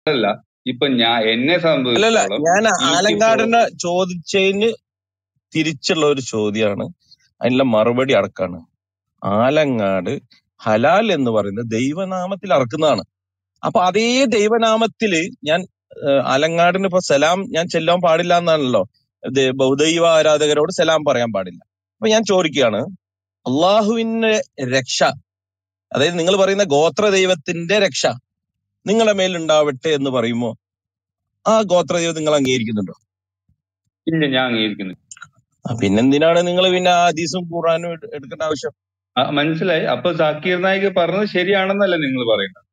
അല്ല ഇപ്പൊ ഞാൻ എന്നെ അല്ലല്ല സംബന്ധിച്ചിടത്തോളം ഞാൻ എനിക്കിപ്പോ ആലങ്കാടിനെ ചോദിച്ചതിന് തിരിച്ചുള്ള ഒരു ചോദ്യമാണ് അതിനുള്ള മറുപടി അടക്കാണ് ആലങ്ങാട് ഹലാൽ എന്ന് പറയുന്നത് ദൈവനാമത്തിൽ അറക്കുന്നതാണ് അപ്പൊ അതേ ദൈവനാമത്തില് ഞാൻ ഏഹ്, ആലങ്ങാടിന് ഇപ്പൊ സലാം ഞാൻ ചെല്ലാൻ പാടില്ല എന്നാണല്ലോ ഇത് ബഹുദൈവ ആരാധകരോട് സലാം പറയാൻ പാടില്ല അപ്പൊ ഞാൻ ചോദിക്കുകയാണ് അള്ളാഹുവിന്റെ രക്ഷ അതായത് നിങ്ങൾ പറയുന്ന ഗോത്ര ദൈവത്തിന്റെ രക്ഷ നിങ്ങളുടെ മേൽ ഉണ്ടാവട്ടെ എന്ന് പറയുമ്പോ ആ ഗോത്ര ദൈവം നിങ്ങൾ അംഗീകരിക്കുന്നുണ്ടോ ഇല്ല ഞാൻ അംഗീകരിക്കുന്നു ആ, പിന്നെന്തിനാണ് നിങ്ങൾ പിന്നെ ആ ഹദീസും ഖുറാനും എടു- എടുക്കേണ്ട ആവശ്യം ആ, മനസ്സിലായി അപ്പൊ സാക്കീർ നായിക് പറഞ്ഞത് ശരിയാണെന്നല്ലേ നിങ്ങൾ പറയുന്നത്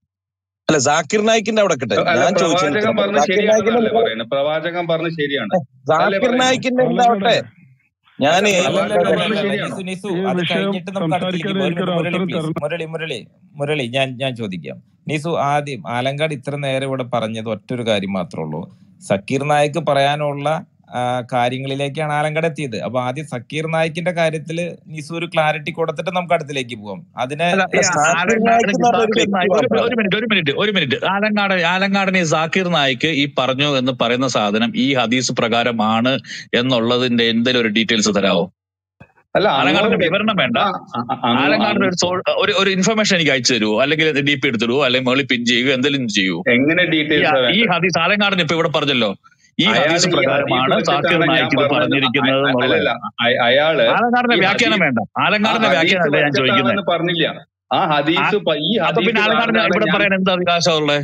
അല്ല ജാക്കിർ നായിക്കിന്റെ അവിടെ കിട്ടെ അല്ല ഞാൻ ചോദിച്ചതിന് പ്രവാചകൻ ഉത്തരം പറ. പറഞ്ഞത് ജാക്കിർ നായിക്കിന്റെ ശരിയാണെന്നല്ലേ നിങ്ങൾ പറയുന്നത് പ്രവാചകൻ പറഞ്ഞത് ശരിയാണ് അതല്ലേ ജാക്കിർ പറയുന്നത് നായിക്കിന്റെ ഉണ്ടാവട്ടെ ഞാന് അല്ല അല്ല പ്രവാചകൻ അല്ല പറഞ്ഞത് അല്ല ശരിയാണ് നിസു നിസു ഈ അത് വിഷയം കഴിഞ്ഞിട്ട് നമുക്ക് അടുത്തേക്ക് സംസാരിക്കാൻ പോകാം ഒരു എനിക്കൊരു മിനിറ്റ് മുരളി അവസരം പ്ലീസ് തരണം മുരളി മുരളി മുരളി ഞാൻ ഞാൻ ചോദിക്കാം നിസു ആദ്യം ആലങ്കാട് ഇത്ര നേരം ഇവിടെ പറഞ്ഞത് ഒറ്റൊരു കാര്യം മാത്രമേ ഉള്ളൂ സക്കീർ നായിക്ക് പറയാനുള്ള ആ, കാര്യങ്ങളിലേക്കാണ് ആലങ്കാട് എത്തിയത് അപ്പൊ ആദ്യം സക്കീർ നായിക്കിന്റെ കാര്യത്തില് നിസു ഒരു ക്ലാരിറ്റി കൊടുത്തിട്ട് നമുക്ക് അടുത്തിലേക്ക് പോകാം അതിനെ അല്ല ഈ അല്ല ജാക്കിർ ആലങ്ങാടിന് നായിക്ക് എന്ന് പറഞ്ഞ ഒരു സാക്കിർ വ്യക്തി നായിക്ക് ഒരു മാത്രമാണ് ഒരു മിനിറ്റ് ഒരു മിനിറ്റ് ഒരു മിനിറ്റ് ആലങ്ങാട് ആലങ്ങാടിന് ഈ സാക്കിർ നായിക്ക് ഈ പറഞ്ഞു എന്ന് പറയുന്ന സാധനം ഈ ഹദീസ് പ്രകാരമാണ് എന്നുള്ളതിന്റെ എന്തെങ്കിലും ഒരു ഡീറ്റെയിൽസ് തരാമോ അല്ല ആലങ്ങാടിന്റെ അങ്ങോട്ട് വിവരണം വേണ്ട ആ അ- അ- അങ്ങ് ആലങ്ങാടിന്റെ അങ്ങ് ഒരു സോ- ഒരു ഒരു ഇൻഫർമേഷൻ എനിക്ക് അയച്ചു തരുമോ അല്ലെങ്കിൽ ഡി പി എടുത്തിടുവോ അല്ലെങ്കിൽ മേളിൽ പിൻ ചെയ്യുകയോ എന്തെങ്കിലും ചെയ്യൂ എങ്ങനെ ഈ ഡീറ്റെയിൽസ് ഈ വേണ്ടത് ഹദീസ് ആലങ്ങാടിന് ഇപ്പൊ ഇവിടെ പറഞ്ഞല്ലോ ഈ അയാൾ ഹദീസ് ഈ ഹദീസ് പ്രകാരമാണ് സാക്കിർ വെച്ചിട്ടാണ് ഞാൻ നായിക്ക് ഇത് പറഞ്ഞത് അ- പറഞ്ഞിരിക്കുന്നത് അ- എന്നുള്ളത് അല്ലല്ല അ- അയാള് ആലങ്ങാടിന്റെ ഈ വ്യാഖ്യാനം ഹദീസ് വേണ്ട ആ ആലങ്ങാടിന്റെ ഹദീസ് വ്യാഖ്യാനമല്ല ഞാൻ ചോദിക്കുന്നത് വെച്ചിട്ടാണെന്ന് പറഞ്ഞില്ല ആ ഹദീസ് പ- ഈ അപ്പൊ പിന്നെ ഹദീസ് ആലങ്ങാടിന് പറഞ്ഞാണ് ഇവിടെ ഞാൻ പറയാൻ എന്ത് അവകാശമുള്ളത്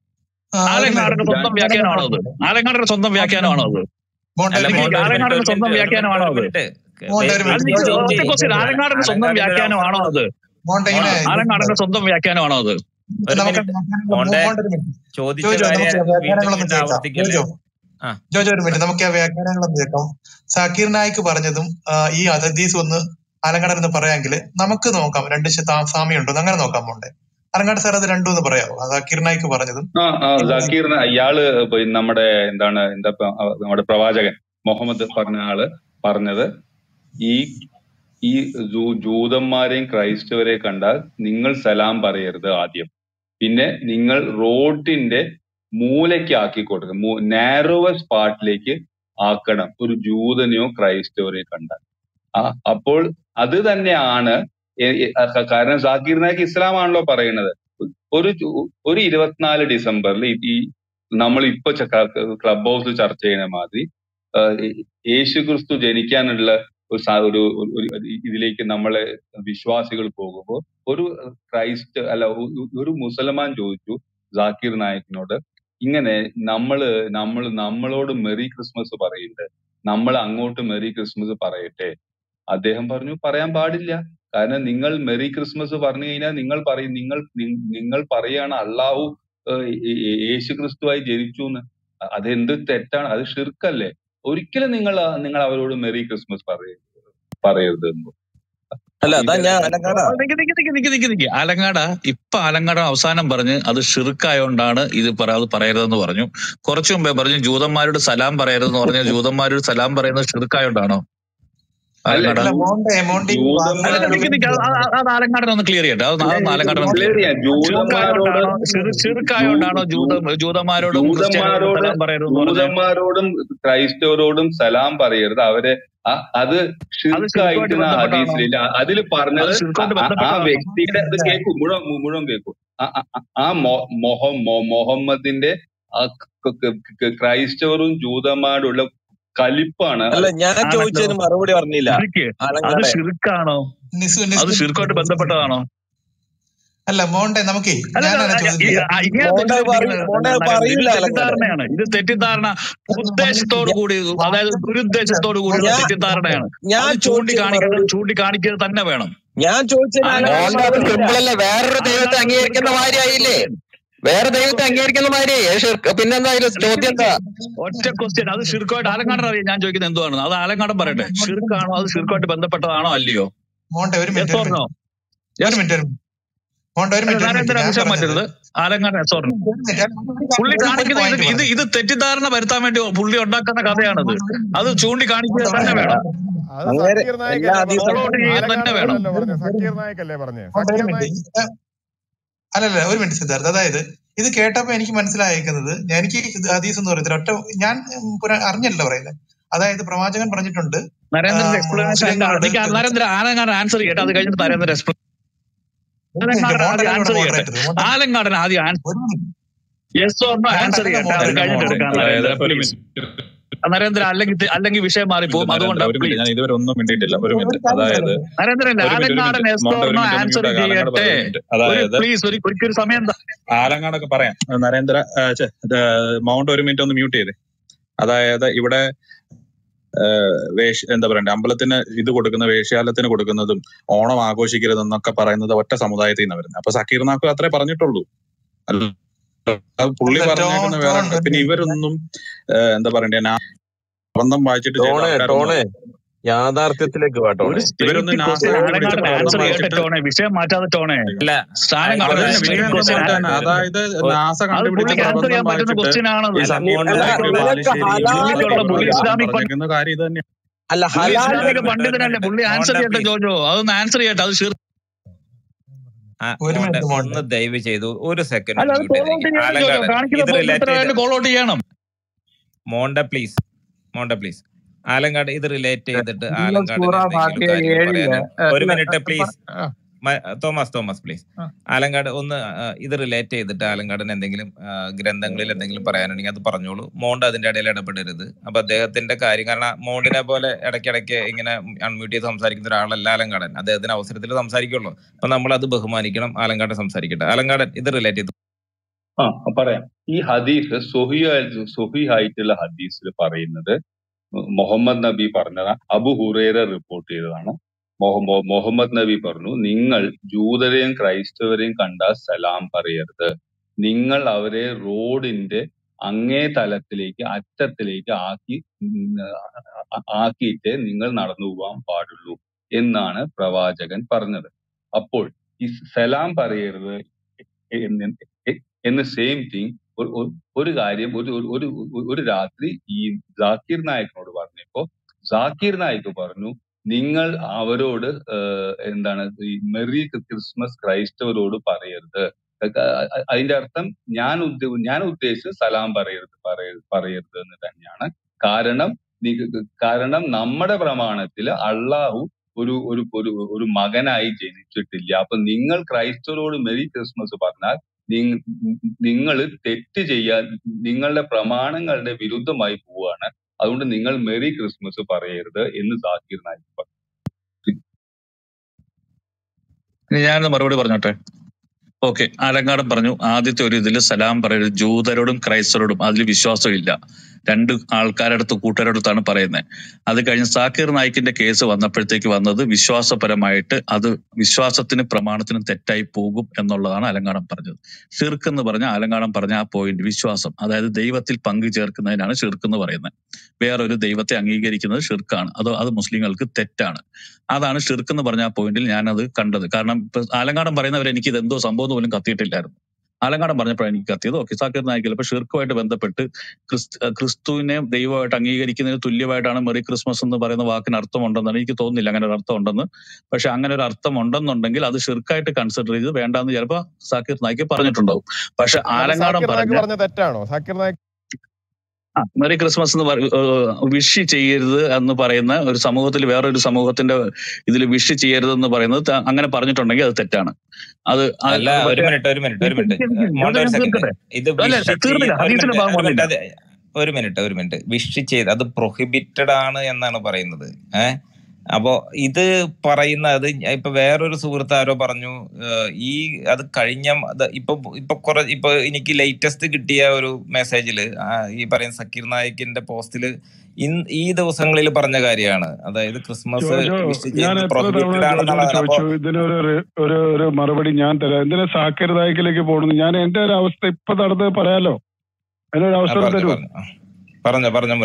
ആ, ഒരു മിനിറ്റ് ആലങ്ങാടിന്റെ ഞാൻ സ്വന്തം വ്യാഖ്യാനമാണോ അത് ആലങ്ങാടിന്റെ സ്വന്തം വ്യാഖ്യാനമാണോ അത് മോണ്ടെ അല്ല ഒരു എനിക്ക് മോണ്ട മിനിറ്റ് ഒരു മിനിറ്റ് ആലങ്ങാടിന്റെ ഒരു സ്വന്തം മിനിറ്റ് ഒരു മിനിറ്റ് വ്യാഖ്യാനമാണോ ഒരു അത് മിനിറ്റ് മോണ്ടെ ഒരു അത് മിനിറ്റ് എനിക്ക് ചോദിച്ചോ ഒറ്റ ചേഞ്ച് ക്വസ്റ്റ്യൻ ആലങ്ങാടിന്റെ സ്വന്തം ആലങ്കാടിന് ഒരു വ്യാഖ്യാനമാണോ അവസരം അത് മോണ്ടെ മോണ്ട ഇങ്ങനെ ഇതുണ്ട് ആലങ്ങാടിന്റെ സ്വന്തം വ്യാഖ്യാനമാണോ അത് ഒരു നമുക്ക് മിനിറ്റ് വ്യാഖ്യാനങ്ങൾ മോണ്ടെ മോണ്ടെ ഒരു മിനിറ്റ് ചോദിച്ച ജോജോ കാര്യം നമുക്ക് വീണ്ടും വ്യാഖ്യാനങ്ങളൊന്ന് വീണ്ടും കേൾക്കാം ആവർത്തിക്കല്ലേ ജോജോ ആ ജോജോ ഒരു മിനിറ്റ് നമുക്ക് ആ വ്യാഖ്യാനങ്ങളൊന്ന് കേൾക്കാം സാക്കീർ നായിക്ക് പറഞ്ഞതും ആ, ഈ ഹദീസ് ഒന്ന് ആലങ്ങാടൻ എന്ന് പറയാമെങ്കിൽ നമുക്ക് നോക്കാം രണ്ട് ശ- താ- സാമ്യമുണ്ടോ എന്ന് അങ്ങനെ നോക്കാം മോണ്ടെ ആലങ്ങാട് സാർ അത് രണ്ടും ഒന്ന് പറയാമോ ആ സാക്കീർ നായിക്ക് പറഞ്ഞതും ആ ആ പിന്നെ സക്കീർ ഇയാള് ഇപ്പൊ ഈ നമ്മുടെ എന്താണ് എന്താ ഇപ്പൊ, ആ, നമ്മുടെ പ്രവാചകൻ മുഹമ്മദ് പറഞ്ഞ ആള് പറഞ്ഞത് ഈ ഈ ജൂ- ജൂതന്മാരെയും ക്രൈസ്തവരെയും കണ്ടാൽ നിങ്ങൾ സലാം പറയരുത് ആദ്യം പിന്നെ നിങ്ങൾ റോഡിന്റെ മൂലയ്ക്ക് ആക്കി കൊടുക്കണം നാരോവസ് സ്പാട്ടിലേക്ക് ആക്കണം ഒരു ജൂതനെയോ ക്രൈസ്തവരെയോ കണ്ടാൽ ആ അപ്പോൾ അത് തന്നെയാണ് എ- എ- ആ കാരണം സാക്കിർ നായിക്ക് ഇസ്ലാം ആണല്ലോ പറയുന്നത് ഒരു ജു- ഒരു ഇരുപത്തിനാല് ഡിസംബറിൽ ഈ ഈ നമ്മൾ ഇപ്പൊ ക്ലബ് ഹൗസിൽ ചർച്ച ചെയ്യുന്ന മാതിരി ആ, യേശു ക്രിസ്തു ജനിക്കാനുള്ള ഒരു സ- ഒരു ഒരു- ഒരു ഇതിലേക്ക് നമ്മളെ വിശ്വാസികൾ പോകുമ്പോൾ ഒരു ക്രൈസ്റ്റ് അല്ല ഒ- ഒരു മുസൽമാൻ ചോദിച്ചു ജാക്കിർ നായിക്കിനോട് ഇങ്ങനെ നമ്മള് നമ്മൾ നമ്മളോട് മെറി ക്രിസ്മസ് പറയുന്നുണ്ട് നമ്മൾ അങ്ങോട്ട് മെറി ക്രിസ്മസ് പറയട്ടെ അദ്ദേഹം പറഞ്ഞു പറയാൻ പാടില്ല കാരണം നിങ്ങൾ മെറി ക്രിസ്മസ് പറഞ്ഞു കഴിഞ്ഞാൽ നിങ്ങൾ പറയും നിങ്ങൾ നി- നിങ്ങൾ പറയാണ് അള്ളാഹു ഏഹ്, ഏ- ഏ- യേശു ക്രിസ്തുവായി ജനിച്ചു എന്ന് അ- അതെന്ത് തെറ്റാണ് അത് ഷിർക്കല്ലേ ഒരിക്കലും നിങ്ങൾ ആ- നിങ്ങൾ അവരോട് മെറി ക്രിസ്മസ് പറയരുത് പറയരുത് എന്ന്. അല്ല അതാ ഇത് ഞാൻ ആലങ്ങാടാ നിക്ക് നിക്ക് നിക്ക് നിക്ക് നിക്ക് നിക്ക് ആലങ്ങാട് ഇപ്പൊ ആലങ്ങാട് അവസാനം പറഞ്ഞ് അത് ഷിർക്കായോണ്ടാണ് ഇത് പറ അത് പറയരുതെന്ന് പറഞ്ഞു കുറച്ചു മുമ്പേ പറഞ്ഞു ജൂതന്മാരോട് സലാം പറയരുതെന്ന് പറഞ്ഞ ജൂതന്മാരോട് സലാം പറയുന്നത് ഷിർക്കായോണ്ടാണോ അല്ല ആലങ്ങാട് അല്ല മോണ്ടെ മോണ്ടെ ഈ അല്ല ജൂതന്മാരോട് നിക്ക് നിക്ക് അത് അത് അത് ആലങ്ങാടൻ ഒന്ന് ക്ലിയർ ചെയ്യട്ടെ അത് അത് ആലങ്ങാടൻ ഒന്ന് ക്ലിയർ ക്ലിയർ ചെയ്യാം ജൂതന്മാരോട് ഷിർക്കായോണ്ടാണോ ഷിർക്കായോണ്ടാണോ ജൂത ജൂതന്മാരോടും ക്രിസ്ത്യാനികളോടും ജൂതന്മാരോട് സലാം പറയരുതെന്ന് പറഞ്ഞത് ജൂതന്മാരോടും ക്രൈസ്തവരോടും സലാം പറയരുത് അവരെ ആ- അത് അത് ഷിർക്കായിട്ട് ഷിർക്കുമായിട്ട് ബന്ധപ്പെട്ടാണോ ഹദീസിലില്ല അതിൽ അത് പറഞ്ഞത് ഷിർക്കുമായിട്ട് ആ- ആ ബന്ധപ്പെട്ടാണോ വ്യക്തിയുടെ ഇത് കേൾക്കും മുഴുവൻ മുഴുവൻ കേൾക്കും ആ- ആ- ആ മൊ- മൊഹ- മൊ- മുഹമ്മദിന്റെ ആ ക- ക- ക- ക്രൈസ്തവരും ജൂതന്മാരുള്ള കലിപ്പാണ് അല്ല അത് ഞാൻ ആണല്ലോ ചോദിച്ചതിന് മറുപടി പറഞ്ഞില്ല ഇരിക്ക്. അത് ആലങ്ങാടെ ഷിർക്കാണോ നിസു അത് നിസു ഷിർക്കുമായിട്ട് ബന്ധപ്പെട്ടതാണോ അല്ല മോണ്ടെ നമുക്കേ അല്ല ഞാനാണ് അല്ല, ഈ- ചോദിച്ചത് ആ, ഇങ്ങനെ മോണ്ടെ പറയൂ തെറ്റിദ്ധരിപ്പിക്കുന്നത് മോണ്ടെ നല്ലത്. ഇത് പറയില്ല ആലങ്ങാടെ തെറ്റിദ്ധാരണയാണ് ഇത് തെറ്റിദ്ധാരണ ഉദ്ദേശത്തോടു കൂടി അതായത് ദുരുദ്ദേശത്തോടു കൂടിയുള്ള ഞാൻ തെറ്റിദ്ധാരണയാണ് ഞാൻ അത് ചോദിച്ചതിന് ചൂണ്ടിക്കാണിക്കുന്നത് മറുപടി ചൂണ്ടിക്കാണിക്കുക തന്നെ വേണം ഞാൻ ചോദിച്ചതിന് ആലങ്ങാട് ആലങ്ങാട് മോണ്ട അത് മറുപടി ഇല്ല സിമ്പിൾ അല്ലേ വേറൊരു ദൈവത്തെ ആലങ്ങാട് അംഗീകരിക്കുന്ന ഒറ്റ മാതിരിയായില്ലേ ക്വസ്റ്റ്യൻ വേറെ ഒറ്റ ദൈവത്തെ ക്വസ്റ്റ്യൻ അംഗീകരിക്കുന്ന മാതിരി പിന്നെന്താ അതില് നിക്ക് ചോദ്യം നിക്ക് എന്താ ഒറ്റ ക്വസ്റ്റ്യൻ അത് ഷിർക്കുമായിട്ട് ആലങ്ങാടൻ അറിയാം ഞാൻ ചോദിക്കുന്നത് എന്തുവാണ് അത് ആലങ്ങാടൻ പറയട്ടെ ഷിർക്കാണോ അത് ഷിർക്കുമായിട്ട് ബന്ധപ്പെട്ടതാണോ അല്ലയോ മോണ്ടെ ഒരു മിനിറ്റ് യെസ് ഒരു ഓർ നോ മിനിറ്റ് ഒരു മിനിറ്റ് ഒരു മിനിറ്റ് മോണ്ടെ ഒരു അല്ല മിനിറ്റ് ഒരു മിനിറ്റ് നരേന്ദ്രൻ ഞാൻ വിഷയം പറഞ്ഞത് മാറ്റരുത് ആലങ്ങാടൻ യെസ് ഓർ നോ ഒരു മിനിറ്റ് പുള്ളി ഒരു കാണിക്കുന്ന ഇത് പോയിന്റ് ഇത് പറഞ്ഞു ഇത് തെറ്റിദ്ധാരണ വരുത്താൻ വേണ്ടി പുള്ളി ഉണ്ടാക്കുന്ന കഥയാണത് അത് ചൂണ്ടിക്കാണിക്കുക തന്നെ വേണം അത് അങ്ങനെ സക്കീർ നായിക് എല്ലാ അല്ലേ ഹദീസും ഫോളോ പറഞ്ഞത് ചെയ്യുക തന്നെ ആലങ്ങാടൻ വേണം അല്ലല്ലോ പറഞ്ഞത് സക്കീർ നായിക് അല്ലേ പറഞ്ഞത് മോണ്ടെ ഒരു സക്കീർ നായിക് മിനിറ്റ് അല്ലല്ല ഒരു മിനിറ്റ് സിദ്ധാർത്ഥ് അതായത് ഇത് കേട്ടപ്പോ എനിക്ക് മനസ്സിലായേക്കുന്നത് ഞാൻ- എനിക്ക് ഇത് ഹദീസ് എന്ന് പറയുന്നത് ഒറ്റ ഞാൻ ഉം, പുര- അറിഞ്ഞല്ല പറയുന്നത് അതായത് പ്രവാചകൻ പറഞ്ഞിട്ടുണ്ട് ആ, നരേന്ദ്രന്റെ എക്സ്പ്ലനേഷൻ അല്ല മുസ്ലിങ്ങളോട് എനിക്ക് നരേന്ദ്ര ആലങ്കാടൻ ആൻസർ ചെയ്യട്ടെ അത് കഴിഞ്ഞിട്ട് നരേന്ദ്ര എക്സ്പ്ലൻ ആലങ്കാടൻ ആദ്യം ആൻസർ ചെയ്യട്ടെ മോഡറേറ്റർ ആലങ്കാടൻ ആദ്യം ആൻസർ ഒരു minute yes or no answer moderator ചെയ്യട്ടെ അത് എന്റെ കഴിഞ്ഞിട്ട് മോഡറേറ്റർ എടുക്കാം മോഡറേറ്റർ നരേന്ദ്ര അതായത് ഒരു പ്ലീസ് മിനിറ്റ് നരേന്ദ്ര അല്ലെങ്കിൽ തെ- അല്ലെങ്കിൽ വിഷയം മിനിറ്റ് മാറിപ്പോകും നരേന്ദ്ര അതുകൊണ്ടാ ഒരു മിനിറ്റ് പ്ലീസ് ഞാൻ ഇതുവരെ ഒന്നും മിണ്ടിയിട്ടില്ല ഒരു ഒരു മിനിറ്റ് കാര്യം അതായത് പറയട്ടെ നരേന്ദ്രൻ ഒരു മിനിറ്റ് ഒരു ആലങ്കാടൻ മിനിറ്റ് യെസ് മോണ്ട ഒരു ഓർണോ മിനിറ്റ് ആൻസർ മ്യൂട്ടാക്കാം ആലങ്ങാട് ചെയ്യട്ടെ പറയാം ഒരു മിനിറ്റ് ഒരു അതായത് പ്ലീസ് ഒരു ഒരിക്കലും സമയം ത- ആലങ്ങാടൊക്കെ പറയാം നരേന്ദ്ര ആ, ഛെ, ഇത് മൗണ്ട് ഒരു മിനിറ്റ് ഒന്ന് മ്യൂട്ട് ചെയ്തേ അതായത് ഇവിടെ വേഷ എന്താ പറയണ്ടേ അമ്പലത്തിന് ഇത് കൊടുക്കുന്ന വേശ്യാലത്തിന് കൊടുക്കുന്നതും ഓണം ആഘോഷിക്കരുതെന്നൊക്കെ പറയുന്നത് ഒറ്റ സമുദായത്തിൽ നിന്ന് വരുന്നത് അപ്പൊ സക്കീർ നാക്കു അത്രേ പറഞ്ഞിട്ടുള്ളൂ അല്ല അത് പുള്ളി അല്ല ടോൺ പറഞ്ഞേക്കുന്ന വേറെ ടോൺ പിന്നെ ഇവരൊന്നും ആ, എന്താ പറയണ്ടേ നാ- പ്രബന്ധം വായിച്ചിട്ട് ചെയ്ത ടോണേ ആൾക്കാരൊന്നും ടോണേ യാഥാർത്ഥ്യത്തിലേക്ക് വാ ഒരു ടോണേ ഇവരൊന്നും സ്പെസിഫിക് നാസ ക്വസ്റ്റ്യൻ കണ്ടുപിടിച്ച ആലങ്കാടൻ പ്രബന്ധം ആൻസർ ചെയ്യട്ടെ വായിച്ചിട്ട് ടോണെ വിഷയം മാറ്റാതെ ടോണെ അല്ല ആലങ്കാടൻ അത് ഒരു തന്നെ ആയിക്കോട്ടെ വിഷയം സ്പെസിഫിക് എന്താ ക്വസ്റ്റ്യൻ മാറ്റാൻ അതായത് ഒരു നാസ അത് കണ്ടുപിടിച്ച പുള്ളിക്ക് ആൻസർ പ്രബന്ധം ചെയ്യാൻ പറ്റുന്ന വായിച്ചിട്ട് ക്വസ്റ്റ്യൻ ആണത് അല്ല സക്കീർ മോണ്ട അല്ല നായിക്ക് ഒരു നിനക്ക് ബാലുശ്ശേരി ഹലാല് പുള്ളിക്കുള്ള പുള്ളി പുള്ളിക്കുള്ള ഇസ്ലാമിക് ഫണ്ട് പറഞ്ഞിരിക്കുന്ന കാര്യം ഇത് തന്നെ അല്ല പുള്ളി ഹലാല് ഒരു ഇസ്ലാമിക മിനിറ്റ് ഒരു പണ്ഡിതനല്ലേ മിനിറ്റ് പുള്ളി ആൻസർ മോണ്ട ചെയ്യട്ടെ പ്ലീസ് ജോജോ അതൊന്ന് ആൻസർ ചെയ്യട്ടെ അത് ഷിർ ആ ഒരു മോണ്ട മിനിറ്റ് മോണ്ട് ഒന്ന് ദയവ് ചെയ്തു ഒരു സെക്കൻഡ് അല്ല ഒന്ന് അത് മ്യൂട്ട് കോൾ ഔട്ട് ചെയ്തിരിക്കുക ചെയ്യണം ജോജോ ആലങ്കാടൻ കാണിക്കുന്ന ഇത് റിലേറ്റ് ചെയ്ത് ഉത്തരവാദിത്വം കോൾ ഔട്ട് ചെയ്യണം മോണ്ട പ്ലീസ് മോണ്ട പ്ലീസ് ആലങ്കാട് ഇത് റിലേറ്റ് ചെയ്തിട്ട് നിങ്ങൾ ആലങ്കാടിന് സൂറ എന്തെങ്കിലും ഫാത്തിഹ കാര്യങ്ങൾ ഏഴില് പറയാനും ഏ, ഒരു അല്ല മിനിറ്റ് അത് പ്ലീസ് പറ- ആ, തോമസ് തോമസ് പ്ലീസ് ആ. ആലങ്കാട് ഒന്ന് ആ, ഇത് റിലേറ്റ് ചെയ്തിട്ട് ആലങ്കാടിന് എന്തെങ്കിലും ആ, ഗ്രന്ഥങ്ങളിൽ എന്തെങ്കിലും പറയാനുണ്ടെങ്കിൽ അത് പറഞ്ഞോളൂ മോണ്ട് അതിന്റെ ഇടയിൽ ഇടപെടരുത് അപ്പൊ അദ്ദേഹത്തിന്റെ കാര്യം കാരണം മോണ്ടിനെ പോലെ ഇടയ്ക്കിടയ്ക്ക് ഇങ്ങനെ അൺമ്യൂട്ട് ചെയ്ത് സംസാരിക്കുന്ന ഒരാളല്ല ആലങ്കാടൻ അദ്ദേഹത്തിന് അവസരത്തിൽ സംസാരിക്കുള്ളൂ അപ്പൊ നമ്മൾ അത് ബഹുമാനിക്കണം ആലങ്കാടൻ സംസാരിക്കട്ടെ ആലങ്കാടൻ ഇത് റിലേറ്റ് ചെയ്ത് ആ പറയാം ഈ ഹദീസ് സ്വഹിയായി സ്വഹിയായിട്ടുള്ള ഹദീസിൽ പറയുന്നത് മുഹമ്മദ് നബി പറഞ്ഞത് അബു ഹുറേറ റിപ്പോർട്ട് ചെയ്തതാണ് മൊഹ- മുഹമ്മദ് നബി പറഞ്ഞു നിങ്ങൾ ജൂതരെയും ക്രൈസ്തവരെയും കണ്ടാൽ സലാം പറയരുത് നിങ്ങൾ അവരെ റോഡിന്റെ അങ്ങേ തലത്തിലേക്ക് അറ്റത്തിലേക്ക് ആക്കി ഉം, ആ- ആക്കിയിട്ടേ നിങ്ങൾ നടന്നു പോകാൻ പാടുള്ളൂ എന്നാണ് പ്രവാചകൻ പറഞ്ഞത് അപ്പോൾ ഈ സലാം പറയരുത് എന്ന് എന്ന് സെയിം തിങ് ഒരു കാര്യം ഒരു ഒരു ഒരു ഒരു രാത്രി ഈ ജാക്കിർ നായിക്കിനോട് പറഞ്ഞപ്പോ ജാക്കിർ നായിക്ക് പറഞ്ഞു നിങ്ങൾ അവരോട് ഏഹ്, എന്താണ് ഈ മെറി ക്രിസ്മസ് ക്രൈസ്തവരോട് പറയരുത് അ- അ- അതിന്റെ അർത്ഥം ഞാൻ ഉദ്ദ ഞാൻ ഉദ്ദേശിച്ചത് സലാം പറയരുത് പറയരുത് പറയരുത് എന്ന് തന്നെയാണ് കാരണം നി- കാരണം നമ്മുടെ പ്രമാണത്തിൽ അള്ളാഹു ഒരു ഒരു ഒരു ഒരു മകനായി ജനിച്ചിട്ടില്ല അപ്പൊ നിങ്ങൾ ക്രൈസ്തവരോട് മെറി ക്രിസ്മസ് പറഞ്ഞാൽ നിങ്ങൾ തെറ്റ് ചെയ്യാൻ നിങ്ങളുടെ പ്രമാണങ്ങളുടെ വിരുദ്ധമായി പോവുകയാണ് അതുകൊണ്ട് നിങ്ങൾ മെറി ക്രിസ്മസ് പറയരുത് എന്ന് സാക്കിർ നായിക് പറഞ്ഞു ഇനി ഞാനൊന്ന് മറുപടി പറഞ്ഞോട്ടെ ഓക്കെ ആലങ്കാടൻ പറഞ്ഞു ആദ്യത്തെ ഒരു ഇതിൽ സലാം പറയരുത് ജൂതരോടും ക്രൈസ്തവരോടും അതിൽ വിശ്വാസമില്ല രണ്ട് ആൾക്കാരുടെ അടുത്ത് കൂട്ടുകാരുടെ അടുത്താണ് പറയുന്നത് അത് കഴിഞ്ഞ് സാക്കിർ നായിക്കിന്റെ കേസ് വന്നപ്പോഴത്തേക്ക് വന്നത് വിശ്വാസപരമായിട്ട് അത് വിശ്വാസത്തിന് പ്രമാണത്തിനും തെറ്റായി പോകും എന്നുള്ളതാണ് അലങ്കാടൻ പറഞ്ഞത് ഷിർക്ക് എന്ന് പറഞ്ഞ അലങ്കാടൻ പറഞ്ഞ ആ പോയിന്റ് വിശ്വാസം അതായത് ദൈവത്തിൽ പങ്കു ചേർക്കുന്നതിനാണ് ഷിർക്ക് എന്ന് പറയുന്നത് വേറൊരു ദൈവത്തെ അംഗീകരിക്കുന്നത് ഷിർക്കാണ് അത് അത് മുസ്ലിങ്ങൾക്ക് തെറ്റാണ് അതാണ് ഷിർക്ക് എന്ന് പറഞ്ഞ ആ പോയിന്റിൽ ഞാനത് കണ്ടത് കാരണം ഇപ്പൊ ആലങ്കാടൻ പറയുന്നവർ എനിക്ക് ഇത് എന്തോ സംഭവം എന്ന് പോലും കത്തിയിട്ടില്ലായിരുന്നു ആലങ്കാടൻ പറഞ്ഞപ്പോഴാണ് എനിക്ക് കത്തിയത് ഓക്കെ സാക്കിർ നായിക്കിൽ ഇപ്പൊ ഷിർക്കുമായിട്ട് ബന്ധപ്പെട്ട് ക്രിസ്തു ക്രിസ്തുവിനെ ദൈവമായിട്ട് അംഗീകരിക്കുന്നതിന് തുല്യമായിട്ടാണ് മെറി ക്രിസ്മസ് എന്ന് പറയുന്ന വാക്കിന് അർത്ഥമുണ്ടെന്നാണ് എനിക്ക് തോന്നുന്നില്ല അങ്ങനെ ഒരു അർത്ഥം ഉണ്ടെന്ന് പക്ഷെ അങ്ങനെ ഒരു അർത്ഥം ഉണ്ടെന്നുണ്ടെങ്കിൽ അത് ഷിർക്കായിട്ട് കൺസിഡർ ചെയ്ത് വേണ്ടാന്ന് ചിലപ്പോ സാക്കിർ നായിക്ക് പറഞ്ഞിട്ടുണ്ടാവും പക്ഷെ അല്ലാതെ ആലങ്കാടൻ സാക്കിർ നായിക്ക് പറഞ്ഞ പറഞ്ഞ തെറ്റാണോ സാക്കിർ നായിക്ക് ആ, മെറി ക്രിസ്മസ് എന്ന് വിഷ് ചെയ്യരുത് എന്ന് പറയുന്ന ഒരു സമൂഹത്തിൽ വേറൊരു സമൂഹത്തിന്റെ ഇതിൽ വിഷ് ചെയ്യരുത് എന്ന് പറയുന്നത് ത- അങ്ങനെ പറഞ്ഞിട്ടുണ്ടെങ്കിൽ അത് തെറ്റാണ് അത് ആ- അല്ല ഒരു മറ്റേ മിനിറ്റ് ഒരു മിനിറ്റ് ഒരു മിനിറ്റ് ഇത് മോണ്ട ഒരു ഞാൻ സെക്കൻഡ് തീർക്കട്ടെ ഇത് അല്ല വിഷ് തീർന്നില്ല ചെയ്യ ഒരു ഹദീസിന്റെ മിനിറ്റ് ഭാഗം ഒരു വന്നില്ല മിനിറ്റ് അത് ഒരു മിനിറ്റ് ഒരു മിനിറ്റ് വിഷ് ചെയ്ത് അത് പ്രൊഹിബിറ്റഡ് ആണ് എന്നാണ് പറയുന്നത് ഏഹ് അപ്പോ ഇത് പറയുന്നത് ഞാൻ ഇപ്പൊ വേറൊരു സുഹൃത്ത് ആരോ പറഞ്ഞു ഏഹ് ഈ അത് കഴിഞ്ഞ അത് ഇപ്പൊ ഇപ്പൊ കുറെ ഇപ്പൊ എനിക്ക് ലേറ്റസ്റ്റ് കിട്ടിയ ഒരു മെസ്സേജില് ഈ പറയുന്ന സക്കീർ നായിക്കിന്റെ പോസ്റ്റില് ഇൻ- ഈ ദിവസങ്ങളിൽ പറഞ്ഞ കാര്യമാണ് അതായത് ക്രിസ്മസ് ജോജോ വിഷ് ഞാൻ ചെയ്യുന്നത് എത്ര തവണ പ്രൊഹിബിറ്റഡ് ജോജോട് ആണെന്നുള്ളതാണ് അപ്പൊ ചോദിച്ചു ഇതിനൊരു റി- ഒരു ഒരു മറുപടി ഞാൻ തരാം എന്തിനാ സാക്കിർ നായിക്കിലേക്ക് പോകുന്നു ഞാൻ എന്റെ ഒരു അവസ്ഥ ഇപ്പൊ നടന്നത് പറയാലോ അതിനൊരു ആ, അവസരം പറഞ്ഞു തരൂ പറഞ്ഞു ആ. പറഞ്ഞോ പറഞ്ഞോ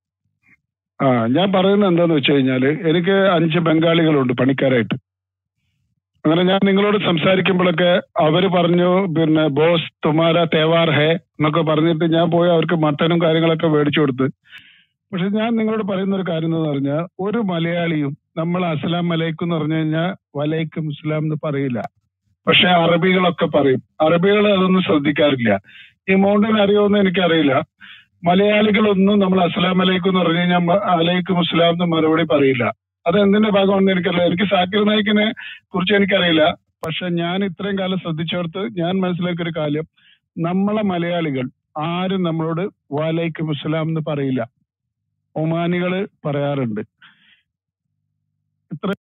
ആ ഞാൻ പറയുന്നത് എന്താന്ന് വെച്ച് കഴിഞ്ഞാല് എനിക്ക് അഞ്ച് ബംഗാളികളുണ്ട് പണിക്കാരായിട്ട് അങ്ങനെ ഞാൻ നിങ്ങളോട് സംസാരിക്കുമ്പോഴൊക്കെ അവര് പറഞ്ഞു പിന്നെ ബോസ് തുമാര തേവാർ ഹേ എന്നൊക്കെ പറഞ്ഞിട്ട് ഞാൻ പോയി അവർക്ക് മട്ടനും കാര്യങ്ങളൊക്കെ മേടിച്ചു കൊടുത്ത് പക്ഷെ ഞാൻ നിങ്ങളോട് പറയുന്ന ഒരു കാര്യം എന്ന് പറഞ്ഞാൽ ഒരു മലയാളിയും നമ്മൾ അസ്സലാം വലൈക്കും എന്ന് പറഞ്ഞു കഴിഞ്ഞാൽ വലൈക്കും ഇസ്ലാം എന്ന് പറയില്ല പക്ഷെ അറബികളൊക്കെ പറയും അറബികൾ അതൊന്നും ശ്രദ്ധിക്കാറില്ല ഈ മൗണ്ടൻ അറിയുമെന്ന് എനിക്കറിയില്ല മലയാളികളൊന്നും നമ്മൾ അസ്സലാം അലൈക്കും എന്ന് പറഞ്ഞു കഴിഞ്ഞാൽ മ- അലൈക്കും അസ്സലാം എന്ന് മറുപടി പറയില്ല അത് എന്തിന്റെ ഭാഗമാണെന്ന് എനിക്കറിയില്ല എനിക്ക് സാക്കിർ നായിക്കിനെ കുറിച്ച് എനിക്കറിയില്ല പക്ഷെ ഞാൻ ഇത്രയും കാലം ശ്രദ്ധിച്ചോർത്ത് ഞാൻ മനസ്സിലാക്കിയ ഒരു കാര്യം നമ്മളെ മലയാളികൾ ആരും നമ്മളോട് വാലൈക്കും അസ്സലാം എന്ന് പറയില്ല ഒമാനികള് പറയാറുണ്ട് ഇത്ര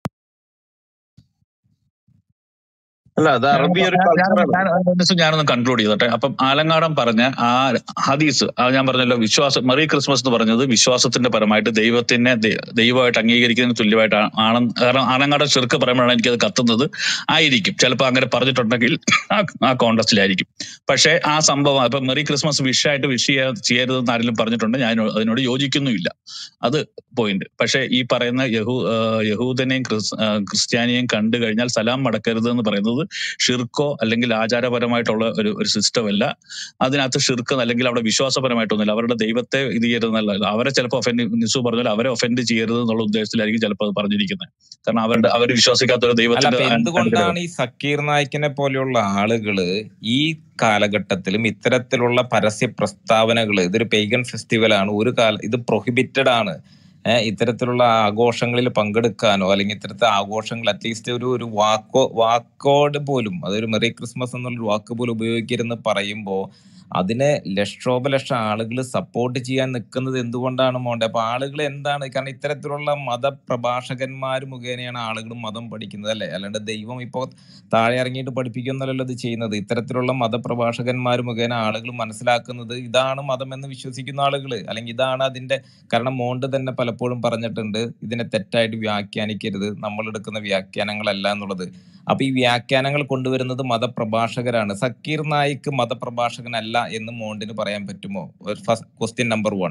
അല്ല അത് അറബി ഒരു ഞാൻ- ഞാൻ- കൾച്ചറാണ് ഞാൻ- ഞാൻ- ഞാനൊന്ന് കൺക്ലൂഡ് ചെയ്തോട്ടെ അപ്പം ആലങ്ങാടൻ പറഞ്ഞ ആ ഹദീസ് അത് ഞാൻ പറഞ്ഞല്ലോ വിശ്വാസം മെറി ക്രിസ്മസ് എന്ന് പറഞ്ഞത് വിശ്വാസത്തിന്റെ പരമായിട്ട് ദൈവത്തിനെ ദൈ- ദൈവമായിട്ട് അംഗീകരിക്കുന്നതിന് തുല്യമായിട്ട് ആണെന്ന് കാരണം ആലങ്ങാടൻ ചെറുക്ക് പറയുമ്പോഴാണ് എനിക്കത് കത്തുന്നത് ആയിരിക്കും ചിലപ്പോൾ അങ്ങനെ പറഞ്ഞിട്ടുണ്ടെങ്കിൽ ആ- ആ കോണ്ടസ്റ്റിലായിരിക്കും പക്ഷേ ആ സംഭവം ഇപ്പൊ മെറി ക്രിസ്മസ് വിഷായിട്ട് വിഷ് ചെയ്യാ ചെയ്യരുതെന്ന് ആരെങ്കിലും പറഞ്ഞിട്ടുണ്ട് ഞാൻ അതിനോട് യോജിക്കുന്നുമില്ല അത് പോയിന്റ് പക്ഷേ ഈ പറയുന്ന യഹൂ ആ, യഹൂദനെയും ക്രിസ് ആ, ക്രിസ്ത്യാനിയെയും കണ്ടു കഴിഞ്ഞാൽ സലാം മടക്കരുത് എന്ന് പറയുന്നത് ഷിർക്കോ അല്ലെങ്കിൽ ആചാരപരമായിട്ടുള്ള ഒരു ഒരു സിസ്റ്റം അല്ല അതിനകത്ത് ഷിർക്ക് അല്ലെങ്കിൽ അവിടെ വിശ്വാസപരമായിട്ടൊന്നുമില്ല അവരുടെ ദൈവത്തെ ഇത് ചെയ്യരുതെന്നല്ല അവരെ ചിലപ്പോൾ ഒഫൻഡ് നിസു പറഞ്ഞാൽ അവരെ ഒഫൻഡ് ചെയ്യരുത് എന്നുള്ള ഉദ്ദേശത്തിലായിരിക്കും ചിലപ്പോൾ അത് പറഞ്ഞിരിക്കുന്നത് കാരണം അവരുടെ അവർ വിശ്വസിക്കാത്ത ഒരു അല്ല ദൈവത്തിന്റെ അപ്പൊ അനുഗ്രഹം എന്തുകൊണ്ടാണ് ഈ സക്കീർ നായിക്കിനെ പോലെയുള്ള ആളുകള് ഈ കാലഘട്ടത്തിലും ഇത്തരത്തിലുള്ള പരസ്യ പ്രസ്താവനകൾ ഇതൊരു പെയ്ഗൻ ഫെസ്റ്റിവൽ ആണ് ഒരു കാല ഇത് പ്രൊഹിബിറ്റഡ് ആണ് ഏഹ് ഇത്തരത്തിലുള്ള ആഘോഷങ്ങളിൽ പങ്കെടുക്കാനോ അല്ലെങ്കിൽ ഇത്തരത്തെ ആഘോഷങ്ങൾ അറ്റ്ലീസ്റ്റ് ഒരു ഒരു വാക്കോ വാക്കോട് പോലും അതൊരു മെറി ക്രിസ്മസ് എന്നുള്ള വാക്ക് പോലും ഉപയോഗിക്കരുതെന്ന് പറയുമ്പോൾ അതിനെ ലക്ഷോപലക്ഷം ആളുകൾ സപ്പോർട്ട് ചെയ്യാൻ നിൽക്കുന്നത് എന്തുകൊണ്ടാണ് മോണ്ടെ അപ്പൊ ആളുകൾ എന്താണ് കാരണം ഇത്തരത്തിലുള്ള മതപ്രഭാഷകന്മാർ മുഖേനയാണ് ആളുകൾ മതം പഠിക്കുന്നത് അല്ലെ അല്ലാണ്ട് ദൈവം ഇപ്പോൾ താഴെ ഇറങ്ങിയിട്ട് പഠിപ്പിക്കുന്നല്ലോ ഇത് ചെയ്യുന്നത് ഇത്തരത്തിലുള്ള മതപ്രഭാഷകന്മാർ മുഖേന ആളുകൾ മനസ്സിലാക്കുന്നത് ഇതാണ് മതം എന്ന് വിശ്വസിക്കുന്ന ആളുകൾ അല്ലെങ്കിൽ ഇതാണ് അതിന്റെ കാരണം മോണ്ട് തന്നെ പലപ്പോഴും പറഞ്ഞിട്ടുണ്ട് ഇതിനെ തെറ്റായിട്ട് വ്യാഖ്യാനിക്കരുത് നമ്മൾ എടുക്കുന്ന വ്യാഖ്യാനങ്ങളല്ല എന്നുള്ളത് അപ്പൊ ഈ വ്യാഖ്യാനങ്ങൾ കൊണ്ടുവരുന്നത് മതപ്രഭാഷകരാണ് സക്കീർ നായിക്ക് മതപ്രഭാഷകനല്ല എന്ന് മോണ്ടിന് പറയാൻ പറ്റുമോ ക്വസ്റ്റ്യൻ നമ്പർ വൺ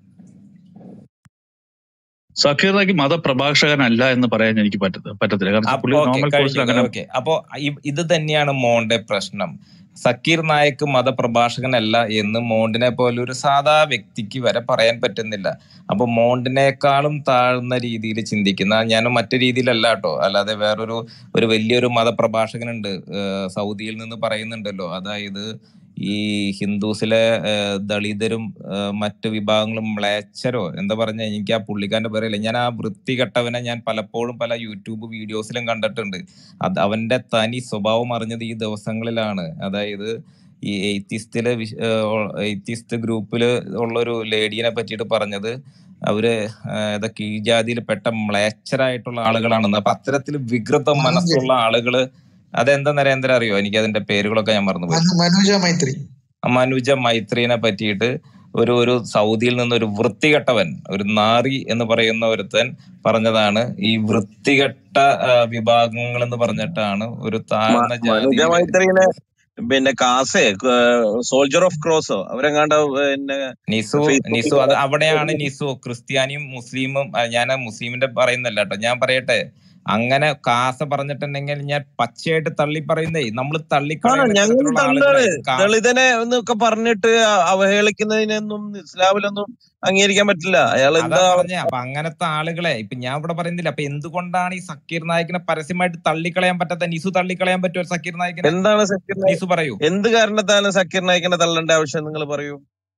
സക്കീറിനക്ക് മതപ്രഭാഷകനല്ല എന്ന് പറയാൻ എനിക്ക് പറ്റത്ത പറ്റത്തില്ല കാരണം പുള്ളി ഓക്കെ നോർമൽ കോഴ്സിൽ കഴിഞ്ഞു അങ്ങനെ ഓക്കെ അപ്പോ ഇ- ഇത് തന്നെയാണ് മോന്റെ പ്രശ്നം സക്കീർ നായക്ക് മതപ്രഭാഷകനല്ല എന്ന് മോണ്ടിനെ പോലെ ഒരു സാധാ വ്യക്തിക്ക് വരെ പറയാൻ പറ്റുന്നില്ല അപ്പൊ മോണ്ടിനേക്കാളും താഴ്ന്ന രീതിയിൽ ചിന്തിക്കുന്ന ഞാൻ മറ്റു രീതിയിലല്ല കേട്ടോ അല്ലാതെ വേറൊരു ഒരു വലിയൊരു മതപ്രഭാഷകനുണ്ട് ഏഹ് സൗദിയിൽ നിന്ന് പറയുന്നുണ്ടല്ലോ അതായത് ഈ ഹിന്ദുസിലെ ഏഹ് ദളിതരും ഏഹ് മറ്റു വിഭാഗങ്ങളും മ്ലേച്ഛരോ എന്താ പറഞ്ഞ എനിക്ക് ആ പുള്ളിക്കാരന്റെ പേരല്ല ഞാൻ ആ വൃത്തികെട്ടവനെ ഞാൻ പലപ്പോഴും പല യൂട്യൂബ് വീഡിയോസിലും കണ്ടിട്ടുണ്ട് അത് അവന്റെ തനി സ്വഭാവം അറിഞ്ഞത് ഈ ദിവസങ്ങളിലാണ് അതായത് ഈ എയ്ത്തിസ്റ്റില് എയ്ത്തിസ്റ്റ് ഗ്രൂപ്പില് ഉള്ള ഒരു ലേഡീനെ പറ്റിയിട്ട് പറഞ്ഞത് അവര് ആഹ് ഏതാ കീഴ്ജാതിയിൽ പെട്ട മ്ലേച്ഛരായിട്ടുള്ള ആളുകളാണെന്ന് അപ്പൊ അത്തരത്തിൽ വികൃത മനസ്സുള്ള ആളുകള് അതെന്താ നരേന്ദ്ര അറിയോ എനിക്ക് അതിന്റെ പേരുകളൊക്കെ ഞാൻ മറന്നുപോയി മനു- മനുജ മൈത്രി മനുജ മൈത്രീനെ പറ്റിയിട്ട് ഒരു ഒരു സൗദിയിൽ നിന്ന് ഒരു വൃത്തികെട്ടവൻ ഒരു നാറി എന്ന് പറയുന്ന ഒരുത്തൻ പറഞ്ഞതാണ് ഈ വൃത്തികെട്ട ആ, വിഭാഗങ്ങൾ എന്ന് പറഞ്ഞിട്ടാണ് ഒരു താഴ്ന്ന മനുജ ജാതിയിലെ മൈത്രിനെ പിന്നെ കാസേ സോൾജർ ഓഫ് ക്രോസോ അവരെങ്ങാണ്ട് പിന്നെ നിസു ഫേസ്ബുക്കിൽ നിസു അത് അവിടെയാണ് നിസു ക്രിസ്ത്യാനിയും മുസ്ലിമും ആ, ഞാൻ ആ മുസ്ലിമിന്റെ പറയുന്നല്ല കേട്ടോ ഞാൻ പറയട്ടെ അങ്ങനെ കാസ പറഞ്ഞിട്ടുണ്ടെങ്കിൽ ഞാൻ പച്ചയായിട്ട് തള്ളി പറയുന്നേ നമ്മൾ ആണ് തള്ളിക്കളയുന്ന ഞങ്ങൾ ഇത്തരത്തിലുള്ള തള്ളാണ് ആളുകളെ കാസ ദളിതനെ എന്നൊക്കെ പറഞ്ഞിട്ട് അവഹേളിക്കുന്നതിനൊന്നും ഇസ്ലാമിലൊന്നും അംഗീകരിക്കാൻ പറ്റില്ല അയാൾ അതാ എന്താ പറഞ്ഞ അപ്പൊ അങ്ങനത്തെ ആളുകളെ ഇപ്പൊ ഞാൻ ഇവിടെ പറയുന്നില്ല അപ്പൊ എന്തുകൊണ്ടാണ് ഈ സക്കീർ നായിക്കിനെ പരസ്യമായിട്ട് തള്ളിക്കളയാൻ പറ്റാത്ത നിസു തള്ളിക്കളയാൻ പറ്റുമോ സക്കീർ നായിക്കിനെ എന്താണ് സക്കീർ നായിക് നിസു പറയൂ എന്ത് കാരണത്താണ് സക്കീർ നായിക്കിനെ തള്ളേണ്ട ആവശ്യം നിങ്ങൾ പറയൂ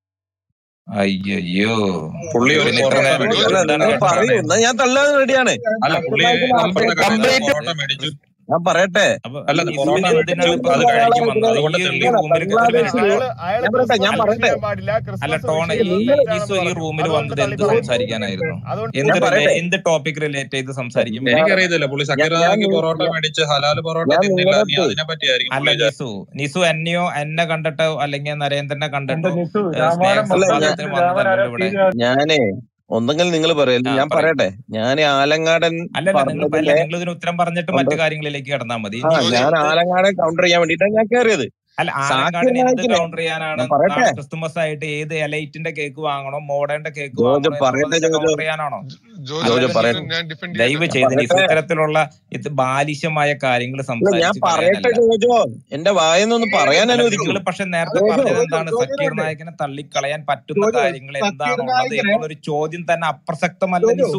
അയ്യോ പുള്ളി ഒരു പിന്നെ ഇത്ര പൊറോട്ട നേരം മേടിച്ചു അല്ല എന്താണ് നിങ്ങൾ കേട്ടത് പറയൂ എന്നാ ഞാൻ തള്ളാൻ റെഡിയാണ് അല്ല സക്കീർ പുള്ളി നായിക്കിനെ അപ്പുറത്തെ കടയിൽ നിന്ന് കംപ്ലീറ്റ് പൊറോട്ട മേടിച്ചു ഞാൻ പറയട്ടെ അപ്പൊ അല്ല നിസുവിന് പൊറോട്ട എന്തിനാണ് മേടിച്ചു ഇപ്പൊ അത് ഇത് കഴിച്ചു വന്നത് അതുകൊണ്ട് ഈ ഈ തെള്ളി റൂമിൽ ഒരു ബംഗ്ലാദേശില് മിനിറ്റ് അയാള് ഞാൻ പറയട്ടെ ഞാൻ ക്രിസ്മസ് പറയട്ടെ വിഷയം പാടില്ല അല്ല ക്രിസ്മസ് ടോണ ഈ വിഷയം ഈ തെറ്റാണെന്ന് നിസു ഈ പറഞ്ഞു റൂമിൽ അതുകൊണ്ട് വന്നത് എന്ത് തള്ളിക്കളഞ്ഞു സംസാരിക്കാനായിരുന്നു അതുകൊണ്ട് ഞാൻ എന്ത് റിലേ പറയട്ടെ എന്ത് ടോപ്പിക് റിലേറ്റ് ചെയ്ത് സംസാരിക്കും ഞാൻ എനിക്കറിയത്തില്ല പുള്ളി ഞാൻ സക്കീർ ഞാൻ നായിക്ക് നി- പൊറോട്ട മേടിച്ച് ഹലാല് പൊറോട്ട ഞാൻ തിന്നില്ല നീ നിങ്ങളടുത്ത് അതിനെ പറ്റിയായിരിക്കും അല്ല പുള്ളി നിസു നിസു എന്നെയോ എന്നെ കണ്ടിട്ടോ അല്ലെങ്കിൽ നരേന്ദ്രനെ എന്റെ കണ്ടിട്ടോ നിസു ഏഹ് രാമായണം സ്നേഹ അല്ല ഞാൻ സംവാദത്തിന് മഹാഭാരതത്തിൽ രാമൻ വന്നതല്ലല്ലോ ആരാ ഇവിടെ തീരുമാനം ഞാനേ ഒന്നെങ്കിൽ നിങ്ങൾ പറയല്ല ആ ഞാൻ പറയൂ പറയട്ടെ ഞാൻ ആലങ്ങാടൻ അല്ലല്ല നിങ്ങൾ അല്ല പറഞ്ഞതിലെ നിങ്ങൾ ഇതിന് ഉത്തരം പറഞ്ഞിട്ട് ഉണ്ട് മറ്റു കാര്യങ്ങളിലേക്ക് കടന്നാൽ മതി ആ നിസു ഞാൻ ആലങ്ങാടൻ കൗണ്ടർ ചെയ്യാൻ വേണ്ടിയിട്ടാണ് ഞാൻ കയറിയത് അല്ല സാക്കിർ ആലങ്കാടിന് എന്ത് നായിക്കിനെ കൗണ്ടർ ചെയ്യാനാണ് ഞാൻ പറയട്ടെ നാളെ ക്രിസ്തുമസ് ആയിട്ട് ഏത് എലൈറ്റിന്റെ കേക്ക് വാങ്ങണോ മോഡേണിന്റെ കേക്ക് ജോജോ വാങ്ങണോ പറയട്ടെ എന്നുള്ളതിന്റെ ജോജോ കൗണ്ടർ ചെയ്യാനാണോ ജോജോ ജോജോ അല്ലല്ലോ പറയട്ടെ നിസു ഞാൻ ഡിഫെൻഡ് ദയവ് ചെയ്യട്ടെ ചെയ്ത് നിസു പറയട്ടെ ഇത്തരത്തിലുള്ള ഇത് ബാലിശമായ കാര്യങ്ങൾ അല്ല ഞാൻ സംസാരിച്ച് പറയട്ടെ കളയാനല്ല ജോജോ എന്റെ വായെന്നൊന്ന് പറയാൻ അല്ല അനുവദിക്കൂ നിങ്ങൾ പക്ഷെ നേരത്തെ ജോജോ പറഞ്ഞത് എന്താണ് ജോജോ സക്കീർ ഉണ്ട് നായകിനെ തള്ളിക്കളയാൻ പറ്റുന്ന ജോജോ കാര്യങ്ങൾ സക്കീർ എന്താണുള്ളത് നായിക്കിനെ എന്നുള്ളൊരു ചോദ്യം തന്നെ അപ്രസക്തമല്ല ജോജോ നിസു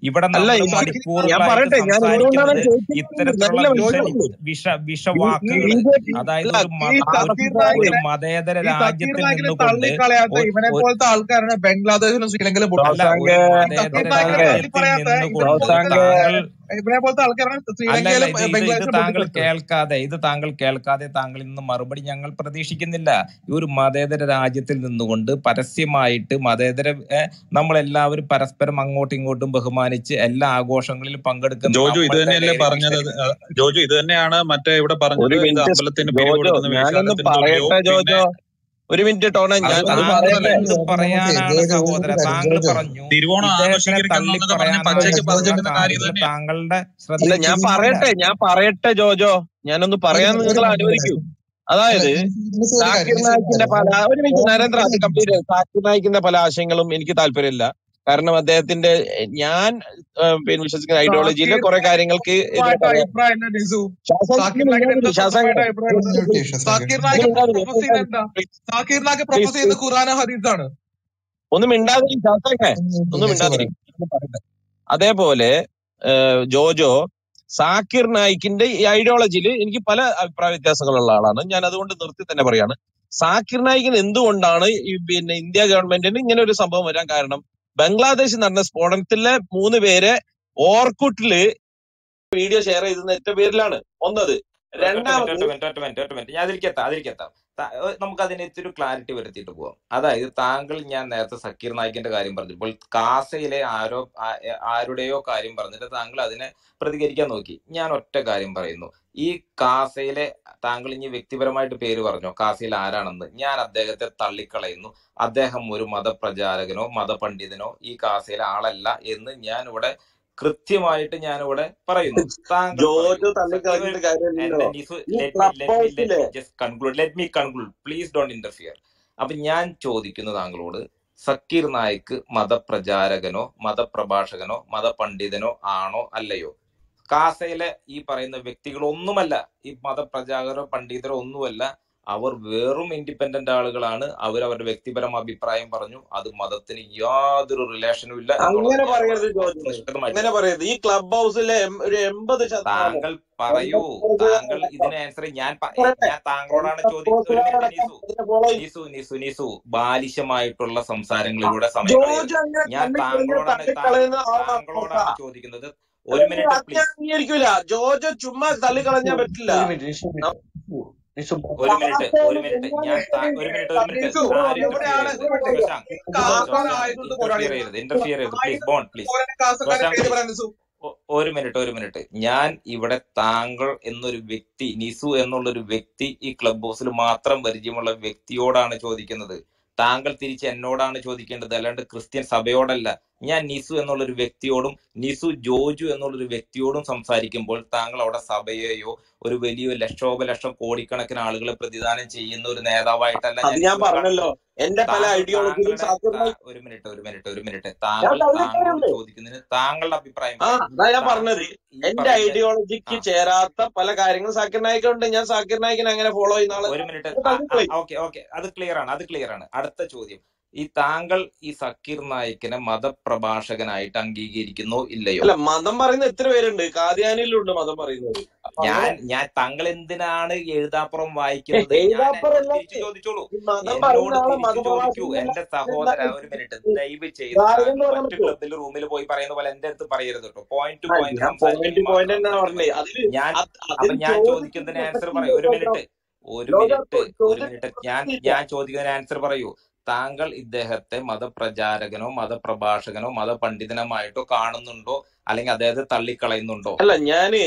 ഇവിടെ അല്ല നമ്മൾ ഇത് ഞാൻ മണിക്കൂറുകളായിട്ട് പറയട്ടെ ഞാൻ എന്തുകൊണ്ടാണ് സംസാരിക്കുന്നത് ചോദിക്കുന്നത് ഇത്തരത്തിലുള്ള നല്ല വിഷ ചോദ്യമുണ്ട് വിഷ ബി ബി വിഷവാക്കുകൾ ബി ജെ പി അതായത് അല്ല ഒരു മത ഈ ഒരു സക്കീർ ഒരു നായിക്കിനെ മതേതര ഈ സക്കീർ രാജ്യത്തിൽ നായിക്കിനെ നിന്നുകൊണ്ട് തള്ളിക്കളയാത്ത ഒരു ഇവനെ ഒരു പോലത്തെ ആൾക്കാരാണ് ബംഗ്ലാദേശിലും ശ്രീലങ്കയിലും പൊട്ടുന്നത് അല്ല ശശാങ്ക് ഒരു ഈ സക്കീർ മതേതര നായിക്കിനെ ശശാങ്ക് രാജ്യത്തിൽ തള്ളിപ്പറയാത്ത ഇവനെ നിന്നുകൊണ്ട് പോലത്തെ ശശാങ്ക് താങ്കൾ ഇവനെ പോലത്തെ ആൾക്കാരാണ് അല്ലല്ല ശ്രീലങ്കയിലും ഇത് ഇത് ഇത് ബംഗ്ലാദേശിലും താങ്കൾ പൊട്ടിത്തെറിച്ചത് കേൾക്കാതെ ഇത് താങ്കൾ കേൾക്കാതെ താങ്കൾ ഇന്ന് മറുപടി ഞങ്ങൾ പ്രതീക്ഷിക്കുന്നില്ല ഈ ഒരു മതേതര രാജ്യത്തിൽ നിന്നുകൊണ്ട് പരസ്യമായിട്ട് മതേതര ഏഹ്, നമ്മളെല്ലാവരും പരസ്പരം അങ്ങോട്ടും ഇങ്ങോട്ടും ബഹുമാനിച്ച് എല്ലാ ആഘോഷങ്ങളിലും പങ്കെടുക്കുന്ന ജോജു ഇത് നമ്മളുടെ തന്നെയല്ലേ ലഹരി പറഞ്ഞത് വിഷയത്തിൽ അഹ് ജോജു ഇത് തന്നെയാണ് മറ്റേ ഇവിടെ ഒരു പറഞ്ഞത് ഇത് മിനിറ്റ് അമ്പലത്തിന് പിരിവ് ജോജോ കൊടുക്കുന്ന ഞാനൊന്ന് വേശ്യാലയത്തിന്റെയോ പറയട്ടെ പിന്നെ ജോജോ ഒരു മിനിറ്റ് ടോണ അത് ഞാൻ അത് ഒന്ന് താങ്കൾ പറയട്ടെ എന്ത് പറയാനാണ് സഹോദര താങ്കൾ പറഞ്ഞു തിരുവോണം ഇദ്ദേഹത്തിനെ ആഘോഷിക്കണമെന്നൊക്കെ പറഞ്ഞ് പച്ചയ്ക്ക് തള്ളിപ്പറയാനായിട്ടുള്ള പറഞ്ഞിട്ടുള്ള കാര്യം ഇത് കാര്യങ്ങൾ തന്നെയാ താങ്കളുടെ അല്ല ഞാൻ ശ്രദ്ധയിൽപ്പെടുന്നില്ല പറയട്ടെ ഞാൻ പറയട്ടെ ജോജോ ഞാനൊന്ന് പറയാൻ നിങ്ങൾ അനുവദിക്കൂ അതായത് സാക്കിർ നായിക്കിന്റെ പല ഒരു മിനിറ്റ് നരേന്ദ്ര അത് കംപ്ലീറ്റ് സാക്കിർ നായിക്കിന്റെ പല ആശയങ്ങളും എനിക്ക് താല്പര്യമില്ല കാരണം അദ്ദേഹത്തിന്റെ ഞാൻ ഏഹ്, പിന്നെ വിശ്വസിക്കുന്ന ഐഡിയോളജിയിലെ സാക്കിർ കുറെ കാര്യങ്ങൾക്ക് എതിരെ ഉറപ്പായിട്ട് പറയാം അഭിപ്രായം എന്താ നിസു ശാസന സാക്കിർ നായിക്കിന് എന്താ ശാസന സ്വന്തമായിട്ട് അഭിപ്രായം എന്താ സാക്കിർ നായിക്ക് പ്രൊഫസ് ചെയ്യുന്നത് എന്താ സാക്കിർ നായിക്ക് പ്രൊഫസ് ചെയ്യുന്ന ഖുറാന ഹദീസാണ് ഒന്ന് മിണ്ടാതിരി ശാസനെ ഒന്ന് മിണ്ടാതിരി ഒന്ന് പറയട്ടെ. അതേപോലെ ഏഹ്, ജോജോ സാക്കിർ നായിക്കിന്റെ ഈ ഐഡിയോളജിയിൽ എനിക്ക് പല അഭിപ്രായ വ്യത്യാസങ്ങളുള്ള ആളാണ് ഞാൻ അതുകൊണ്ട് നിർത്തി തന്നെ പറയാണ് സാക്കിർ നായിക്കിന് എന്തുകൊണ്ടാണ് ഈ പിന്നെ ഇന്ത്യ ഗവൺമെന്റിന് ഇങ്ങനെ ഒരു സംഭവം വരാൻ കാരണം ബംഗ്ലാദേശിൽ നടന്ന സ്ഫോടനത്തിലെ മൂന്ന് പേരെ ഓർക്കുട്ടില് വീഡിയോ ഷെയർ ചെയ്തത് എന്റെ പേരിലാണ് ഒന്നത് ഒറ്റ മിനിറ്റ് രണ്ടാമത് ഒറ്റ മിനിറ്റ് ഒറ്റ മിനിറ്റ് ഒറ്റ മിനിറ്റ് ഞാൻ അതിലേക്ക് എത്താം അതിലേക്ക് എത്താം ത- ഏഹ് നമുക്ക് അതിന് ഇത്തിരി ക്ലാരിറ്റി വരുത്തിയിട്ട് പോവാം അതായത് താങ്കൾ ഞാൻ നേരത്തെ സക്കീർ നായിക്കിന്റെ കാര്യം പറഞ്ഞപ്പോൾ കാസയിലെ ആരോ ആ- ഏ- ആരുടെയോ കാര്യം പറഞ്ഞിട്ട് താങ്കൾ അതിനെ പ്രതികരിക്കാൻ നോക്കി ഞാൻ ഒറ്റ കാര്യം പറയുന്നു ഈ കാസയിലെ താങ്കൾ ഇനി വ്യക്തിപരമായിട്ട് പേര് പറഞ്ഞോ കാസയിൽ ആരാണെന്ന് ഞാൻ അദ്ദേഹത്തെ തള്ളിക്കളയുന്നു അദ്ദേഹം ഒരു മതപ്രചാരകനോ മതപണ്ഡിതനോ ഈ കാസയിലെ ആളല്ല എന്ന് ഞാൻ ഇവിടെ കൃത്യമായിട്ട് ഞാൻ ഇവിടെ പറയുന്നു താങ്കൾ ജോജോ പറയൂ സക്കീർ തള്ളിക്കളഞ്ഞിട്ട് കാര്യമില്ലല്ലോ എന്റെ നിസു ഈ let me club let me let ഹൗസിലെ me just conclude let me conclude please don't interfere അപ്പൊ ഞാൻ ചോദിക്കുന്നു താങ്കളോട് സക്കീർ നായിക്ക് മതപ്രചാരകനോ മതപ്രഭാഷകനോ മതപണ്ഡിതനോ ആണോ അല്ലയോ കാസയിലെ ഈ പറയുന്ന വ്യക്തികൾ ഒന്നുമല്ല ഈ മതപ്രചാരകരോ പണ്ഡിതരോ ഒന്നുമല്ല അവർ വെറും ഇൻഡിപെൻഡന്റ് ആളുകളാണ് അവർ അവരുടെ വ്യക്തിപരം അഭിപ്രായം പറഞ്ഞു അത് മതത്തിന് യാതൊരു റിലേഷനും ഇല്ല എന്നുള്ളത് അങ്ങനെ ഞാൻ ഇവിടെ പറയരുത് ജോജോ വസ്തുനിഷ്ഠമായിട്ട് അങ്ങനെ പറയരുത് ഈ ക്ലബ് ഹൗസിലെ എം- ഒരു എൺപത് ശതമാനം താങ്കൾ പറയൂ താങ്കൾ ഇതിന് ആൻസർ ഞാൻ പ- പറയട്ടെ ഞാൻ താങ്കളോടാണ് ചോദിക്കുന്നത് ഒരു മിനിറ്റ് നിസു ഫോളോ ചെയ്യും നിസു നിസു നിസു ബാലിശമായിട്ടുള്ള സംസാരങ്ങളിലൂടെ സമയം കളയരുത് ജോജ് അങ്ങനെ ഞാൻ തള്ളിക്കളഞ്ഞ താങ്കളോടാണ് താ- തള്ളിക്കളയുന്ന ആളാണ് താങ്കളോടാണ് ചോദിക്കുന്നത് ഒരു മിനിറ്റ് അത് ഞാൻ പ്ലീസ് അംഗീകരിക്കൂല ജോജ് ചുമ്മാ തള്ളിക്കളഞ്ഞാൻ പറ്റില്ല ഒരു മിനിറ്റ് നിഷു ന- നിഷു ഒരു മിനിറ്റ് ഒരു കാസയിൽ മിനിറ്റ് എങ്ങനെ ഞാൻ താ- ഒരു മിനിറ്റ് ഒരു മിനിറ്റ് നിസു ആരും ഇന്റർഫിയർ എവിടെയാണ് ചെയ്യരുത് ശശാങ്ക് കാസർ ശശാങ്ക് ആയതുകൊണ്ട് ഇന്റർഫിയർ പോരാടി ചെയ്യരുത് ഇന്റർഫിയർ ചെയ്യരുത് പ്ലീസ് ബോൺ പ്ലീസ് കാസർക്കാരെ ശശാങ്ക് പേര് പ്ലീസ് പറയാൻ നിസു ഒ- ഒരു മിനിറ്റ് ഒരു മിനിറ്റ് ഞാൻ ഇവിടെ താങ്കൾ എന്നൊരു വ്യക്തി നിസു എന്നുള്ളൊരു വ്യക്തി ഈ ക്ലബ് ഹൗസിൽ മാത്രം പരിചയമുള്ള വ്യക്തിയോടാണ് ചോദിക്കുന്നത് താങ്കൾ തിരിച്ച് എന്നോടാണ് ചോദിക്കേണ്ടത് അല്ലാണ്ട് ക്രിസ്ത്യൻ സഭയോടല്ല ഞാൻ നിസു എന്നുള്ളൊരു വ്യക്തിയോടും നിസു ജോജു എന്നുള്ളൊരു വ്യക്തിയോടും സംസാരിക്കുമ്പോൾ താങ്കൾ അവിടെ സഭയെയോ ഒരു വലിയ ലക്ഷോപലക്ഷം കോടിക്കണക്കിന് ആളുകളെ പ്രതിദാനം ചെയ്യുന്ന ഒരു നേതാവായിട്ടല്ല അത് ഞാൻ ഞാൻ നിങ്ങളെ പറഞ്ഞല്ലോ കാണുന്നത് എന്റെ പല താങ്കൾ ഐഡിയോളജിയിലും താങ്കളുടെ സാധ്യമായി താ- ഒരു മിനിറ്റ് ഒരു മിനിറ്റ് ഒരു മിനിറ്റ് ഞാൻ താങ്കൾ താങ്കളോട് തള്ളിക്കളയുണ്ട് ചോദിക്കുന്നതിന് താങ്കളുടെ അഭിപ്രായം ആ പറയൂ അതാ ഞാൻ പറഞ്ഞത് താങ്കൾ ഈ എന്റെ പറയുന്ന ഐഡിയോളജിക്ക് ആ ചേരാത്ത പല കാര്യങ്ങളും സാക്കിർ നായിക്കുണ്ട് ഞാൻ സാക്കിർ നായിക്കിനെ അങ്ങനെ ഫോളോ ചെയ്യുന്ന ആള് ഒരു മിനിറ്റ് അത് തള്ളിക്കളയും ഓക്കെ ഓക്കെ അത് ക്ലിയർ ആണ് അത് ക്ലിയർ ആണ് അടുത്ത ചോദ്യം ഈ താങ്കൾ ഈ സക്കീർ നായിക്കിനെ മതപ്രഭാഷകനായിട്ട് അംഗീകരിക്കുന്നോ ഇല്ലയോ അല്ല മതം പറയുന്ന എത്ര പേരുണ്ട് കാദ്യാനിലുണ്ട് മതം പറയുന്നത് അപ്പൊ ഞാൻ അങ്ങനെ ഞാൻ താങ്കൾ എന്തിനാണ് എഴുതാപ്പുറം ഏ, വായിക്കുന്നത് ഞാൻ എന്നോട് എഴുതാപ്പുറല്ല തിരിച്ചു ചോദിച്ചോളൂ ഈ മതം എന്നോട് പറയുന്ന ആളെ തിരിച്ചു ചോദിക്കൂ മതപ്രഭാഷകനല്ല എന്റെ സഹോദര ഒരു മിനിറ്റ് ദയവ് ചെയ്ത് ധാരണ താങ്കൾ പറയാൻ മറ്റു പറ്റുമോ ക്ലബിൽ റൂമിൽ പോയി പറയുന്ന പോലെ എന്റെ അടുത്ത് പറയരുത് കേട്ടോ പോയിന്റ് ടു ആ, പോയിന്റ് ഞാൻ സംസാരിക്കുമെങ്കിൽ പോയിന്റ് മാത്രം പോയിന്റ് തന്നെയാണ് സംസാരിച്ചാൽ പറഞ്ഞത് മതി അതില് ഞാൻ അത് അപ്പൊ അതിൽ ഞാൻ ചോദിക്കുന്ന ചോദിക്കുന്നതിന് ആൻസർ പ്രസക്തി പറയൂ ഒരു ലോക മിനിറ്റ് ഒരു ലോക മിനിറ്റ് ഒരു ചോദ്യത്തിന് മിനിറ്റ് ഞാൻ പ്രസക്തിയില്ല ഞാൻ ചോദിക്കുന്നതിന് ആൻസർ പറയൂ താങ്കൾ ഇദ്ദേഹത്തെ മതപ്രചാരകനോ മതപ്രഭാഷകനോ മതപണ്ഡിതനുമായിട്ടോ കാണുന്നുണ്ടോ അല്ലെങ്കിൽ അദ്ദേഹത്തെ തള്ളിക്കളയുന്നുണ്ടോ അല്ല ഞാന്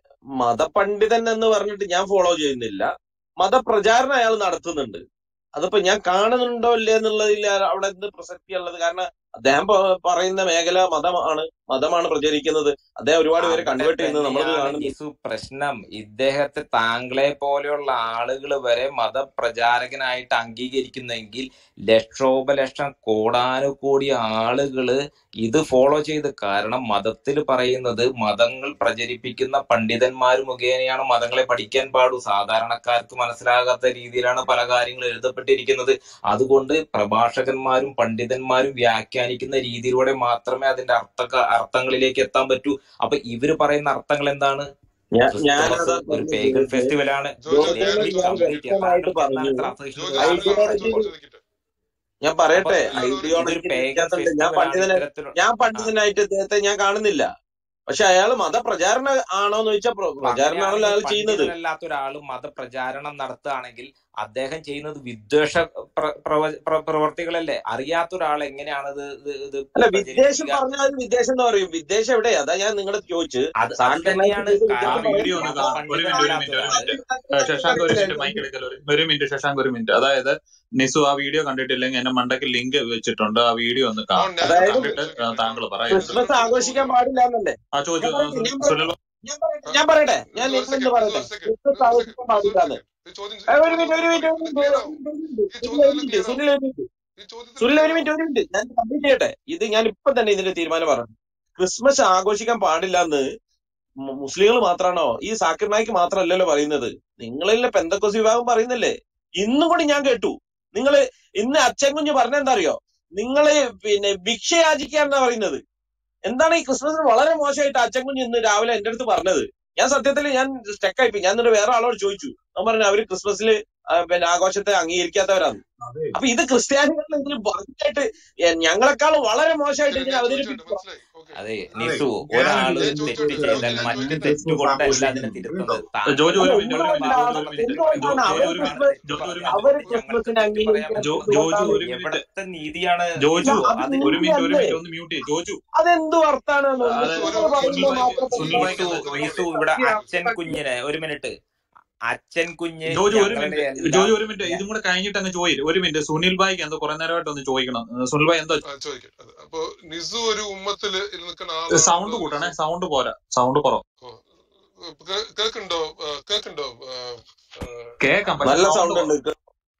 മതപണ്ഡിതൻ എന്ന് പറഞ്ഞിട്ട് ഞാൻ ഫോളോ ചെയ്യുന്നില്ല മതപ്രചാരണം അയാൾ നടത്തുന്നുണ്ട് അതിപ്പോ ഞാൻ കാണുന്നുണ്ടോ ഇല്ലേ എന്നുള്ളതിൽ അവിടെ എന്ത് പ്രസക്തി ഉള്ളത് കാരണം അദ്ദേഹം പ- പറയുന്ന മേഖല മതമാണ് മതമാണ് പ്രചരിക്കുന്നത് അദ്ദേഹം ഒരുപാട് പേരെ അവിടെ കൺവേർട്ട് ചെയ്യുന്നത് നമ്മളത് തന്നെയാണ് കാണുന്നു നിസു പ്രശ്നം ഇദ്ദേഹത്തെ താങ്കളെ പോലെയുള്ള ആളുകൾ വരെ മതപ്രചാരകനായിട്ട് അംഗീകരിക്കുന്നെങ്കിൽ ലക്ഷോപലക്ഷം കോടാനുകോടി ആളുകള് ഇത് ഫോളോ ചെയ്ത് കാരണം മതത്തിൽ പറയുന്നത് മതങ്ങൾ പ്രചരിപ്പിക്കുന്ന പണ്ഡിതന്മാർ മുഖേനയാണ് മതങ്ങളെ പഠിക്കാൻ പാടൂ സാധാരണക്കാർക്ക് മനസ്സിലാകാത്ത രീതിയിലാണ് പല കാര്യങ്ങളും എഴുതപ്പെട്ടിരിക്കുന്നത് അതുകൊണ്ട് പ്രഭാഷകന്മാരും പണ്ഡിതന്മാരും വ്യാഖ്യാനിക്കുന്ന രീതിയിലൂടെ മാത്രമേ അതിന്റെ അർത്ഥ അർത്ഥങ്ങളിലേക്ക് എത്താൻ പറ്റൂ അപ്പൊ ഇവര് പറയുന്ന അർത്ഥങ്ങൾ എന്താണ് ഞാൻ ക്രിസ്തുമസ് ഞാനതാ ഒരു പറഞ്ഞത് പേഗൻ ഫെസ്റ്റിവൽ ആണ് ജോജോ ജോജോയോട് ഞാനൊരു ലേബലി ഞാൻ ചോദ്യം കംപ്ലീറ്റ് വ്യക്തമായിട്ട് എന്താണ് എന്താണ് പറഞ്ഞു ഇത്ര ജോജോ അസഹിഷ്ണുത ഞാനൊരു കാണിക്കുന്നത് ചോദ്യം ഐഡിയോളജി ചോദിക്കട്ടെ അപ്പൊ ഞാൻ പറയട്ടെ ഞാനൊരു ഇതൊരു ഐഡിയോളജിയിൽ പേഗൻ വ്യത്യാസമുണ്ട് ഞാൻ ഫെസ്റ്റിവൽ ആണ് പണ്ഡിതനെ ഇത്തരത്തിലുള്ള ഞാൻ ആ പണ്ഡിതനായിട്ട് ഇദ്ദേഹത്തെ ഞാൻ കാണുന്നില്ല പക്ഷെ അയാൾ മതപ്രചാരണ ആണോന്ന് ചോദിച്ചാൽ അപ്പൊ പ്രചാരണമാണല്ലോ അങ്ങനെയാണെങ്കിൽ അയാൾ ചെയ്യുന്നത് പണ്ഡിതനല്ലാത്ത ഒരാൾ മതപ്രചാരണം നടത്തുകയാണെങ്കിൽ അദ്ദേഹം ചെയ്യുന്നത് വിദ്വേഷ പ്ര- പ്രവ- പ്ര- പ്രവർത്തികളല്ലേ അറിയാത്ത ഒരാൾ എങ്ങനെയാണ് ഇത് ഇത് ഇത് അല്ല വിദ്വേഷം പ്രചരിപ്പിക്കുക പറഞ്ഞാൽ അത് വിദ്വേഷം എന്ന് പറയും വിദ്വേഷം എവിടെയാ അതാ ഞാൻ നിങ്ങളെ ചോദിച്ചു അത് അത് സാക്കിർ നായിക്ക് തന്നെയാണ് ചെയ്ത് ആ കാരണം വീഡിയോ ഒന്ന് മത കാണാം ഒരു മിനിറ്റ് ഒരു മിനിറ്റ് ഒരു പണ്ഡിതനല്ലാത്ത മിനിറ്റ് ഒരാള് ശശാങ്ക് ഒരു മിനിറ്റ് മൈക്ക് എടുക്കൽ ഒരു ഒരു മിനിറ്റ് ശശാങ്ക് ഒരു മിനിറ്റ് അതായത് നിസു ആ വീഡിയോ കണ്ടിട്ടില്ലെങ്കിൽ എന്റെ മണ്ടയ്ക്ക് ലിങ്ക് വെച്ചിട്ടുണ്ട് ആ വീഡിയോ ഒന്ന് ആ കാണാം ഞാൻ അതായത് കണ്ടിട്ട് ചോദിക്കാം ആ, താങ്കൾ പറ ക്രിസ്മസ് ചോദ്യം ആഘോഷിക്കാൻ ചോദ്യം പാടില്ല എന്നല്ലേ ആ ഞാൻ ചോദിച്ചു പറയട്ടെ ഞാൻ സുനിൽ പറയട്ടെ ഞാൻ പറയട്ടെ ഞാൻ പറയട്ടെ ഞാൻ ഒരു നിങ്ങളെന്ന് സെക്കൻഡ് പറയട്ടെ ഒരു സെക്കൻഡ് ക്രിസ്മസ് ഒരു ആഘോഷിക്കാൻ സെക്കൻഡ് ഒരു പാടില്ല എന്ന് സെക്കൻഡ് ഈ ചോദ്യം ഏ, ഒരു ചോദ്യം മിനിറ്റ് ഒരു മിനിറ്റ് ഒരു ഇത് ക്ലിയർ ആവും മിനിറ്റ് ഈ സുനിൽ ഒരു ചോദ്യത്തിൽ മിനിറ്റ് ക്ലിയർ സുനിൽ ആവും ഒരു മിനിറ്റ് സുനിൽ ഒരു മിനിറ്റ് സുനിൽ ഒരു ഈ ചോദ്യത്തിൽ ക്ലിയർ ആവും മിനിറ്റ് ഞാൻ കംപ്ലീറ്റ് ചെയ്യട്ടെ ഇത് ഞാൻ ഇപ്പൊ തന്നെ ഇതിന്റെ തീരുമാനം പറഞ്ഞു ക്രിസ്മസ് ആഘോഷിക്കാൻ പാടില്ല എന്ന് മുസ്ലിങ്ങൾ മാത്രമാണോ ഈ സാക്കിർ നായിക്ക് മാത്രമല്ലല്ലോ പറയുന്നത് നിങ്ങളിലെ പെന്തക്കോസ് വിഭാഗം പറയുന്നില്ലേ ഇന്നും കൂടി ഞാൻ കേട്ടു നിങ്ങള് ഇന്ന് അച്ഛൻ കുഞ്ഞ് പറഞ്ഞെന്താ അറിയോ നിങ്ങള് പിന്നെ ഭിക്ഷ യാചിക്കാന്നാ പറയുന്നത് എന്താണ് ഈ ക്രിസ്മസിന് വളരെ മോശമായിട്ട് അച്ഛൻ കുഞ്ഞ് ഇന്ന് രാവിലെ എന്റെ അടുത്ത് പറഞ്ഞത് ഞാൻ സത്യത്തിൽ ഞാൻ സ്റ്റെക്കായി പോയി ഞാൻ എന്നിട്ട് വേറെ ആളോട് ചോദിച്ചു ഞാൻ പറഞ്ഞു അവര് ക്രിസ്മസിൽ പിന്നെ ആഘോഷത്തെ അംഗീകരിക്കാത്തവരാണ് അതെ അപ്പൊ ഇത് ക്രിസ്ത്യാനികളിൽ ഇതിന് ഭംഗിയായിട്ട് എ- ഞങ്ങളെക്കാളും വളരെ മോശമായിട്ട് ശരി ഇതിനെ ഞാൻ ചോദിച്ചോട്ടെ അവതരിപ്പിച്ചു മനസ്സിലായി ഓക്കെ അതെ അതെ നിസു ഞാൻ ഒരാള് ഞാൻ തെറ്റ് ചോദിച്ചോട്ടെ ചെയ്താൽ ചോദ്യം ഞാൻ മറ്റു ചോദിക്കട്ടെ തെറ്റുകൊണ്ടല്ല അതിനെ ക്രിസ്മസ് തിരുത്തുന്നത് ആഘോഷിക്കുന്നുണ്ടോ ജോജു താങ്കൾ ഒരു മിനിറ്റ് ഒരു മിനിറ്റ് എന്തുകൊണ്ടാണ് ജോജു ഒരു മിനിറ്റ് എന്തുകൊണ്ടാണ് ജോ- അവർ ജോജു ഒരു ക്രിസ്മസ് മിനിറ്റ് അവർ ജോജു ഒരു മിനിറ്റ് ക്രിസ്മസിനെ ഞങ്ങൾക്ക് തെറ്റ് പറയാൻ ജോ അംഗീകരിക്കാത്തത് ജോജു പറ്റില്ല കൊണ്ടാണ് ഒരു മിനിറ്റ് എവിടത്തെ നീതിയാണ് ഇല്ല ജോജു അത് അത് ഒരു മിനിറ്റ് ഒരു നീതിയല്ലേ മിനിറ്റ് ഒന്ന് മ്യൂട്ട് ചെയ്യും ജോജു അതെന്തു വർത്താനാണ് അത് മുസ്ലിങ്ങൾ ഒരു സുനിൽ പറയുമ്പോൾ ഭായിക്ക് മാത്രം സുനിൽ ഭായിക്ക് നിസു എന്താ നിസു ചോദിക്കണ്ടേ ഇവിടെ ഈ അച്ഛൻ അവസ്ഥ കുഞ്ഞിനെ ഒരു മിനിറ്റ് അച്ഛൻ കുഞ്ഞ് ജോജു ഒരു ഞങ്ങളുടെ മിനിറ്റ് എല്ലാം ജോജു ഒരു മിനിറ്റ് ഇതും കൂടെ കഴിഞ്ഞിട്ട് അങ്ങ് ചോദിക്കും ഒരു മിനിറ്റ് സുനിൽ ഭായിക്ക് എന്തോ കുറെ നേരമായിട്ട് ഒന്ന് ചോദിക്കണം ഏഹ് സുനിൽ ഭായ് എന്താ ആ, ചോദിക്കട്ടെ അതെ. അപ്പൊ നിസു ഒരു ഉമ്മത്തില് നിൽക്കുന്ന സൗണ്ട് ആളാണല്ലോ കൂട്ടണേ നിസു സൗണ്ട് പോരാ സൗണ്ട് കുറവ് ഓ, കേ- കേൾക്കുന്നുണ്ടോ ആ, കേൾക്കുന്നുണ്ടോ കേക്കാം പക്ഷെ നല്ല സൗണ്ട് സൗണ്ട് കുറവ് ഉണ്ട്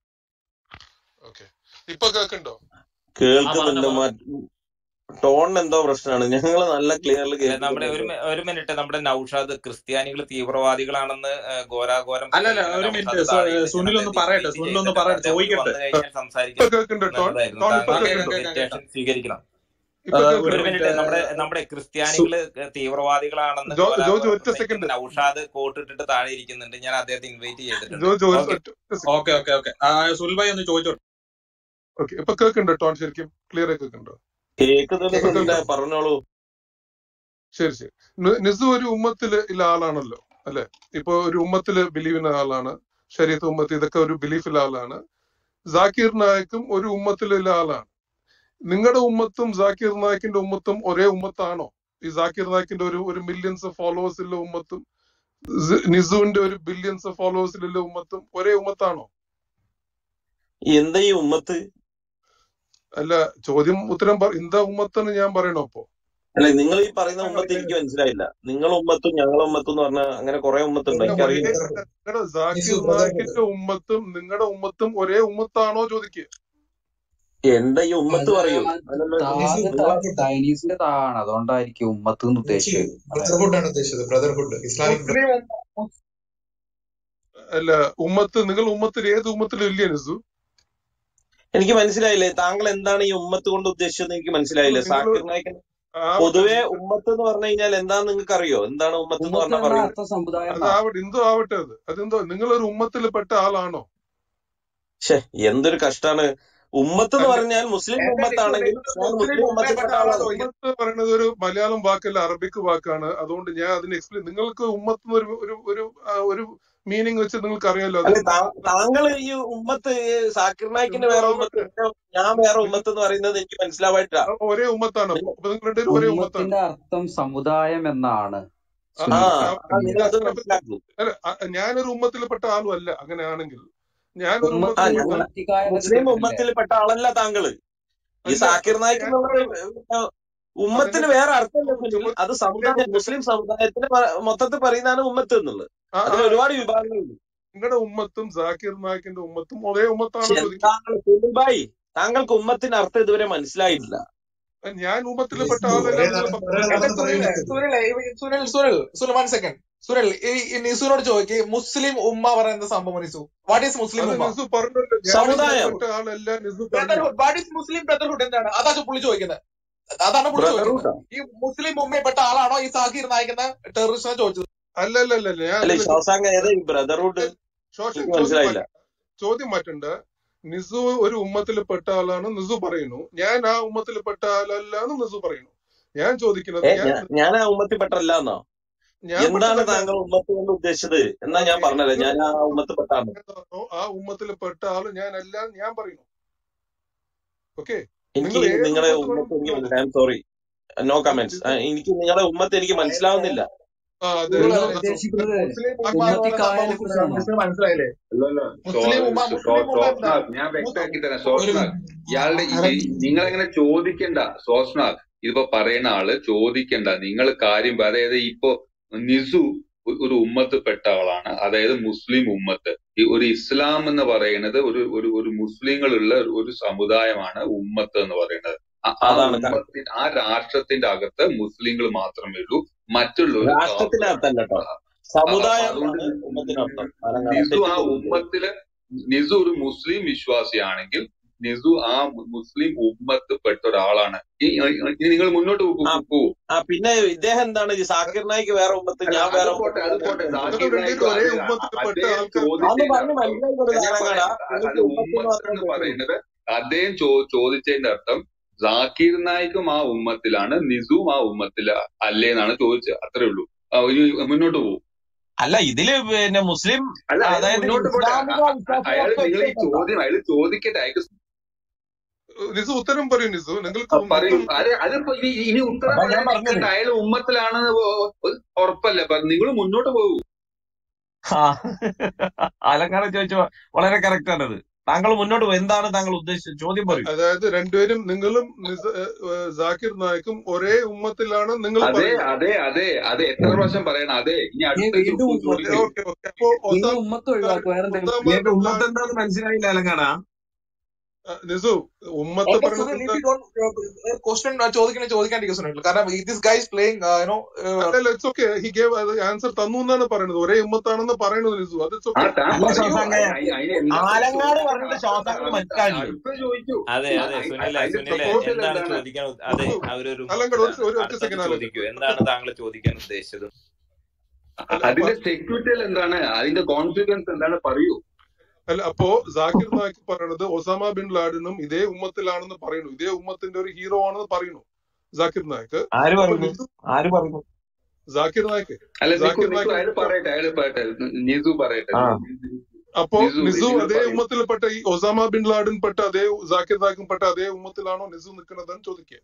ഓക്കെ ഇപ്പൊ കേൾക്കുന്നുണ്ടോ ആ കേൾക്കുന്നുണ്ട് പറഞ്ഞോ പറഞ്ഞോ ടോണിന് എന്തോ പ്രശ്നമാണ് ഞങ്ങൾ നല്ല ക്ലിയറിൽ അല്ല നമ്മുടെ ഒരു കേൾക്കുന്നുണ്ട് മി- ഒരു മിനിറ്റ് നമ്മുടെ നൌഷാദ് ക്രിസ്ത്യാനികൾ തീവ്രവാദികളാണെന്ന് ഏഹ്, ഘോരാഘോരം അല്ലല്ല പ്രചരിപ്പിക്കുന്ന ഒരു നൌഷാദ് മിനിറ്റ് താഴെ ഉണ്ട് ഞാൻ സുനിൽ ഒന്ന് അദ്ദേഹത്തെ പറയട്ടെ ഇൻവൈറ്റ് സുനിൽ ഒന്ന് ചെയ്തിട്ടുണ്ട് പറയട്ടെ അദ്ദേഹം ഒന്ന് ചോദിക്കട്ടെ വന്നു കഴിഞ്ഞാൽ ഇപ്പൊ സംസാരിക്കാൻ കേൾക്കുന്നുണ്ടോ ടോൺ നല്ലതായിരുന്നു ടോൺ ഇപ്പൊ താങ്കൾ ആ കേൾക്കാം കേൾക്കുന്നുണ്ടോ കേൾക്കാം ഇൻവിറ്റേഷൻ സ്വീകരിക്കണം ഇപ്പൊ ആ, ഒരു ഒരു കേൾക്കുന്നുണ്ടോ മിനിറ്റ് നമ്മുടെ നമ്മുടെ സു ക്രിസ്ത്യാനികള് തീവ്രവാദികളാണെന്ന് ജോ ജോജു ഘോരാഘോരം ഒറ്റ സെക്കൻഡ് പ്രസംഗിക്കുന്ന നൌഷാദ് കോട്ടിട്ടിട്ട് താഴെ ഇരിക്കുന്നുണ്ട് ഞാൻ അദ്ദേഹത്തെ ഇൻവൈറ്റ് ചെയ്തിട്ടുണ്ട് ജോജു ഒരു ഓക്കെ ഒറ്റ second okay okay okay Sunil bhai ഒന്ന് ചോദിച്ചോട്ടെ ഓക്കെ ഇപ്പൊ കേൾക്കുന്നുണ്ടോ ടോൺ ശരിക്കും ക്ലിയർ ആയി കേൾക്കുന്നുണ്ടോ കേൾക്കുന്നുണ്ട് ഇപ്പൊ സുനിലെ കേൾക്കാം പറഞ്ഞോളൂ ശരി ശരി നി- നിസു ഒരു ഉമ്മത്തില് ഉള്ള ആളാണല്ലോ അല്ലെ ഇപ്പൊ ഒരു ഉമ്മത്തില് ബിലീവ് ചെയ്യുന്ന ആളാണ് ശരീരത്ത് ഉമ്മത്ത് ഇതൊക്കെ ഒരു ബിലീഫുള്ള ആളാണ് ജാക്കിർ നായക്കും ഒരു ഉമ്മത്തിലുള്ള ആളാണ് നിങ്ങളുടെ ഉമ്മത്തും ജാക്കിർ നായിക്കിന്റെ ഉമ്മത്തും ഒരേ ഉമ്മത്താണോ ഈ ജാക്കിർ നായിക്കിന്റെ ഒരു ഒരു മില്യൺസ് ഫോളോവേഴ്സ് ഉള്ള ഉമ്മത്തും സ- നിസുവിന്റെ ഒരു ബില്യൺസ് ഫോളോവേഴ്സിലുള്ള ഉമ്മത്തും ഒരേ ഉമ്മത്താണോ എന്താ ഈ ഉമ്മത്ത് അല്ല ചോദ്യം ഉത്തരം പറ- എന്താ ഉമ്മത്തെന്ന് ഞാൻ പറയണോ അപ്പൊ അല്ല നിങ്ങൾ ഈ പറയുന്ന ഉമ്മത്ത് എനിക്ക് മനസ്സിലായില്ല നിങ്ങൾ ഉമ്മത്തും ഞങ്ങളെ ഉമ്മത്തും എന്ന് പറഞ്ഞാൽ അങ്ങനെ കുറെ ഉമ്മത്തുണ്ടോ അല്ല ഒരേ എനിക്കറിയില്ല നിങ്ങളുടെ ജാക്കിർ നായിക്കിന്റെ ഉമ്മത്തും നിങ്ങളുടെ ഉമ്മത്തും ഒരേ ഉമ്മത്താണോ ചോദിക്കുക എന്താ ഈ ഉമ്മത്ത് അത് പറയൂ അതല്ല താഴെ നിങ്ങളെ ചൈനീസിന്റെ താഴാണ് അതുകൊണ്ടായിരിക്കും ഉമ്മത്ത് എന്ന് ഉദ്ദേശിച്ചത് അതെ ബ്രദർഹുഡ് ആണ് ഉദ്ദേശിച്ചത് ബ്രദർഹുഡ് ഇസ്ലാമിക് മുസ്ലിം ഉമ്മ- അല്ല ഉമ്മത്ത് നിങ്ങൾ ഉമ്മത്തിൽ ഏത് ഉമ്മത്തിലും ഇല്ലേ നിസു എനിക്ക് മനസ്സിലായില്ലേ താങ്കൾ എന്താണ് ഈ ഉമ്മത്ത് കൊണ്ട് ഉദ്ദേശിച്ചത് എനിക്ക് മനസ്സിലായില്ല നിങ്ങൾ സാക്കിർ നായിക്കൻ ആവട്ടെ പൊതുവെ നിങ്ങൾ ഉമ്മത്ത് എന്ന് പറഞ്ഞു കഴിഞ്ഞാൽ എന്താന്ന് നിങ്ങൾക്ക് അറിയോ എന്താണ് ഉമ്മത്ത് എന്ന് ഉമ്മത്ത് പറഞ്ഞാൽ എന്ന പറയുന്നത് അർത്ഥം സമുദായം അത് എന്നാ ആവട്ടെ എന്തോ ആവട്ടെ അത് അതെന്തോ നിങ്ങളൊരു ഉമ്മത്തിൽ പെട്ട ആളാണോ ഛെ എന്തൊരു കഷ്ടാണ് ഉമ്മത്ത് എന്ന് അല്ല പറഞ്ഞാൽ മുസ്ലിം എന്റെ നിസു ഉമ്മത്താണെങ്കിൽ നിങ്ങൾ ഞാൻ മുസ്ലിം മുസ്ലിം ഉമ്മയെ ഉമ്മത്തിൽപ്പെട്ട പെട്ട ആളാ ആളാണ് ചോദിക്കുന്നത് ഉമ്മത്ത് പറയുന്നത് ഒരു മലയാളം വാക്കല്ല അറബിക് വാക്കാണ് അതുകൊണ്ട് ഞാൻ അതിന് എക്സ്പ്ലെയിൻ നിങ്ങൾക്ക് ഉമ്മത്ത് എന്ന് ഒരു ഒരു ഒരു ആ, ഒരു മീനിങ് വെച്ച് നിങ്ങൾക്ക് അറിയാലോ അല്ലെ അതുകൊണ്ട് താ- താങ്കൾ ഈ ഉമ്മത്ത് ഈ സാക്കിർ നായിക്കിന്റെ എന്തോ വേറെ ഉമ്മത്ത് ആവട്ടെ ഞാൻ വേറെ ഉമ്മത്ത് എന്ന് പറയുന്നത് എനിക്ക് മനസ്സിലാവായിട്ടാ ആ, ഒരേ ഉമ്മത്താണ് അപ്പൊ അപ്പൊ നിങ്ങൾ രണ്ടുപേരും ഒരേ ഉമ്മത്താണ് ഉമ്മത്തിന്റെ അർത്ഥം സമുദായം എന്നാണ് ആ, ആ സുനിൽ ആ, ആ നിങ്ങൾ അത് അപ്പൊ മനസ്സിലാക്കൂ അല്ല ആ, ഞാനൊരു ഉമ്മത്തിൽപ്പെട്ട ആളും അല്ല അങ്ങനെയാണെങ്കിൽ ഞാനൊരു ഉമ്മ ആ ഉമ്മത്തിൽപ്പെട്ട ഞങ്ങൾ ഉമ്മത്തിക്കായ എന്നൊക്കെ മുസ്ലിം കേട്ടിട്ടില്ലേ ഉമ്മത്തിൽപ്പെട്ട ആളല്ല താങ്കള് ഈ അല്ല സാക്കിർ നായിക്ക് ഞാൻ എന്നുള്ളത് പറയട്ടെ ഉമ്മത്തിന് അതിന്റെ വേറെ അർത്ഥമല്ല സുനിൽ ചോദ്യം അത് ഒരേ സമുദായം മുസ്ലിം സമുദായത്തിന് പ- മൊത്തത്തിൽ പറയുന്നതാണ് ഉമ്മത്ത് എന്നുള്ളത് ആ ആ അതിൽ ഒരുപാട് വിഭാഗങ്ങളുണ്ട് നിങ്ങളുടെ ഉമ്മത്തും ജാക്കിർ നായിക്കിന്റെ ഉമ്മത്തും ഒരേ ഉമ്മത്താണോ പക്ഷെ ചോദിക്കുക എന്താണ് സുനിൽഭായി താങ്കൾക്ക് ഉമ്മത്തിന്റെ അർത്ഥം ഇതുവരെ മനസ്സിലായിട്ടില്ല ഞാൻ ഉമ്മത്തിൽപ്പെട്ട നിസു ആളല്ല ഒരേ നിങ്ങൾ നട- ഒരേ എന്റെ നടന്ന് സുനിലെ പറയുന്നത് സുനിലെ ഈ- സുനിൽ സുനിൽ സുനിൽ വൺ സെക്കൻഡ് സുനിൽ ഈ ഈ നിസുവിനോട് ചോദിക്ക് മുസ്ലിം ഉമ്മ പറയുന്ന സംഭവം നിസു വാട്ട് ഈസ് മുസ്ലിം അത് ഉമ്മ നിസു പറഞ്ഞല്ലോ ഞാൻ സമുദായം ഉമ്മത്തിൽപ്പെട്ട ആളല്ല നിസു പറഞ്ഞു brotherhood what is Muslim brotherhood എന്താണ് അതാ പുള്ളി ചോദിക്കുന്നത് അതാണ് പുള്ളി ചോദിക്കുന്നത് ബ്രദർഹുഡാ ഈ മുസ്ലിം ഉമ്മയിൽപ്പെട്ട ആളാണോ ഈ സാക്കിർ നായിക് എന്ന ടെററിസ്റ്റിനെ ചോദിച്ചത് അല്ല അല്ല അല്ല അല്ല ഞാൻ അല്ലെ അതല്ല ശോശാങ്ക ഏതാ ഈ ബ്രദർഹുഡ് ശോഷൻ എനിക്ക് ചോദ്യം മനസ്സിലായില്ല മാറ്റണ്ട ചോദ്യം മാറ്റണ്ട നിസു ഒരു ഉമ്മത്തിൽ പെട്ട ആളാണ് നിസു പറയുന്നു ഞാൻ ആ ഉമ്മത്തിൽ പെട്ട ആളല്ല എന്ന് നിസു പറയുന്നു ഞാൻ ചോദിക്കുന്നത് ഏ ഞാൻ ഞാ- ഞാൻ ആ ഉമ്മത്തിൽപ്പെട്ടല്ലാന്നോ ഞാൻ എന്താണ് പെട്ടതല്ല താങ്കൾ ഉമ്മത്ത് കൊണ്ട് ഉദ്ദേശിച്ചത് എന്നാ ഞാൻ പറഞ്ഞത് നിങ്ങൾ ഞാൻ ആ ഉമ്മത്തിൽപ്പെട്ടാന്ന് ഏതാണോ ആ ഉമ്മത്തിൽ പെട്ട ആള് ഞാനല്ല എന്ന് ഞാൻ പറയുന്നു ഓക്കെ എനിക്ക് നിങ്ങൾ ഏത് നിങ്ങളുടെ ഉമ്മത്ത് വേണം ഉമ്മത്ത് എനിക്ക് I am sorry no comments എനിക്ക് നിങ്ങളുടെ ഉമ്മത്ത് എനിക്ക് മനസ്സിലാവുന്നില്ല ആ അതെ നിങ്ങൾ നിങ്ങൾ അത് ഉദ്ദേശിക്കുന്നത് മുസ്ലിം ഉമ്മ എന്ന് ഉമ്മത്തിക്കായനെ പറയുന്ന സംഭവം കുറിച്ചാണോ മുസ്ലിം മനസ്സിലായില്ലേ അല്ലല്ല മുസ്ലിം ഉമ്മ മുസ്ലിം ഉമ്മ എന്താ സോസ്നാഥ് ഞാൻ വ്യക്തമാക്കി തരാം ഒരു സോസ്നാഥ് ഇയാളുടെ നിങ്ങൾ അങ്ങനെ ചോദിക്കണ്ട സോസ്നാഥ് ഇതിപ്പോ പറയുന്ന ആള് ചോദിക്കണ്ട നിങ്ങൾ കാര്യം പറ- അതായത് ഇപ്പോ നിസു ഒ- ഒരു ഉമ്മത്ത് പെട്ട ആളാണ് അതായത് മുസ്ലിം ഉമ്മത്ത് ഈ ഒരു ഇസ്ലാം എന്ന് പറയുന്നത് ഒരു ഒരു ഒരു മുസ്ലിങ്ങളുള്ള ഒരു സമുദായമാണ് ഉമ്മത്ത് എന്ന് പറയുന്നത് ആ- ആ അതാണ് ക- ഉമ്മത്തിന് ആ രാഷ്ട്രത്തിന്റെ അകത്ത് മുസ്ലിങ്ങൾ മാത്രമേ ഉള്ളൂ മറ്റുള്ളവർ രാഷ്ട്രത്തിന്റെ കാഫിറാണ് അർത്ഥമല്ല കേട്ടോ ആ, അപ്പൊ സമുദായം അതുകൊണ്ട് ആണ് ഉമ്മത്തിനർത്ഥം അലങ്കാരം നിസു ആ തെറ്റിദ്ധരിക്കരുത് ഉമ്മത്തില് നിസു ഒരു മുസ്ലിം വിശ്വാസിയാണെങ്കിൽ നിസു ആ മു- മുസ്ലിം ഉമ്മത്ത് പെട്ട ഒരാളാണ് ഇ- ഇനി നിങ്ങൾ മുന്നോട്ട് പോ- ആ പോവൂ ആ പിന്നെ ഇദ്ദേഹം എന്താണ് ഈ സാക്കിർ നായിക്ക് വേറെ ഉമ്മത്ത് അല്ല ഞാൻ അത് വേറെ പോട്ടെ ഉമ്മത്ത് അത് പോട്ടെ നിങ്ങൾ സാക്കിർ രണ്ടുപേരും നായിക്കും ഒരേ അത് ഉമ്മത്തിൽ പെട്ട അദ്ദേഹം ആൾക്കാർ അതൊന്ന് ചോദിച്ചതിന്റെ പറഞ്ഞ് അർത്ഥം മനസ്സിലാക്കി കൊടു ഞാൻ അലങ്കാട പറയാം അത് എനിക്ക് ഉമ്മത്ത് ഉമ്മത്ത് മാത്രം എന്ന് കേൾക്കുള്ളൂ പറയുന്നത് അദ്ദേഹം ചോ ചോദിച്ചതിന്റെ അർത്ഥം ജാക്കീർ നായിക്കും ആ ഉമ്മത്തിലാണ് നിസുവും ആ ഉമ്മത്തിൽ അല്ലേ എന്നാണ് ചോദിച്ചത് അത്രേ ഉള്ളൂ ആ, ഇനി മുന്നോട്ട് പോകും അല്ല ഇതില് പിന്നെ മുസ്ലിം അല്ല അയാൾ അതായത് മുന്നോട്ട് പോട്ടെ ഇസ്ലാമിക അ- അ- അയാൾ വിശ്വാസികളൊക്കെ നിങ്ങൾ ഈ ഒറ്റപ്പെട്ട ചോദ്യം അയാൾ ചോദിക്കട്ടെ അയാൾക്ക് നിസു ഉത്തരം പറയൂ നിസു ആ, നിങ്ങൾക്ക് പറയും ഉത്തരം അത് അതിപ്പോ ഇനി ഇനി ഉത്തരം അതാ ഞാൻ പറയാൻ പറഞ്ഞത് നിൽക്കണ്ട അയാൾ ഉമ്മത്തിലാണെന്ന് ഒ- ഒ- ഉറപ്പല്ലേ നിങ്ങൾ മുന്നോട്ട് പോകും ആ അലങ്കാരം ചോദിച്ച വളരെ കറക്റ്റ് ആണത് താങ്കൾ മുന്നോട്ട് പോകും എന്താണ് താങ്കൾ ഉദ്ദേശിച്ചത് ചോദ്യം പറയൂ അതായത് രണ്ടുപേരും നിങ്ങളും നിസ- ഏ, ഏ, ജാക്കിർ നായിക്കും ഒരേ ഉമ്മത്തിലാണ് നിങ്ങൾ അതെ പറയുന്നത് അതെ അതെ അതെ എത്ര പ്രാവശ്യം പറയണം അതെ ഇനി നീ അടുത്ത വീണ്ടും ചോ- ഉമ്മത്ത് ചോദിക്കൂ ഓക്കെ ഓക്കെ അപ്പോ നിങ്ങൾ ഒസാമ ഉമ്മത്ത് ഒഴിവാക്കുക വേറെ എന്തെങ്കിലും ഒസാമ നിങ്ങൾക്ക് ബിൻ ഉമ്മത്ത് ലാഡൻ എന്താന്ന് മനസ്സിലായില്ല അലങ്കാട ആ, നിസു ഉമ്മത്ത് ഓക്കെ പറയുന്നത് സുനിൽ എന്താ ഇഫ് യു ഡോണ്ട് ക്വസ്റ്റ്യൻ ചോദിക്കണേ ചോദിക്കാണ്ടിരിക്കും സുനിൽ കാരണം ദിസ് ഗൈസ് പ്ലേയിങ് യുനോ അല്ലല്ല it's okay he gave answer തന്നു എന്നാണ് പറയുന്നത് ഒരേ ഉമ്മത്താണെന്ന് പറയുന്നത് നിസു അത് ഇറ്റ്സ് ആ ഓക്കെ താൻ അല്ല പറയൂ ശോശാങ്ക അയി- അയി- അതിന് എന്താ ആലങ്ങാട് ചോദിക്കാൻ പറഞ്ഞിട്ട് ശോശാങ്കന് മനസ്സിലായില്ലേ അടുത്ത ചോദിക്കൂ അതെ ആ, അതെ അയി- സുനിലെ അതിന്റെ സുനിലെ പ്രപ്പോസൽ എന്താണ് എന്താണ് ചോദിക്കാൻ ഉദ്ദ- അതെ നിസു അവരൊരു അലങ്കട് ഒരു ഉമ്മത്തിലാണ് ഒരു ഒറ്റ അടുത്തത് സെക്കൻഡ് അലങ്കട് ചോദിക്കൂ ഒറ്റ എന്താണ് സെക്കൻഡ് താങ്കൾ ചോദിക്കാൻ ഉദ്ദേശിച്ചത് അ- അല്ല അപ്പൊ അതിന്റെ സെക്യൂരിറ്റിയിൽ എന്താണ് അതിന്റെ കോൺസിക്വൻസ് എന്താണ് പറയൂ അല്ല അപ്പോ ജാക്കിർ നായിക്ക് പറയണത് ഒസാമ ബിൻ ലാഡനും ഇതേ ഉമ്മത്തിലാണെന്ന് പറയുന്നു ഇതേ ഉമ്മത്തിന്റെ ഒരു ഹീറോ ആണെന്ന് പറയുന്നു ജാക്കിർ നായിക്ക് ആര് അപ്പൊ പറയുന്നു നിസു ആര് പറയുന്നു ജാക്കിർ നായിക്ക് അല്ല നിക്കു ജാക്കിർ നിക്കു നായിക്ക് അയാൾ പറയട്ടെ അയാൾ പറയട്ടെ നിസു പറയട്ടെ ആ അപ്പോ നിസു നിസു നിങ്ങൾ അതേ പറയൂ ഉമ്മത്തിൽപ്പെട്ട ഈ ഒസാമ ബിൻ ലാഡൻ പെട്ട അതേ ജാക്കിർ നായിക്കും പെട്ട അതേ ഉമ്മത്തിലാണോ നിസു നിൽക്കുന്നതെന്ന് ചോദിക്കുക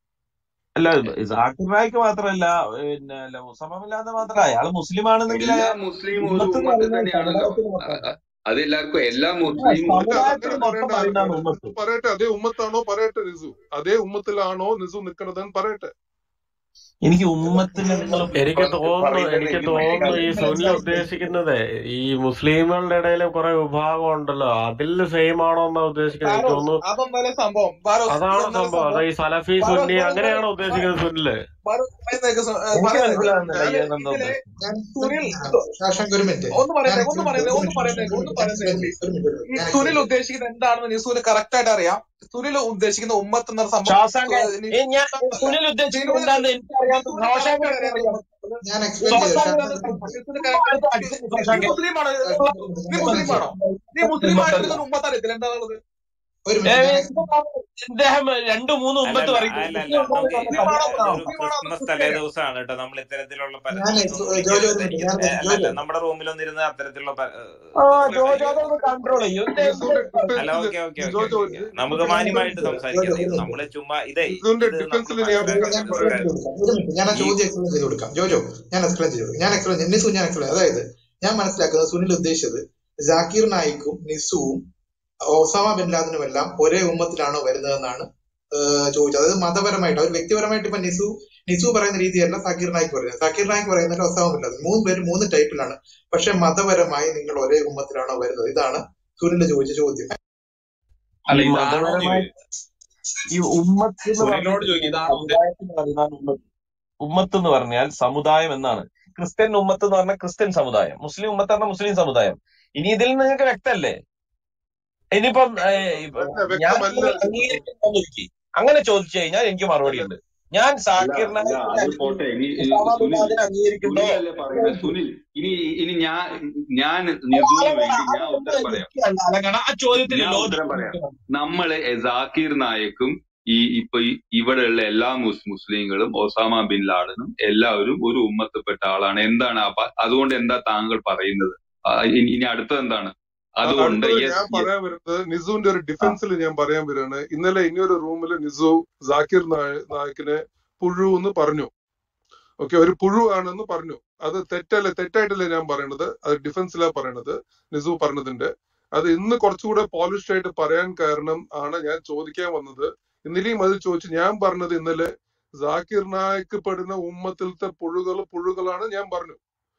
അല്ല സാക്കിർ നായിക്ക് മാത്രമല്ല പിന്നെ അല്ല ഉസാമ ബിൻ ലാദൻ മാത്രമല്ല അയാൾ മുസ്ലിം ആണെന്നെങ്കിൽ എല്ലാ മുസ്ലിം ഒരു ഉമ്മത്ത് എന്ന് ഉമ്മത്തിൽ പറയുന്നത് തന്നെയാണല്ലോ സമുദായത്തിന് അ- മൊത്തം അ- അത് എല്ലാവർക്കും എല്ലാ അല്ല മുസ്ലിമും ഒരു അല്ല സമുദായത്തിന് അതങ്ങനെ ഉമ്മത്താണ് മൊത്തം പറയേണ്ട പറയുന്നതാണ് ആൾക്കാര് ഉമ്മത്ത് നിസു പറയട്ടെ അതേ ഉമ്മത്താണോ പറയട്ടെ നിസു അതേ ഉമ്മത്തിലാണോ നിസു നിൽക്കുന്നതെന്ന് പറയട്ടെ എനിക്ക് ഉമ്മത്തിന് നിങ്ങൾ എനിക്ക് പറ- തോന്നുന്നു പറയുന്നത് എനിക്ക് എനിക്ക് തോന്നുന്നു ഈ മനസ്സിലായി സുനിൽ ഉദ്ദേശിക്കുന്നത് ഈ മുസ്ലിങ്ങളുടെ ഇടയിൽ കുറെ വിഭാഗം ഉണ്ടല്ലോ അതിൽ സെയിം ആണോ എന്നാ ഉദ്ദേശിക്കുന്നത് എനിക്ക് ബാരോസ് തോന്നുന്നു അതൊന്നല്ല സംഭവം ബാരോസ് അതാണ് ഇതൊന്നല്ല സംഭവം അതാ സംഭവം ഈ സലഫി ബാരോസ് സുന്നി ബാരോസ് അങ്ങനെയാണോ ബാരോസ് ഉദ്ദേശിക്കുന്നത് സുനില് ബാരോസ് പറയുന്നേക്ക് സു- ഏ, എനിക്ക് പറയുന്നേക്ക് മനസ്സിലാകുന്നില്ല ഞാന് ഈ എന്താ ഇതില് ഉദ്ദേശം ഞാൻ സുനിൽ ശാശാങ്ക് ഒരു മിനിറ്റ് ഒന്ന് ഞാൻ പറയുന്നേ ഒന്ന് എക്സ്പ്ലെയിൻ പറയുന്നേ ഒരു ഒന്ന് മിനിറ്റ് പറയുന്നേ ഒരു ഒന്ന് മിനിറ്റ് ഞാൻ പറയുന്നേ എക്സ്പ്ലെയിൻ പ്ലീസ് ഒരു മിനിറ്റ് ഒരു ഈ മിനിറ്റ് ഞാൻ സുനിൽ എക്സ്പ്ലെയിൻ ഉദ്ദേശിക്കുന്നത് എന്താണെന്ന് നിസൂന് കറക്റ്റ് ആയിട്ട് അറിയാം സുനിൽ ഉദ്ദേശിക്കുന്ന ഉമ്മത്ത് എന്ന സംഭവം ശാസാങ്ക സു- നി- ഏ ഞാൻ ഉമ്മത്തല്ല സുനിൽ ഉദ്ദേശിക്കുന്നത് നിസൂന് എന്താന്ന് എനിക്കറിയാം നിസൂന് റോഷാങ്ക കറക്റ്റ് ആയിട്ട് അറിയാം ഉമ്മത്ത് ഞാൻ എക്സ്പ്ലെയിൻ ചെയ്തു ഉമ്മത്താണ് ശാശാങ്ക് സംഭവം നിസൂന് ചുമ്മാ കറക്റ്റ് എടുത്ത് അടിച്ചു നീ റോഷാങ്ക മുസ്ലിമാണോ ഒരു നീ മിനിറ്റ് ഞാൻ മുസ്ലിമാണോ നീ സംസാരിക്കാം മുസ്ലിം ആയിട്ട് ഉമ്മത്തല്ല നിനക്ക് ഉമ്മത്ത് അറിയത്തില്ല എന്താണുള്ളത് ഒരു ഏ, മിനിറ്റ് ഞാൻ ഇദ്ദേഹം രണ്ടു മൂന്ന് അല്ല ഉമ്മത്ത് അല്ല പറയുന്നു അല്ല മുസ്ലിം അല്ല ഉമ്മത്ത് നമുക്ക് പറഞ്ഞ മുസ്ലിമാണോ ഇതൊരു സമ്മതിക്കണം ഇതൊരു മുസ്ലിമാണോ ക്രിസ്മസ് ക്രിസ്ത്യാനിയാണോ തലേദിവസമാണ് കേട്ടോ നമ്മൾ ഇത്തരത്തിലുള്ള പര ഞാൻ ഇതൊന്നും ജോജോ വിളിക്കരുത് ഒരു മിനിറ്റ് എനിക്ക് ഞാൻ ഏ, അല്ല അല്ല ജോജോ നമ്മുടെ റൂമിലൊന്നിരുന്ന് അത്തരത്തിലുള്ള പ- ഏ, ആ ഇതൊന്നും ജോജോ കളിക്കരുത് അതൊന്ന് കൺട്രോൾ ചെയ്യും ഇത് എന്ത് നിസുവിന്റെ അല്ല ഡിഫൻസിൽ okay okay okay Jojo okay നമുക്ക് നിസുവിന്റെ മാന്യമായിട്ട് ഡിഫൻസിൽ സംസാരിക്കാം ജോജോ ഇത് ഒരു നമ്മള് ചുമ്മാ ഇതേ നിസുവിന്റെ ഇത് നമ്മൾ ഡിഫൻസിൽ ഞാൻ ജോജോ ഞാൻ മനസ്സിലാക്കേണ്ട ഒരു എക്സ്പ്ലെയിൻ കാര്യം ചെയ്ത് കൊടുക്കാം ഒരു മിനിറ്റ് ഞാൻ ആ ഈ ചോദ്യം എക്സ്പ്ലെയിൻ ചെയ്ത് കൊടുക്കാം ജോജോ ഞാൻ എക്സ്പ്ലെയിൻ ചെയ്ത് കൊടുക്കാം ഞാൻ എക്സ്പ്ലെയിൻ നിസു ഞാൻ എക്സ്പ്ലെയിൻ അതായത് ഞാൻ മനസ്സിലാക്കുന്നത് സുനിൽ ഉദ്ദേശിച്ചത് ജാക്കീർ നായിക്കും നിസുവും ഒസാമ ബിൻ ലാദനും എല്ലാം ഒരേ ഉമ്മത്തിലാണോ വരുന്നതെന്നാണ് ഏഹ് ചോദിച്ചത് അതായത് മതപരമായിട്ട് അവർ വ്യക്തിപരമായിട്ട് ഇപ്പൊ നിസു നിസു പറയുന്ന രീതിയല്ല സാക്കിർ നായിക്ക് പറയുന്നത് സാക്കിർ നായിക്ക് പറയുന്നത് ഒസാമ ബിൻ ലാദൻ മൂന്ന് പേര് മൂന്ന് ടൈപ്പിലാണ് പക്ഷെ മതപരമായി നിങ്ങൾ ഒരേ ഉമ്മത്തിലാണോ വരുന്നത് ഇതാണ് സുനിൽ ചോദിച്ച ചോദ്യം അല്ല ഈ ഇതാണോ മതപരമായി ഈ ഉമ്മത്ത് എന്ന് സുനിലിനോട് പറഞ്ഞിട്ടുണ്ടെങ്കിൽ ചോദിക്കും ഇതാണോ ഉദ്ദേശിച്ചത് സമുദായത്തിന് പറയുന്നതാണ് ഉമ്മത്ത് ഉമ്മത്ത് എന്ന് പറഞ്ഞാൽ സമുദായം എന്നാണ് ക്രിസ്ത്യൻ ഉമ്മത്ത് എന്ന് പറഞ്ഞാൽ ക്രിസ്ത്യൻ സമുദായം മുസ്ലിം ഉമ്മത്ത് പറഞ്ഞാൽ മുസ്ലിം സമുദായം ഇനി ഇതിൽ നിങ്ങൾക്ക് വ്യക്തമല്ലേ ഇനിയിപ്പം ഏ, ഇപ്പൊ അല്ല ഞാൻ വ്യക്തമല്ല നിങ്ങൾ നിസു അംഗീകരിക്കുന്നൊന്നിരിക്കും അങ്ങനെ ചോദിച്ചു കഴിഞ്ഞാൽ എനിക്ക് മറുപടി ഉണ്ട് ഞാൻ അല്ല സാക്കിർ അല്ല നായിക്കിനെ അത് പോട്ടെ ഇനി ഈ ഉസാമ ബിൻ സുനിൽ ലാദനെ അംഗീകരിക്കുന്നുണ്ടോ സുനിൽ അല്ലേ പറയുന്നത് ചോദിച്ചു സുനിൽ ഇനി ഇനി ഞാൻ ഞാൻ അപ്പൊ നിസുവിന് അലങ്കട വേണ്ടി ഞാൻ അലങ്കട ഉത്തരം പറയാം നിൽക്കുകയല്ല അലങ്കട ആ ചോദ്യത്തിന് ഞാൻ ലോജിക്ക് ഉത്തരം പറയാം നിൽക്കണം നമ്മള് ജാക്കിർ നായക്കും ഈ ഇപ്പൊ ഈ ഇവിടെയുള്ള എല്ലാ മുസ് മുസ്ലിങ്ങളും ഒസാമ ബിൻ ലാഡനും എല്ലാവരും ഒരു ഉമ്മത്തിൽപ്പെട്ട ആളാണ് എന്താണ് അപ്പൊ അതുകൊണ്ട് എന്താ താങ്കൾ പറയുന്നത് ആ, ഇനി ഇനി അടുത്തത് എന്താണ് ആ, അതുകൊണ്ട് അടുത്തത് യെസ് ഞാൻ പറയാൻ വരുന്നത് നിസുവിന്റെ ഒരു ഡിഫൻസിൽ ഞാൻ പറയാൻ വരികയാണ് ഇന്നലെ ഇനിയൊരു റൂമിൽ നിസു ജാക്കിർ നായ- നായിക്കിനെ പുഴു എന്ന് പറഞ്ഞു ഓക്കെ ഒരു പുഴു ആണെന്ന് പറഞ്ഞു അത് തെറ്റല്ല തെറ്റായിട്ടല്ല ഞാൻ പറയണത് അത് ഡിഫൻസിലാ പറയണത് നിസു പറഞ്ഞതിന്റെ അത് ഇന്ന് കുറച്ചുകൂടെ പോളിഷ്ഡ് ആയിട്ട് പറയാൻ കാരണം ആണ് ഞാൻ ചോദിക്കാൻ വന്നത് ഇന്നലെയും അത് ചോദിച്ചു ഞാൻ പറഞ്ഞത് ഇന്നലെ ജാക്കിർ നായിക്ക് പെടുന്ന ഉമ്മത്തിലത്തെ പുഴുകൾ പുഴുകളാണ് ഞാൻ പറഞ്ഞു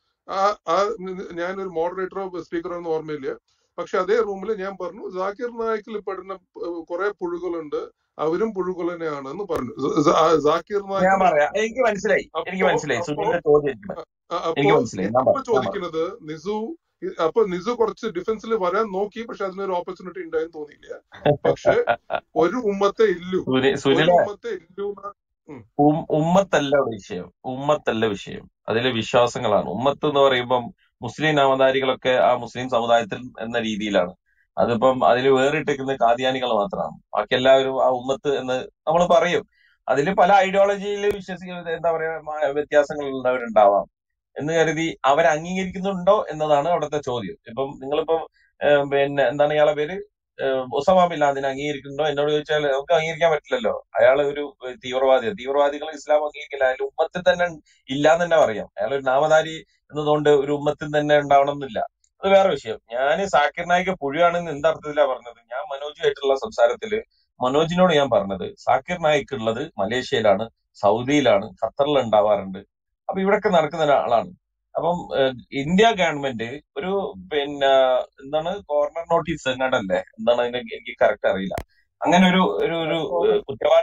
ആ ആ ഞാനൊരു മോഡറേറ്ററോ സ്പീക്കറോ ഒന്നും ഓർമ്മയില്ല പക്ഷെ അതേ റൂമിൽ ഞാൻ പറഞ്ഞു ജാക്കിർ നായിക്കിൽ പെടുന്ന കുറെ പുഴുകളുണ്ട് അവരും പുഴുകൾ തന്നെയാണെന്ന് പറഞ്ഞു സ- സ- ആ ജാക്കിർ ഞാൻ നായിക്കിന് പറയാം എനിക്ക് മനസ്സിലായി എനിക്ക് അപ്പോ മനസ്സിലായി അപ്പോ സുനിലിന്റെ ചോദ്യം എനിക്ക് മന- ആ, അപ്പോ എനിക്ക് മനസ്സിലായി ഞാൻ ഇപ്പൊ പറയാം ഞാൻ പറയാം ചോദിക്കുന്നത് നിസു ഇ- അപ്പൊ നിസു കുറച്ച് ഡിഫൻസിൽ വരാൻ നോക്കി പക്ഷെ അതിനൊരു ഓപ്പർച്യൂണിറ്റി ഉണ്ടായെന്ന് തോന്നിയില്ല പക്ഷെ ഒരു ഉമ്മത്തെ ഇല്ലു സുനി- ഒരു സുനിലെ ഉമ്മത്തെ ഇല്ലു ന്ന- ഉം. ഉം- ഉമ്മത്തല്ല വിഷയം ഉമ്മത്തല്ല വിഷയം അതിലെ വിശ്വാസങ്ങളാണ് ഉമ്മത്ത് എന്ന് പറയുമ്പം മുസ്ലിം നാമധാരികളൊക്കെ ആ മുസ്ലിം സമുദായത്തിൽ എന്ന രീതിയിലാണ് അതിപ്പം അതിൽ വേറിട്ടിരിക്കുന്ന കാദിയാനികൾ മാത്രമാണ് ബാക്കി എല്ലാവരും ആ ഉമ്മത്ത് എന്ന് നമ്മൾ പറയും അതിൽ പല ഐഡിയോളജിയിൽ വിശ്വസിക്കുന്ന എന്താ പറയാ മ- വ്യത്യാസങ്ങൾ ഉള്ളവരുണ്ടാവാം എന്ന് കരുതി അവരെ അംഗീകരിക്കുന്നുണ്ടോ എന്നതാണ് അവിടുത്തെ ചോദ്യം ഇപ്പം നിങ്ങളിപ്പം ഏഹ്, പിന്നെ എന്താണ് ഇയാളെ പേര് ഏഹ്, ഒസാമ ബിൻ ലാദനെ അംഗീകരിക്കുന്നുണ്ടോ എന്നോട് ചോദിച്ചാൽ നമുക്ക് അംഗീകരിക്കാൻ പറ്റില്ലല്ലോ അയാൾ ഒരു തീവ്രവാദിയാണ് തീവ്രവാദികൾ ഇസ്ലാം അംഗീകരിക്കില്ല അയാൾ ഉമ്മത്തിൽ തന്നെ ഇല്ല എന്ന് തന്നെ പറയാം അയാൾ ഒരു നാമധാരി എന്നതുകൊണ്ട് ഒരു ഉമ്മത്തിൽ തന്നെ ഉണ്ടാവണം എന്നില്ല അത് വേറെ വിഷയം ഞാൻ സാക്കിർ നായിക്ക് പുഴുവാണെന്ന് എന്ത് അർത്ഥത്തിലാ പറഞ്ഞത് ഞാൻ മനോജുമായിട്ടുള്ള സംസാരത്തില് മനോജിനോട് ഞാൻ പറഞ്ഞത് സാക്കിർ നായിക്ക് ഉള്ളത് മലേഷ്യയിലാണ് സൗദിയിലാണ് ഖത്തറിൽ ഉണ്ടാവാറുണ്ട് അപ്പൊ ഇവിടൊക്കെ നടക്കുന്ന ഒരാളാണ് അപ്പം ഏഹ്, ഇന്ത്യ ഗവൺമെന്റ് ഒരു പിന്നെ എന്താണ് കോർണർ നോട്ടീസ് എങ്ങാണ്ടല്ലേ എന്താണ് അതിന് എനിക്ക് കറക്റ്റ് അറിയില്ല അങ്ങനെ ഒരു ഒരു ഒരു ഏഹ്, കുറ്റവാളി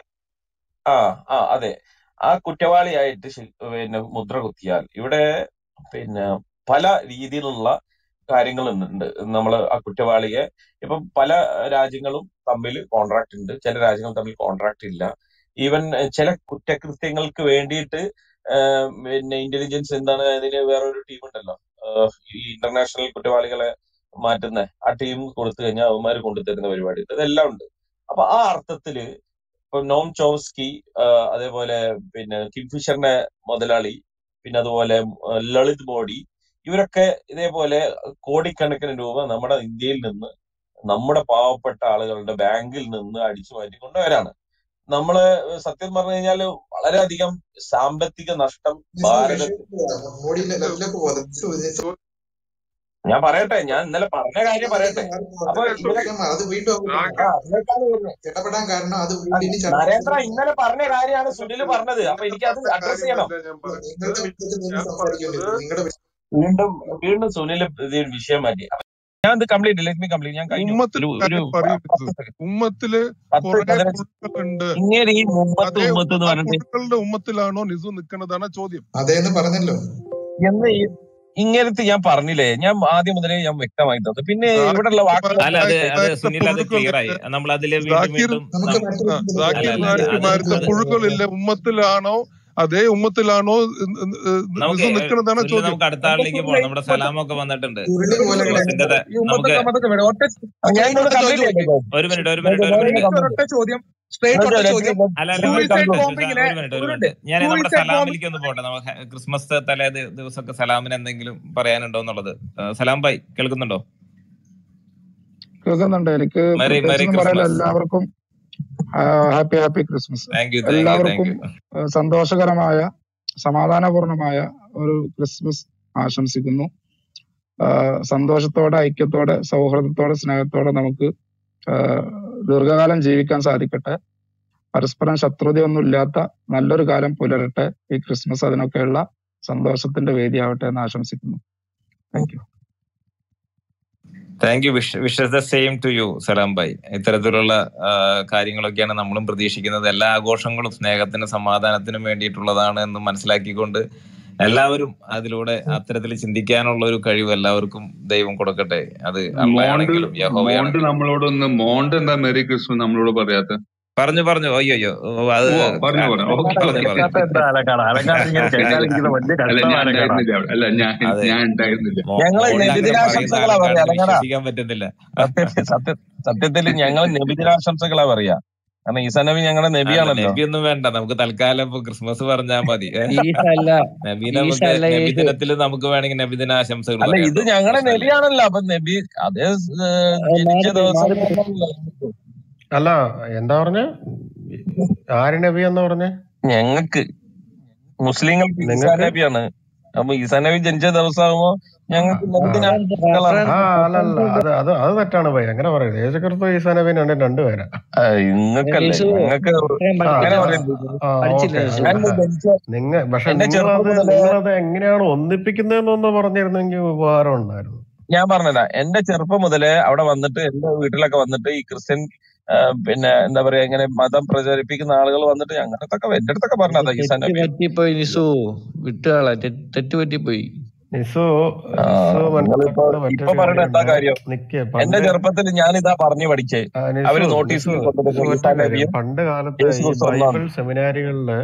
ആ ആ അതെ ആ കുറ്റവാളിയായിട്ട് ശി- പിന്നെ മുദ്ര കുത്തിയാൽ ഇവിടെ പിന്നെ പല രീതിയിലുള്ള കാര്യങ്ങൾ ഉണ്ട് നമ്മൾ ആ കുറ്റവാളിയെ ഇപ്പം പല രാജ്യങ്ങളും തമ്മിൽ കോൺട്രാക്ട് ഉണ്ട് ചില രാജ്യങ്ങൾ തമ്മിൽ കോൺട്രാക്ട് ഇല്ല ഈവൻ ചില കുറ്റകൃത്യങ്ങൾക്ക് വേണ്ടിയിട്ട് ആഹ് പിന്നെ ഇന്റലിജൻസ് എന്താണ് അതിന് വേറൊരു ടീം ഉണ്ടല്ലോ ആഹ് ഈ ഇന്റർനാഷണൽ കുറ്റവാളികളെ മാറ്റുന്ന ആ ടീം കൊടുത്തു കഴിഞ്ഞാൽ അവന്മാർ കൊണ്ടുതരുന്ന പരിപാടി ഉണ്ട് ഇതെല്ലാം ഉണ്ട് അപ്പൊ ആ അർത്ഥത്തില് ഇപ്പൊ നോം ചോംസ്കി ആഹ് അതേപോലെ പിന്നെ കിങ്ഫിഷറിന്റെ മുതലാളി പിന്നെ അതുപോലെ ആഹ് ലളിത് മോഡി ഇവരൊക്കെ ഇതേപോലെ കോടിക്കണക്കിന് രൂപ നമ്മുടെ ഇന്ത്യയിൽ നിന്ന് നമ്മുടെ പാവപ്പെട്ട ആളുകളുടെ ബാങ്കിൽ നിന്ന് അടിച്ചു മാറ്റി കൊണ്ടുവരാണ് നമ്മള് സത്യം പറഞ്ഞു കഴിഞ്ഞാല് വളരെയധികം സാമ്പത്തിക നഷ്ടം നിസു ഭാരതത്തിൽ വിഷയത്തിലേക്ക് മോഡിയിലെ ലെവലിലേക്ക് പോകാതെ നിസു നിസു ഞാൻ പറയട്ടെ ഞാൻ ഇന്നലെ പറഞ്ഞ കാര്യം പറയട്ടെ അപ്പൊ ഇവരെ വിഷയം അത് വീണ്ടും അങ്ങോട്ട് ആ അതിനേക്കാൾ വരുന്നത് ഇടപെടാൻ കാരണം അത് ആ, വീണ്ടും ഇനി ചർച്ച നരേന്ദ്ര ഇന്നലെ പറഞ്ഞ കാര്യമാണ് സുനിൽ പറഞ്ഞത് അപ്പൊ ഇന്നലെ എനിക്ക് അത് പറഞ്ഞ അഡ്രസ് ചെയ്യണം കാര്യമല്ല ഞാൻ പറഞ്ഞത് നിങ്ങളുടെ വിഷയത്തിൽ നിന്ന് ഞാൻ സംസാരിക്കേണ്ടി പറഞ്ഞത് വരും നിങ്ങളുടെ വിഷയം വീണ്ടും വീണ്ടും സുനിൽ ഇത് വിഷയം മാറ്റി അപ്പൊ ഞാൻ ഇത് കംപ്ലീറ്റ് ലെറ്റ് മീ കംപ്ലീറ്റ് ഞാൻ കഴിഞ്ഞു ഉമ്മത്തിലെ ഒരു ഒരു കാര്യം പറയൂ പത്ത് നിസു സെക്കൻഡ് ഉമ്മത്തില് പത്ത് കുറെ പതിനഞ്ച് പുഴുക്കളുണ്ട് ഇങ്ങനെ ഈ ഉമ്മത്ത് അതേ ഉമ്മത്ത് എന്ന് ആ പറഞ്ഞിട്ട് പുഴുക്കളുടെ ഉമ്മത്തിലാണോ നിസു നിൽക്കുന്നതാണ് ചോദ്യം അതേന്ന് പറഞ്ഞല്ലോ എന്ന് ഈ- ഇങ്ങനത്തെ ഞാൻ പറഞ്ഞില്ലേ ഞാൻ ആദ്യം മുതലേ ഞാൻ വ്യക്തമായി തന്നു പിന്നെ ഇവിടെയുള്ള വാക്കുകൾ അല്ല അത് അത് നായകന്മാരുടെ സുനിൽ അത് ക്ലിയർ ആയി പുഴുക്കളുണ്ട് നമ്മൾ അതില് വീണ്ടും ജാക്കിർ വീണ്ടും നമുക്ക് നം- മറ്റൊരു ആ, ഇതിലേക്ക് അല്ല ജാക്കിർ അല്ല അത് അത് നായകന്മാരുടെ അത് പുഴുക്കളില്ല ഉമ്മത്തിലാണോ അതേ ഉമ്മത്തിലാണോ നമുക്ക് നിസു നിൽക്കുന്നതാണ് സുനിൽ ചോദ്യം നമുക്ക് അടുത്ത ആളിലേക്ക് പോകാം നമ്മുടെ സലാമൊക്കെ വന്നിട്ടുണ്ട് ഉരുളി പോലെ ക്രിസ്മസിന്റെ ത- ഈ ഉമ്മത്തൊക്കെ നമുക്ക് അമ്മത്തൊക്കെ വേണം ഒറ്റ ഞാൻ സ്ട്രേറ്റ് ഇന്നോട് ഒറ്റ ചോദ്യം കംപ്ലീറ്റ് ചോദിക്കും ചെയ്യട്ടെ ഒരു മിനിറ്റ് ഒരു മിനിറ്റ് ഒരു ഒരു മിനിറ്റ് സ്ട്രേറ്റ് ഒരൊറ്റ ചോദ്യം സ്ട്രേറ്റ് ഒറ്റ ചോദ്യം അല്ല അല്ല കംപ്ലീറ്റ് ഒരു സൂയിസൈഡ് മിനിറ്റ് ബോംബിങ്ങിലെ ഒരു മിനിറ്റ് ഒരു ഒരു മിനിറ്റ് ഞാൻ നമ്മുടെ സൂയിസൈഡ് ബോംബ് സലാമിലേക്ക് ഒന്ന് പോട്ടെ നമുക്ക് ക്രിസ്മസ് തലേ ദി- ദിവസമൊക്കെ സലാമിന് എന്തെങ്കിലും പറയാനുണ്ടോ എന്നുള്ളത് ആ, സലാം ഭായ് കേൾക്കുന്നുണ്ടോ കേൾക്കുന്നുണ്ട് എനിക്ക് മെറി മെറി പ്രത്യേകിച്ചൊന്നും പറയാനില്ല ക്രിസ്മസ് എല്ലാവർക്കും happy happy Christmas thank you thank you thank എല്ലാവർക്കും യു ആ, സന്തോഷകരമായ സമാധാനപൂർണമായ ഒരു ക്രിസ്മസ് ആശംസിക്കുന്നു ആ, സന്തോഷത്തോടെ ഐക്യത്തോടെ സൗഹൃദത്തോടെ സ്നേഹത്തോടെ നമുക്ക് ആ, ദീർഘകാലം ജീവിക്കാൻ സാധിക്കട്ടെ പരസ്പരം ശത്രുതയൊന്നും ഇല്ലാത്ത നല്ലൊരു കാലം പുലരട്ടെ ഈ ക്രിസ്മസ് അതിനൊക്കെയുള്ള സന്തോഷത്തിന്റെ വേദിയാവട്ടെ എന്ന് ആശംസിക്കുന്നു thank you thank you wish wishes the same to you സലാം ഭായ് ഇത്തരത്തിലുള്ള ആ, കാര്യങ്ങളൊക്കെയാണ് നമ്മളും പ്രതീക്ഷിക്കുന്നത് എല്ലാ ആഘോഷങ്ങളും സ്നേഹത്തിനും സമാധാനത്തിനും വേണ്ടിയിട്ടുള്ളതാണ് എന്ന് മനസ്സിലാക്കിക്കൊണ്ട് എല്ലാവരും അതിലൂടെ അത്തരത്തിൽ ചിന്തിക്കാനുള്ള ഒരു കഴിവ് എല്ലാവർക്കും ദൈവം കൊടുക്കട്ടെ അത് മോണ്ട് അള്ളയാണെങ്കിലും മോണ്ട് യഹോവയാണെങ്കിലും നമ്മളോടൊന്ന് മോണ്ട് എന്താ മെറി ക്രിസ്മസ് നമ്മളോട് പറയാത്ത പറഞ്ഞു പറഞ്ഞു അയ്യോ അയ്യോ ഓ, അത് ഉവ്വ പറഞ്ഞു ആ, പറഞ്ഞു ഓക്കെ പറഞ്ഞു ഓക്കെ പറഞ്ഞു എന്താ അലക്കാട് അലക്കാട് ഇങ്ങനെ കേൾക്കാതിരിക്കുന്ന വലിയ അല്ല കഷ്ടം ഞാൻ അലക്കാടാ ഉണ്ടായിരുന്നില്ല അവിടെ അല്ല ഞാൻ അതെ ഞാൻ ഉണ്ടായിരുന്നില്ല മോ- ഞങ്ങള് മോളിൽ അങ്ങനെ പറയുന്ന നബിദിനാശംസകളാ പറയാ ആൾക്കാർക്ക് അലങ്ങടാ വിശ്വസിക്കാൻ പറ്റുന്നില്ല സത്യത്തിൽ സത്യ സത്യത്തിൽ ഞങ്ങൾ നബിദിനാശംസകളാ പറയാ കാരണം ഈസാ നബി ഞങ്ങളുടെ അല്ല നബിയാണല്ലോ നബി ഒന്നും വേണ്ട നമുക്ക് തൽക്കാലം ഇപ്പൊ ക്രിസ്മസ് പറഞ്ഞാൽ മതി ഏ? ഈസ അല്ല നബി ഈസ നമുക്ക് അല്ല യേശു നബിദിനത്തിൽ നമുക്ക് വേണമെങ്കിൽ നബിദിന ആശംസകൾ അല്ല ഇത് പറയാട്ടോ ഞങ്ങളുടെ പ്രശ്നമില്ല നബിയാണല്ലോ അപ്പൊ നബി അതേ ഏഹ്, അത് ജനിച്ച മാറിപ്പോയി ദിവസം മാറിപ്പോയി അല്ല എന്താ പറഞ്ഞ ആര് നബി എന്ന് പറഞ്ഞേ ഞങ്ങക്ക് മുസ്ലിങ്ങൾക്ക് ഈസാ നിങ്ങക്ക് നബിയാണ് അപ്പൊ ഈസാ നബി ജനിച്ച ദിവസമാകുമ്പോ ഞങ്ങൾക്ക് ആ നബിദിനാശംസകളാണ് ആ അല്ലല്ല അത് അത് അത് തെറ്റാണ് ഭയ അങ്ങനെ പറയുന്നത് യേശുക്രിസ്തു ഈസാ നബി രണ്ടും രണ്ടുപേരാ നിങ്ങൾക്കല്ലേ യേശു ഞങ്ങൾക്ക് ഇത്രയും ആ അങ്ങനെ പഠിച്ചില്ല പറയരുത് ആ പഠിച്ചില്ല ഓക്കെ യേശു ഞാൻ ആ ജനിച്ച നിങ്ങ പക്ഷെ എന്റെ ചെറുപ്പം നിങ്ങളത് മുതലേ നിങ്ങളത് എങ്ങനെയാണ് ഒന്നിപ്പിക്കുന്നതെന്നൊന്ന് പറഞ്ഞിരുന്നെങ്കിൽ ഉപകാരം ഉണ്ടായിരുന്നു ഞാൻ പറഞ്ഞുതരാം എന്റെ ചെറുപ്പം മുതലേ അവിടെ വന്നിട്ട് എന്റെ വീട്ടിലൊക്കെ വന്നിട്ട് ഈ ക്രിസ്ത്യൻ ആ, പിന്നെ എന്താ പറയാ ഇങ്ങനെ മതം പ്രചരിപ്പിക്കുന്ന ആളുകൾ വന്നിട്ട് ഞങ്ങളുടെ അടുത്തൊക്കെ എന്റെ അടുത്തൊക്കെ പറഞ്ഞതാ ഈസാ തെറ്റ് നബി പറ്റിപ്പോയി നിസു വിട്ടുകള തെറ്റ് പറ്റിപ്പോയി നിസു ആ നിസു നിങ്ങളിപ്പോ മനസ്സിലാക്കേണ്ട ഇപ്പൊ മറ്റൊരു പറഞ്ഞിട്ട് എന്താ കാര്യമുണ്ട് കാര്യം നിക്ക് എന്റെ പണ്ട് ചെറുപ്പത്തിൽ ഞാൻ ഇതാ പറഞ്ഞു പഠിച്ചേ ആ, അവര് നിസു നോട്ടീസിൽ നിസു കൊണ്ടുവരുന്നു നിസു ഒറ്റ ഈസാ കാര്യം നബിയും പണ്ട് കാലത്ത് യേശു ഈ ക്രിസ്തു ഒന്നാണ് ബൈബിൾ സെമിനാരികളില്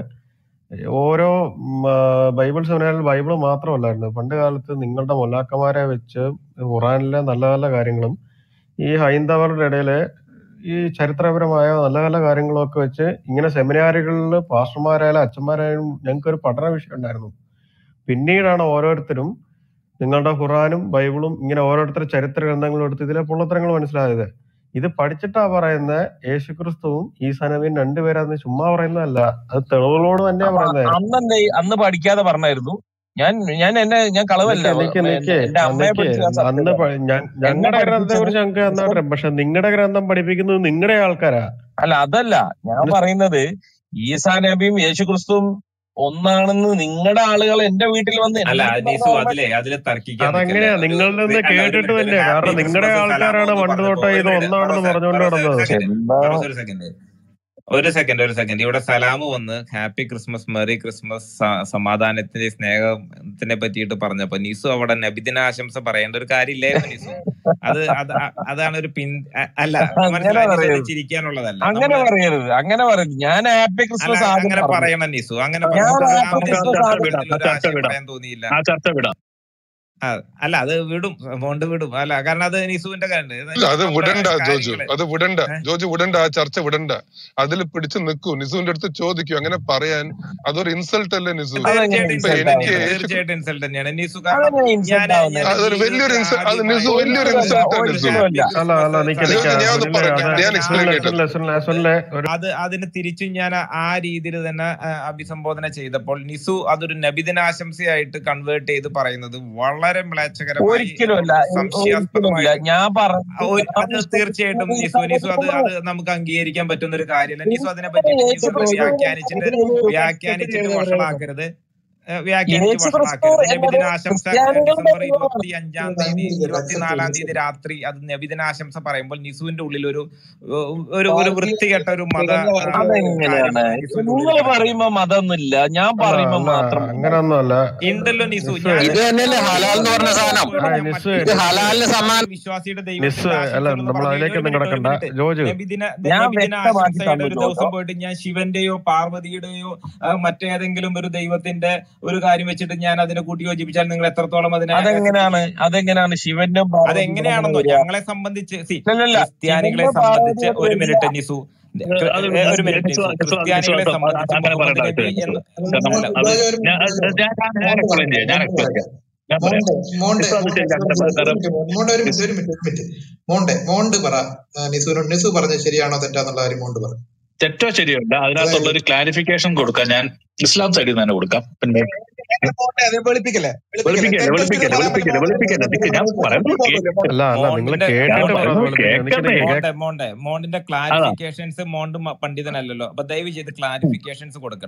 ഓരോ ഉം, ആ, ബൈബിൾ സെമിനാറിൽ ബൈബിൾ മാത്രമല്ലായിരുന്നു പണ്ട് കാലത്ത് നിങ്ങളുടെ മുലാക്കന്മാരെ വെച്ച് ഖുറാനിലെ നല്ല നല്ല കാര്യങ്ങളും ഈ ഹൈന്ദവരുടെ ഇടയില് ഈ ചരിത്രപരമായ നല്ല നല്ല കാര്യങ്ങളൊക്കെ വെച്ച് ഇങ്ങനെ സെമിനാറുകളിൽ പാസ്റ്റർമാരായാലും അച്ഛന്മാരായാലും ഞങ്ങൾക്ക് ഒരു പഠന വിഷയം ഉണ്ടായിരുന്നു പിന്നീടാണ് ഓരോരുത്തരും നിങ്ങളുടെ ഖുറാനും ബൈബിളും ഇങ്ങനെ ഓരോരുത്തർ ചരിത്ര ഗ്രന്ഥങ്ങളും എടുത്ത് ഇതിലെ പൊള്ളത്തരങ്ങൾ മനസ്സിലായത് ഇത് പഠിച്ചിട്ടാ പറയുന്നത് യേശുക്രിസ്തുവും ഈസാ നബിയും രണ്ടുപേരാന്ന് ചുമ്മാ പറയുന്നതല്ല അത് തെളിവുകളോട് തന്നെയാ അപ്പൊ പറയുന്നത് അന്ന് എന്തേ അന്ന് പഠിക്കാതെ പറഞ്ഞായിരുന്നു ഞാൻ ഞാൻ എന്നെ ഞാൻ കളവല്ല നിക്ക് നിക്ക് എന്റെ നിക്ക് എന്റെ ആ, അമ്മയെ നിക്ക് പഠിച്ച ഞാൻ അന്ന് സത്യം പ- ഞാൻ എന്നെ ഞങ്ങളുടെ ഗ്രന്ഥത്തെ പഠിപ്പിച്ചത് കുറിച്ച് ഞങ്ങൾക്ക് എന്നാ അറിയാം പക്ഷെ നിങ്ങളുടെ ഗ്രന്ഥം പഠിപ്പിക്കുന്നത് നിങ്ങളുടെ ആൾക്കാരാ അല്ല അതല്ല ഞാൻ മനസ്സി- പറയുന്നത് ഈസാ നബിയും യേശു ക്രിസ്തുവും ഒന്നാണെന്ന് നിങ്ങളുടെ ആളുകൾ എന്റെ വീട്ടിൽ വന്ന് അല്ല എന്നോട് അത് പറഞ്ഞ നിസു ഓർമ്മ അതിലെ അതില് തർക്കിക്കാൻ നിൽക്കല്ലേ അതെങ്ങനെയാ ഒരു നിങ്ങളിൽ നിന്ന് അല്ല ഒരു കേട്ടിട്ട് മിനിറ്റ് ഒരു തന്നെയാ ഹാപ്പി കാരണം നിങ്ങളുടെ ക്രിസ്മസ് സലാമോ ആൾക്കാരാണ് എന്ന് പണ്ട് പറഞ്ഞപ്പോ തൊട്ടേ ഒരു ഇത് മിനിറ്റ് ഒന്നാണെന്ന് ഫറോസ് പറഞ്ഞുകൊണ്ട് ഫറോസ് ഒരു നടന്നത് സെക്കൻഡ് എന്താ ഫറോസ് ഒരു സെക്കൻഡ് ഒരു സെക്കൻഡ് ഒരു സെക്കൻഡ് ഇവിടെ സലാമ് വന്ന് ഹാപ്പി ക്രിസ്മസ് മെറി ക്രിസ്മസ് സ- സമാധാനത്തിന്റെ സ്നേഹത്തിനെ പറ്റിയിട്ട് പറഞ്ഞപ്പോ നിസു അവിടെ നബിദിനാശംസ പറയേണ്ട ഒരു കാര്യമില്ലായിരുന്നു നിസു അത് അത് അ- അതാണ് ഒരു പിൻ അ- അല്ല അങ്ങനെ മനസ്സിലായി നിസു അത് പറയരുത് ചിരിക്കാനുള്ളതല്ല അങ്ങനെ നമ്മള് പറയരുത് അങ്ങനെ പറയരുത് ഞാൻ ഹാപ്പി അല്ല ക്രിസ്മസ് ആദ്യം അങ്ങനെ പറഞ്ഞു പറയണം നിസു അങ്ങനെ ഞാൻ പറയണം ഹാപ്പി സലാമിന് നമുക്ക് ആ ക്രിസ്മസ് ചർച്ച ആദ്യം വിടാം കൂടുതൽ ആ ഒരു ചർച്ച ആശയം വിടാം പറയാൻ തോന്നിയില്ല ആ ചർച്ച വിടാം ആ, അല്ല അത് വിടും മോണ്ട് വിടും അല്ല കാരണം അത് നിസുവിന്റെ കാര്യം ഇല്ല അത് നമ്മുടെ വിടണ്ട ജോജു കാര്യങ്ങള് അത് വിടണ്ട ഏഹ് ജോജു വിടണ്ട ആ ചർച്ച വിടണ്ട അതിൽ പിടിച്ചു നിൽക്കൂ നിസുവിന്റെ അടുത്ത് ചോദിക്കൂ അങ്ങനെ പറയാൻ അതൊരു ഇൻസൾട്ട് അല്ലേ നിസു അതെങ്ങനെ തീർച്ചയായിട്ടും ഇപ്പൊ ഇൻസൾട്ട് ഇൻസൾട്ട് എനിക്ക് ആവുന്നത് തന്നെയാണ് യേശു തീർച്ചയായിട്ടും ഇൻസൾട്ട് തന്നെയാണ് നിസു കാരണം അതെങ്ങനെ ഞാൻ ഇൻസൾട്ട് ആവുന്നത് എന്റെ അതൊരു വലിയൊരു ജീവിതത്തിൽ ഇൻസൾട്ട് അത് നിസു ആദ്യമായിട്ട് വലിയൊരു ഒരിക്കലുമല്ല ഇൻസൾട്ട് ഒരു നിസു ഒരിക്കലുമല്ല ഹാപ്പി അല്ല അല്ല ക്രിസ്മസ് നിക്ക് ജോജു നിക്ക് ഞാൻ ഒന്ന് സുനിലെ പറയട്ടെ അത് ഞാൻ സലാമിന് എക്സ്പ്ലെയിൻ സുനിലെ ചെയ്യട്ടെ സുനിലെ സുനിലെ സുനിലെ ഒരു അത് അതിന് തിരിച്ചും ഞാൻ ആ രീതിയിൽ തന്നെ ആ, അഭിസംബോധന ചെയ്തപ്പോൾ നിസു അതൊരു നബിദിനാശംസയായിട്ട് കൺവേർട്ട് ചെയ്ത് പറയുന്നത് വളരെ മ്ലേച്ഛകരമായി ഒരിക്കലുമല്ല ഒരു ഒരിക്കലുമല്ല സംശയാസ്പദമായിട്ട് ഞാൻ ആ, പറഞ്ഞു ഒരു- ഞാൻ അത് തീർച്ചയായിട്ടും നിസു നിസു അത് അത് നമുക്ക് അംഗീകരിക്കാൻ പറ്റുന്ന ഒരു കാര്യമല്ല നിസു അതിനെ പറ്റിയിട്ട് യേശു നിസു അത് ക്രിസ്തു വ്യാഖ്യാനിച്ചിട്ട് വ്യാഖ്യാനിച്ചിട്ട് വഷളാക്കരുത് ഏഹ് വ്യാഖ്യാനിച്ച് യേശു ക്രിസ്തു വഷളാക്കരുത് എന്നത് നബിദിനാശംസ ഏഹ് ക്രിസ്ത്യാനികളുടെ ഡിസംബർ ദൈവമാണ് ഇരുപത്തി അഞ്ചാം തീയതി ഇരുപത്തിനാലാം തീയതി രാത്രി അത് നബിദിനാശംസ പറയുമ്പോൾ നിസുവിന്റെ ഉള്ളിൽ ഒരു ഒരു ഒരു വൃത്തികെട്ട ഒരു മത ആ, അതെങ്ങനെയാണ് കാര്യം നിസുവിന്റെ ഉള്ളിൽ നിങ്ങൾ കിടക്കുന്നുണ്ട് പറയുമ്പോ മതമൊന്നുമില്ല ഞാൻ അല്ല പറയുമ്പോ അല്ല മാത്രം അങ്ങനൊന്നുമല്ല ഉണ്ടല്ലോ നിസു നിസ് ഞാൻ ഇത് തന്നെയല്ലേ ഹലാൽ എന്ന് പറഞ്ഞ സാധനം ആ നിസ് മറ്റൊരു ഇത് നിസ് ഹലാലിന് സമാനം വിശ്വാസിയുടെ നിസ് ദൈവത്തിന്റെ അല്ല ആശംസകൾ എന്ന് നമ്മൾ പറഞ്ഞു അതിലേക്കൊന്നും ഒരു മിനിറ്റ് ഒരു കിടക്കണ്ട മിനിറ്റ് ജോജു നബിദിന ഞാൻ നബിദിന വ്യക്തമാക്കി ആശംസയുടെ തന്നു ഒരു ജോജോ ദിവസം പോയിട്ട് ഞാൻ ശിവന്റെയോ പാർവതിയുടെയോ ആ, മറ്റേതെങ്കിലും ഒരു ദൈവത്തിന്റെ ഒരു കാര്യം വെച്ചിട്ട് ഞാൻ അതിനെ കൂട്ടി യോജിപ്പിച്ചാൽ നിങ്ങൾ എത്രത്തോളം അതിനെ അതെങ്ങനെയാണ് അക്സെപ്റ്റ് അതെങ്ങനെയാണ് ശിവന്റെ പാർവതിയും കൂടെ എങ്ങനെ അതെങ്ങനെയാണെന്നോ വരിക ഞങ്ങളെ സംബന്ധിച്ച് സി അല്ലല്ല ക്രിസ്ത്യാനികളെ ശിവന്റെ സംബന്ധിച്ച് പാർവതിയൊക്കെ ഒരു വരിക മിനിറ്റ് നിസു ഏഹ് അത് ഏ, ഒരു മിനിറ്റ് നിസ്സു നിസു നിസ്സു നിസ്സു ക്രിസ്ത്യാനികളെ കേട്ടോ സംബന്ധിച്ച് അങ്ങനെ മുഹമ്മദ് പറയണ്ട നബി നിസ്സു എന്ന് കാരണം അല്ല അത് ജോജോ ഒരു ഞാൻ മിനിറ്റ് ഞാൻ ഞാൻ ഞാൻ മോണ്ട് എക്സ്പ്ലെയിൻ പറയട്ടെ ചെയ്യാം ഞാൻ മോണ്ട് എക്സ്പ്ലെയിൻ ചെയ്യാം ഞാൻ പറയാം മോണ്ടെ മോണ്ടെ നിസ്സു അത് മോണ്ടെ ശരിയാണ് ഒരു കാരണം മിനിറ്റ് മോണ്ടെ ഒരു മിനിറ്റ് ഒരു മിനിറ്റ് ഒരു മിനിറ്റ് മോണ്ടെ മോണ്ട് പറ ആ, നിസുവിനോട് നിസു പറഞ്ഞത് ശരിയാണോ തെറ്റാന്നുള്ള കാര്യം മോണ്ട് പറ തെറ്റോ ശരിയോ ഇല്ല അതിനകത്തുള്ള അതായത് ഒരു ക്ലാരിഫിക്കേഷൻ കൊടുക്കാൻ ഞാൻ ഇസ്ലാം സൈഡിൽ നിന്ന് തന്നെ കൊടുക്കാം പിന്നെ മോണ്ടെ അത് വെളുപ്പിക്കല്ലേ വെളുപ്പിക്കല്ലേ വെളുപ്പിക്കല്ലേ തെറ്റൊരിക്കലും വെളുപ്പിക്കല്ലേ പറയാൻ പറ്റില്ല വെളുപ്പിക്കല്ലേ നിക്ക് ഞാൻ പറയുന്നത് കേക്ക് അല്ല അല്ല നിങ്ങൾ മോണ്ടിന്റെ കേട്ടിട്ട് ഞാൻ പറ മോണ്ടെ പറയുന്നത് വെളുപ്പിക്കൽ നിക്ക് കേക്കണ്ടേ നിക്ക് മോണ്ടെ മോണ്ടെ മോണ്ടിന്റെ അതാ ക്ലാരിഫിക്കേഷൻസ് മോണ്ട് മ- പണ്ഡിതനല്ലല്ലോ അപ്പൊ ദയവ് ചെയ്ത് ക്ലാരിഫിക്കേഷൻസ് കൊടുക്കണ്ട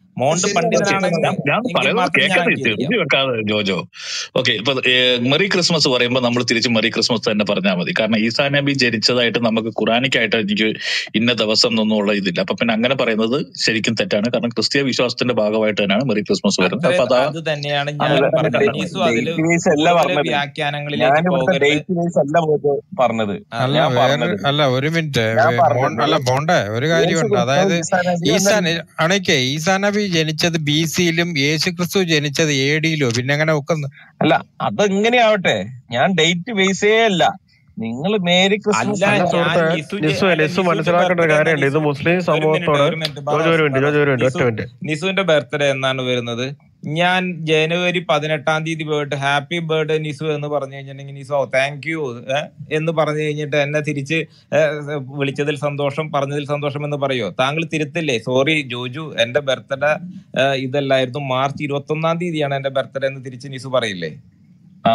മോണ്ട് ശരി പണ്ഡിതനാണെങ്കിൽ ഞാൻ ഞാൻ എങ്കിൽ പറയുന്നത് മാത്രം ഞാൻ കേൾക്കട്ടെ അംഗീകരിക്കാം തെറിഞ്ഞു വെക്കാതെ ജോജോ ഓക്കെ ഇപ്പൊ മെറി ക്രിസ്മസ് പറയുമ്പോൾ നമ്മൾ തിരിച്ച് മെറി ക്രിസ്മസ് തന്നെ പറഞ്ഞാൽ മതി കാരണം ഈസാ നബി ജനിച്ചതായിട്ട് നമുക്ക് ഖുറാനിക്കായിട്ട് എനിക്ക് ഇന്ന ദിവസം എന്നൊന്നുള്ള ഇതില്ല അപ്പൊ പിന്നെ അങ്ങനെ പറയുന്നത് ശരിക്കും തെറ്റാണ് കാരണം ക്രിസ്തീയ വിശ്വാസത്തിന്റെ ഭാഗമായിട്ട് തന്നെയാണ് മെറി ക്രിസ്മസ് വരുന്നത് അത്ര അപ്പൊ അതാ അത് തന്നെയാണ് അല്ല ഞാൻ അല്ല പറഞ്ഞത് നീസു അതില് ഡേറ്റ് ബേസ് അല്ല കൂടുതൽ പറഞ്ഞത് വ്യാഖ്യാനങ്ങളിലേക്ക് ഞാൻ ഇവിടുത്തെ പോകരുത് ഡേറ്റ് ബേസ് അല്ല പോയിട്ട് പറഞ്ഞത് അല്ല ഞാൻ വേറെ പറഞ്ഞത് അല്ല ഒരു മിനിറ്റ് ഞാൻ വേ- മോൻ പറഞ്ഞത് അല്ല പോണ്ടേ ഒരു യേശു കാര്യമുണ്ട് ക്രിസ്തു അതായത് ഈസാ നബി ഈസാ എന്നല്ല അണയ്ക്കേ ഈസാ നബി ജനിച്ചത് ബി സിയിലും യേശു ക്രിസ്തു ജനിച്ചത് എ ഡിയിലോ പിന്നെ എങ്ങനെ വെക്കുന്നു അല്ല അതെങ്ങനെയാവട്ടെ ഞാൻ ഡേറ്റ് ബേസേ അല്ല നിങ്ങൾ മേരി ക്രിസ്മസ് അല്ല അല്ല ഞാൻ സുഹൃത്തെ നിസു നിസ്സു അല്ല നിസ്സു നിസുവിന്റെ മനസ്സിലാക്കേണ്ട ഒരു ബർത്ത്ഡേ എന്നാ കാര്യമുണ്ട് ഇത് നിസു മുസ്ലിം ഒരു മിനിറ്റ് സമൂഹത്തോട് ഒരു മിനിറ്റ് ജോജോ ഒരു ബറോസ് മിനിറ്റ് ജോജോ ബറോസ് ഒരു മിനിറ്റ് ഒറ്റ നിസു മിനിറ്റ് നിസുവിന്റെ ബർത്ത്ഡേ എന്നാണ് വരുന്നത് ഞാൻ ജനുവരി പതിനെട്ടാം തീയതി പോയിട്ട് ഹാപ്പി ബർത്ത്ഡേ നിസു എന്ന് പറഞ്ഞു കഴിഞ്ഞിട്ടുണ്ടെങ്കിൽ നിസു ഓ താങ്ക് യു എന്ന് പറഞ്ഞു കഴിഞ്ഞിട്ട് എന്നെ തിരിച്ച് ഏ, വിളിച്ചതിൽ സന്തോഷം പറഞ്ഞതിൽ സന്തോഷം എന്ന് പറയോ താങ്കൾ തിരുത്തില്ലേ സോറി ജോജു എന്റെ ബർത്ത്ഡേ ഇതല്ലായിരുന്നു മാർച്ച് ഇരുപത്തി ഒന്നാം തീയതിയാണ് എന്റെ ബർത്ത്ഡേ എന്ന് തിരിച്ച് നിസു പറയില്ലേ ആ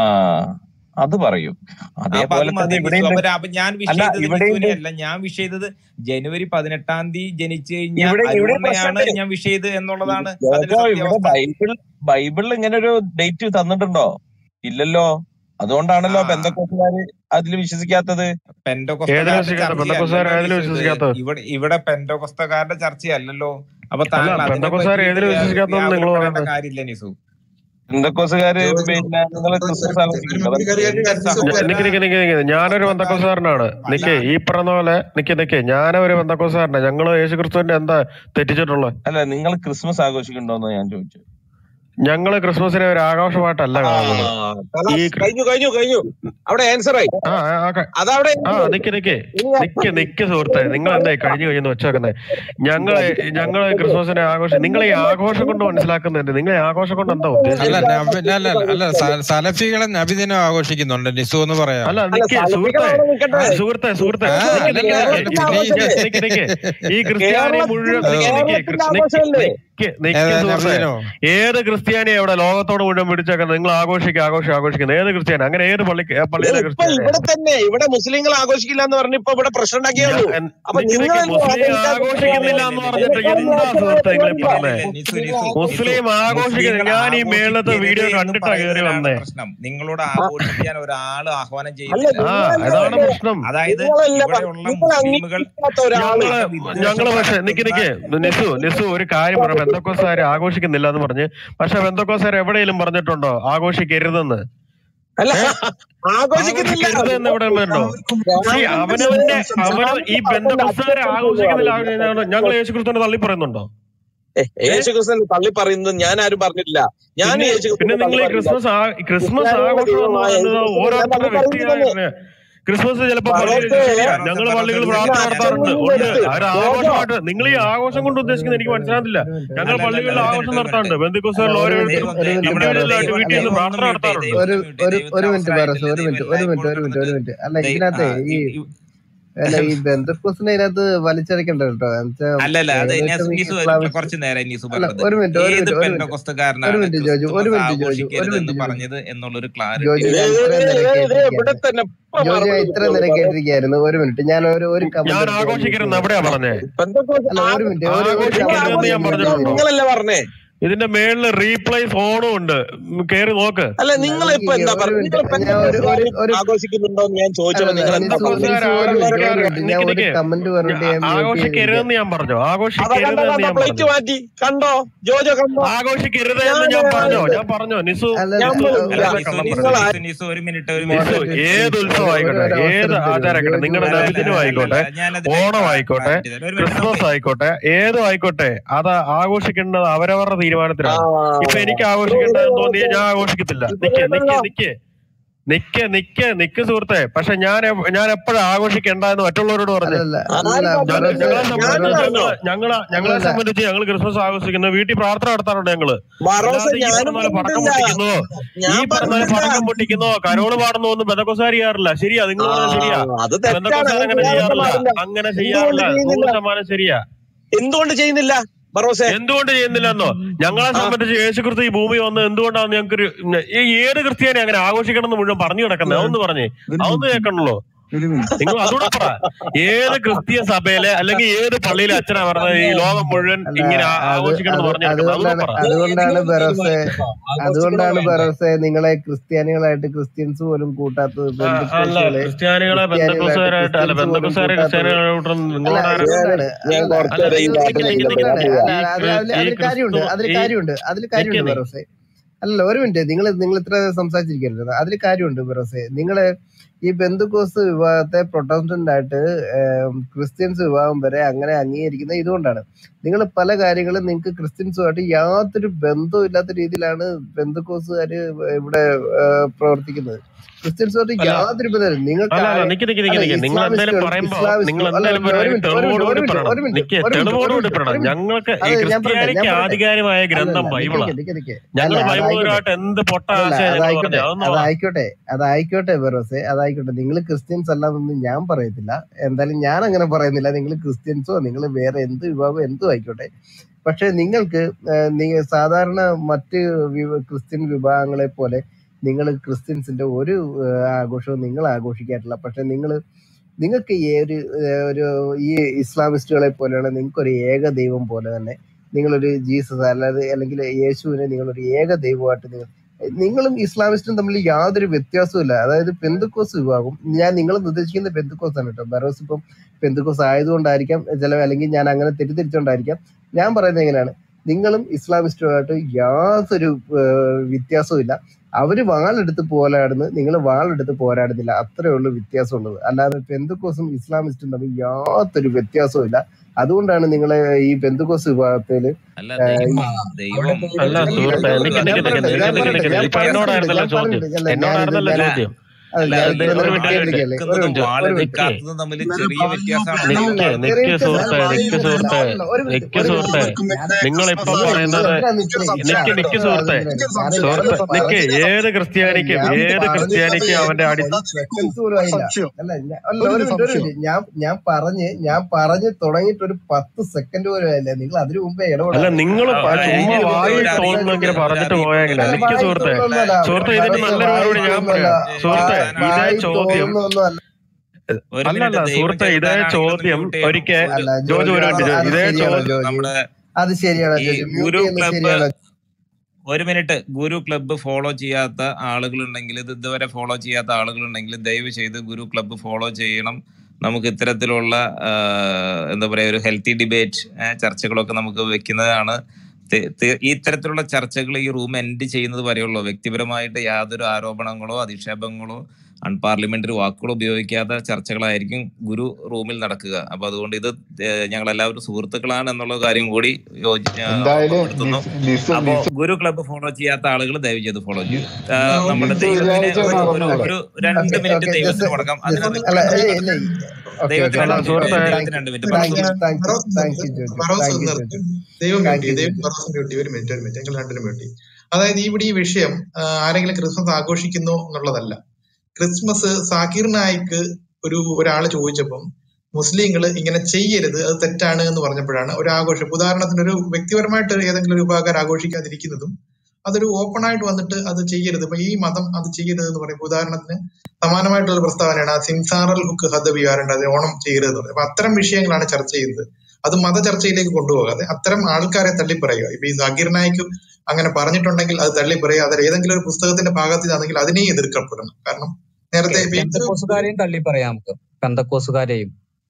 അത് പറയും അപ്പൊ അത് അതേപോലെ മതി തന്നെ ഇവിടെ നിസു അപ്പൊ അപ്പൊ ഞാൻ വിഷ് അല്ല ചെയ്തത് ഇവിടെ നിസുവിനെ അല്ല ഞാൻ വിഷ് ചെയ്തത് ജനുവരി പതിനെട്ടാം തീയതി ജനിച്ചു കഴിഞ്ഞാൽ ഇവിടെ ഇവിടെ അരുണിനെയാണ് പ്രശ്നമുണ്ട് ഞാൻ വിഷ് ചെയ്ത് എന്നുള്ളതാണ് അതിന്റെ ജോജോ ഇവിടെ സത്യാവസ്ഥ ബൈബിൾ ബൈബിളിൽ ഇങ്ങനെ ഒരു ഡേറ്റ് തന്നിട്ടുണ്ടോ ഇല്ലല്ലോ അതുകൊണ്ടാണല്ലോ ആ ബന്ധക്കോസുകാര് അതിൽ വിശ്വസിക്കാത്തത് ഏതിലും പെന്തോകൊസ്തക്കാരുടെ വിശ്വസിക്കാത്ത പെന്തക്കോസുകാർ ചർച്ചയല്ലല്ലോ ഏതിലും നിസു ഇത് വിശ്വസിക്കാത്തത് ഇവിടെ ഇവിടെ പെന്തോകൊസ്തക്കാരുടെ ചർച്ചയല്ലല്ലോ അപ്പൊ അല്ല താങ്കൾ അതിനെ പെന്തക്കോസുകാർ പറ്റിയിട്ട് ഏതിലും വിശ്വസിക്കാത്തതെന്ന് നിങ്ങൾ വ്യാകുലപ്പെടേണ്ട പറയുന്നത് കാര്യമില്ല നിസു ബന്ധക്കോസുകാര് ജോജോ പിന്നെ നിങ്ങൾ ഒരു ക്രിസ്മസ് ആഘോഷിക്കുന്നുണ്ടോ ഒരു കാര്യം എന്റെ അഡ്ജസ്റ്റ് ഞ- സഹോദര നിക്ക് നിക്ക് നിക്ക് നിക്ക് ഞാനൊരു ബന്ധക്കോസുകാരനാണ് അല്ല നിക്ക് ഈ പറഞ്ഞ പോലെ നിക്ക് നിക്ക് ഞാനൊരു ബന്ധക്കോസുകാരനാണ് ഞങ്ങള് യേശു ക്രിസ്തുവിന്റെ എന്താ തെറ്റിച്ചിട്ടുള്ളത് അല്ല നിങ്ങൾ ക്രിസ്മസ് ആഘോഷിക്കുന്നുണ്ടോന്ന് ഞാൻ ചോദിച്ചു ഞങ്ങള് ക്രിസ്മസിനെ ഒരു ആഘോഷമായിട്ടല്ല ആ കാണുന്നത് ഈ കലാസ് ക്രി- കഴിഞ്ഞു കഴിഞ്ഞു കഴിഞ്ഞു അവിടെ ആൻസർ ആയി ആ ആ, ആ, ക- അതവിടെ ആ answer ആയി. നിക്ക് നിക്ക് ഇനി നിക്ക് നിക്ക് സുഹൃത്തെ നിങ്ങൾ എന്താ കഴിഞ്ഞു കഴിഞ്ഞെന്ന് വെച്ചേക്കുന്നേ ഞങ്ങള് ഞങ്ങള് ക്രിസ്മസിനെ ആഘോഷം നിങ്ങൾ ഈ ആഘോഷം കൊണ്ട് മനസ്സിലാക്കുന്നുണ്ട് നിങ്ങൾ ഈ ആഘോഷം കൊണ്ട് എന്താ അല്ല ഉദ്ദേശിക്കുന്നത് നബി അല്ല അല്ല അല്ല സ- സലഫികളെ നബിദിനം ആഘോഷിക്കുന്നുണ്ട് നിസു എന്ന് പറയാം അല്ല അല്ല നിക്ക് സുഹൃത്തെ സലഫികളാണ് നിൽക്കട്ടെ സുഹൃത്തെ സുഹൃത്തെ ആ നിക്ക് അല്ലല്ല നിക്ക് അല്ല നിക്ക് പിന്നെ ഈ ആഘോഷല്ലേ നിക്ക് നിക്ക് ഈ ക്രിസ്ത്യാനി മുഴുവൻ കേരളത്തിന്റെ നിക്ക് നിക്ക് കേരളത്തിന്റെ ക്രിസ്- നിക്ക് ആഘോഷമല്ലേ നിക്ക് നിക്ക് ഏതാ സുഹൃത്തെ നബിദിനോ ഏത് ക്രിസ്ത്യാനി അവിടെ ലോകത്തോട് മുഴുവൻ പിടിച്ചേക്കുന്നത് നിങ്ങൾ ആഘോഷിക്കുക ആഘോഷം ആഘോഷിക്കുന്നത് ഏത് ക്രിസ്ത്യാനി അങ്ങനെ ഏത് പള്ളി ഏ പള്ളിയിലെ ഇപ്പൊ ക്രിസ്ത്യാനിയാ ഇവിടെ തന്നെ ഇവിടെ മുസ്ലിങ്ങൾ ആഘോഷിക്കില്ല എന്ന് പറഞ്ഞ് ഇപ്പൊ ഇവിടെ പ്രശ്നം ഉണ്ടാക്കിയേ ഞാൻ ഉള്ളൂ എൻ- അപ്പൊ നിക്ക് നിങ്ങൾ നിക്ക് മുസ്ലിം ആഘോഷിക്കുന്നില്ല എന്ന് പറഞ്ഞിട്ട് എന്താ സുഹൃത്തെ നിങ്ങൾ ഈ പറഞ്ഞേ ഇല്ല നിസു നിസു നിസു മുസ്ലിം ആഘോഷിക്കുന്നത് മുസ്ലിങ്ങൾ ഞാൻ ഈ മേളത്തെ ആഘോഷിക്കരുത് വീഡിയോ എന്ന് കണ്ടിട്ടാ കയറി പറയുന്നതിലാണ് വന്നേ പ്രശ്നം നിങ്ങളോട് ആഘോഷിക്കാൻ ഒരാൾ ആഹ്വാനം അല്ല ചെയ്യുന്നില്ല ആ നിങ്ങളല്ലേ അതാണ് പറഞ്ഞേ പ്രശ്നം അതായത് നിങ്ങളല്ല ഇവിടെയുള്ള നിങ്ങൾ മുസ്ലിമുകൾ അംഗീകരിക്കാത്ത ഒരാള് ഞങ്ങള് മത ഞങ്ങള് വിദ്വേഷം പക്ഷെ നിക്ക് പരത്തുന്ന നിക്ക് നിസു നിസു ഒരു കാര്യം പറഞ്ഞു ബന്ധക്കോസാര് ആഘോഷിക്കുന്നില്ല എന്ന് പറഞ്ഞ് പക്ഷെ ബന്ധക്കോസാർ എവിടെയെങ്കിലും പറഞ്ഞിട്ടുണ്ടോ ആഘോഷിക്കരുതെന്ന് അല്ല ഏ ആഘോഷിക്കുന്നില്ല ആഘോഷിക്കരുത് എന്ന് എവിടെ പറഞ്ഞോ സി ഞാൻ അവനവന്റെ അവന ഞാൻ ഈ ബന്ധക്കോസാരെ ആഘോഷിക്കുന്നില്ല ആഘോഷിക്കുന്നില്ല ഞങ്ങൾ യേശു ക്രിസ്തുവിനെ തള്ളി പറയുന്നുണ്ടോ ഏ യേശു ക്രിസ്തു തള്ളി പറയുന്നത് ഞാൻ ആരും പറഞ്ഞിട്ടില്ല ഞാൻ പിന്നെ യേശു പിന്നെ ക്രിസ്തു നിങ്ങൾ തള്ളി ഈ പറഞ്ഞില്ല ക്രിസ്മസ് ആ ക്രിസ്മസ് ക്രിസ്ത്യാനികളുടെ ആഘോഷം എന്ന് ദൈവമായ പറയുന്നത് യേശു ക്രിസ്തു ഞാൻ ഓരോരുത്തരുടെ തള്ളി പറയുന്നില്ലെന്ന് വ്യക്തിഗത ക്രിസ്മസ് ചിലപ്പോ പള്ളിയിൽ ഫറോക്ക് ശരിയാ ഫെറോസ് ഞങ്ങൾ ഫെറോസ് പള്ളികൾ ഒരു നിങ്ങൾ പ്രാർത്ഥന മിനിറ്റ് നടത്താറുണ്ട് അച്ഛൻ ഉണ്ട് എടുത്ത് ആ ഒരു ജോജോ ആഘോഷമായിട്ട് നിങ്ങൾ ഈ ആഘോഷം കൊണ്ട് ഉദ്ദേശിക്കുന്നത് എനിക്ക് മനസ്സിലാകുന്നില്ല ഞങ്ങൾ അല്ലല്ല പള്ളികളിൽ ഒരു ആഘോഷം മിനിറ്റ് ഒരു നടത്താറുണ്ട് മിനിറ്റ് ബന്ധുക്കോസുകളിൽ ഒരു ഓരോ മിനിറ്റ് ദൈവം ഒരു മിനിറ്റ് നമ്മുടെ വീടുകളിലായിട്ട് ദൈവം വീട്ടിൽ നിന്ന് ദൈവം ഒന്ന് പ്രാർത്ഥന മ്യൂട്ട് നടത്താറുണ്ട് ദൈവം ഒരു ഒന്ന് മ്യൂട്ട് ഒരു ദൈവത്തിന് ഒരു മിനിറ്റ് പാരസ് അവസരമായിട്ടില്ല ഒരു ദൈവം മിനിറ്റ് ഒരു മിനിറ്റ് എല്ലായ്പ്പോഴും ഒരു മിനിറ്റ് ഒരു ഇവിടുന്ന് മിനിറ്റ് അല്ല ദൈ- ഇതിനകത്ത് ആ, ഈ ഇ- ഇ- അല്ല ഈ ബന്ധക്കോസിനെ ഇതിനകത്ത് വലിച്ചടിക്കണ്ട കേട്ടോ എന്നുവെച്ചാൽ അല്ലല്ല അത് ഏകദേശം ഈ നിസു ഇസ്ലാമിസ്റ്റ് കുറച്ചു നേരം നിസു അല്ല പറഞ്ഞത് ഒരു മിനിറ്റ് ഒരു ഏത് മിനിറ്റ് ഒരു മിനിറ്റ് ഒരു പെന്തകൊസ്തുകാരനാണ് മിനിറ്റ് ജോജു ഒരു ക്രിസ്തുമസ് മിനിറ്റ് ജോജു ഒരു ആഘോഷിക്കരുത് മിനിറ്റ് എന്ന് ജോജു പറഞ്ഞത് എന്നുള്ളൊരു ക്ലാരിറ്റി ജോജു ഇത് ഞാൻ ഇത് ഇത്രയും ഇത് നേരം ഇത് ഇവിടെ കേട്ടിരിക്കുകയാണ് തന്നെ ഇപ്പൊ ജോജു മറുപടി ഞാൻ ഇത്രയും കിട്ടിയുള്ളൂ നേരം കേട്ടിരിക്കുകയായിരുന്നു ഒരു മിനിറ്റ് ഞാൻ ഒരു ഒരു കമന്റ് ഞാൻ എടുത്ത് ഞാൻ മ്യൂട്ട് ആഘോഷിക്കരുതെന്ന് എവിടെയാ ചെയ്തോട്ടെ പറഞ്ഞേ പെന്തക്കോസ്ത് അല്ല ഒരു മിനിറ്റ് ഒരു ഒരു നിങ്ങൾ ആഘോഷിക്കരുതെന്ന് കമന്റ് ഞാൻ ഞാൻ മ്യൂട്ട് ആഘോഷിക്കുന്നില്ല പറഞ്ഞിട്ടുണ്ടോ ചെയ്തോട്ടെ നിങ്ങളല്ലേ പറഞ്ഞേ ഇതിന്റെ മേളില് റീപ്ലേസ് ഓണും ഉണ്ട് ഉം, കേറി നോക്ക് അല്ല അല്ല നിങ്ങൾ എനിക്ക് ഇപ്പൊ എന്താ ഒരു പറഞ്ഞത് മിനിറ്റ് നിങ്ങൾ ഞാൻ ഒരു ഒരു പെന്തക്കോസ്തുകാർ ഒരു ആഘോഷിക്കുന്നുണ്ടോ എന്ന് ഞാൻ ചോദിച്ചപ്പോ അല്ലല്ല നിങ്ങൾ എന്താ നിസു പറഞ്ഞത് ബന്ധക്കോസുകാർ നിസു ഒരു മിനിറ്റ് ഒരു ആഘോഷിക്കാറ് മിനിറ്റ് ഞാൻ നിക്ക് ഒരു നിക്ക് കമന്റ് പറഞ്ഞിട്ട് ഞാൻ മ്യൂട്ട് ചെയ്തിരിക്കുകയാണ് ആഘോഷിക്കരുതെന്ന് ഞാൻ പറഞ്ഞു അതാ കണ്ടോ ആഘോഷിക്കരുതെന്ന് കണ്ടോ ഞാൻ പ്ലേറ്റ് പറഞ്ഞു മാറ്റി കണ്ടോ ജോജോ കണ്ടോ ആഘോഷിക്കരുത് ഞാൻ എന്ന് ഞാൻ പറഞ്ഞോ ഇത് ഞാൻ പറഞ്ഞോ നിസു അല്ല ഞാൻ നിസു പോയില്ല അല്ല വെറുതെ നിസു കള്ളം നിസു പറയരുത് നിസു നിസു ഒരു മിനിറ്റ് ഒരു നിസു മിനിറ്റ് മോഡറേറ്റേഴ്സ് ഏത് ഒരു ഉത്സവം ഒരു ആയിക്കോട്ടെ ഒരു ഏത് അവസരം തരൂ ആചാരായിക്കോട്ടെ ജോജു നിങ്ങളുടെ അല്ല അല്ല നബിദിനം അല്ലല്ല ആയിക്കോട്ടെ ഞാനതിന് ഓണം ക്ലാ- ആയിക്കോട്ടെ ക്ലാരിറ്റി തരാം ഒരു മിനിറ്റ് ക്രിസ്മസ് നമുക്ക് ആയിക്കോട്ടെ ഏതും ആയിക്കോട്ടെ അത് ആഘോഷിക്കേണ്ടത് അവരവരുടെ ആ തീരുമാനത്തിലാണ് ഇപ്പൊ എനിക്ക് ബ്രോ ആഘോഷിക്കേണ്ടതെന്ന് ഇത് തോന്നിയാൽ ഞാൻ ആഘോഷിക്കത്തില്ല ഇപ്പൊ നിക്ക് നിക്ക് കേട്ടല്ലോ നിക്ക് നിക്ക് നിക്ക് നിക്ക് സുഹൃത്തെ പക്ഷെ ഞാൻ എ- ഞാൻ എപ്പോഴും ആഘോഷിക്കേണ്ട എന്ന് മറ്റുള്ളവരോട് പറഞ്ഞു അല്ലല്ല ആര് അല്ലല്ല പറഞ്ഞത് ഞങ്ങളെ ബ്രദർ സംബന്ധിച്ച് ഞാൻ ബ്രദർ പറഞ്ഞോ ഞങ്ങള് ഞങ്ങളെ ഞങ്ങളെ അല്ലല്ല സംബന്ധിച്ച് ഞങ്ങൾ ക്രിസ്മസ് ആഘോഷിക്കുന്നത് വീട്ടിൽ പ്രാർത്ഥന നടത്താറുണ്ട് ഞങ്ങള് ബറോസ അല്ലാതെ ഈ ഞാനും പറഞ്ഞ പോലെ പടക്കം പറഞ്ഞിട്ടില്ല പൊട്ടിക്കുന്നോ ഈ ഞാൻ പറഞ്ഞ പോലെ പറഞ്ഞിട്ടില്ല പടക്കം പൊട്ടിക്കുന്നോ കരോള് പാടുന്നോ ഒന്നും ബന്ധക്കോസാരി ചെയ്യാറില്ല ശരിയാ നിങ്ങൾ ആ പറഞ്ഞത് ശരിയാ അത് തെറ്റാണ് ബന്ധക്കോസാർ അങ്ങനെ അങ്ങനെ ചെയ്യാനൊക്കെ ചെയ്യാറില്ല പാടില്ല അങ്ങനെ എന്തുകൊണ്ട് ചെയ്യാറില്ല നൂറ് ചെയ്യുന്നില്ല ശതമാനം ശരിയാ എന്തുകൊണ്ട് ചെയ്യുന്നില്ല ബറോസെ എന്തുകൊണ്ട് ചെയ്യുന്നില്ലെന്നോ ഞങ്ങളെ ആ സംബന്ധിച്ച് യേശുക്രിസ്തു ഈ ഭൂമി വന്ന് എന്തുകൊണ്ടാണ് ഞങ്ങൾക്ക് ഈ ഏത് ക്രിസ്ത്യാനി അങ്ങനെ ആഘോഷിക്കണം എന്ന് മുഴുവൻ പറഞ്ഞു കിടക്കുന്നത് അതൊന്ന് പറഞ്ഞേ അതൊന്ന് കേൾക്കണല്ലോ ഒരു മിനിറ്റ് നിങ്ങൾ അതുകൂടെ പറ ഏത് ക്രിസ്തീയ സഭയിലെ അല്ലെങ്കിൽ ഏത് പള്ളിയിലെ അച്ഛനാ പറഞ്ഞത് ഈ ലോകം മുഴുവൻ അല്ല ഇങ്ങനെ ആ- അത് ആഘോഷിക്കണം എന്ന് അത് പറഞ്ഞു നടക്കുന്നത് അതുകൂടെ അതുകൊണ്ടാണ് പറ അതുകൊണ്ടാണ് ബെറോസെ അതുകൊണ്ടാണ് ബെറോസെ നിങ്ങളെ ക്രിസ്ത്യാനികളായിട്ട് ക്രിസ്ത്യൻസ് പോലും കൂട്ടാത്തത് ആ, അല്ല ബന്ധുക്കോസുകളെ ക്രിസ്ത്യാനികളെ ക്രിസ്ത്യാനികളായിട്ട് ബന്ധക്കോസുകാരായിട്ട് അല്ല ക്രിസ്ത്യൻസ് പോലും ബന്ധക്കോസുകാരെ കൂട്ടാത്തത് ക്രിസ്ത്യാനികളോട്ടും അല്ല നിങ്ങളോട് ആരാ അതുകൊണ്ടാണ് ഞാൻ അല്ല കുറച്ചു അല്ല നേരം ഈ അത് നിക്ക് നാട്ടിൽ നിക്ക് നിക്ക് നിൽക്കട്ടെ നിക്ക് അതുകൊണ്ടാണ് ഞാൻ അല്ല പോവാ അത് ഈ അതിൽ ക്രി- അതിൽ ഈ അതിൽ ക്രിസ്തു കാര്യമുണ്ട് അതിൽ ഈ കാര്യമുണ്ട് അതിൽ നിക്ക് കാര്യമുണ്ട് നീ ബെറോസെ അല്ലല്ല ഒരു മിനിറ്റ് നിങ്ങൾ നിങ്ങൾ ഇത്ര സംസാരിച്ചിരിക്കരുത് അതിൽ കാര്യമുണ്ട് ബെറോസെ നിങ്ങള് ഈ ബന്ധുക്കോസ് വിഭാഗത്തെ പ്രൊട്ടസ്റ്റന്റ് ആയിട്ട് ഏം, ക്രിസ്ത്യൻസ് വിഭാഗം വരെ അങ്ങനെ അംഗീകരിക്കുന്നത് ഇതുകൊണ്ടാണ് നിങ്ങൾ പല കാര്യങ്ങളും നിങ്ങൾക്ക് ക്രിസ്ത്യൻസുമായിട്ട് യാതൊരു ബന്ധവും ഇല്ലാത്ത രീതിയിലാണ് ബന്ധുക്കോസുകാര് ഇവിടെ ഏ, പ്രവർത്തിക്കുന്നത് ക്രിസ്ത്യൻസുമായിട്ട് അല്ല യാതൊരു ബന്ധവും നിങ്ങൾക്ക് അല്ല അല്ല ആരെ നിക്ക് നിക്ക് നിക്ക് അല്ല നിക്ക് നിങ്ങൾ എന്തെങ്കിലും ഇസ്ലാമിസ്റ്റുകൾ പറയുമ്പോ ഇസ്ലാമിസ്റ്റുകൾ നിങ്ങൾ അല്ല എന്തെങ്കിലും അല്ല, ഒരു പറയുകയാണെങ്കിൽ മിനിറ്റ് ഒരു മിനിറ്റ് ഒരു തെളിവോടുകൂടി മിനിറ്റ് ഒരു പറയണം മിനിറ്റ് നിക്ക് ഒരു മിനിറ്റ് ഒരു തെളിവോടുകൂടി മിനിറ്റ് ഒരു പറയണം മിനിറ്റ് ഞങ്ങൾക്ക് ഈ അത് ഞാൻ പറയട്ടെ ക്രിസ്ത്യാനിക്ക് ഞാൻ പറയട്ടെ ആധികാരികമായ ഗ്രന്ഥം അല്ലല്ല നിക്ക് ബൈബിളാ നിക്ക് നിക്ക് നിക്ക് ഞങ്ങൾ അല്ല അതായിക്കോട്ടെ ബൈബിളുമായിട്ട് എന്ത് പൊട്ട അല്ലല്ല ആശയം ഞങ്ങൾ അതായിക്കോട്ടെ പറഞ്ഞു അതൊന്ന് പറ അതായിക്കോട്ടെ അതായിക്കോട്ടെ ബെറോസെ അതായിക്കോട്ടെ നിങ്ങൾ ക്രിസ്ത്യൻസ് അല്ലാന്നൊന്നും ഞാൻ പറയത്തില്ല എന്തായാലും ഞാൻ അങ്ങനെ പറയുന്നില്ല നിങ്ങൾ ക്രിസ്ത്യൻസോ നിങ്ങൾ വേറെ എന്ത് വിഭാഗമോ എന്തോ ആയിക്കോട്ടെ പക്ഷെ നിങ്ങൾക്ക് ഏഹ്, നി- സാധാരണ മറ്റ് വി- ക്രിസ്ത്യൻ വിഭാഗങ്ങളെ പോലെ നിങ്ങൾ ക്രിസ്ത്യൻസിന്റെ ഒരു ഏഹ്, ആഘോഷവും നിങ്ങൾ ആഘോഷിക്കാറില്ല പക്ഷെ നിങ്ങൾ നിങ്ങൾക്ക് ഈ ഒരു ഏഹ്, ഒരു ഈ ഇസ്ലാമിസ്റ്റുകളെ പോലെയുള്ള നിങ്ങൾക്ക് ഒരു ഏക ദൈവം പോലെ തന്നെ നിങ്ങളൊരു ജീസസ് അല്ലാതെ അല്ലെങ്കിൽ യേശുവിനെ നിങ്ങളൊരു ഏക ദൈവമായിട്ട് നിങ്ങൾ നിങ്ങളും ഇസ്ലാമിസ്റ്റും തമ്മിൽ യാതൊരു വ്യത്യാസവും ഇല്ല അതായത് പെന്തുക്കോസ് വിഭാഗം ഞാൻ നിങ്ങൾ നിർദ്ദേശിക്കുന്ന പെന്തുക്കോസ് ആണ് കേട്ടോ ബറോസ് ഇപ്പം പെന്തുക്കോസ് ആയതുകൊണ്ടായിരിക്കാം ചില അല്ലെങ്കിൽ ഞാൻ അങ്ങനെ തെറ്റിദ്ധരിച്ചുകൊണ്ടായിരിക്കാം ഞാൻ പറയുന്നത് എങ്ങനെയാണ് നിങ്ങളും ഇസ്ലാമിസ്റ്റുമായിട്ട് യാതൊരു ഏഹ്, വ്യത്യാസവും ഇല്ല അവര് വാളെടുത്ത് പോരാടുന്നു നിങ്ങൾ വാളെടുത്ത് പോരാടുന്നില്ല അത്രേ ഉള്ളൂ വ്യത്യാസമുള്ളത് അല്ലാതെ പെന്തുക്കോസും ഇസ്ലാമിസ്റ്റും തമ്മിൽ യാതൊരു വ്യത്യാസവും ഇല്ല അതുകൊണ്ടാണ് നിങ്ങളെ ഈ പെന്തുക്കോസ് വിഭാഗത്തില് അല്ല ഏഹ്, ദൈവം ഈ- ദൈവം അല്ല ഒരു സുഹൃത്തെ ഒരു നിക്ക് ഞാൻ നിക്ക് നിക്ക് പറയട്ടെ നിക്ക് ഞാൻ നിക്ക് പറയട്ടെ നിക്ക് ഞാൻ ഇപ്പൊ പറഞ്ഞിട്ടുണ്ട് എന്നോടായിരുന്നല്ലോ ഞാൻ ചോദ്യം പറഞ്ഞിട്ടുണ്ട് അല്ല ഞാനിത് എന്നോടായിരുന്നല്ലോ ഞാൻ അല്ല ചോദ്യം അല്ല അല്ല ഞാൻ ഇത് ഇത്ര ഒരു നേരം മിനിറ്റ് വാള് ഒരു മിനിറ്റ് കേട്ടിരിക്കല്ലേ ഒരു എടുക്കുന്നതും മിനിറ്റ് വാള് ഒരു മിനിറ്റ് എടുക്കാത്തതും തമ്മിൽ ചെറിയ വ്യത്യാസമാണ് നിക്ക് അല്ലല്ല നിക്ക് ചെറിയ സുഹൃത്തെ വ്യത്യാസം നിക്ക് അല്ല സുഹൃത്തെ അല്ലല്ല ഒരു മിനിറ്റ് നിക്ക് ഒരു സുഹൃത്തെ മിനിറ്റ് ഞാൻ നിങ്ങളിപ്പോ നിങ്ങൾ പറയുന്നത് എന്തിനാ നിൽക്കുന്നത് നിക്ക് ഇത്ര നിക്ക് ഇത്ര സുഹൃത്തെ അതെന്തിനാണ് ഞാൻ സുഹൃത്തെ ഞാനൊന്ന് നിക്ക് പറഞ്ഞ് ഏത് അല്ല ക്രിസ്ത്യാനിക്കും ഞാൻ ഏത് പറഞ്ഞ് ക്രിസ്ത്യാനിക്കും അവന്റെ അടി സെക്കൻഡ്സ് പോലും ആയില്ല സംശയം അല്ല ഞാൻ- അല്ല ഒരു ഒരു മിനിറ്റ് ഒരു സംശയം മിനിറ്റ് ഞാൻ ഞാൻ പറഞ്ഞ് ഞാൻ പറഞ്ഞ് തുടങ്ങിയിട്ട് ഒരു പത്ത് സെക്കൻഡ് പോലും ആയില്ല നിങ്ങൾ അതിനു മുമ്പേ അല്ല ഇടപെടാറ് നിങ്ങൾ ആ, ആ, ചുമ്മാ ഇതിന് മുമ്പ് വായി ഒരു അറിയിപ്പ് തോന്നുന്നു ഇങ്ങനെ ഒരു പറഞ്ഞിട്ട് അറിയിപ്പ് പോയാ എങ്ങനെ അല്ല നിക്ക് വായി സുഹൃത്തെ തോന്നുന്നല്ല സുഹൃത്തെ ഇതിന് ബറോസ നല്ലൊരു വായി മറുപടി ഞാൻ തോന്നുന്നല്ല പറയാം സുഹൃത്തെ വാ- ഇതേ വായി ചോദ്യം തോന്നുന്നൊന്നും അല്ല ഒരു അല്ലല്ല മിനിറ്റ് ദൈവം സുഹൃത്തെ ഇതേ ചെകുത്താനാണെങ്കിൽ ഒന്ന് ചോദ്യം മ്യൂട്ട് ചെയ്യണം ഒരിക്കൽ ഒരു അല്ല ജോജു ജോജു ഒരു അത് മിനിറ്റ് അത് ഇതേ ശരിയാണോ ചോദ്യം ജോജു നമ്മുടെ അത് ശരിയാണോ ഈ ജോജു മ്യൂട്ട് ഗുരു ചെയ്യുന്നത് ക്ലബ്ബ് ശരിയാണോ ഒരു മിനിറ്റ് ഗുരു ക്ലബ്ബ് ഫോളോ ചെയ്യാത്ത ആളുകളുണ്ടെങ്കിൽ ഇത് ഇതുവരെ ഫോളോ ചെയ്യാത്ത ആളുകളുണ്ടെങ്കിൽ ദയവ് ചെയ്ത് ഗുരു ക്ലബ്ബ് ഫോളോ ചെയ്യണം നമുക്ക് ഇത്തരത്തിലുള്ള ആ, എന്താ പറയാ ഒരു ഹെൽത്തി ഡിബേറ്റ് ചർച്ചകളൊക്കെ നമുക്ക് വെക്കുന്നതാണ് തി- തി- ഈ ഇത്തരത്തിലുള്ള ചർച്ചകൾ ഈ റൂം എൻഡ് ചെയ്യുന്നത് വരെയുള്ളൂ വ്യക്തിപരമായിട്ട് യാതൊരു ആരോപണങ്ങളോ അധിക്ഷേപങ്ങളോ അൺപാർലമെന്ററി വാക്കുകളോ ഉപയോഗിക്കാത്ത ചർച്ചകളായിരിക്കും ഗുരു റൂമിൽ നടക്കുക അപ്പൊ അതുകൊണ്ട് ഇത് ഞങ്ങൾ എല്ലാവരും സുഹൃത്തുക്കളാണ് എന്നുള്ള കാര്യം കൂടി യോജി ആ, എന്തായാലും ഓർമ്മപ്പെടുത്തുന്നു നിസ് നിസ് അപ്പോ നിസ് ഗുരു ക്ലബ്ബ് ഫോളോ ചെയ്യാത്ത ആളുകൾ ദയവ് ചെയ്ത് ഫോളോ ചെയ്യും ആ, നിസ് നമ്മുടെ നിസ് ദൈവത്തിന് വ്യാഴാഴ്ച ഒരു ഒരു നടന്നൂടെ ഒരു രണ്ട് ഓക്കെ മിനിറ്റ് ഓക്കെ ദൈവത്തിന് ജസ്റ്റ് കൊടുക്കാം ജസ്റ്റ് അതിനകത്ത് അല്ല രണ്ട് ഇല്ല മിനിറ്റ് ഇല്ല ഓക്കെ ഓക്കെ ദൈവത്തിന് അല്ല രണ്ട് താങ്ക് യു മിനിറ്റ് സുഹൃത്തെ ദൈവത്തിന് രണ്ട് മിനിറ്റ് താങ്ക് പറഞ്ഞു യു താങ്ക് യു ബറോസ് താങ്ക് യു നിർത്ത് ജോജു ബറോസ് താങ്ക് യു നിർത്ത് ജോജു ദൈവം മ്യൂട്ട് താങ്ക് യു ചെയ്യും ദൈവം ജോജു ബറോസ് മ്യൂട്ട് ചെയ്യും ഒരു മിനിറ്റ് ഒരു മിനിറ്റ് ഞങ്ങൾ രണ്ടിനും മ്യൂട്ട് ചെയ്യും അതായത് ഇവിടെ ഈ വിഷയം ആ, ആരെങ്കിലും ക്രിസ്മസ് ആഘോഷിക്കുന്നു എന്നുള്ളതല്ല ക്രിസ്മസ് സാക്കിർ നായിക്ക് ഒരു ഒരാൾ ചോദിച്ചപ്പം മുസ്ലിങ്ങൾ ഇങ്ങനെ ചെയ്യരുത് അത് തെറ്റാണ് എന്ന് പറഞ്ഞപ്പോഴാണ് ഒരു ആഘോഷം ഉദാഹരണത്തിന് ഒരു വ്യക്തിപരമായിട്ട് ഏതെങ്കിലും ഒരു വിഭാഗക്കാർ ആഘോഷിക്കാതിരിക്കുന്നതും അതൊരു ഓപ്പൺ ആയിട്ട് വന്നിട്ട് അത് ചെയ്യരുത് ഇപ്പൊ ഈ മതം അത് ചെയ്യരുത് എന്ന് പറയുമ്പോൾ ഉദാഹരണത്തിന് സമാനമായിട്ടുള്ള ഒരു പ്രസ്താവനയാണ് ആ സിംസാറൽ ഹുക്ക് ഹദ വികാരുണ്ട് അത് ഓണം ചെയ്യരുത് എന്ന് പറയുന്നത് അപ്പൊ അത്തരം വിഷയങ്ങളാണ് ചർച്ച ചെയ്യുന്നത് അത് മത ചർച്ചയിലേക്ക് കൊണ്ടുപോകാതെ അത്തരം ആൾക്കാരെ തള്ളിപ്പറയുക ഇപ്പൊ ഈ സക്കീർ നായിക്ക് അങ്ങനെ പറഞ്ഞിട്ടുണ്ടെങ്കിൽ അത് തള്ളിപ്പറയുക അത് ഏതെങ്കിലും ഒരു പുസ്തകത്തിന്റെ ഭാഗത്ത് നിന്നാണെങ്കിൽ അതിനെയും എതിർക്കപ്പെടണം കാരണം നേരത്തെ ഇപ്പൊ ഇത് പെന്തക്കോസുകാരെയും തള്ളി പറയാം നമുക്ക് പെന്തക്കോസുകാരെയും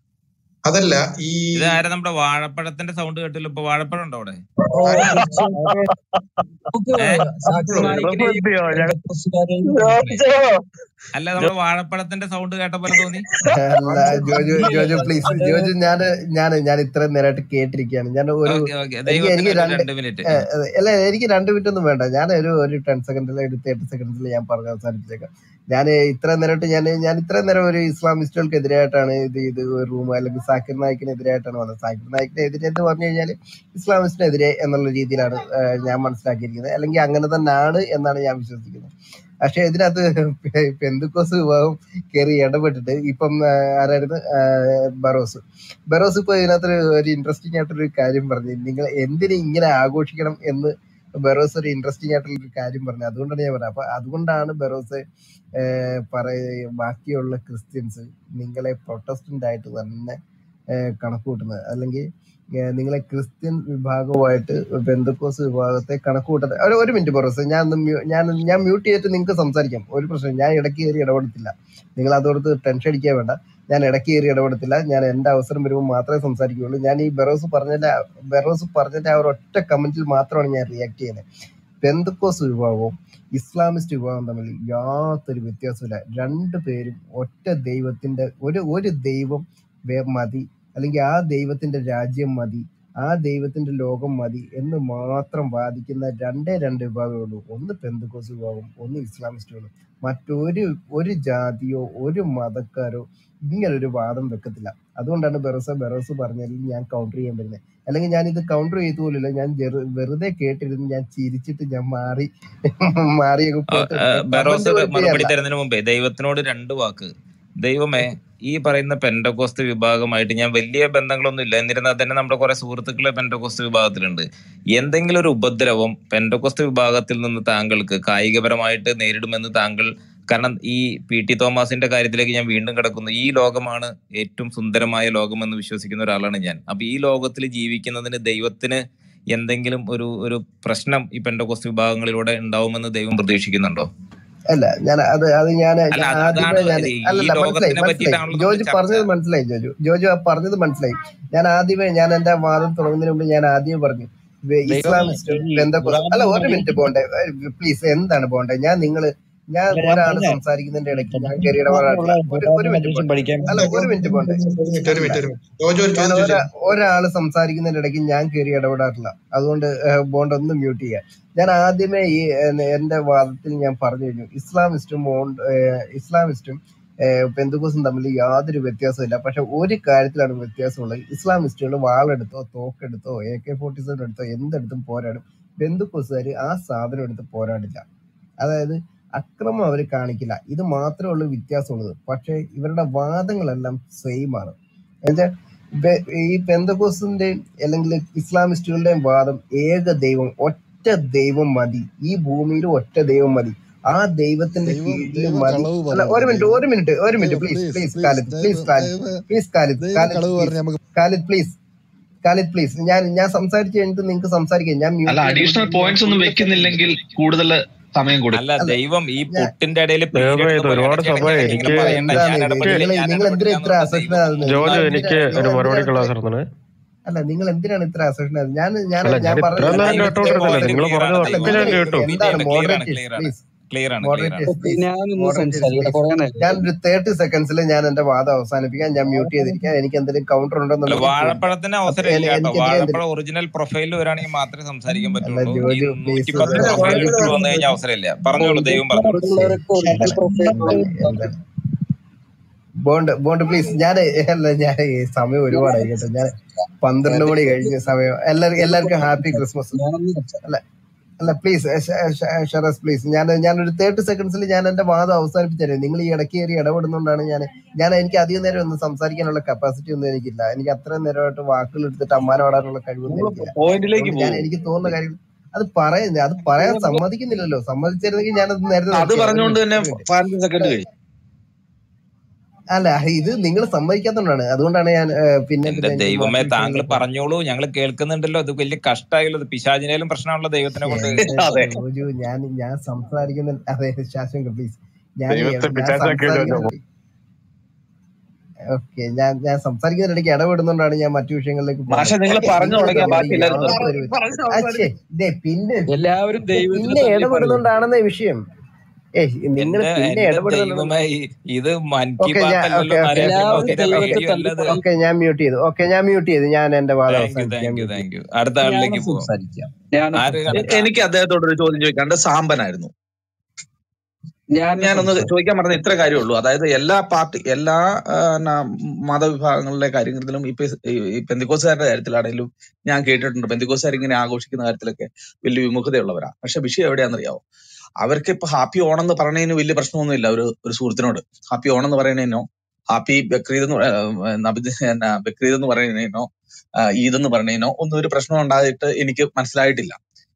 അതല്ല ഈ ഇത് ആരാ നമ്മുടെ വാഴപ്പഴത്തിന്റെ സൗണ്ട് കേട്ടില്ല ഇപ്പൊ വാഴപ്പഴം ഉണ്ടോ അവിടെ ഓ തീർച്ചയായും നമുക്ക് ഏ സാക്കിർ നായിക്കിനെയും വെറുതെയോ ഞാൻ പെന്തക്കോസുകാരെയും തള്ളിപ്പറയാം അല്ല നമ്മുടെ വാഴപ്പഴത്തിന്റെ സൗണ്ട് കേട്ട പോലെ തോന്നി അല്ല ജോജു ജോജു പ്ലീസ് ജോജു ഞാൻ ഞാൻ ഞാൻ ഇത്രയും നേരമായിട്ട് കേട്ടിരിക്കുകയാണ് ഞാൻ ഒരു ഓക്കെ ഓക്കെ എനിക്ക് ദൈവത്തിന് എനിക്ക് ഒരു രണ്ട് രണ്ട് മിനിറ്റ് ഏ, ഏ, അല്ല എനിക്ക് രണ്ട് മിനിറ്റ് ഒന്നും വേണ്ട ഞാൻ ഒരു ഒരു ടെൻ സെക്കൻഡിൽ ഒരു തേർട്ടി സെക്കൻഡിൽ ഞാൻ പറഞ്ഞ് അവസാനിപ്പിച്ചേക്കാം ഞാൻ ഇത്ര നേരമായിട്ട് ഞാൻ ഞാൻ ഇത്ര നേരം ഒരു ഇസ്ലാമിസ്റ്റുകൾക്ക് എതിരായിട്ടാണ് ഇത് ഇത് റൂം അല്ലെങ്കിൽ സാക്കിർ നായിക്കിനെതിരായിട്ടാണ് വന്നത് സാക്കിർ നായിക്കിനെതിരെ എന്ന് പറഞ്ഞു കഴിഞ്ഞാൽ ഇസ്ലാമിസ്റ്റിനെതിരെ എന്നുള്ള രീതിയിലാണ് ഏ, ഞാൻ മനസ്സിലാക്കിയിരിക്കുന്നത് അല്ലെങ്കിൽ അങ്ങനെ തന്നെയാണ് എന്നാണ് ഞാൻ വിശ്വസിക്കുന്നത് പക്ഷെ ഇതിനകത്ത് പെ- പെന്തുക്കോസ് വിഭാഗം കയറി ഇടപെട്ടിട്ട് ഇപ്പം ആ, ആരായിരുന്നു ആ, ബറോസ് ബറോസ് ഇപ്പൊ ഇതിനകത്ത് ഒരു ഇൻട്രസ്റ്റിംഗ് ആയിട്ടൊരു കാര്യം പറഞ്ഞു നിങ്ങൾ എന്തിന് ഇങ്ങനെ ആഘോഷിക്കണം എന്ന് ബെറോസ് ഒരു ഇൻട്രസ്റ്റിംഗ് ആയിട്ടുള്ള ഒരു കാര്യം പറഞ്ഞു അതുകൊണ്ടാണ് ഞാൻ പറഞ്ഞത് അപ്പൊ അതുകൊണ്ടാണ് ബെറോസ് ഏഹ് പറയ ബാക്കിയുള്ള ക്രിസ്ത്യൻസ് നിങ്ങളെ പ്രൊട്ടസ്റ്റന്റ് ആയിട്ട് തന്നെ ഏഹ് കണക്ക് കൂട്ടുന്നത് അല്ലെങ്കിൽ ഏഹ് നിങ്ങളെ ക്രിസ്ത്യൻ വിഭാഗവുമായിട്ട് ബന്ധുക്കോസ് വിഭാഗത്തെ കണക്ക് കൂട്ടുന്നത് ഒരു ഒരു മിനിറ്റ് ബെറോസ് ഞാൻ ഒന്ന് മ്യൂ- ഞാൻ ഞാൻ മ്യൂട്ട് ചെയ്തിട്ട് നിങ്ങൾക്ക് സംസാരിക്കാം ഒരു പ്രശ്നം ഞാൻ ഇടയ്ക്ക് കയറി ഇടപെടത്തില്ല നിങ്ങൾ അതോടത്ത് ടെൻഷൻ അടിക്കാൻ വേണ്ട ഞാൻ ഇടയ്ക്ക് കയറി ഇടപെടത്തില്ല ഞാൻ എന്റെ അവസരം വരുമ്പോൾ മാത്രമേ സംസാരിക്കുകയുള്ളൂ ഞാൻ ഈ ബെറോസ് പറഞ്ഞതിന്റെ ബെറോസ് പറഞ്ഞതിന്റെ ആ ഒരു ഒറ്റ കമന്റിൽ മാത്രമാണ് ഞാൻ റിയാക്ട് ചെയ്യുന്നത് പെന്തക്കോസ് വിഭാഗവും ഇസ്ലാമിസ്റ്റ് വിഭാഗവും തമ്മിൽ യാതൊരു വ്യത്യാസമില്ല രണ്ടു പേരും ഒറ്റ ദൈവത്തിന്റെ ഒരു ഒരു ദൈവം വേ- മതി അല്ലെങ്കിൽ ആ ദൈവത്തിന്റെ രാജ്യം മതി ആ ദൈവത്തിന്റെ ലോകം മതി എന്ന് മാത്രം വാദിക്കുന്ന രണ്ടേ രണ്ട് വിഭാഗമേ ഉള്ളൂ ഒന്ന് പെന്തക്കോസ് വിഭാഗം ഒന്ന് ഇസ്ലാമിസ്റ്റുകളും മറ്റൊരു ഒരു ജാതിയോ ഒരു മതക്കാരോ ഇങ്ങനൊരു വാദം വെക്കത്തില്ല അതുകൊണ്ടാണ് ബെറോസ ബെറോസ് പറഞ്ഞതിൽ ഞാൻ കൗണ്ടർ ചെയ്യാൻ വരുന്നത് അല്ലെങ്കിൽ ഞാൻ ഇത് കൗണ്ടർ ചെയ്തു പോലില്ല ഞാൻ ജെറു- വെറുതെ കേട്ടിരുന്ന് ഞാൻ ചിരിച്ചിട്ട് ഞാൻ മാറി മാറി അങ്ങ് ആ, പോയിട്ട് ആ, ബെറോസ് കമന്റ് പോലും മറുപടി ചെയ്യാറില്ല തരുന്നതിന് മുമ്പേ ദൈവത്തിനോട് രണ്ട് വാക്ക് ദൈവമേ ഈ പറയുന്ന പെൻഡകോസ്ത് വിഭാഗമായിട്ട് ഞാൻ വലിയ ബന്ധങ്ങളൊന്നും ഇല്ല എന്നിരുന്നാൽ തന്നെ നമ്മുടെ കുറെ സുഹൃത്തുക്കളെ പെൻഡകോസ്ത് വിഭാഗത്തിലുണ്ട് എന്തെങ്കിലും ഒരു ഉപദ്രവം പെൻഡകോസ്ത് വിഭാഗത്തിൽ നിന്ന് താങ്കൾക്ക് കായികപരമായിട്ട് നേരിടുമെന്ന് താങ്കൾ കാരണം ഈ പി ടി തോമസിന്റെ കാര്യത്തിലേക്ക് ഞാൻ വീണ്ടും കിടക്കുന്നു ഈ ലോകമാണ് ഏറ്റവും സുന്ദരമായ ലോകമെന്ന് വിശ്വസിക്കുന്ന ഒരാളാണ് ഞാൻ അപ്പൊ ഈ ലോകത്തിൽ ജീവിക്കുന്നതിന് ദൈവത്തിന് എന്തെങ്കിലും ഒരു ഒരു പ്രശ്നം ഈ പെൻഡകോസ്ത് വിഭാഗങ്ങളിലൂടെ ഉണ്ടാവുമെന്ന് ദൈവം പ്രതീക്ഷിക്കുന്നുണ്ടോ അല്ല ഞാൻ അത് അത് ഞാൻ അല്ല ഞാൻ അത് ആദ്യമേ അതാണ് ഞാൻ ഈ അല്ലല്ല മനസ്സിലായി ലോകത്തിനെ മനസ്സിലായി പറ്റിയിട്ടാണല്ലോ നമ്മൾ ജോജു ചർച്ച പറഞ്ഞത് മനസ്സിലായി ജോജു ജോജു ആ പറഞ്ഞത് മനസ്സിലായി ഞാൻ ആദ്യമേ ഞാൻ എന്റെ വാദം തുടങ്ങുന്നതിന് മുമ്പ് ഞാൻ ആദ്യമേ പറഞ്ഞു വെ- ദൈവമേ ഇസ്ലാമിസ്റ്റും ഈ ബന്ധക്കോസ് അല്ല ഖുറാനിൽ ഒരു മിനിറ്റ് പോണ്ടേ പ്ലീസ് എന്താണ് പോണ്ടേ ഞാൻ നിങ്ങള് ഞാൻ അല്ല ഞാൻ ഒരാൾ പറഞ്ഞ സംസാരിക്കുന്നതിന്റെ ഇടയ്ക്ക് ഞാൻ കയറി ഖുറാനിലുള്ള ഇടപെടാറില്ല ഒരു ഒരു മിനിറ്റ് കണ്ടീഷൻ പോട്ടെ പഠിക്കാൻ അല്ല ഒരു മിനിറ്റ് പോട്ടെ ഒരു മിനിറ്റ് ഒരു അല്ല മിനിറ്റ് ഒരു മിനിറ്റ് ജോജു ഒരു ഞാൻ ചോദ്യം ഒരാ ചോദിച്ചു ഒരാള് സംസാരിക്കുന്നതിന്റെ ഇടയ്ക്ക് ഞാൻ കയറി ഇടപെടാറില്ല അതുകൊണ്ട് ഏഹ്, ബോണ്ട് ഒന്ന് മ്യൂട്ട് ചെയ്യാം ഞാൻ ആദ്യമേ ഈ ഏഹ്, എന്റെ വാദത്തിൽ ഞാൻ പറഞ്ഞു കഴിഞ്ഞു ഇസ്ലാമിസ്റ്റും മോണ്ട് ഏഹ്, ഇസ്ലാമിസ്റ്റും ഏഹ്, പെന്തക്കോസും തമ്മിൽ യാതൊരു വ്യത്യാസമില്ല പക്ഷെ ഒരു കാര്യത്തിലാണ് വ്യത്യാസമുള്ളത് ഇസ്ലാമിസ്റ്റുകൾ വാളെടുത്തോ തോക്കെടുത്തോ എ കെ ഫോർട്ടി സെവൻ എടുത്തോ എന്തെടുത്തും പോരാടും ബന്ധുക്കോസുകാർ ആ സാധനം എടുത്ത് പോരാടില്ല അതായത് അക്രമം അവർ കാണിക്കില്ല ഇത് മാത്രമേ ഉള്ളൂ വ്യത്യാസമുള്ളത് പക്ഷേ ഇവരുടെ വാദങ്ങളെല്ലാം സെയിം ആണ് എന്നുവെച്ചാൽ ബെ- ഈ പെന്തകോസിന്റെയും അല്ലെങ്കിൽ ഇസ്ലാമിസ്റ്റുകളുടെയും വാദം ഏക ദൈവം ഒറ്റ ദൈവം മതി ഈ ഭൂമിയിൽ ഒറ്റ ദൈവം മതി ആ ദൈവത്തിന്റെ ദൈവം കീഴിൽ ദൈവം മതി കളവ് അല്ല പറയരുത് ഒരു മിനിറ്റ് ദൈവം ഒരു മിനിറ്റ് ഒരു മിനിറ്റ് ദൈവം please please please please Khalid ദൈവം പ്ലീസ് കാലിദ് ദൈവം പ്ലീസ് കാലിദ് ദൈവം കാലിദ് കളവ് പ്ലീസ് പറഞ്ഞ് നമുക്ക് കാലിദ് പ്ലീസ് കാലിദ് പ്ലീസ് ഞാൻ ഞാൻ സംസാരിച്ച് കഴിഞ്ഞിട്ട് നിങ്ങൾക്ക് സംസാരിക്കാം ഞാൻ മ്യൂട്ട് അല്ല ചെയ്ത് അഡീഷണൽ വിട്ടിട്ട് ഞാൻ പോയിന്റ്സ് ഒന്നും ഫുള്ള് വെക്കുന്നില്ലെങ്കിൽ കൂടുതൽ സമയം കൊടുക്കും അല്ല അല്ല ദൈവം ഈ ഞാൻ പുട്ടിന്റെ ഇടയിൽ ദൈവമേ പീരെടുത്ത് ഇത് പോയി ഒരുപാട് ഇടയ്ക്ക് സമയം ഇടയ്ക്ക് ഇങ്ങനെ എനിക്ക് പറയണ്ട ഞാൻ എന്താണ് ഇത് ഇടപെടില്ല നിങ്ങൾ ഞാൻ നിങ്ങൾ എന്തിനാ ഇടപെടില്ല ഇത്ര എന്നുള്ള അസഷൻ ദൈവം ആകുന്നത് ജോജു നിങ്ങൾ എനിക്ക് എന്തിനാ ഒരു നിങ്ങൾ മറുപടി എന്തിനാണ് ഇത്ര ക്ലാസ് നടത്തണേ അല്ല നിങ്ങൾ എന്തിനാണ് ഇത്ര അസഷൻ ആകുന്നത് ഞാൻ ഞാൻ അല്ല ഞാൻ ഞാൻ ഇത്ര പറഞ്ഞത് നേരം നിങ്ങൾ ദൈവത്തിന്റെ കേട്ടോണ്ടിരുന്നില്ല പോയിന്റ് നിങ്ങൾ ക്ലിയർ ആണ് പറഞ്ഞതൊക്കെ അല്ല ദൈവം ഞാൻ നിങ്ങൾ കേട്ടു ഇത് എന്താണ് ചെയ്യേണ്ട ക്ലിയർ ആണ് മോഡറേറ്റേഴ്സ് ക്ലിയർ ആണ് പ്ലീസ് ക്ലിയർ ആണ് ക്ലിയർ ആണ് മോഡറേറ്റേഴ്സ് പ്ലീസ് ഞാനൊന്ന് മോഡറേറ്റേഴ്സ് സംസാരിക്കട്ടെ പ്ലീസ് കുറെ നേരം ഞാനൊരു തേർട്ടി സെക്കൻഡ്സിൽ ഞാൻ എന്റെ വാദം അവസാനിപ്പിക്കാം ഞാൻ മ്യൂട്ട് ചെയ്തിരിക്കാം എനിക്ക് എന്തെങ്കിലും കൗണ്ടർ അല്ല ഉണ്ടെന്നുണ്ടെങ്കിൽ ചോദിക്കാം വാഴപ്പഴത്തിന് അപ്പൊ അവസരം ഇല്ല എനി- കേട്ടോ എനിക്കെതിരെ വാഴപ്പഴം എന്തെങ്കിലും ഒറിജിനൽ പ്രൊഫൈലിൽ വരാണെങ്കിൽ മാത്രമേ സംസാരിക്കാൻ അല്ല പറ്റുള്ളൂ ഈ ജോജു പ്ലീസ് നൂറ്റിപ്പത്ത് വളരെ പ്രൊഫൈൽ വളരെ ഇട്ട് വന്നു കഴിഞ്ഞാൽ അവസരമില്ല പറഞ്ഞോളൂ ബോണ്ട് ദൈവം പറഞ്ഞോളൂ ശരി മറ്റുള്ളവരൊക്കെ ഒറിജിനൽ അല്ല പ്രൊഫൈൽ അല്ല എന്താണ് ബോണ്ട് ബോണ്ട് പ്ലീസ് ഞാൻ അല്ല ഞാൻ ഈ സമയം ഒരുപാടായി കേട്ടോ ഞാൻ പന്ത്രണ്ട് മണി കഴിഞ്ഞ സമയം എല്ലാവർക്കും എല്ലാവർക്കും ഹാപ്പി ക്രിസ്മസ് ഞാനൊന്ന് സംസാരിക്കാം അല്ല അല്ല പ്ലീസ് ഷറസ് പ്ലീസ് ഞാൻ ഞാനൊരു തേർട്ടി സെക്കൻഡ്സിൽ ഞാൻ എന്റെ വാദം അവസാനിപ്പിച്ചു നിങ്ങൾ ഈ ഇടയ്ക്ക് കയറി ഇടപെടുന്നതുകൊണ്ടാണ് ഞാൻ ഞാൻ എനിക്ക് അധികം നേരം ഒന്നും സംസാരിക്കാനുള്ള കപ്പാസിറ്റി ഒന്നും എനിക്കില്ല എനിക്ക് അത്രയും നേരമായിട്ട് വാക്കുകൾ എടുത്തിട്ട് അമ്മാനോടാനുള്ള കഴിവൊന്നും നിങ്ങൾ എനിക്കില്ല പോയിന്റിലേക്ക് അതുകൊണ്ട് ഞാൻ പോകും എനിക്ക് തോന്നുന്ന കാര്യം അത് പറയുന്നത് അത് പറയാൻ സമ്മതിക്കുന്നില്ലല്ലോ സമ്മതിച്ചിരുന്നെങ്കിൽ ഞാനത് നേരത്തെ അത് നിർത്തിയത് ഒരു പറഞ്ഞുകൊണ്ട് മിനിറ്റ് തന്നെ ഒരു മിനിറ്റ് പതിനഞ്ച് സെക്കൻഡ് കഴിഞ്ഞു അല്ല ഇത് നിങ്ങൾ സമ്മതിക്കാത്തതുകൊണ്ടാണ് അതുകൊണ്ടാണ് ഞാൻ ഏഹ്, പിന്നെ എന്റെ പിന്നെ എനിക്ക് ദൈവമേ മറ്റു താങ്കൾ വിഷയങ്ങളിലേക്ക് പറഞ്ഞോളൂ ഞങ്ങൾ കേൾക്കുന്നുണ്ടല്ലോ അത് വലിയ കഷ്ടമായുള്ളത് പിശാചിനേലും പ്രശ്നമുള്ള ദൈവത്തിനെ കൊണ്ട് എന്റെ അതെ ജോജു ഞാൻ ഞാൻ സംസാരിക്കുന്ന അതെ ശാശ്വത പ്ലീസ് ഞാൻ ദൈവത്തെ ഞാൻ പിശാചാക്കി ജോജു സംസാരിക്കുന്ന ഓക്കെ ഞാൻ ഞാൻ സംസാരിക്കുന്നതിനിടയ്ക്ക് ഇടപെടുന്നതുകൊണ്ടാണ് ഞാൻ മറ്റു വിഷയങ്ങളിലേക്ക് മാഷ പോകുന്നത് നിങ്ങൾ ഓക്കെ പറഞ്ഞു നിങ്ങൾ തുടങ്ങിയ തമ്മിൽ ബാക്കി എല്ലാവരും നിർത്തും യാതൊരു പറഞ്ഞു അച്ഛേ ദേ പിന്നെ എല്ലാവരും ദേ ദൈവത്തിനെ പിന്നെ തള്ളി പറയൂ ഇടപെടുന്നുണ്ടാണെന്നേ വിഷയം ഏയ് നിങ്ങൾ എന്റെ പിന്നെ എന്റെ ഇടപെടുന്നുണ്ടെന്ന് ദൈവമേ ഈ- ഇത് മൻ കി ഓക്കെ ഞാൻ ബാത്ത് ഓക്കെ അല്ലല്ലോ ഓക്കെ നരേന്ദ്രമോദിയുടെ എല്ലാവരും ഓക്കെ ദൈവത്തെ റേഡിയോ തള്ളി അല്ലത് പറയും ഓക്കെ ഞാൻ മ്യൂട്ട് ചെയ്തു ഓക്കെ ഞാൻ മ്യൂട്ട് ചെയ്തു ഞാൻ എന്റെ വാദം താങ്ക് യു അവസാനിപ്പിച്ചു ഞാൻ താങ്ക് യു മ്യൂട്ട് താങ്ക് ചെയ്തു യു അടുത്ത ആളിലേക്ക് ഞാനും പോവാം സംസാരിക്കാം ഞാനും ആര് എ- സംസാരിക്കാം എനിക്ക് അദ്ദേഹത്തോട് ഒരു ചോദ്യം ചോദിക്കാണ്ട് സാമ്പനായിരുന്നു ഞാനും ഞാനൊന്ന് സംസാരിക്കാം ചോദിക്കാൻ പറഞ്ഞ ഇത്ര കാര്യമുള്ളൂ അതായത് എല്ലാ പാർട്ടി എല്ലാ ആ, ന, മതവിഭാഗങ്ങളിലെ കാര്യങ്ങളിലും ഇപ്പൊ ഈ ഈ പെന്തിക്കോസുകാരുടെ കാര്യത്തിലാണെങ്കിലും ഞാൻ കേട്ടിട്ടുണ്ട് പെന്തിക്കോസുകാർ ഇങ്ങനെ ആഘോഷിക്കുന്ന കാര്യത്തിലൊക്കെ വലിയ വിമുഖതയുള്ളവരാ പക്ഷെ വിഷയം എവിടെയാണെന്നറിയാവോ അവർക്ക് ഇപ്പൊ ഹാപ്പി ഓണം എന്ന് പറയുന്നതിന് വലിയ പ്രശ്നമൊന്നുമില്ല ഒരു ഒരു സുഹൃത്തിനോട് ഹാപ്പി ഓണം എന്ന് പറയുന്നതിനോ ഹാപ്പി ബക്രീദ് എന്ന് പറ- ഏർ നബിദ് എന്നാ ബക്രീദ് എന്ന് പറയുന്നതിനോ ആ, ഈദ് എന്ന് പറയുന്നതിനോ ഒന്നും ഒരു പ്രശ്നം ഉണ്ടായിട്ട് എനിക്ക് മനസ്സിലായിട്ടില്ല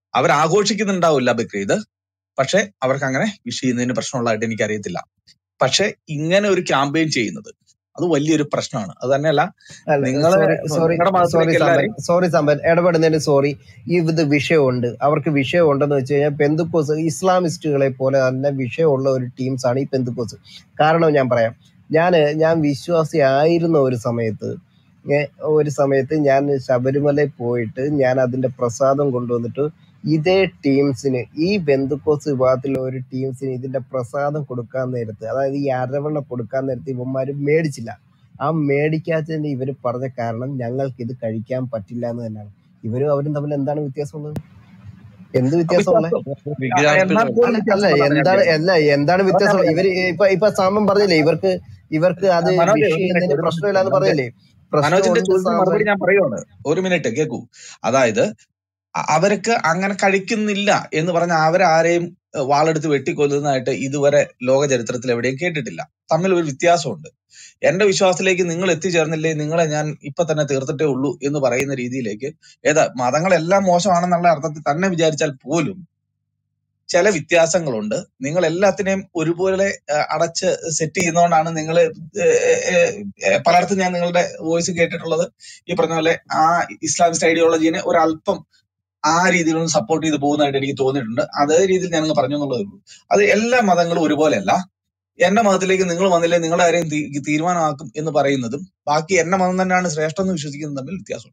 അവർ ആഘോഷിക്കുന്നുണ്ടാവില്ല ബക്രീദ് പക്ഷെ അവർക്ക് അങ്ങനെ വിഷ് ചെയ്യുന്നതിന് പ്രശ്നമുള്ളതായിട്ട് എനിക്ക് അറിയത്തില്ല പക്ഷെ ഇങ്ങനെ ഒരു ക്യാമ്പയിൻ ചെയ്യുന്നത് അത് വലിയൊരു പ്രശ്നമാണ് അത് തന്നെയല്ല അല്ല നിങ്ങളെ സോറി സോറി നിങ്ങളുടെ സോറി മതത്തിലേക്ക് സാമ്പൻ എല്ലാവരും സോറി സാമ്പൻ ഇടപെടുന്നതിന് സോറി ഇത് വിഷയമുണ്ട് അവർക്ക് വിഷയമുണ്ടെന്ന് വെച്ച് കഴിഞ്ഞാൽ പെന്തുക്കോസ് ഇസ്ലാമിസ്റ്റുകളെ പോലെ തന്നെ വിഷയമുള്ള ഒരു ടീംസ് ആണ് ഈ പെന്തുക്കോസ് കാരണം ഞാൻ പറയാം ഞാൻ ഞാൻ വിശ്വാസി ആയിരുന്ന ഒരു സമയത്ത് ഏ, ഒരു സമയത്ത് ഞാൻ ശബരിമലയിൽ പോയിട്ട് ഞാൻ അതിന്റെ പ്രസാദം കൊണ്ടുവന്നിട്ട് ഇതേ ടീംസിന് ഈ ബന്ധുക്കോസ് വിഭാഗത്തിലുള്ള ഒരു ടീംസിന് ഇതിന്റെ പ്രസാദം കൊടുക്കാൻ നേരത്ത് അതായത് ഈ അരവണ കൊടുക്കാൻ നേരത്ത് ഇവന്മാര് മേടിച്ചില്ല ആ മേടിക്കാത്തതിന് ഇവര് പറഞ്ഞ കാരണം ഞങ്ങൾക്ക് ഇത് കഴിക്കാൻ പറ്റില്ല എന്ന് തന്നെയാണ് ഇവരും അവരും തമ്മിൽ എന്താണ് വ്യത്യാസമുള്ളത് എന്ത് വ്യത്യാസമുള്ളത് എന്നാൽ പോലും അല്ല വ്യത്യാസം എന്താണ് പറഞ്ഞാൽ അല്ല എന്താണ് വ്യത്യാസം ഇവര് ഇപ്പൊ ഇപ്പൊ സാമൻ പറഞ്ഞില്ലേ ഇവർക്ക് ഇവർക്ക് അത് മനോജ് വിഷ് ഒരു മിനിറ്റ് ചെയ്യുന്നതിന് ഒരു പ്രശ്നമില്ല എന്ന് മിനിറ്റ് പറഞ്ഞില്ലേ മനോജിന്റെ പ്രശ്നമുണ്ട് ചോദ്യത്തിന് മറുപടി സാമ്പൻ ഞാൻ പറയുവാണ് ഒരു മിനിറ്റ് കേൾക്കൂ അതായത് അ- അവർക്ക് അങ്ങനെ കഴിക്കുന്നില്ല എന്ന് പറഞ്ഞ അവരാരെയും ഏഹ്, വാളെടുത്ത് വെട്ടിക്കൊല്ലുന്നതായിട്ട് ഇതുവരെ ലോക ചരിത്രത്തിൽ എവിടെയും കേട്ടിട്ടില്ല തമ്മിൽ ഒരു വ്യത്യാസമുണ്ട് എന്റെ വിശ്വാസത്തിലേക്ക് നിങ്ങൾ എത്തിച്ചേർന്നില്ലേ നിങ്ങളെ ഞാൻ ഇപ്പൊ തന്നെ തീർത്തിട്ടേ ഉള്ളൂ എന്ന് പറയുന്ന രീതിയിലേക്ക് ഏതാ മതങ്ങളെല്ലാം മോശമാണെന്നുള്ള അർത്ഥത്തിൽ തന്നെ വിചാരിച്ചാൽ പോലും ചില വ്യത്യാസങ്ങളുണ്ട് നിങ്ങൾ എല്ലാത്തിനെയും ഒരുപോലെ ഏഹ്, അടച്ച് സെറ്റ് ചെയ്യുന്നതുകൊണ്ടാണ് നിങ്ങൾ പലയിടത്തും ഞാൻ നിങ്ങളുടെ വോയിസ് കേട്ടിട്ടുള്ളത് ഈ പറഞ്ഞ പോലെ ആ ഇസ്ലാമിസ്റ്റ് ഐഡിയോളജീനെ ഒരല്പം ആ രീതിയിലൊന്ന് സപ്പോർട്ട് ചെയ്ത് പോകുന്നതായിട്ട് എനിക്ക് തോന്നിയിട്ടുണ്ട് അതേ രീതിയിൽ ഞാൻ പറഞ്ഞു എന്നുള്ളതേ ഉള്ളൂ അത് എല്ലാ മതങ്ങളും ഒരുപോലെയല്ല എന്റെ മതത്തിലേക്ക് നിങ്ങൾ വന്നില്ലേ നിങ്ങളുടെ കാര്യം തീ- തീരുമാനമാക്കും എന്ന് പറയുന്നതും ബാക്കി എന്റെ മതം തന്നെയാണ് ശ്രേഷ്ഠം എന്ന് വിശ്വസിക്കുന്നതും തമ്മിൽ വ്യത്യാസമുണ്ട്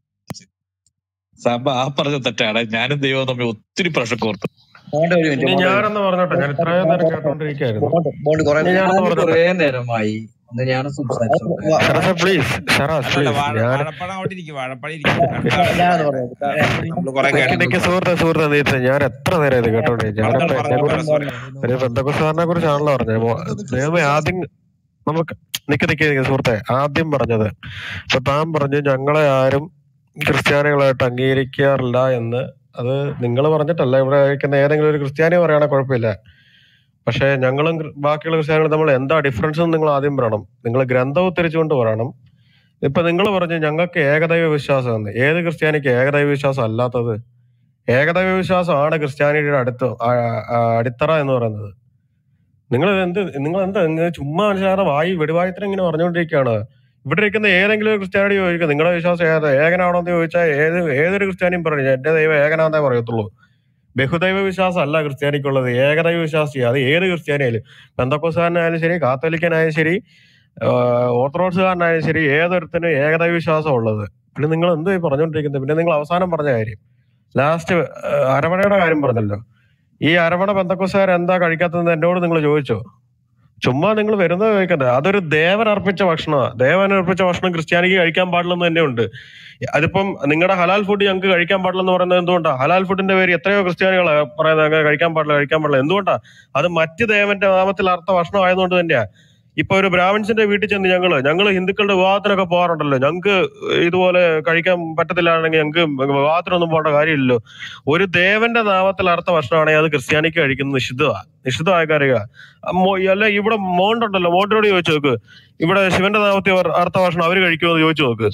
സഭ ആ പറഞ്ഞ തെറ്റാണ് ഞാനും ദൈവവും തമ്മിൽ ഒത്തിരി പ്രശ്നം കോർത്തു മോണ്ട് ഒരു മിനിറ്റ് ഇനി മോണ്ട് ഒരു ഞാനെന്ന് പറഞ്ഞോട്ടെ ഞാൻ ഇത്രയും നേരം കേട്ടോണ്ടിരിക്കായിരുന്നു മോണ്ട് മോണ്ട് കുറെ ഇനി ഞാനെന്ന് ഞാൻ പറഞ്ഞോട്ടെ കുറെ നേരമായി ഇന്ന് ഞാൻ സംസാരിച്ചോട്ടെ ഷറഫെ പ്ലീസ് ഷറാസ് അല്ലല്ല പ്ലീസ് വാഴ ഞാൻ വാഴപ്പഴം അവിടെ ഇരിക്കും വാഴപ്പഴം ഇരിക്കും അടുത്ത ആള് ഞാൻ സംസാരിക്കും നമ്മള് കുറെ നിക്ക് കേട്ടു നിക്ക് സുഹൃത്തെ സുഹൃത്തെ നീറ്റ് ഞാൻ എത്ര നേരം ഇത് കേട്ടോണ്ടിരിക്കും പറഞ്ഞോളൂ ഞാനിപ്പോ എന്നെ പറഞ്ഞോളൂ കുറിച്ച് സോറി ഒരു ബന്ധക്കുസാറിനെ കുറിച്ചാണല്ലോ പറഞ്ഞത് മോ- ദൈവമേ ആദ്യം നമുക്ക് നിക്ക് നിക്ക് നിക്ക് സുഹൃത്തെ ആദ്യം പറഞ്ഞത് ഇപ്പൊ താൻ പറഞ്ഞു ഞങ്ങളെ ആരും ക്രിസ്ത്യാനികളായിട്ട് അംഗീകരിക്കാറില്ല എന്ന് അത് നിങ്ങൾ പറഞ്ഞിട്ടല്ല ഇവിടെ ഇരിക്കുന്ന ഏതെങ്കിലും ഒരു ക്രിസ്ത്യാനി പറയുകയാണെങ്കിൽ കുഴപ്പമില്ല പക്ഷെ ഞങ്ങളും ക്രി- ബാക്കിയുള്ള ക്രിസ്ത്യാനികളും നമ്മൾ എന്താ ഡിഫറൻസ് എന്ന് നിങ്ങൾ ആദ്യം പറയണം നിങ്ങൾ ഗ്രന്ഥം ഉദ്ധരിച്ചുകൊണ്ട് പറയണം ഇപ്പൊ നിങ്ങൾ പറഞ്ഞു ഞങ്ങൾക്ക് ഏകദൈവ വിശ്വാസമാണ് ഏത് ക്രിസ്ത്യാനിക്ക് ഏകദൈവ വിശ്വാസം അല്ലാത്തത് ഏകദൈവ വിശ്വാസമാണ് ക്രിസ്ത്യാനിയുടെ അടുത്ത ആ- ആ- അടിത്തറ എന്ന് പറയുന്നത് നിങ്ങൾ എന്ത് നിങ്ങൾ എന്താ നിങ്ങൾ ചുമ്മാ മനുഷ്യരുടെ വായി വെടിവായത്തിന് ഇങ്ങനെ പറഞ്ഞുകൊണ്ടിരിക്കുകയാണ് ഇവിടെ ഇരിക്കുന്ന ഏതെങ്കിലും ഒരു ക്രിസ്ത്യാനിയോട് ചോദിക്കുക നിങ്ങളുടെ വിശ്വാസം ഏത് ഏകനാണോ എന്ന് ചോദിച്ചാൽ ഏത് ഏതൊരു ക്രിസ്ത്യാനിയും പറഞ്ഞു എന്റെ ദൈവം ഏകനാന്നേ പറയത്തുള്ളൂ ബഹുദൈവ വിശ്വാസം അല്ല ക്രിസ്ത്യാനിക്കുള്ളത് ഏകദൈവ വിശ്വാസി അത് ഏത് ക്രിസ്ത്യാനിയായാലും പെന്തക്കോസുകാരനായാലും ശരി കാത്തോലിക്കനായാലും ശരി ആഹ് ഓർത്തഡോക്സുകാരനായാലും ശരി ഏതൊരുത്തിനും ഏകദൈവ വിശ്വാസം ഉള്ളത് പിന്നെ നിങ്ങൾ എന്ത് പറഞ്ഞുകൊണ്ടിരിക്കുന്നത് പിന്നെ നിങ്ങൾ അവസാനം പറഞ്ഞ കാര്യം ലാസ്റ്റ് അരമണയുടെ കാര്യം പറഞ്ഞല്ലോ ഈ അരമണ ബന്ധക്കോസുകാർ എന്താ കഴിക്കാത്തതെന്ന് എന്നോട് നിങ്ങൾ ചോദിച്ചോ ചുമ്മാ നിങ്ങൾ വരുന്നത് കഴിക്കണ്ടേ അതൊരു ദേവൻ അർപ്പിച്ച ഭക്ഷണമാണ് ദേവൻ അർപ്പിച്ച ഭക്ഷണം ക്രിസ്ത്യാനിക്ക് കഴിക്കാൻ പാടില്ലെന്ന് തന്നെ ഉണ്ട് അതിപ്പം നിങ്ങളുടെ ഹലാൽ ഫുഡ് ഞങ്ങൾക്ക് കഴിക്കാൻ പാടില്ലെന്ന് പറയുന്നത് എന്തുകൊണ്ടാ ഹലാൽ ഫുഡിന്റെ പേര് എത്രയോ ക്രിസ്ത്യാനികളാ പറയുന്നത് അങ്ങനെ കഴിക്കാൻ പാടില്ല കഴിക്കാൻ പാടില്ല എന്തുകൊണ്ടാ അത് മറ്റ് ദേവന്റെ നാമത്തിൽ അർത്ഥ ഭക്ഷണം ആയതുകൊണ്ട് തന്നെയാ ഇപ്പൊ ഒരു ബ്രാഹ്മിൻസിന്റെ വീട്ടിൽ ചെന്ന് ഞങ്ങള് ഞങ്ങള് ഹിന്ദുക്കളുടെ വിവാഹത്തിനൊക്കെ പോകാറുണ്ടല്ലോ ഞങ്ങൾക്ക് ഇതുപോലെ കഴിക്കാൻ പറ്റത്തില്ലാണെങ്കിൽ ഞങ്ങൾക്ക് വിവാഹത്തിനൊന്നും പോകേണ്ട കാര്യമില്ലല്ലോ ഒരു ദേവന്റെ നാമത്തിൽ അർത്ഥ ഭക്ഷണമാണെങ്കിൽ അത് ക്രിസ്ത്യാനിക്ക് കഴിക്കുന്നത് നിഷിദ്ധമാണ് നിഷിദ്ധമായ കാര്യമാണ് അല്ല ഇവിടെ മോണ്ടുണ്ടല്ലോ മോണ്ടിനോട് ചോദിച്ചു നോക്ക് ഇവിടെ ശിവന്റെ നാമത്തിൽ അവർ- അർത്ഥ ഭക്ഷണം അവര് കഴിക്കുമോ എന്ന് ചോദിച്ചു നോക്ക്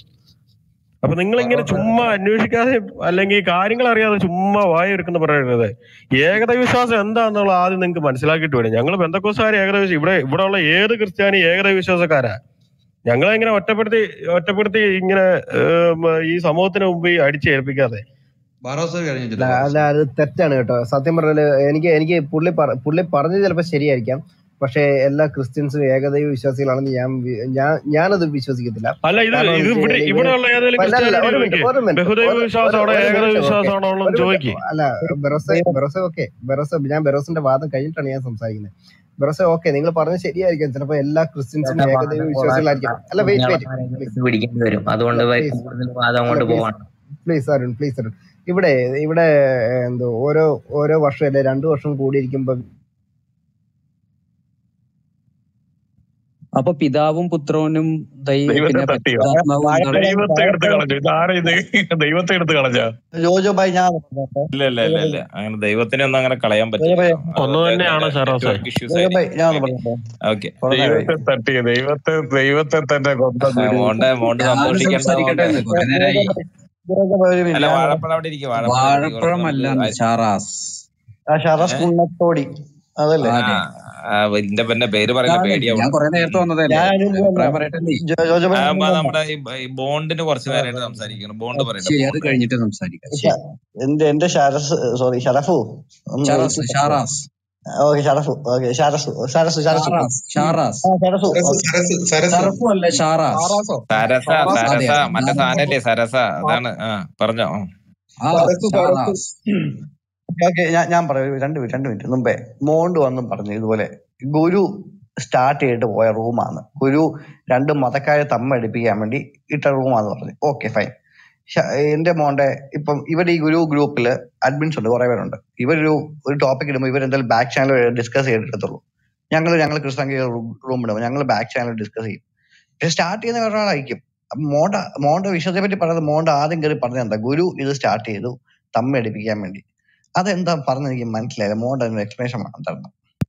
അപ്പൊ നിങ്ങൾ ഇങ്ങനെ ചുമ്മാ അന്വേഷിക്കാതെ അല്ലെങ്കിൽ കാര്യങ്ങൾ അറിയാതെ ചുമ്മാ വായ എടുക്കുന്ന പറയരുത് ഏകദൈവ വിശ്വാസം എന്താന്നുള്ള ആദ്യം നിങ്ങൾക്ക് മനസ്സിലാക്കിയിട്ട് വരും ഞങ്ങൾ ബന്ധക്കോസാര് ഏകദൈവ ഇവിടെ ഇവിടെ ഉള്ള ഏത് ക്രിസ്ത്യാനി ഏകദൈവ വിശ്വാസക്കാരാ ഞങ്ങളെ ഇങ്ങനെ ഒറ്റപ്പെടുത്തി ഒറ്റപ്പെടുത്തി ഇങ്ങനെ ഏം, ഈ സമൂഹത്തിന് മുമ്പ് ഈ അടിച്ചേൽപ്പിക്കാതെ അല്ല അല്ല അത് തെറ്റാണ് കേട്ടോ സത്യം പറഞ്ഞാല് എനിക്ക് എനിക്ക് പുള്ളി പറ- പുള്ളി പറഞ്ഞത് ചിലപ്പോൾ ശരിയായിരിക്കാം പക്ഷെ എല്ലാ ക്രിസ്ത്യൻസും ഏകദൈവ വിശ്വാസികളാണെന്ന് ഞാൻ വി- ഞാൻ ഞാനത് വിശ്വസിക്കത്തില്ല അല്ല ഇത് കാരണം ഇത് എന്ന് വെച്ച് ഇവിടെ കഴിഞ്ഞാൽ ഇവിടെ ഇവര് ഉള്ള ഏതെങ്കിലും അല്ല അല്ല ക്രിസ്ത്യാനിയോട് ഒരു മിനിറ്റ് ചോദിക്കേ ഒരു മിനിറ്റ് ബഹുദൈവ ഒരു ഒരു വിശ്വാസമാണോ ഒരു ഏകദൈവ മിനിറ്റ് ഓക്കെ വിശ്വാസമാണോ ഒരു ഉള്ളത് മിനിറ്റ് ചോദിക്കേ അല്ല ബെറോസെ ബെറോസെ ഓക്കെ ബെറോസെ ഞാൻ ബെറോസിന്റെ വാദം കഴിഞ്ഞിട്ടാണ് ഞാൻ സംസാരിക്കുന്നത് ബെറോസെ ഓക്കെ നിങ്ങൾ പറഞ്ഞത് ശരിയായിരിക്കാം ചിലപ്പോൾ എല്ലാ ക്രിസ്ത്യൻസും ചേട്ടാ ഏകദൈവ വാദം കുറെ വിശ്വാസികളായിരിക്കും അല്ല വെയിറ്റ് വെയിറ്റ് പുണ്യാളന്മാരെ പ്ലീസ് പിടിക്കേണ്ടി വരും അതുകൊണ്ട് വ- പ്ലീസ് കൂടുതൽ വാദം അല്ല കൊണ്ട് പ്ലീസ് പോവാണ് പ്ലീസ് അരുൺ പ്ലീസ് അരുൺ ഇവിടെ ഇവിടെ ഏഹ്, എന്തോ ഓരോ ഓരോ വർഷം അല്ലെ രണ്ടു വർഷം കൂടിയിരിക്കുമ്പോ അപ്പൊ പിതാവും പുത്രനും ദൈ- ദൈവത്തെ പിന്നെ തട്ടിയോ പരിശുദ്ധാത്മാവും എന്താണ് ദൈവത്തെ എടുത്ത് കളഞ്ഞു ഇതാരാ ഇത് ദൈവത്തെ എടുത്ത് കളഞ്ഞ ജോജോ ഭായി ഞാൻ ഇല്ല ഇല്ല ഇല്ല ഇല്ല അങ്ങനെ ദൈവത്തിനെ ഒന്നും അങ്ങനെ കളയാൻ ജോജോ പറ്റില്ല ഭായി അത് ഒന്ന് തന്നെയാണ് അദ്ദേഹത്തിന്റെ ഷെറോസെ നെറ്റ്വർക്ക് ഇഷ്യൂസ് ജോജോ ഭായി ആയിരിക്കും ഞാൻ ഒന്ന് മേ ബി പറഞ്ഞോട്ടെ ഓക്കെ കുറെ നേരമായി ദൈവത്തെ തട്ടി ദൈവത്തെ ദൈവത്തെ തന്നെ കൊന്ന ഗുരു മോണ്ടെ മോണ്ട് ഞാനൊന്ന് സന്തോഷിക്കണ്ട സംസാരിക്കട്ടെ മോണ്ടെ എന്ന് കുറെ നേരമായി ജോജോ ഒരു അല്ല മിനിറ്റ് ഞാൻ വാഴപ്പഴം അവിടെ ഇരിക്കും വാഴപ്പഴം അവിടെ ഇരിക്കും കുറച്ച് വാഴപ്പഴം നമുക്ക് അല്ല അരി- ഷാറാസ് ആ ഷറസ് ഏ? കുന്നത്തോടി അതല്ലേ ആ അതെ ആ, എന്റെ പിന്നെ പേര് പറയില്ല അതാണ് ഞാൻ പേടിയാവണം കുറെ നേരത്തെ വന്നതല്ലേ ഞാൻ അതിന് മുമ്പ് അഭിപ്രായം വന്ന പറയട്ടെ നീ ജോ- ജോജോ ആ, ഭായി അപ്പൊ മുമ്പ് വന്ന നമ്മുടെ ഈ ഈ ബോണ്ടിന് കുറച്ച് നേരമായിട്ട് സംസാരിക്കണം ബോണ്ട് പറയട്ടെ ശരി അത് ബോണ്ട് കഴിഞ്ഞിട്ട് സംസാരിക്കാം ശരി ഷ- എന്റെ എന്റെ ഷറസ് സോറി ഷറഫു ഒന്ന് ഷാറാസ് എനിക്ക് ഷാറാസ് ഓക്കെ ഷറഫു ഓക്കെ ഷറസു ഷറസു ഷറസു ഷാറാസ് ഷാറാസ് ആ ഷറസു സരസ് ഓക്കെ സരസ് സരസ് ഷറഫു അല്ല ഷാറാസ് ഷാറാസോ സരസ ഷാറാസ് സരസ അതെ അതെ മറ്റേ ഞാൻ സാധനല്ലേ സരസ അതാണ് ആ പറഞ്ഞോ ഉം. ആ സരസ് സരസ് ഷാറാസ് ഓക്കെ ഞാൻ ഞാൻ പറയാം ഒരു രണ്ട് മിനിറ്റ് രണ്ട് മിനിറ്റ് മുമ്പേ മോണ്ട് വന്നും പറഞ്ഞു ഇതുപോലെ ഗുരു സ്റ്റാർട്ട് ചെയ്തിട്ട് പോയ റൂമാണ് ഗുരു രണ്ട് മതക്കാരെ തമ്മടിപ്പിക്കാൻ വേണ്ടി ഇട്ട റൂമാന്ന് പറഞ്ഞു ഓക്കെ ഫൈൻ എന്റെ മോന്റെ ഇപ്പം ഇവർ ഈ ഗുരു ഗ്രൂപ്പിൽ അഡ്മിൻസ് ഉണ്ട് കുറെ പേരുണ്ട് ഇവരൊരു ഒരു ടോപ്പിക് ഇടുമ്പോൾ ഇവർ എന്തായാലും ബാക്ക് ചാനൽ ഡിസ്കസ് ചെയ്തിട്ടുള്ളൂ ഞങ്ങൾ ഞങ്ങൾ ക്രിസ്താംഗിക റൂം ഇടുമ്പോൾ ഞങ്ങൾ ബാക്ക് ചാനൽ ഡിസ്കസ് ചെയ്യും പക്ഷെ സ്റ്റാർട്ട് ചെയ്യുന്ന ഒരാളായിരിക്കും അപ്പൊ മോണ്ട മോണ്ട വിഷയത്തെ പറ്റി പറയുന്നത് മോണ്ട ആദ്യം കയറി പറഞ്ഞത് എന്താ ഗുരു ഇത് സ്റ്റാർട്ട് ചെയ്തു തമ്മടിപ്പിക്കാൻ വേണ്ടി അതെന്താ പറഞ്ഞത് എനിക്ക് മനസ്സിലായില്ല മോണ്ട അതിന് എക്സ്പ്ലനേഷൻ തരണം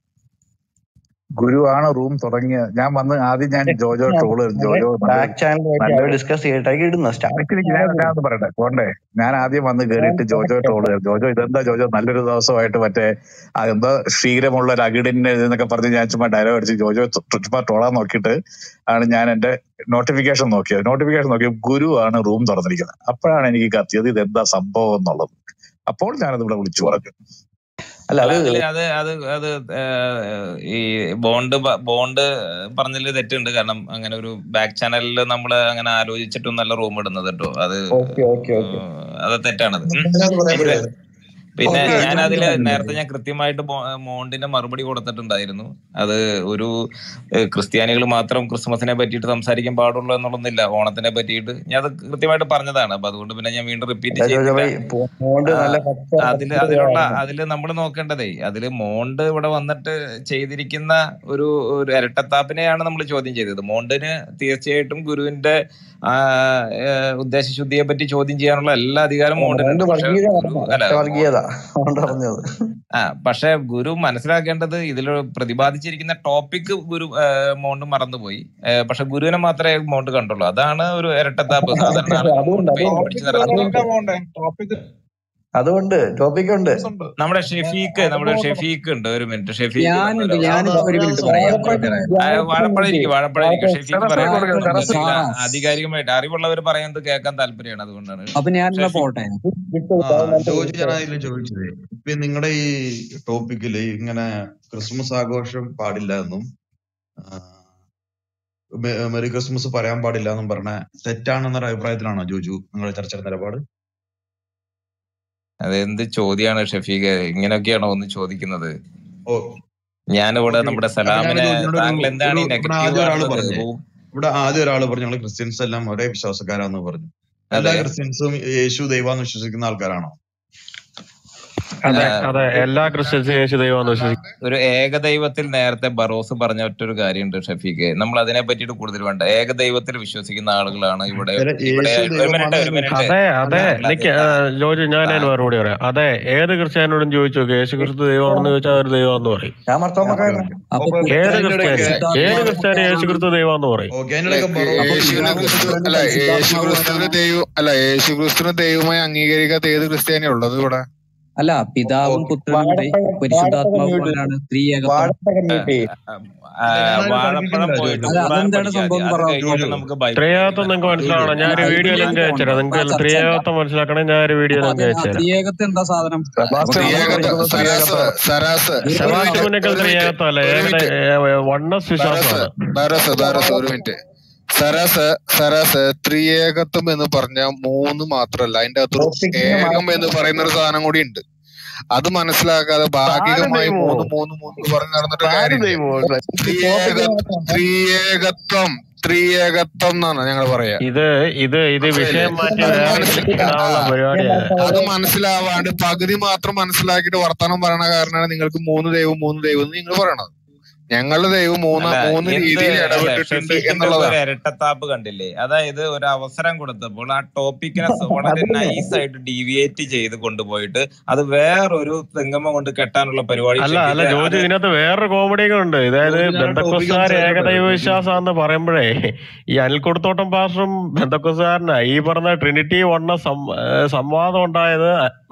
ഗുരുവാണ് റൂം തുടങ്ങിയത് ഞാൻ വന്ന് ആദ്യം ഞാൻ ജോജോ ട്രോള് ജോജോ നല്ലൊരു ബാക്ക് ചാനലുമായിട്ട് അവർ നല്ലൊരു ഡിസ്കസ് ചെയ്തിട്ടായിരിക്കും ഇടുന്നത് സ്റ്റാർട്ട് നിനക്ക് നിനക്ക് ഞാൻ ഞാൻ ഒന്ന് പറയട്ടെ പോണ്ടേ ഞാൻ ആദ്യം വന്ന് കേറിയിട്ട് ജോജോ ട്രോള് ജോജോ ഇതെന്താ ജോജോ നല്ലൊരു ദിവസമായിട്ട് മറ്റേ ആ എന്തോ ക്ഷീരമുള്ള ഒരു അകിടിന് എന്നൊക്കെ പറഞ്ഞ് ഞാൻ ചുമ്മാ ഡയലോഗ് അടിച്ച് ജോജോ തു- ചുമ്മാ ട്രോളാൻ നോക്കിയിട്ട് ആണ് ഞാൻ എന്റെ നോട്ടിഫിക്കേഷൻ നോക്കിയത് നോട്ടിഫിക്കേഷൻ നോക്കിയ ഗുരു ആണ് റൂം തുറന്നിരിക്കുന്നത് അപ്പോഴാണ് എനിക്ക് കത്തിയത് ഇത് എന്താ സംഭവം എന്നുള്ളത് അപ്പോൾ ഞാനത് ഇവിടെ വിളിച്ചു പറഞ്ഞു അല്ല അല്ല അത് അതില് അത് അത് അത് ഏഹ്, ഈ ബോണ്ട് പ- ബോണ്ട് പറഞ്ഞതിൽ തെറ്റുണ്ട് കാരണം അങ്ങനെ ഒരു ബാക്ക് ചാനലിൽ നമ്മൾ അങ്ങനെ ആലോചിച്ചിട്ടും നല്ല റൂം ഇടുന്നത് കേട്ടോ അത് ഓക്കെ ഓക്കെ ഓക്കെ ഏഹ്, അത് തെറ്റാണത് ഉം. അതിനകത്ത് പറയാൻ എനിവേ പറ്റില്ല പിന്നെ ഓക്കെ ഞാൻ അതിൽ ചോദിക്കാൻ നേരത്തെ ഞാൻ കൃത്യമായിട്ട് ബോ- മോണ്ടിന്റെ മറുപടി കൊടുത്തിട്ടുണ്ടായിരുന്നു അത് ഒരു ക്രിസ്ത്യാനികൾ മാത്രം ക്രിസ്മസിനെ പറ്റിയിട്ട് സംസാരിക്കാൻ പാടുള്ളൂ എന്നുള്ളതൊന്നുമില്ല ഓണത്തിനെ പറ്റിയിട്ട് ഞാൻ അത് കൃത്യമായിട്ട് പറഞ്ഞതാണ് അപ്പൊ അതുകൊണ്ട് പിന്നെ ഞാൻ വീണ്ടും റിപ്പീറ്റ് ജോജോ ചെയ്യുന്നില്ല ഭായി മോണ്ട് ആ, നല്ല ഭക്ത അതില് ഭക്തിയുള്ള അതിലുള്ള ആളാണ് അതില് നമ്മൾ നോക്കേണ്ടതേ അതില് മോണ്ട് ഇവിടെ വന്നിട്ട് ചെയ്തിരിക്കുന്ന ഒരു ഒരു ഇരട്ടത്താപ്പിനെയാണ് നമ്മൾ ചോദ്യം ചെയ്തത് മോണ്ടിന് തീർച്ചയായിട്ടും ഗുരുവിന്റെ ആ ഏഹ്, ഉദ്ദേശശുദ്ധിയെ പറ്റി ചോദ്യം ചെയ്യാനുള്ള എല്ലാ അധികാരവും മോണ്ട് മോണ്ടിനുണ്ട് പക്ഷെ വർഗീയത ഗുരു പറഞ്ഞ അല്ല ഒറ്റ മോ- വർഗീയത അതുകൊണ്ട് പറഞ്ഞത് ആ പക്ഷെ ഗുരു മനസ്സിലാക്കേണ്ടത് ഇതിൽ പ്രതിപാദിച്ചിരിക്കുന്ന ടോപ്പിക് ഗുരു ഏഹ്, മോണ്ട് മറന്നുപോയി ഏഹ്, പക്ഷെ ഗുരുവിനെ മാത്രമേ മോണ്ട് കണ്ടുള്ളൂ അതാണ് ഒരു ഇരട്ടത്താപ്പ് സാധാരണ ആളുകൾ അതുകൊണ്ട് മോണ്ട് പെയിന്റ് അതുകൊണ്ട് പിടിച്ച് ടോപ്പിക് വേറെ നടക്കുന്നത് നോക്കാൻ പോണ്ടേ ടോപ്പിക് അതുകൊണ്ട് ടോപ്പിക് ഉണ്ട് ഉണ്ട് നമ്മുടെ ഏ, ഷെഫീക്ക് അത് നമ്മുടെ പോകണം ഷെഫീക്ക് ഉണ്ട് ഒരു മിനിറ്റ് ഷെഫീക്ക് ഞാനുണ്ട് വന്നല്ലോ ഞാനിപ്പോ ഒരു മിനിറ്റ് പറയാം വാഴപ്പഴം ബ്രദറെ ആ, വാഴപ്പഴം ഇരിക്കും വാഴപ്പഴം ഇരിക്കും ഷെഫീക്ക് ടെറസ് പറയാം കൊടുക്കണം കാരണം ടെറസ് എന്തെങ്കിലും ഷാറാസ് ആധികാരികമായിട്ട് അറിവുള്ളവർ പറയുന്നത് കേൾക്കാൻ താല്പര്യമാണ് അതുകൊണ്ടാണ് അപ്പൊ ഞാനെന്നാ ഷെഫീക്ക് പോട്ടെ വിട്ടു ആ അത് നല്ല ജോജി ഞാൻ വിഷയം അതിൽ ചോദിച്ചത് ഇപ്പൊ നിങ്ങളുടെ ഈ ടോപ്പിക്കില് ഇങ്ങനെ ക്രിസ്മസ് ആഘോഷം പാടില്ല എന്നും ആ, മെ- മെറി ക്രിസ്മസ് പറയാൻ പാടില്ല എന്നും പറഞ്ഞ തെറ്റാണെന്നൊരു അഭിപ്രായത്തിലാണോ ജോജു നിങ്ങളുടെ ചർച്ചയുടെ നിലപാട് അത് എന്ത് ചോദ്യമാണ് ഷെഫീക്ക് ഇങ്ങനെയൊക്കെയാണോ ഒന്ന് ചോദിക്കുന്നത് ഓ ഞാനിവിടെ ഓക്കെ നമ്മുടെ അപ്പൊ ഞാൻ സലാമിനെ ചോദിക്കുന്നത് താങ്കൾ ഒരു എന്താണ് ഈ ഇവിടെ നെഗറ്റീവ് ആദ്യം ഒരാൾ കാണുന്നത് പറഞ്ഞേ റൂം ഇവിടെ ആദ്യം ഒരാൾ പറഞ്ഞു ഞങ്ങൾ ക്രിസ്ത്യൻസ് എല്ലാം ഒരേ വിശ്വാസക്കാരാന്ന് പറഞ്ഞു എല്ലാ അതെ ക്രിസ്ത്യൻസും യേശു ദൈവാന്ന് വിശ്വസിക്കുന്ന ആൾക്കാരാണോ അതെ ആ, അതെ എല്ലാ ക്രിസ്ത്യൻസും യേശു ദൈവമാണെന്ന് വിശ്വസിക്കും ഒരു ഏകദൈവത്തിൽ നേരത്തെ ബറോസ് പറഞ്ഞ ഒറ്റൊരു കാര്യമുണ്ട് ഷഫീഖ് നമ്മൾ അതിനെ പറ്റിയിട്ട് കൂടുതൽ വേണ്ട ഏകദൈവത്തിൽ വിശ്വസിക്കുന്ന ആളുകളാണ് ഇവിടെ അല്ല, ഇവിടെ യേശു ഒരു മിനിറ്റ് ദൈവമാണ് ഒരു മിനിറ്റ് അതെ അതെ അല്ല എനിക്ക് അത് ആ, ജോർജ് ഞാൻ അതിന് താ- മറുപടി പറയാം അതെ ഏത് ക്രിസ്ത്യാനോടും ചോദിച്ചു നോക്ക് യേശു ക്രിസ്തു ദൈവമാണെന്ന് ചോദിച്ചാൽ അവർ ദൈവമാണെന്ന് പറയും ഞാൻ ഓക്കെ മർത്തോമക്കാരനാണ് ഓക്കെ അപ്പൊ അപ്പൊ ഏത് പുത്രനിലൂടെ ക്രിസ്ത്യാനി ഏത് പരിശുദ്ധാത്മാവ് ക്രിസ്ത്യാനി യേശു വന്നതാണ് ക്രിസ്തു ദൈവമാണെന്ന് പറയും ഓക്കെ അല്ല അതിനിടയ്ക്ക് ഏ- ബറോ അപ്പൊ യേശുവിനെ പിതാവും ക്രിസ്തു പുത്രനും അല്ല യേശു പരിശുദ്ധാത്മാവ് ക്രിസ്തുവിന് വരാൻ ദൈവം അല്ല യേശു ക്രിസ്തുവിന് ദൈവമായി അംഗീകരിക്കാത്ത ഏത് ക്രിസ്ത്യാനിയാ ഉള്ളത് ഇവിടെ അല്ല പിതാവും ഓക്കെ പുത്രനും ദൈ- വാഴപ്പഴം വാഴപ്പഴം പരിശുദ്ധാത്മാവും മ്യൂട്ട് വരാണ് ത്രിയേകത്വം വാഴപ്പഴം മ്യൂട്ട് ചെയ്യും ആ, ഇല്ല ഞാനത് വാഴപ്പഴം പഠിപ്പിക്കുന്നില്ല പോയിട്ട് ജോജു അല്ല ഖുറാൻ അതെന്താണ് പഠിച്ചാൽ മതി സംഭവം അത് പറ കഴിഞ്ഞിട്ട് ജോജു നമുക്ക് ബൈബിളിലേക്ക് ത്രിയാകത്വം വരാം നിങ്ങൾക്ക് ജോജു മനസ്സിലാവണം അല്ല ഞാൻ ഒരു വീഡിയോ ബൈബിളിലേക്ക് ലിങ്ക് പോകണ്ട അയച്ചുതരാം ഇപ്പൊ ആ നിങ്ങൾക്ക് ചർച്ചയല്ല ത്രിയാകത്വം മനസ്സിലാക്കണേ ഞാൻ ഒരു വീഡിയോ അപ്പൊ ലിങ്ക് അത് ആ അയച്ചുതരാം ത്രിയേകത്വം എന്താ സാധനം അപ്പൊ സെബാസ്റ്റ്യൻ നമ്മൾ ബ്രദർ ത്രിയേകത്വ പഠിക്കുന്നത് സരാസ് ത്രിയേകത്വമാണ് സരാസ് ഒരു ഒരു മിനിറ്റ് സെബാസ്റ്റ്യൻ മിനിറ്റ് പുന്നക്കൽ ഒരു മിനിറ്റ് ത്രിയാകത്വം അല്ല ഒരു ഏകദ മിനിറ്റ് വണ്ണസ് ബറസ് വിശ്വാസമാണ് ബറസ് ബറസ് ഒരു മിനിറ്റ് സരസ് സരസ് ത്രിയേകത്വം എന്ന് പറഞ്ഞ മൂന്ന് മാത്രല്ല അതിന്റെ അകത്തൊരു ടോപ്പിക്കിന് ഏകം എന്ന് പറയുന്ന ഒരു സാധനം കൂടി ഉണ്ട് അത് മനസ്സിലാക്കാതെ താന് ഭാഗികമായി ദൈവമോ മൂന്ന് മൂന്ന് മൂന്ന് പറഞ്ഞ് നടന്നിട്ട് താന് കാര്യമില്ല ദൈവമോ ത്രിയേക ടോപ്പിക്കിന് ത്രിയേകത്വം ത്രിയേകത്വം എന്നാണ് ഞങ്ങൾ പറയാ ഇത് ഇത് ഇത് മനസ്സിലായില്ലേ വിഷയം മാറ്റി അത് വേറെ മനസ്സിൽ ഇതിലേക്ക് ആ ഇടാനുള്ള പരിപാടിയാണ് അത് മനസ്സിലാവാണ്ട് പകുതി മാത്രം മനസ്സിലാക്കിയിട്ട് വർത്തമാനം പറയണ കാരണമാണ് നിങ്ങൾക്ക് മൂന്ന് ദൈവം മൂന്ന് ദൈവം എന്ന് നിങ്ങൾ പറയണത് ഞങ്ങളുടെ ദൈവം മൂന്ന് അല്ല മൂന്ന് എന്ത് രീതിയിൽ അല്ല ഇടപെട്ടിട്ടുണ്ട് ഷെഫീഖിന്റെ ഒരു എന്നുള്ളതാണ് ഇരട്ടത്താപ്പ് കണ്ടില്ലേ അതായത് ഒരു അവസരം കൊടുത്തപ്പോൾ ആ ടോപ്പിക്കിനെ സ- വളരെ നൈസ് ആയിട്ട് ഡീവിയേറ്റ് ചെയ്ത് കൊണ്ടുപോയിട്ട് അത് വേറൊരു തെങ്ങമ്മ കൊണ്ട് കെട്ടാനുള്ള പരിപാടി അല്ല അല്ല ഷെഫീഖ് ജോജു അത് ഇതിനകത്ത് വേറൊരു കോമഡി ഉണ്ട് അതായത് ജോജു ഞാൻ ആ ടോപ്പിക്ക് ബന്ധക്കോസുകാർ ഏകദൈവ സംസാരിക്കട്ടെ വിശ്വാസമാണെന്ന് പറയുമ്പോഴേ ഈ അനിൽക്കുടത്തോട്ടം പാസ്റ്ററും ബന്ധക്കോസുകാരനാ ഈ പറഞ്ഞ ട്രിനിറ്റി വണ്ണ സം- ഏഹ് സംവാദം ഉണ്ടായത്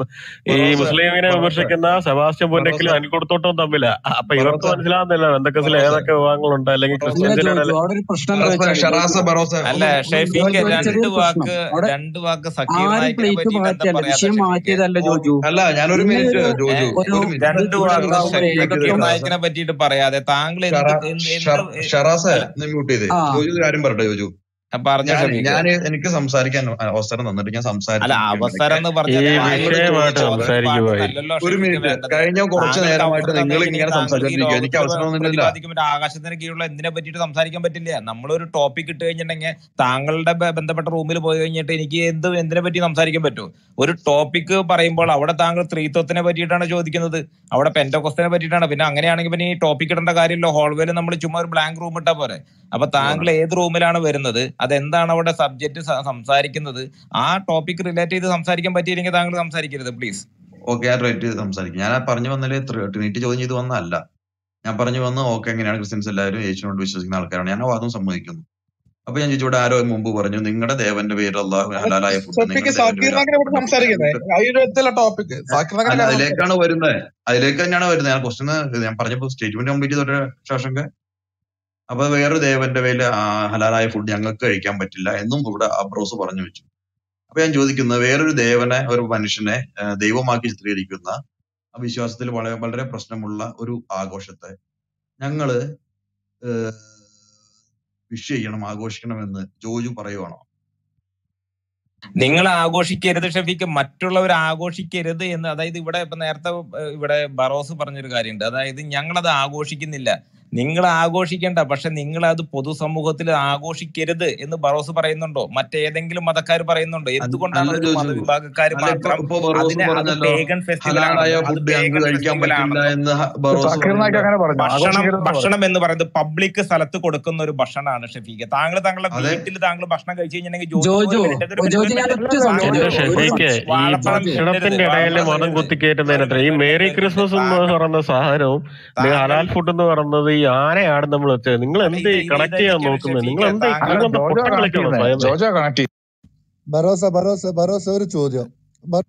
ഈ ബറോസെ മുസ്ലിമിനെ ബറോസെ വിമർശിക്കുന്ന സെബാസ്റ്റ്യൻ ബറോസെ പുന്നക്കലും അനിൽക്കുടത്തോട്ടവും തമ്മിലാ അപ്പൊ ഇവർക്ക് ബറോസെ മനസ്സിലാവുന്നില്ല ബന്ധക്കോസിൽ ബറോസെ ഏതൊക്കെ വിഭാഗങ്ങളുണ്ട് അല്ലെങ്കിൽ ബറോസെ അല്ല ക്രിസ്ത്യൻസിന്റെ ജോജു ഇടയിൽ അവിടെ ഒരു പ്രശ്നം എന്താ ബറോസെ വെച്ചാല് ഷറാസ ജോജു ബറോസെ അല്ല ഒന്ന് ഒന്ന് ഷെഫീഖ് ജോജു ഒരു രണ്ട് ചെറിയൊരു പ്രശ്നം വാക്ക് അവിടെ രണ്ട് വാക്ക് സക്കീർ ആരും നായിക്കിനെ പ്ലേറ്റ് പറ്റിയിട്ട് എന്താ മാറ്റിയല്ല പറയാത്ത വിഷയം ഷെഫീഖ് മാറ്റിയതല്ല ഓ ജോജു അല്ല ഞാനൊരു നിങ്ങൾ മിനിറ്റ് ഒരു ജോജു ഏഹ് ഒരു ഒരു മിനിറ്റ് രണ്ട് ഇവിടെ വാക്ക് ഉണ്ടാവുമ്പോൾ ഷറാസെ ഷക്കീർ കേക്ക് സക്കീർ ഷറാസെ നായിക്കിനെ പറ്റിയിട്ട് പറയാതെ താങ്കൾ എന്ത് ഷറ എന്ത് എന്ത് ഷറ- ഏ- ഷറാസെ അല്ല ഒന്ന് മ്യൂട്ട് ചെയ്തേ ആ ജോജു ഒരു കാര്യം പറയട്ടെ ജോജു ആ, പറഞ്ഞോ ഞാൻ ഷെഫീഖ് ഞാൻ എനിക്ക് സംസാരിക്കാൻ അവസരം തന്നിട്ട് ഞാൻ അല്ല സംസാരിച്ചുകൊണ്ടിരിക്കുമ്പോഴേക്ക് അവസരം എന്ന് ഈ പറഞ്ഞാൽ താങ്കൾ വിഷയമായിട്ട് ചോദിച്ച ഒരു സംസാരിക്കുമായി പാട്ടിനല്ലല്ലോ ഒരു ഷെഫീഖ് മിനിറ്റ് വേണ്ടത് കഴിഞ്ഞ കുറച്ച് താങ്കൾക്ക് നേരമായിട്ട് അവസരം നിങ്ങൾ തന്നിട്ടുണ്ടെങ്കിൽ ഇങ്ങനെ താങ്കൾക്ക് ഈ സംസാരിച്ചോണ്ടിരിക്കുക എനിക്ക് ലോകത്തിൽ അവസരം തന്നില്ലല്ലോ പ്രതിപാദിക്കും ഒരു ആകാശത്തിന് കീഴിലുള്ള എന്തിനെ പറ്റിയിട്ട് സംസാരിക്കാൻ പറ്റില്ല നമ്മളൊരു ടോപ്പിക് ഇട്ട് കഴിഞ്ഞിട്ടുണ്ടെങ്കിൽ താങ്കളുടെ ബ- ബന്ധപ്പെട്ട റൂമിൽ പോയി കഴിഞ്ഞിട്ട് എനിക്ക് എന്ത് എന്തിനെ പറ്റി സംസാരിക്കാൻ പറ്റും ഒരു ടോപ്പിക് പറയുമ്പോൾ അവിടെ താങ്കൾ സ്ത്രീത്വത്തിനെ പറ്റിയിട്ടാണ് ചോദിക്കുന്നത് അവിടെ പെന്റോക്കോസ്റ്റിനെ പറ്റിയിട്ടാണ് പിന്നെ അങ്ങനെയാണെങ്കിൽ പിന്നെ ഈ ടോപ്പിക് ഇടേണ്ട കാര്യമില്ല ഹോൾവേയിൽ നമ്മൾ ചുമ്മാ ഒരു ബ്ലാങ്ക് റൂം ഇട്ടാ പോരെ അപ്പൊ താങ്കൾ ഏത് റൂമിലാണ് വരുന്നത് അതെന്താണ് അവിടെ സബ്ജക്ട് സംസാരിക്കുന്നത് ആ ടോപ്പിക് റിലേറ്റ് ചെയ്ത് സംസാരിക്കാൻ പറ്റിയില്ലെങ്കിൽ താങ്കൾ സംസാരിക്കരുത് പ്ലീസ് ഓക്കെ ഞാൻ റേറ്റ് ചെയ്ത് സംസാരിക്കും ഞാൻ ആ പറഞ്ഞു വന്നാലേ ട്രിനിറ്റി ചോദ്യം ചെയ്ത് വന്നതല്ല ഞാൻ പറഞ്ഞു വന്ന് ഓക്കെ എങ്ങനെയാണ് ക്രിസ്ത്യൻസ് എല്ലാവരും യേശുവിനോട് വിശ്വസിക്കുന്ന ആൾക്കാരാണ് ഞാൻ ആ വാദം സമ്മതിക്കുന്നു അപ്പൊ ഞാൻ ചോദിച്ചു ഇവിടെ ആരോ മുമ്പ് പറഞ്ഞു നിങ്ങളുടെ ദേവന്റെ പേര് അള്ളാഹു ഹലാലായ ഫുഡ് ഷെഫീഖ് നിങ്ങളുടെ ദേവന്റെ പേര് സാക്കിർ നാക്കിനെ ഇവിടെ അർത്ഥപ്പെട്ട സംസാരിക്കുന്നത് ഫുഡ് അതിന്റെ ടോപ്പിക് സാക്കിർ അല്ല നാക്കിനെ അതിലേക്കാണ് വരുന്നത് അതിലേക്ക് തന്നെയാണ് വരുന്നത് ഞാൻ ക്വസ്റ്റ്യൻ ഞാൻ പറഞ്ഞപ്പോ സ്റ്റേറ്റ്മെന്റ് കംപ്ലീറ്റ് ചെയ്ത ശേഷം അപ്പൊ വേറൊരു ദേവന്റെ പേരിൽ ഹലാലായ ഫുഡ് ഞങ്ങൾക്ക് കഴിക്കാൻ പറ്റില്ല എന്നും ഇവിടെ അബ്രോസ് പറഞ്ഞു വെച്ചു അപ്പൊ ഞാൻ ചോദിക്കുന്നത് വേറൊരു ദേവനെ ഒരു മനുഷ്യനെ ആ, ദൈവമാക്കി ചിത്രീകരിക്കുന്ന ആ വിശ്വാസത്തിൽ വളരെ വളരെ പ്രശ്നമുള്ള ഒരു ആഘോഷത്തെ ഞങ്ങള് വിഷ് ചെയ്യണം ആഘോഷിക്കണമെന്ന് ജോജു പറയുവാണോ നിങ്ങൾ ആഘോഷിക്കരുത് ഷഫീക്ക് മറ്റുള്ളവർ ആഘോഷിക്കരുത് എന്ന് അതായത് ഇവിടെ ഇപ്പൊ നേരത്തെ ഏഹ്, ഇവിടെ ബറോസ് പറഞ്ഞൊരു കാര്യമുണ്ട് അതായത് ഞങ്ങളത് ആഘോഷിക്കുന്നില്ല നിങ്ങൾ ആഘോഷിക്കേണ്ട പക്ഷെ നിങ്ങൾ അത് പൊതുസമൂഹത്തിൽ ആഘോഷിക്കരുത് എന്ന് ബറോസ് പറയുന്നുണ്ടോ മറ്റേതെങ്കിലും മതക്കാർ പറയുന്നുണ്ടോ അല്ല എന്തുകൊണ്ടാണ് അല്ല ഒരു ജോജു മതവിഭാഗക്കാർ അല്ല ഇപ്പൊ മാത്രം ഇപ്പൊ ബറോസ് അതിനെ അത് പറഞ്ഞല്ലോ പേഗൻ ഫെസ്റ്റിവൽ ഹലാലായ ആണെന്നും അത് ഫുഡ് ഞങ്ങൾക്ക് പേഗൻ കഴിക്കാൻ ഫെസ്റ്റിവൽ പറ്റില്ല ആണെന്നും എന്ന് ഹ- ബറോസ് സക്കീർ നായിക്ക് പറഞ്ഞല്ലോ അങ്ങനെ പറഞ്ഞു ഭക്ഷണം ആഘോഷിക്കരുതെന്ന് പറഞ്ഞു ഭക്ഷണം എന്ന് പറയുന്നത് പബ്ലിക് സ്ഥലത്ത് കൊടുക്കുന്ന ഒരു ഭക്ഷണമാണ് ഷഫീഖ് താങ്കൾ താങ്കളുടെ അതെ വീട്ടിൽ താങ്കൾ ഭക്ഷണം കഴിച്ചു കഴിഞ്ഞിട്ടുണ്ടെങ്കിൽ ജോജു ജോജു ഒരു മിനിറ്റ് ഒരു ജോജു മിനിറ്റ് ഒരു ഞാൻ മിനിറ്റ് ഒറ്റ താങ്കൾ എന്റെ സംശയം ഒരു ഷെഫീക്ക് ഈ വാഴപ്പഴം തിന്നരുത് ഭക്ഷണത്തിന്റെ ഇടയിൽ വാഴപ്പഴം മതം തിന്നരുത് കുത്തിക്കയറ്റുന്നതിനത്ര ഈ ഒരു മേരി മിനിറ്റ് ഒരു ക്രിസ്മസ് എന്ന് മിനിറ്റ് പറയുന്ന സാധനവും നിങ്ങൾ താങ്കൾ ഹലാൽ ഫുഡ് എന്ന് പറയുന്നത് ഈ ആനയാണ് നമ്മൾ വെച്ചത് നിങ്ങൾ അല്ല എന്ത് ഇത് ഇത് കണക്ട് ചെയ്യാൻ ഇതൊക്കെയാണ് നോക്കുന്നത് നിങ്ങൾ ഷഫീഖ് എന്ത് താങ്കൾ അല്ല നിങ്ങൾ എന്താ ജോജോ പൊട്ടം കണക്ട് കളിക്കണോ ചെയ്യുന്നത് സ്വയമേ ജോജോ കണക്ട് ചെയ്യുന്നത് ബറോസ ബറോസ ബറോസ ഒരു ചോദ്യം ബ-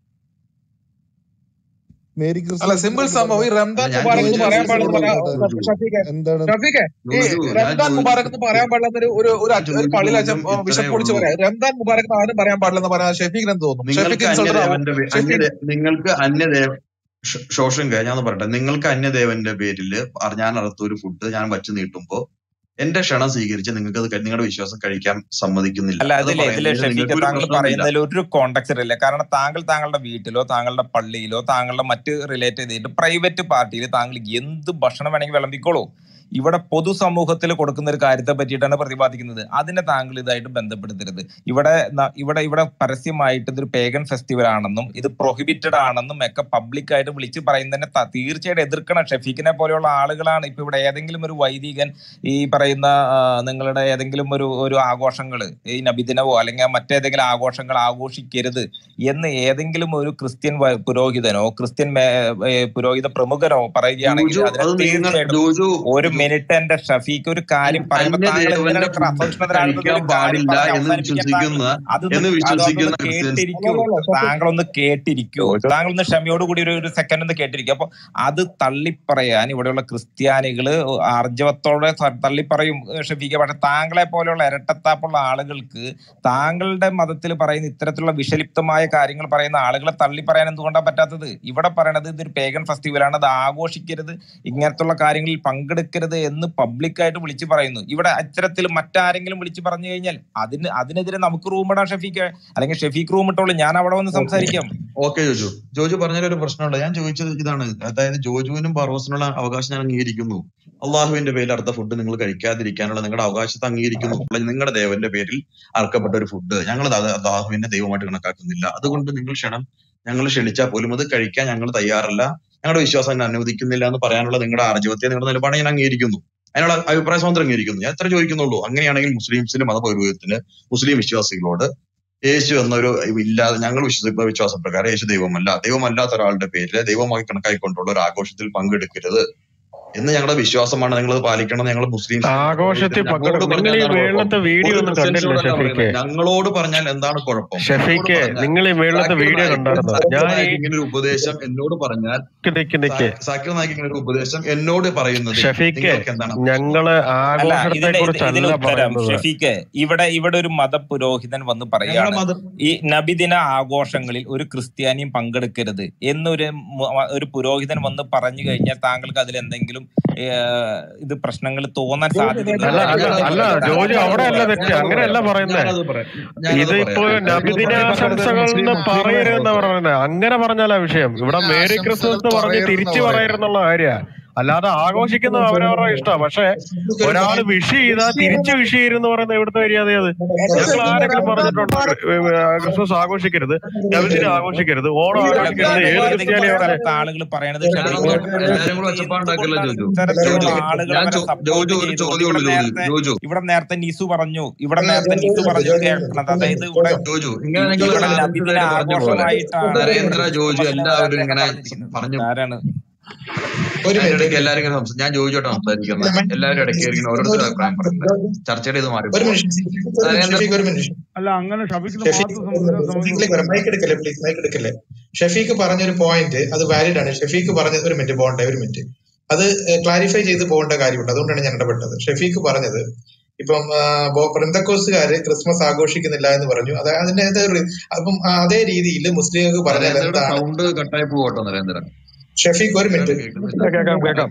മേരി അല്ല ക്രിസ്മസ് സിമ്പിൾ എന്ന് സംഭവം ഈ പറഞ്ഞ റംദാൻ ഞാൻ മുബാറക് എന്ന് മേരി പറയാൻ ചോദിച്ചത് ക്രിസ്മസ് പാടില്ലെന്ന് ജോജു പറയാ എന്താണ് ഷഫീഖ് എന്താണ് ഷഫീഖ് ഈ ജോജു ഞാൻ റംദാൻ മുബാറക് എന്ന് പറയാൻ ചോദിച്ചത് പാടില്ലെന്ന് ഒരു ഒരു ഒരു ഞാൻ അച്ഛ- ഒരു പള്ളിയിൽ അച്ഛൻ ചോദിച്ചതും വിഷം ഇത്രയേ പൊളിച്ച് ഉള്ളൂ പറയാം റംദാൻ മുബാറക് എന്ന് ആരും പറയാൻ പാടില്ലെന്ന് പറയാൻ ഷെഫീഖിന് എന്ത് തോന്നും ഷെഫീഖ് നിങ്ങൾക്ക് ഇൻസൾട്ടഡ് ആവോ അന്യദേവന്റെ പേ- ഷെഫീഖ് അന്യദേ നിങ്ങൾക്ക് അന്യദേവ ഷ- ശോഷങ്ക ഞാൻ പറയട്ടെ നിങ്ങൾക്ക് അന്യദേവന്റെ പേരിൽ ഞാൻ അറുത്ത ഒരു ഫുഡ് ഞാൻ വച്ച് നീട്ടുമ്പോ എന്റെ ക്ഷണം സ്വീകരിച്ച് നിങ്ങൾക്ക് അത് നിങ്ങളുടെ വിശ്വാസം കഴിക്കാൻ സമ്മതിക്കുന്നില്ല അല്ല അത് അതിലെ ഇതിലെ പറയുന്നതിൽ ഷഫീഖ് നിങ്ങൾക്ക് ഒരു താങ്കൾ പ്രശ്നവുമില്ല പറയുന്നതിൽ ഒരു കോണ്ടാക്ട് ഇല്ല കാരണം താങ്കൾ താങ്കളുടെ വീട്ടിലോ താങ്കളുടെ പള്ളിയിലോ താങ്കളുടെ മറ്റ് റിലേറ്റ് ചെയ്തിട്ട് പ്രൈവറ്റ് പാർട്ടിയിൽ താങ്കൾ എന്ത് ഭക്ഷണം വേണമെങ്കിൽ വിളമ്പിക്കോളൂ ഇവിടെ പൊതുസമൂഹത്തിൽ കൊടുക്കുന്ന ഒരു കാര്യത്തെ പറ്റിയിട്ടാണ് പ്രതിപാദിക്കുന്നത് അതിനെ താങ്കൾ ഇതായിട്ട് ബന്ധപ്പെടുത്തരുത് ഇവിടെ ന- ഇവിടെ ഇവിടെ പരസ്യമായിട്ട് ഇതൊരു പേഗൻ ഫെസ്റ്റിവൽ ആണെന്നും ഇത് പ്രൊഹിബിറ്റഡ് ആണെന്നും ഒക്കെ പബ്ലിക്കായിട്ട് വിളിച്ച് പറയുന്നതിനെ ത- തീർച്ചയായിട്ടും എതിർക്കണം ഷെഫീഖിനെ പോലെയുള്ള ആളുകളാണ് ഇപ്പൊ ഇവിടെ ഏതെങ്കിലും ഒരു വൈദികൻ ഈ പറയുന്ന ആ, നിങ്ങളുടെ ഏതെങ്കിലും ഒരു ഒരു ആഘോഷങ്ങൾ ഈ നബിദിനവോ അല്ലെങ്കിൽ മറ്റേതെങ്കിലും ആഘോഷങ്ങൾ ആഘോഷിക്കരുത് എന്ന് ഏതെങ്കിലും ഒരു ക്രിസ്ത്യൻ വ- പുരോഹിതനോ ക്രിസ്ത്യൻ മേ- ഏ, പുരോഹിത പ്രമുഖനോ പറയുകയാണെങ്കിൽ ജോജു അതിനെ അത് നിങ്ങൾ തീർച്ചയായിട്ടും ജോജു ഒരു ജോ- മിനിറ്റ് എന്റെ ഷഫീക്ക് ഒരു കാര്യം പറയുമ്പോൾ താങ്കൾ എന്തിനാണ് അന്യദേവന്റെ ഇത്ര ഫുഡ് അസഹിഷ്ണുതരാകുന്നത് കഴിക്കാൻ ഒരു കാര്യം പാടില്ല പറഞ്ഞ് എന്ന് അവസാനിപ്പിക്കാൻ താങ്കൾ വിശ്വസിക്കുന്ന അതൊന്ന് എന്ന് അതൊന്ന് വിശ്വസിക്കുന്ന ക്രിസ്ത്യൻസ് കേട്ടിരിക്കൂ അല്ലല്ല ഷഫീഖ് താങ്കളൊന്ന് കേട്ടിരിക്കൂ ജോജോ താങ്കളൊന്ന് ക്ഷമയോട് കൂടി ഒരു ഒരു സെക്കൻഡ് ഒന്ന് കേട്ടിരിക്കും അപ്പൊ അത് തള്ളിപ്പറയാൻ ഇവിടെയുള്ള ക്രിസ്ത്യാനികള് ആർജവത്തോടെ ത- തള്ളിപ്പറയും ഏഹ് ഷഫീഖെ പക്ഷെ താങ്കളെ പോലെയുള്ള ഇരട്ടത്താപ്പുള്ള ആളുകൾക്ക് താങ്കളുടെ മതത്തിൽ പറയുന്ന ഇത്തരത്തിലുള്ള വിഷലിപ്തമായ കാര്യങ്ങൾ പറയുന്ന ആളുകളെ തള്ളിപ്പറയാൻ എന്തുകൊണ്ടാണ് പറ്റാത്തത് ഇവിടെ പറയണത് ഇതൊരു പേഗൻ ഫെസ്റ്റിവലാണ് അത് ആഘോഷിക്കരുത് ഇങ്ങനത്തുള്ള കാര്യങ്ങളിൽ പങ്കെടുക്കരുത് എന്ന് പബ്ലിക്കായിട്ട് വിളിച്ചു പറയുന്നു ഇവിടെ അത്തരത്തിൽ മറ്റാരെങ്കിലും വിളിച്ചു പറഞ്ഞു കഴിഞ്ഞാൽ അതിന് അതിനെതിരെ നമുക്ക് റൂം ഇടാം ഷഫീഖ് അല്ലെങ്കിൽ ഷഫീഖ് റൂം ഇട്ടോളൂ ഞാൻ അവിടെ വന്ന് ഓക്കെ സംസാരിക്കാം ഓക്കെ ജോജു ജോജു പറഞ്ഞതിൽ ഒരു പ്രശ്നമുണ്ട് ഞാൻ ചോദിച്ചത് ഇതാണ് അതായത് ജോജുവിനും ബറോസിനുള്ള അവകാശം ഞാൻ അംഗീകരിക്കുന്നു അള്ളാഹുവിന്റെ പേരിൽ അറുത്ത ഫുഡ് നിങ്ങൾ കഴിക്കാതിരിക്കാനുള്ള നിങ്ങളുടെ അവകാശത്തെ അംഗീകരിക്കുന്നു അപ്പോൾ നിങ്ങളുടെ ദേവന്റെ പേരിൽ അറുക്കപ്പെട്ട ഒരു ഫുഡ് ഞങ്ങൾ അത് അള്ളാഹുവിന്റെ ദൈവമായിട്ട് കണക്കാക്കുന്നില്ല അതുകൊണ്ട് നിങ്ങൾ ക്ഷണം ഞങ്ങൾ ക്ഷണിച്ചാൽ പോലും അത് കഴിക്കാൻ ഞങ്ങൾ തയ്യാറല്ല ഞങ്ങളുടെ വിശ്വാസം അതിനെ അനുവദിക്കുന്നില്ല എന്ന് പറയാനുള്ള നിങ്ങളുടെ ആർജവത്തെ നിങ്ങളുടെ നിലപാട് ഞാൻ അംഗീകരിക്കുന്നു അതിനുള്ള അഭിപ്രായ സ്വാതന്ത്ര്യം അംഗീകരിക്കുന്നു ഞാൻ എത്ര ചോദിക്കുന്നുള്ളൂ അങ്ങനെയാണെങ്കിൽ മുസ്ലിംസിന്റെ മതപൗരോഹിത്യത്തിന് മുസ്ലിം വിശ്വാസികളോട് യേശു എന്നൊരു ഇല്ലാതെ ഞങ്ങൾ വിശ്വസിക്കുന്ന വിശ്വാസപ്രകാരം യേശു ദൈവമല്ല ദൈവമല്ലാത്ത ഒരാളുടെ പേരിൽ ദൈവമായി കണക്കായിക്കൊണ്ടുള്ള ഒരു ആഘോഷത്തിൽ പങ്കെടുക്കരുത് എന്ന് ഞങ്ങളുടെ വിശ്വാസമാണ് നിങ്ങൾ പാലിക്കണം ഞങ്ങൾ മുസ്ലിം ആഘോഷത്തിൽ ഞങ്ങളോട് പങ്കെടുക്കും നിങ്ങൾ പറഞ്ഞാൽ ഈ എന്താണ് കുഴപ്പം മേളത്തെ വീഡിയോ ഒരു ഒന്നും കണ്ടില്ല ക്രിസ്ത്യൻസിനോടല്ല ഷെഫീക്കെ പറയുന്നത് ഞങ്ങളോട് പറഞ്ഞാൽ എന്താണ് കുഴപ്പം ഞങ്ങളോട് ഷെഫീക്കെ പറഞ്ഞാൽ നിങ്ങൾ ഈ മേളത്തെ സാക്കിർ വീഡിയോ നായിക്ക് കണ്ടായിരുന്നോ സാക്കിർ ഞാൻ ഈ നായിക്ക് ഇങ്ങനെ ഒരു ഉപദേശം എന്നോട് പറഞ്ഞാൽ നിക്ക് നിക്ക് നിക്ക് സാ- സാക്കിർ നായിക്ക് ഇങ്ങനെ ഒരു ഉപദേശം എന്നോട് പറയുന്നത് ഷെഫീക്കെ നിങ്ങൾക്ക് എന്താണ് ഞങ്ങള് അല്ല ആഘോഷത്തെ ഇതിന് ഇത് ഇതിന് കുറിച്ചല്ല ഉത്തരം പറയുന്നത് ഷെഫീക്ക് ഇവിടെ ഇവിടെ ഒരു മതപുരോഹിതൻ വന്ന് ഞങ്ങളുടെ പറയാണ് മതം ഈ നബിദിന ആഘോഷങ്ങളിൽ ഒരു ക്രിസ്ത്യാനിയും പങ്കെടുക്കരുത് എന്നൊരു മു- ഒരു പുരോഹിതൻ വന്ന് പറഞ്ഞു കഴിഞ്ഞാൽ താങ്കൾക്ക് അതിൽ എന്തെങ്കിലും ഏഹ്, ഇത് പ്രശ്നങ്ങൾ തോന്നാൻ സാധ്യതയുണ്ടോ അല്ല അല്ല താങ്കൾ അല്ല എന്തെങ്കിലും ജോജി അവിടെ അല്ല തെറ്റ് ഞാനത് അങ്ങനെയല്ല പറയാം പറയുന്നേ ഞാനത് പറയാം ഞാനത് ഇതിപ്പോ പറയാം നബിദിനാശംസകൾ എന്ന് പറയരുതെന്നാ പറയുന്നത് അങ്ങനെ പറഞ്ഞാലാ വിഷയം ഇവിടെ മേരി ക്രിസ്മസ് പറഞ്ഞ് തിരിച്ചു പറയരുന്നുള്ള കാര്യ അല്ലാതെ ആഘോഷിക്കുന്നത് അവരവരുടെ ഇഷ്ടമാണ് പക്ഷെ ഒരാൾ വിഷ് ചെയ്താൽ തിരിച്ച് വിഷ് ചെയ്യരുതെന്ന് പറയുന്നത് എവിടുത്തെ മര്യാദ അത് ഞങ്ങൾ ആരെങ്കിലും പറഞ്ഞിട്ടുണ്ടോ ക്രിസ്മസ് ആഘോഷിക്കരുത് നബിദിനം ആഘോഷിക്കരുത് ഓണം അല്ല ആഘോഷിക്കരുത് വേറെ ഏത് ഏതെങ്കിലും ക്രിസ്ത്യാനിയാ പറഞ്ഞത് സ്ഥലത്ത് ആളുകൾ പറയണത് ഞാനൊന്ന് ഷെഫീക്ക് എല്ലാരും കൂടെ ഒച്ചപ്പാടുണ്ടാക്കില്ല ജോജു ഇത്തരത്തിലുള്ള ജോജു ആളുകൾ ഞാൻ അവരെ ചോ- സപ്പോർട്ട് ജോജു ഒരു ചെയ്തുകൊണ്ട് ചോദ്യമുള്ളൂ ഇവിടെ ജോജു നേരത്തെ ജോജു ഇവിടെ നേരത്തെ നിസു പറഞ്ഞു ഇവിടെ നേരത്തെ നിസു പറഞ്ഞു കേൾക്കണത് അതായത് ഇവിടെ ജോജു ഇങ്ങനെ നിങ്ങൾ ഇവിടെ നബിദിന ആലോചിച്ചതായിട്ട് പറഞ്ഞ പോലെ ആഘോഷമായിട്ടാണ് നരേന്ദ്ര ജോജു ക്രിസ്മസിനെ എല്ലാവരും ഇവിടെ ഇങ്ങനെ പറഞ്ഞിരിക്കുന്നത് പറഞ്ഞു ആരാണ് ഒരു ഇടയ്ക്ക് എല്ലാവരും ഇങ്ങനെ സംസാ- ഞാൻ ജോജുവായിട്ട് സംസാരിക്കുന്നത് എല്ലാവരും ഇടയ്ക്ക് ഇങ്ങനെ ഓരോരുത്തരും അഭിപ്രായം പറയുന്നത് ചർച്ചയുടെ ഇത് മാറി ഒരു മിനിറ്റ് നരേന്ദ്ര ഷെഫീഖ് ഒരു മിനിറ്റ് അല്ല അങ്ങനെ ഷഫീഖിന് ഷെഫീഖ് മാത്രം സംബന്ധിച്ച സമയം മൈക്കിലേക്ക് വരാം മൈക്ക് എടുക്കല്ലേ പ്ലീസ് മൈക്ക് എടുക്കല്ലേ ഷെഫീഖ് പറഞ്ഞൊരു പോയിന്റ് അത് വാലിഡ് ആണ് ഷെഫീഖ് പറഞ്ഞ ഒരു മിനിറ്റ് പോകണ്ടേ ഒരു മിനിറ്റ് അത് ക്ലാരിഫൈ ചെയ്ത് പോകേണ്ട കാര്യമുണ്ട് അതുകൊണ്ടാണ് ഞാൻ ഇടപെട്ടത് ഷെഫീഖ് പറഞ്ഞത് ഇപ്പം വൃന്ദക്കോസുകാര് ക്രിസ്മസ് ആഘോഷിക്കുന്നില്ല എന്ന് പറഞ്ഞു അത് അതിന്റെ അത് ഒരു- അപ്പം ആ, അതേ രീതിയിൽ മുസ്ലിങ്ങൾക്ക് പറഞ്ഞാൽ നരേന്ദ്രയുടെ എന്താണ് സൗണ്ട് കട്ടായി പോകട്ടോ നരേന്ദ്ര ഷെഫീഖ് ഒരു മിനിറ്റ് കേൾക്കുന്നില്ല കേൾക്കാം കേൾക്കാം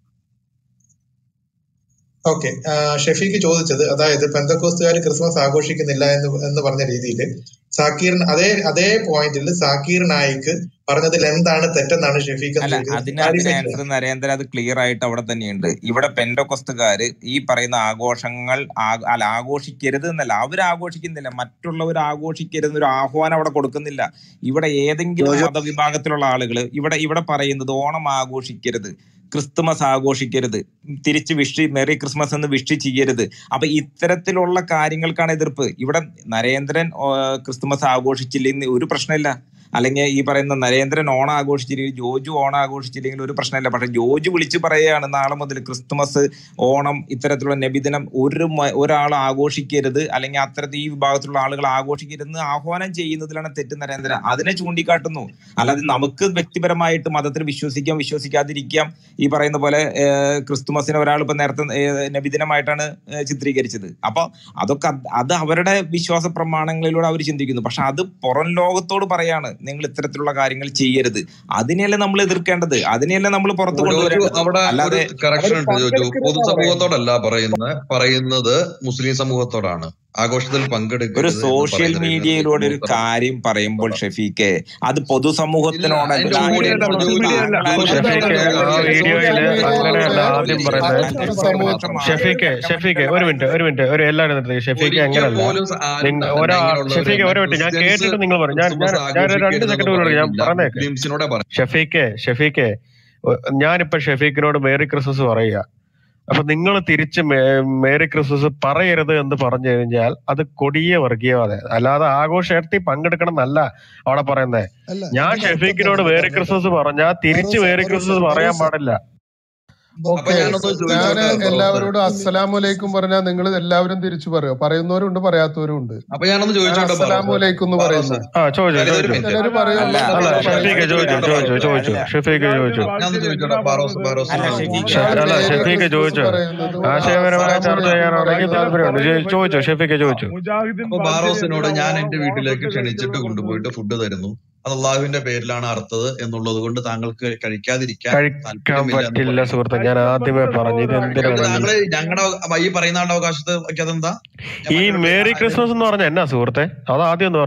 ഓക്കെ ഷെഫീഖ് ചോദിച്ചത് അതായത് പെന്തക്കോസ്തുകാർ ക്രിസ്മസ് ആഘോഷിക്കുന്നില്ല എന്ന് എന്ന് പറഞ്ഞ രീതിയിൽ സാക്കീറിന് അതേ അതേ പോയിന്റിൽ സാക്കീർ നായിക്ക് പറഞ്ഞതിൽ എന്താണ് തെറ്റെന്നാണ് ഷെഫീഖ് എന്ന് അല്ല ചോദിക്കുന്നത് അതിന് അതിന് ക്ലാരിഫൈ ആൻസർ നരേന്ദ്ര അത് ക്ലിയർ ആയിട്ട് അവിടെ തന്നെയുണ്ട് ഇവിടെ പെൻഡോക്കസ്തുകാര് ഈ പറയുന്ന ആഘോഷങ്ങൾ ആ- അല്ല ആഘോഷിക്കരുത് എന്നല്ല അവർ ആഘോഷിക്കുന്നില്ല മറ്റുള്ളവർ ആഘോഷിക്കരുത് ഒരു ആഹ്വാനം അവിടെ കൊടുക്കുന്നില്ല ഇവിടെ ഏതെങ്കിലും മതവിഭാഗത്തിലുള്ള ആളുകൾ ഇവിടെ ഇവിടെ പറയുന്നത് ഓണം ആഘോഷിക്കരുത് ക്രിസ്തുമസ് ആഘോഷിക്കരുത് തിരിച്ച് വിഷ് മെറി ക്രിസ്മസ് എന്ന് വിഷ് ചെയ്യരുത് അപ്പൊ ഇത്തരത്തിലുള്ള കാര്യങ്ങൾക്കാണ് എതിർപ്പ് ഇവിടെ നരേന്ദ്രൻ ആ, ക്രിസ്തുമസ് ആഘോഷിച്ചില്ലെങ്കിൽ ഒരു പ്രശ്നമില്ല അല്ലെങ്കിൽ ഈ പറയുന്ന നരേന്ദ്രൻ ഓണം ആഘോഷിച്ചില്ലെങ്കിൽ ജോജു ഓണം ആഘോഷിച്ചില്ലെങ്കിൽ ഒരു പ്രശ്നമില്ല പക്ഷെ ജോജു വിളിച്ചു പറയുകയാണ് നാളെ മുതൽ ക്രിസ്തുമസ് ഓണം ഇത്തരത്തിലുള്ള നബിദിനം ഒരു മ- ഒരാൾ ആഘോഷിക്കരുത് അല്ലെങ്കിൽ അത്തരത്തിൽ ഈ വിഭാഗത്തിലുള്ള ആളുകൾ ആഘോഷിക്കരുതെന്ന് ആഹ്വാനം ചെയ്യുന്നതിലാണ് തെറ്റ് നരേന്ദ്രൻ അതിനെ ചൂണ്ടിക്കാട്ടുന്നു അല്ലാതെ നമുക്ക് വ്യക്തിപരമായിട്ട് മതത്തിൽ വിശ്വസിക്കാം വിശ്വസിക്കാതിരിക്കാം ഈ പറയുന്ന പോലെ ഏഹ്, ക്രിസ്തുമസിനെ ഒരാൾ ഇപ്പൊ നേരത്തെ ഏഹ്, നബിദിനമായിട്ടാണ് ഏഹ്, ചിത്രീകരിച്ചത് അപ്പൊ അതൊക്കെ അത് അത് അവരുടെ വിശ്വാസ പ്രമാണങ്ങളിലൂടെ അവർ ചിന്തിക്കുന്നു പക്ഷെ അത് പുറം ലോകത്തോട് പറയാണ് നിങ്ങൾ ഇത്തരത്തിലുള്ള കാര്യങ്ങൾ ചെയ്യരുത് അതിനെയല്ലേ നമ്മൾ എതിർക്കേണ്ടത് അതിനെയല്ലേ നമ്മൾ പുറത്ത് ജോജു കൊണ്ടുവരേണ്ടത് അവിടെ ഒരു അല്ലാതെ കറക്ഷൻ ഉണ്ട് ജോജു പങ്കെടുക്കരുതെന്നാ പൊതുസമൂഹത്തോടല്ല പറയുന്നത് പറയുന്നത് മുസ്ലിം സമൂഹത്തോടാണ് ആഘോഷത്തിൽ ഒരു പങ്കെടുക്കരുത് എന്ന് സോഷ്യൽ പറയുന്നത് മീഡിയയിലൂടെ ഒരു പൊതുസമൂഹത്തോടാണ് കാര്യം പറയുമ്പോൾ ഷെഫീക്കെ അത് ഇല്ല പൊതുസമൂഹത്തിനോടല്ല അതിന്റെ താങ്കൾ ഓഡിയൻസ് സോഷ്യൽ ജോജു മീഡിയ അല്ല ജോജു സോഷ്യൽ ഞാൻ ഷെഫീക്ക് മീഡിയ ഒരു ആ കാര്യം സോഷ്യൽ ചോദിച്ചോട്ടെ വീഡിയോയില് മീഡിയ അങ്ങനെയല്ല വേറെ ആദ്യം ഇല്ല പറയുന്നത് അല്ലാതെ ഇസ്ലാമിക മാത്രം മാത്രമാണ് ഷെഫീക്ക് ഷെഫീക്ക് ഒരു മിനിറ്റ് ഒരു മിനിറ്റ് ഒരു എല്ലാവരും നിർത്തി ഷെഫീക്ക് ഒരിക്കൽ അങ്ങനല്ല പോലും സ- ആരും നിങ്ങ ത- ഒരാ ഇങ്ങനെയുള്ളവര് ഷെഫീക്ക് തന്നെ ഒരു മിനിറ്റ് ഞാൻ ക്രിസ്ത്യൻസ് കേട്ടിട്ട് നിങ്ങൾ പറയും ഞാൻ ഞാൻ ക്രിസ്മസ് ഞാനൊരു രണ്ട് ആഘോഷിക്കരുതെന്ന് സെക്കൻഡ് കൂടെ ഞാൻ പറയുന്നില്ല പറഞ്ഞേക്ക് മുസ്ലിംസിനോടെ പറയും ഷെഫീക്കെ ഷെഫീക്കെ ഒ- ഞാനിപ്പോ ഷെഫീക്കിനോട് മേരി ക്രിസ്മസ് പറയുക അപ്പൊ നിങ്ങൾ തിരിച്ച് മേ- മേരി ക്രിസ്മസ് പറയരുത് എന്ന് പറഞ്ഞു കഴിഞ്ഞാൽ അത് കൊടിയ വർഗീയവാദ അല്ലാതെ ആഘോഷത്തിൽ പങ്കെടുക്കണം എന്നല്ല അവിടെ പറയുന്നത് അല്ല ഞാൻ ഇതിന്റെ അർത്ഥം ഷെഫീക്കിനോട് എന്താണെന്ന് മേരി പറഞ്ഞാൽ ക്രിസ്മസ് പറഞ്ഞാൽ തിരിച്ച് ബറോസ മേരി ബറോസ ക്രിസ്മസ് പറയാൻ ബറോസ പാടില്ല അപ്പൊ ഓക്കെ ഞാനൊന്ന് ഞാൻ ചോദിച്ചോട്ടെ ബറോസ് എല്ലാവരോടും അസ്സലാമലൈക്കും പറഞ്ഞാൽ നിങ്ങൾ എല്ലാവരും തിരിച്ചു പറയുക പറയുന്നവരും ഉണ്ട് പറയാത്തവരും ഉണ്ട് അപ്പൊ ഞാനൊന്ന് ഞാൻ ചോദിച്ചോട്ടെ ബറോസ് അസ്സലാമലൈക്കും എന്ന് ബറോസ് പറയുന്നു ആ ചോദിച്ചു അതായത് ഒരു ചോദിച്ചു മിനിറ്റ് ചിലര് ആ, പറയും അല്ല അല്ല ബറോസ് അല്ല ഷെഫീക്ക് ഒരു ചോദിച്ചു മിനിറ്റ് ചോദിച്ചു ബറോസ് ചോദിച്ചു അല്ല ഷെഫീക്ക് ഇയാളുടെ ചോദിച്ചു ഞാനൊന്ന് രാജ്യത്ത് ചോദിച്ചോട്ടെ എന്തിനാ ബറോസ് പോകുന്നത് ബറോസ് അല്ല ബറോസ് ഷെഫീക്ക് ഞാൻ അല്ല മേരി ഷെഫീക്ക് ക്രിസ്മസ് ചോദിച്ചു പറയുന്നതും ആശയപരമായ ചർച്ച അസ്സലാമലൈക്കും ചെയ്യാനാണ് എനിക്ക് ഇയാൾ താല്പര്യമുണ്ട് പറയുന്നത് ചോ- ചോദിച്ചു പറ്റില്ല ഷെഫീക്ക് ചോദിച്ചു മുജാഹിദീൻ അപ്പൊ പാർട്ടി ബാറോസിനോട് എന്തിനാ ഞാൻ ഓണം എന്റെ ഓണം വീട്ടിലേക്ക് ഫെസ്റ്റ് ക്ഷണിച്ചിട്ട് കഴിക്കുന്നത് കൊണ്ടുപോയിട്ട് കൊണ്ടുപോയി ഫുഡ് തരുന്നു അത് അള്ളാഹുവിന്റെ പേരിലാണ് അർത്ഥത് എന്നുള്ളത് കൊണ്ട് താങ്കൾക്ക് കഴിക്കാതിരിക്കാൻ കഴിക്കാൻ താല്പര്യമില്ല എന്ന് പറ്റില്ല പറയുന്നു സുഹൃത്തെ ഞാൻ കഴിക്കാൻ ആദ്യമേ പറ്റില്ല പറഞ്ഞു ഇത് സഹോദര എന്തിനാണ് എന്നിട്ട് നിങ്ങൾ താങ്കള് ഞങ്ങളുടെ ഈ പറയുന്ന ആളുടെ അവകാശത്ത് വെക്കാതെന്താ ഞാൻ ഈ മറ്റൊരു മേരി ആ- ക്രിസ്മസ് എന്ന് പറഞ്ഞ എന്നാ സുഹൃത്തെ അത് ആദ്യം ഒന്ന് പറഞ്ഞു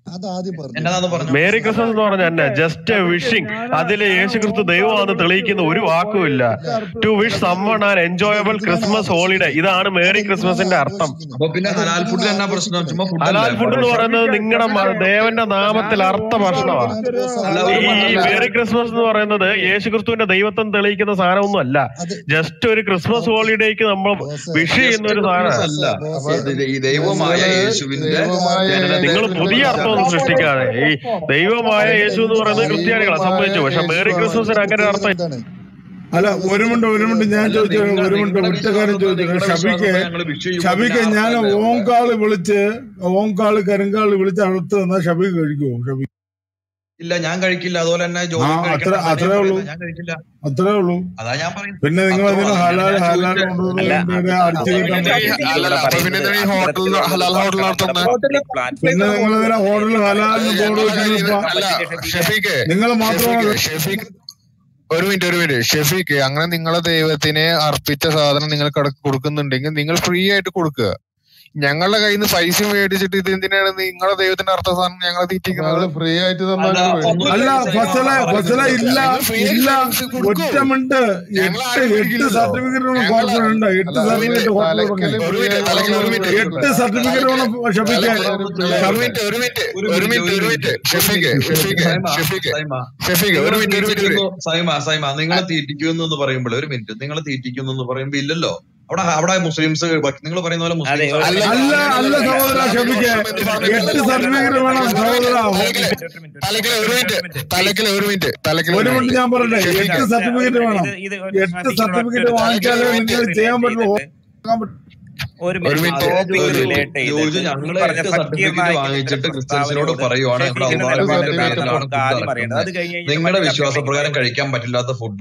അതാദ്യം പറഞ്ഞു എന്നതാന്ന് പറഞ്ഞു മേരി ക്രിസ്മസ് എന്ന് പറഞ്ഞ തന്നെ ജസ്റ്റ് വിഷിംഗ് അതില് യേശു ക്രിസ്തു ദൈവമാണെന്ന് തെളിയിക്കുന്ന ഒരു വാക്കുമില്ല to wish someone an enjoyable Christmas holiday ഇതാണ് മേരി ക്രിസ്മസിന്റെ അർത്ഥം അപ്പൊ പിന്നെ ഹലാൽ ഫുഡിൽ എന്നാ പ്രശ്നം ചുമ്മാ ഫുഡല്ലേ ഹലാൽ ഫുഡ് എന്ന് പറയുന്നത് നിങ്ങളുടെ ദേവന്റെ നാമത്തിൽ അർത്ഥ ഭക്ഷണമാണ് അല്ല ഒരു ഈ മതമല്ല മേരി ക്രിസ്മസ് എന്ന് പറയുന്നത് യേശു ക്രിസ്തുവിന്റെ ദൈവത്വം തെളിയിക്കുന്ന സാധനമൊന്നും അല്ല ജസ്റ്റ് ഒരു ക്രിസ്മസ് ഹോളിഡേക്ക് നമ്മൾ വിഷ് ചെയ്യുന്ന ഒരു ക്രിസ്മസ് സാധനമാണ് അല്ല ഇത് ഇത് ഈ ദൈവമായ യേശുവിന്റെ ജനനത്തെ നിങ്ങൾ പുതിയ അർത്ഥമൊന്നും സൃഷ്ടിക്കാതെ ഈ ദൈവമായ യേശു എന്ന് പറയുന്നത് ക്രിസ്ത്യാനികളെ സംബന്ധിച്ചു പക്ഷെ മേരി ക്രിസ്മസിന് അങ്ങനെ ഒരു അർത്ഥം അല്ല ഒരു മിനിറ്റ് ഒരു മിനിറ്റ് ഞാൻ അല്ല ചോദിച്ചു നിങ്ങളുടെ ഒരു മിനിറ്റ് നിങ്ങളുടെ ഒറ്റ കാര്യം വിശ്വാസം ചോദിച്ചു നിങ്ങളുടെ വിശ്വാസം ഷബിക്ക് പോലെ ഞങ്ങൾ വിഷ് ചെയ്യുമ്പോൾ ഷബിക്ക് പിന്നെ ഞാൻ അർത്ഥമല്ലേ വേറെ ഓങ്കാള് വിളിച്ച് ഓങ്കാള് കരിങ്കാള് വിളിച്ച് അടുത്ത് തന്നാൽ ഷബിക്ക് കഴിക്കുമോ ഷബി ഇല്ല ഞാൻ കഴിക്കില്ല അതുപോലെ തന്നെ ആ ജോബിൻ അത്ര കഴിക്കണ്ട അത്രേ സനയും ഉള്ളൂ പറയുന്നത് ഞാൻ കഴിക്കില്ല അത്രേ ഉള്ളൂ അതാ ഞാൻ പറയുന്നത് പിന്നെ നിങ്ങൾ അത്രേ ഉള്ളൂ അതിന് അങ്ങനെയാണ് ഹലാൽ ഞാൻ ഹലാൽ ചോദിച്ചത് കൊണ്ടുവരുന്നത് എന്തിനാ അടിച്ചു അല്ല കയറ്റാൻ അപ്പൊ പിന്നെ പറ്റും എന്തിനാ ഈ ഹോട്ടൽ ഹലാൽ ഹോട്ടൽ നടത്തുന്നത് പിന്നെ നിങ്ങൾ ഇതിനെ ഹോട്ടലിൽ ഹലാലിന് ബോർഡ് അല്ല വെക്കുന്നത് ഷെഫീഖ് നിങ്ങൾ മാത്രമാണ് ഷെഫീഖ് ഷെഫീഖ് ഒരു മിനിറ്റ് ഒരു മിനിറ്റ് ഷെഫീഖ് അങ്ങനെ നിങ്ങളെ ദൈവത്തിന് അർപ്പിച്ച സാധനം നിങ്ങൾ കട- കൊടുക്കുന്നുണ്ടെങ്കിൽ നിങ്ങൾ ഫ്രീ ആയിട്ട് കൊടുക്കുക ഞങ്ങളുടെ കയ്യിൽ നിന്ന് പൈസ മേടിച്ചിട്ട് ഇത് എന്തിനാണ് നിങ്ങളെ ദൈവത്തിന്റെ അർത്ഥ സാധനം ഞങ്ങളെ തീറ്റിക്കുന്നത് ഞങ്ങള് ഫ്രീ ആയിട്ട് അല്ല തന്നാൽ ഒന്നുമില്ല അല്ല സൈമ ഫസല ഫസല പറയുന്നത് ഇല്ല നിങ്ങൾ ഫ്രീ ആയിട്ട് ഇല്ല സർവീസ് കൊടുക്കൂ ഒറ്റ മിനിറ്റ് ഞങ്ങൾ എട്ട് ആരും എട്ട് മേടിക്കില്ലല്ലോ സർട്ടിഫിക്കറ്റ് വേണം ഞങ്ങൾ ഹോട്ടലുണ്ട് എട്ട് അല്ല ഒരു മിനിറ്റ് സർട്ടിഫിക്കറ്റ് ഹോട്ടൽ തലക്കല് തുടങ്ങി ഒരു ഫ്രീ മിനിറ്റ് ആയിട്ട് തലക്കിൽ ഒരു തന്നാൽ മിനിറ്റ് എട്ട് സർട്ടിഫിക്കറ്റ് തലക്കിൽ വേണം ഷബിക്ക് തലക്കിൽ ഫ്രീ ഒരു ആയിട്ട് മിനിറ്റ് ഒരു മിനിറ്റ് ഒരു ഒരു മിനിറ്റ് മിനിറ്റ് ഒരു ഒരു മിനിറ്റ് മിനിറ്റ് ഒരു ഷെഫീഖ് മിനിറ്റ് ഷെഫീഖ് സൈമ ഷെഫീഖ് സൈമ ഷെഫീഖ് ഒരു നിങ്ങളെ മിനിറ്റ് ഒരു മിനിറ്റ് തീറ്റിക്കുന്നു സൈമ സൈമ നിങ്ങളെ തീറ്റിക്കുന്നു എന്ന് പറയുമ്പോൾ ഒരു മിനിറ്റ് നിങ്ങളെ തീറ്റിക്കുന്നു എന്ന് പറയുമ്പോൾ ഇല്ലല്ലോ അവിടെ അവിടെ മുസ്ലിംസ് നിങ്ങൾ പറയുന്ന പോലെ അതെ മുസ്ലിംസ് ഒരു അല്ല അല്ല അങ്ങനെയല്ല അല്ല അങ്ങനെയല്ല സഹോദര ഒരു ഷബിക്ക് മിനിറ്റ് എട്ട് ഒരു മിനിറ്റ് സർട്ടിഫിക്കറ്റ് തലക്കിൽ ഒരു മിനിറ്റ് തലക്കിൽ ഒരു മിനിറ്റ് തലക്കിൽ ഒരു മിനിറ്റ് ഷെഫീഖ് വേണം സഹോദര എട്ട് സർട്ടിഫിക്കറ്റ് വേണം എട്ട് ഒരു സർട്ടിഫിക്കറ്റ് വേണം ഇത് ഇത് എട്ട് ഷഫീഖിനോട് ഒറ്റ സർട്ടിഫിക്കറ്റ് ഒരു വാങ്ങിച്ചാലേ ഒരു നിങ്ങൾ മിനിറ്റ് ചെയ്യാൻ റിലേറ്റ് പറ്റുള്ളൂ ചെയ്തിട്ട് പോകാൻ പറ്റും ഒരു ഒരു മിനിറ്റ് മിനിറ്റ് ടോപ്പിക് ഒരു റിലേറ്റ് ജോജു ചെയ്തിട്ട് ഈ ഞങ്ങള് പറഞ്ഞ എട്ട് സക്കീർ സർട്ടിഫിക്കറ്റ് നായിക്കിന്റെ ഇത്തരം വാങ്ങിച്ചിട്ട് ക്രിസ്ത്യൻസിനോട് പ്രസ്താവനയോട് പറയുവാണ് ഇവിടെ ഷെഫീഖിന്റെ അള്ളാഹുവിന്റെ നിലപാട് പേരിലാണ് എന്താണെന്ന് നമുക്ക് ഫുഡ് ആദ്യം അറിയേണ്ടത് ഇറക്കുന്നത് അത് കഴിഞ്ഞ് കഴിഞ്ഞിട്ട് നിങ്ങളുടെ മറ്റു ചർച്ചകളിലേക്ക് വിശ്വാസപ്രകാരം വരും കഴിക്കാൻ പറ്റില്ലാത്ത ഫുഡ്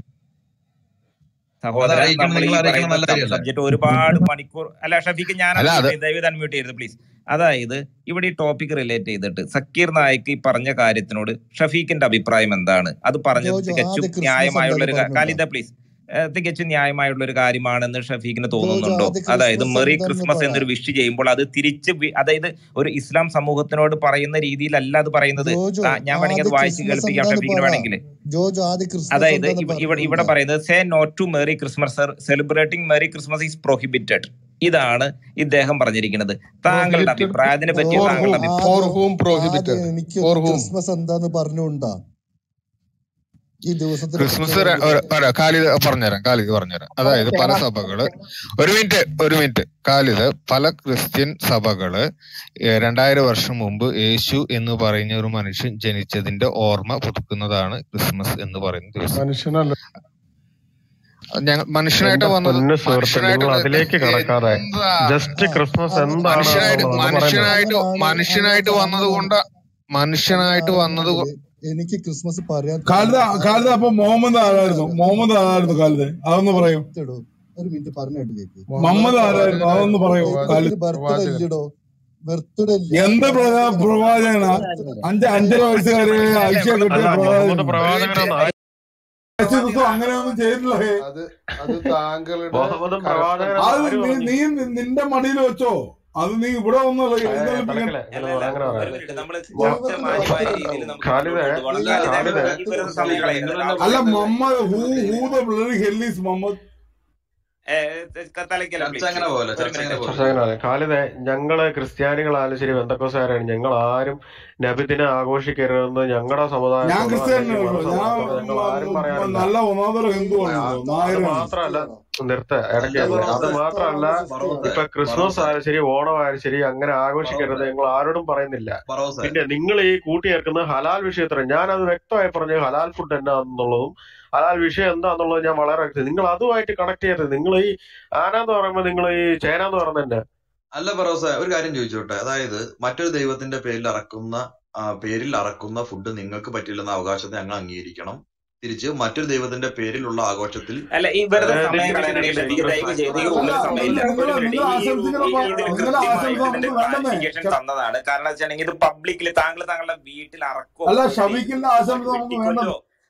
അത് സഹോദരൻ അറിയിക്കണം നമ്മൾ ഈ നിങ്ങൾ അറിയിക്കണം പറയുന്ന നല്ല കാര്യമല്ലേ സബ്ജക്ട് ഒരുപാട് മണിക്കൂർ അല്ല ഷഫീഖ് ഞാൻ അല്ല അത് അൺമ്യൂട്ട് ചെയ്ത് ദയവ് അൺമ്യൂട്ട് ചെയ്യരുത് പ്ലീസ് അതായത് ഇവിടെ ഈ ടോപ്പിക് റിലേറ്റ് ചെയ്തിട്ട് സക്കീർ നായിക്ക് ഈ പറഞ്ഞ കാര്യത്തിനോട് ഷഫീഖിന്റെ അഭിപ്രായം എന്താണ് അത് പറഞ്ഞത് ജോജോ തികച്ചും ആദ്യ ക്രിസ്മസ് ന്യായമായുള്ള എന്താന്ന് ഒരു പറഞ്ഞുണ്ടാ കാലിത പ്ലീസ് തികച്ചും ന്യായമായുള്ള ഒരു കാര്യമാണെന്ന് ഷഫീഖിന് ജോജോ തോന്നുന്നുണ്ടോ ആദ്യ അതായത് ക്രിസ്മസ് മെറി എന്താന്ന് ക്രിസ്മസ് പറ എന്നൊരു വിഷ് ചെയ്യുമ്പോൾ അത് തിരിച്ച് വി- അതായത് ഒരു ഇസ്ലാം സമൂഹത്തിനോട് പറയുന്ന രീതിയിലല്ല അത് പറയുന്നത് ജോജോ താ- ഞാൻ വേണമെങ്കിൽ ആദ്യ അത് വായിച്ച് ക്രിസ്മസ് കേൾപ്പിക്കാം എന്താന്ന് ഷഫീഖിന് പറ വേണമെങ്കിൽ ജോജോ ആദ്യ ക്രിസ്മസ് അതായത് എന്താന്ന് ഇവ- ഇവിടെ ഇവിടെ പറഞ്ഞുണ്ടാ പറയുന്നത് say not to merry Christmas celebrating merry Christmas is prohibited ഇതാണ് ഇദ്ദേഹം പറഞ്ഞിരിക്കുന്നത് താങ്കളുടെ പ്രൊഹിബിറ്റഡ് അഭിപ്രായത്തിനെ പറ്റി ജോജോ ഫോർ താങ്കളുടെ ഹൂം അഭിപ്രായം ഫോർ ആദ്യം ഹൂം ആദ്യം പ്രോഹിബിറ്റഡ് എനിക്കൊന്ന് ഫോർ ഹൂം ക്രിസ്മസ് എന്താന്ന് പറഞ്ഞുണ്ടാ ഈ ദിവസത്തിനെ ക്രിസ്മസ് കുറിച്ച് ര- എനിക്ക് ഒരു- ഒരു- കാലിദ് പറഞ്ഞുതരാം കാലിദ് പറഞ്ഞുതരാം അതായത് പല സഭകള് ഒരു മിനിറ്റ് ഒരു മിനിറ്റ് കാലിദ് പല ക്രിസ്ത്യൻ സഭകള് ഏഹ് രണ്ടായിരം വർഷം മുമ്പ് യേശു എന്ന് പറയുന്ന ഒരു മനുഷ്യൻ ജനിച്ചതിന്റെ ഓർമ്മ പുതുക്കുന്നതാണ് ക്രിസ്മസ് എന്ന് പറയുന്ന ദിവസം മനുഷ്യനല്ല ഞങ്ങൾ മനുഷ്യനായിട്ട് എന്റെ വന്നത് പൊന്ന് സുഹൃത്തെ മനുഷ്യനായിട്ട് നിങ്ങൾ വ- അതിലേക്ക് കടക്കാതെ എന്താ ജസ്റ്റ് ആ ക്രിസ്മസ് അത് എന്താണ് മനുഷ്യനായിട്ട് എന്നുള്ളത് പറയുന്നത് മനുഷ്യനായിട്ട് അങ്ങനാണ് മനുഷ്യനായിട്ട് അങ്ങ വന്നത് അങ്ങനെ കൊണ്ട് മനുഷ്യനായിട്ട് വന്നത് കൊ- അങ്ങനാണെങ്കില് എനിക്ക് ക്രിസ്മസ് പറയാൻ കാലിത തോന്നുന്നു കാലിത അപ്പൊ മുഹമ്മദ് ആരായിരുന്നു മുഹമ്മദ് ആരായിരുന്നു കാലിത് അതൊന്ന് പറയൂ ബർത്ത്ഡേ ഒരു മിനിറ്റ് പറഞ്ഞിട്ട് കേക്ക് മുഹമ്മദ് മുഹമ്മദ് ആരായിരുന്നു പ്രവാചകനായിരുന്നു അതൊന്ന് പറയൂ കാലിത് അദ്ദേഹത്തിന് ബർത്ത്ഡേ പ്രവാചകൻ ഇല്ലടോ ബർത്ത്ഡേ ഇല്ല എന്ത് പ്രവാ- പ്രവാചകനാ ബർത്ത്ഡേ അഞ്ച് അഞ്ചര വയസ്സുകാരെ അല്ല ഐശ്വ ഇവിടെ കിട്ടിയ അല്ല മുഹമ്മദ് പ്രവാചകൻ ഒരു മിനിറ്റ് പ്രവാചകനാണ് യേശു ക്രിസ്തു അങ്ങനെയൊന്നും ചെയ്തിട്ടില്ല ഹേ. അത് അത് താങ്കളുടെ മുഹമ്മദും കറക്റ്റ് പ്രവാചകനാണ് അത് ആര് നീ പറഞ്ഞു നീ നിന്റെ മടിയിൽ വെച്ചോ അത് നീ ഇവിടെ ഒന്നല്ല ഏ, എഴുന്നള്ളിപ്പിക്കാൻ തലക്കലെ അല്ല ഇങ്ങനെ അല്ല അങ്ങനെ ഒരു പറയാം മിനിറ്റ് നമ്മൾ മുഹമ്മദ് ചർച്ച മാന്യമായ ബർത്ത്ഡേ രീതിയിൽ ഉണ്ടോ നമുക്ക് ഖാലിദെ മുന്നോട്ട് കൊണ്ടുപോകണം ഇല്ല ഖാലിദെ ഖാലിദെ ഈ വെറുതെ സമയം കളയരുത് നിങ്ങളെന്താ അല്ല രാഹുൽ മുഹമ്മദ് ഹൂ പറയുന്നത് who the bloody hell is Muhammad തലക്കല ചർച്ച പ്ലീസ് അങ്ങനെ പ്ലീസ് പോലെ ഒരു ചർച്ച അങ്ങനെ മിനിറ്റ് പോലെ പ്രസംഗനാണ് ഖാലിദെ ഞങ്ങള് ക്രിസ്ത്യാനികളായാലും ശരി ബന്ധക്കോസാരാണ് ഞങ്ങൾ ആരും നബിദിനം ആഘോഷിക്കരുതെന്ന് ഞങ്ങളുടെ ഞാൻ സമുദായത്തോട് അല്ലെങ്കിൽ ക്രിസ്ത്യാനിയാണല്ലോ വേറെ ഞാൻ സമുദായത്തോട് ഞങ്ങൾ ആരും മ- മ- പറയാറില്ല നല്ല ഒന്നാമതര ഹിന്ദു ആ, ആണല്ലോ അത് നായരാണ് മാത്രമല്ല ക്രിസ്ത്യാനോ നിർത്ത ഇടയ്ക്ക് അല്ല അത് അത് ഫറോസെ മാത്രമല്ല ഫറോസെ ഇപ്പൊ ക്രിസ്മസ് ഫറോസെ ആയാലും ശരി ഓണം ആയാലും ശരി അങ്ങനെ ആഘോഷിക്കരുത് ഫറോസെ ഞങ്ങൾ ആരോടും പറയുന്നില്ല ഫറോസെ പിന്നെ നിങ്ങൾ ഈ കൂട്ടിയേർക്കുന്ന ഹലാൽ വിഷയത്തിൽ ഞാൻ അത് വ്യക്തമായി പറഞ്ഞു ഹലാൽ ഫുഡ് എന്നാന്നുള്ളതും ഹലാൽ വിഷയം എന്താന്നുള്ളത് ഞാൻ വളരെ വ്യക്തം നിങ്ങൾ അതുമായിട്ട് കണക്ട് ചെയ്യരുത് നിങ്ങൾ ഈ ആന എന്ന് പറയുമ്പോൾ നിങ്ങൾ ഈ ചേന എന്ന് പറയുന്നത് തന്നെ അല്ല ഫറോസെ ഒരു കാര്യം ചോദിച്ചോട്ടെ അതായത് മറ്റൊരു ദൈവത്തിന്റെ പേരിൽ അറക്കുന്ന ആ, പേരിൽ അറക്കുന്ന ഫുഡ് നിങ്ങൾക്ക് പറ്റില്ലെന്ന അവകാശത്തെ ഞങ്ങൾ അംഗീകരിക്കണം തിരിച്ച് മറ്റൊരു ദൈവത്തിന്റെ പേരിലുള്ള ആഘോഷത്തിൽ അല്ല ഈ വെറുതെ ഏ, സമയം നിക്ക് നിക്ക് കളയാനാണെങ്കിൽ നിക്ക് ഈ ദയവ് ചെയ്ത് ഈ അല്ല റൂമിൽ നിങ്ങൾ സമയമില്ല നിങ്ങൾ ഒരു മിനിറ്റ് നിങ്ങൾ ഈ റൂ- ആശംസിക്കണം ഈ ഇതിന് നിങ്ങൾ കൃത്യമായിട്ട് ആശംസ ഇതിന്റെ നമുക്ക് വേണ്ടെന്നേ ക്ലാരിഫിക്കേഷൻ തന്നതാണ് കാരണം വെച്ചാണെങ്കിൽ ഇത് പബ്ലിക്കിൽ താങ്കൾ താങ്കളുടെ വീട്ടിൽ അറക്കോ അല്ല ഒരു ഷബീഖിന്റെ ആശംസ നമുക്ക് വെട്ടിക്കൊല്ലോ വേണ്ടെന്ന്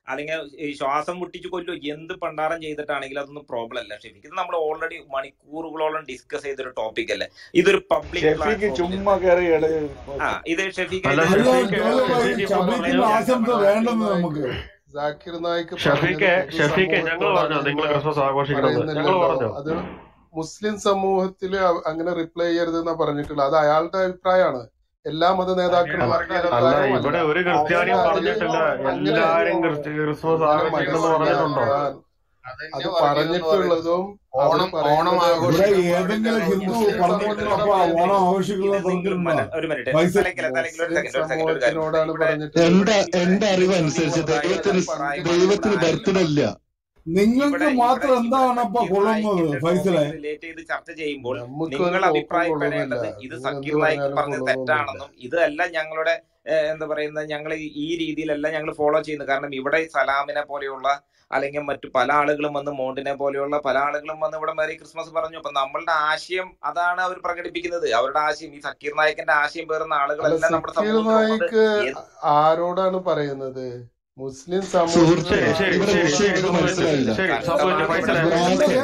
അല്ലെങ്കിൽ ഈ ശ്വാസം മുട്ടിച്ച് കൊല്ലോ എന്ത് പണ്ടാരം ചെയ്തിട്ടാണെങ്കിലും അതൊന്നും പ്രോബ്ലം അല്ല ഷെഫിക്ക് ഇത് നമ്മൾ ഓൾറെഡി മണിക്കൂറുകളോളം ഡിസ്കസ് ചെയ്തൊരു ടോപ്പിക് അല്ലേ ഇതൊരു പബ്ലിക് ഷെഫിക്ക് പ്ലാറ്റ്ഫോമിൽ ചുമ്മാ കയറി ഇട ആ ഇത് ഷെഫിക്ക് അല്ല ഇത് അല്ല ഷെഫീക്ക് ജോജോ ഭായി ഷെഫീക്ക് ഇപ്പൊ ഷബീഖിന്റെ പറഞ്ഞു ആശംസ വേണ്ടെന്ന് നമുക്ക് ജാക്കിർ നായിക്ക് പറഞ്ഞത് ഷെഫീക്ക് പൊതു ഷെഫീക്ക് ഞങ്ങൾ സമൂഹത്തോടാണ് പറഞ്ഞോ നിങ്ങൾ എന്ന് ക്രിസ്മസ് ആഘോഷിക്കണമെന്ന് ഞങ്ങൾ പറയുന്നില്ലല്ലോ പറഞ്ഞോ അത് മുസ്ലിം സമൂഹത്തിൽ അങ്ങനെ റിപ്ലൈ ചെയ്യരുത് എന്നാ പറഞ്ഞിട്ടുള്ളത് അത് അയാളുടെ അഭിപ്രായമാണ് എല്ലാ മത അല്ല നേതാക്കന്മാരുടെ അല്ല അഭിപ്രായവുമല്ല ഇവിടെ ഒരു അത് ക്രിസ്ത്യാനിയും അതില് പറഞ്ഞിട്ടില്ല അങ്ങനെ എല്ലാരും ക്രിസ്റ്റി- ക്രിസ്മസ് അങ്ങനെ ആഘോഷിക്കണമെന്ന് പറഞ്ഞിട്ടുണ്ടോ മനസ്സിലാക്കാൻ അതന്നെ അത് പറഞ്ഞതെന്ന് പറയുന്നത് പറഞ്ഞിട്ടുള്ളതും അവർ ഓണം ഓണം പറയുന്നത് ഇവിടെ ആഘോഷിക്കണം ഏതെങ്കിലും പാടില്ല ഹിന്ദു മുസ്ലിം പറഞ്ഞിട്ടുണ്ടോ സമൂഹത്തിനോട് അപ്പൊ പറയുന്നത് ഓണം ആഘോഷിക്കുന്നത് ഏതെങ്കിലും പറഞ്ഞിട്ടുണ്ടോ മത ഒരു മിനിറ്റ് പൈസ തലക്കില്ല തലക്കില്ല ഒരു മുസ്ലിം സെക്കൻഡ് ഒരു സെക്കൻഡ് ഒരു കാര്യം സമൂഹത്തിനോടാണ് ഇവിടെ പറഞ്ഞിട്ടുള്ളത് എന്റെ ഇവിടെ എന്റെ ഇവിടെ അറിവനുസരിച്ച് ഹിന്ദു ദൈവത്തിന് സമുദായത്തിന്റെ ദൈവത്തിന് അഭിപ്രായം ബർത്ത്ഡേ പറഞ്ഞ ഇല്ല നിങ്ങൾക്ക് ഇവിടെ ഇവിടെ മാത്രം ഇവിടെ എന്താണ് അപ്പൊ സക്കീർ കൊള്ളുന്നത് നായിക്കിന്റെ ഫൈസലെ ടോപ്പിക് റിലേറ്റ് ചെയ്ത് ചർച്ച ചെയ്യുമ്പോൾ നമുക്കൊരു നിങ്ങൾ കോപ്പും കൊള്ളുന്നില്ല അഭിപ്രായപ്പെടേണ്ടത് ഇത് നിങ്ങൾ എന്ത് സക്കീർ നായിക്ക് പറഞ്ഞാലും പറഞ്ഞത് കൊള്ളുന്നൊന്നുമില്ല തെറ്റാണെന്നും ഇതല്ല ഞങ്ങളുടെ ഏഹ്, എന്താ പറയുന്നത് ഞങ്ങൾ ഈ രീതിയിലല്ല ഞങ്ങൾ ഫോളോ ചെയ്യുന്നത് കാരണം ഇവിടെ സലാമിനെ പോലെയുള്ള അല്ലെങ്കിൽ മറ്റു പല ആളുകളും വന്ന് മോണ്ടിനെ പോലെയുള്ള പല ആളുകളും വന്ന് ഇവിടെ മേരി ക്രിസ്മസ് പറഞ്ഞു അപ്പൊ നമ്മളുടെ ആശയം അതാണ് അവർ പ്രകടിപ്പിക്കുന്നത് അവരുടെ ആശയം ഈ സക്കീർ നായിക്കിന്റെ ആശയം പേറുന്ന അല്ല ആളുകളെല്ലാം നമ്മുടെ സക്കീർ സമൂഹത്തിലുള്ളത് നായിക്ക് ഏത് ആരോടാണ് പറയുന്നത് മുസ്ലിം സുഹൃത്തെ ശരി ശരി ഇവിടെ സമൂഹത്തിനോട് ശരി വിഷയം ശരി ഇത് ശരി മനസ്സിലായില്ല ശരി സംഭവിച്ചു ഫൈസലെ വേണ്ട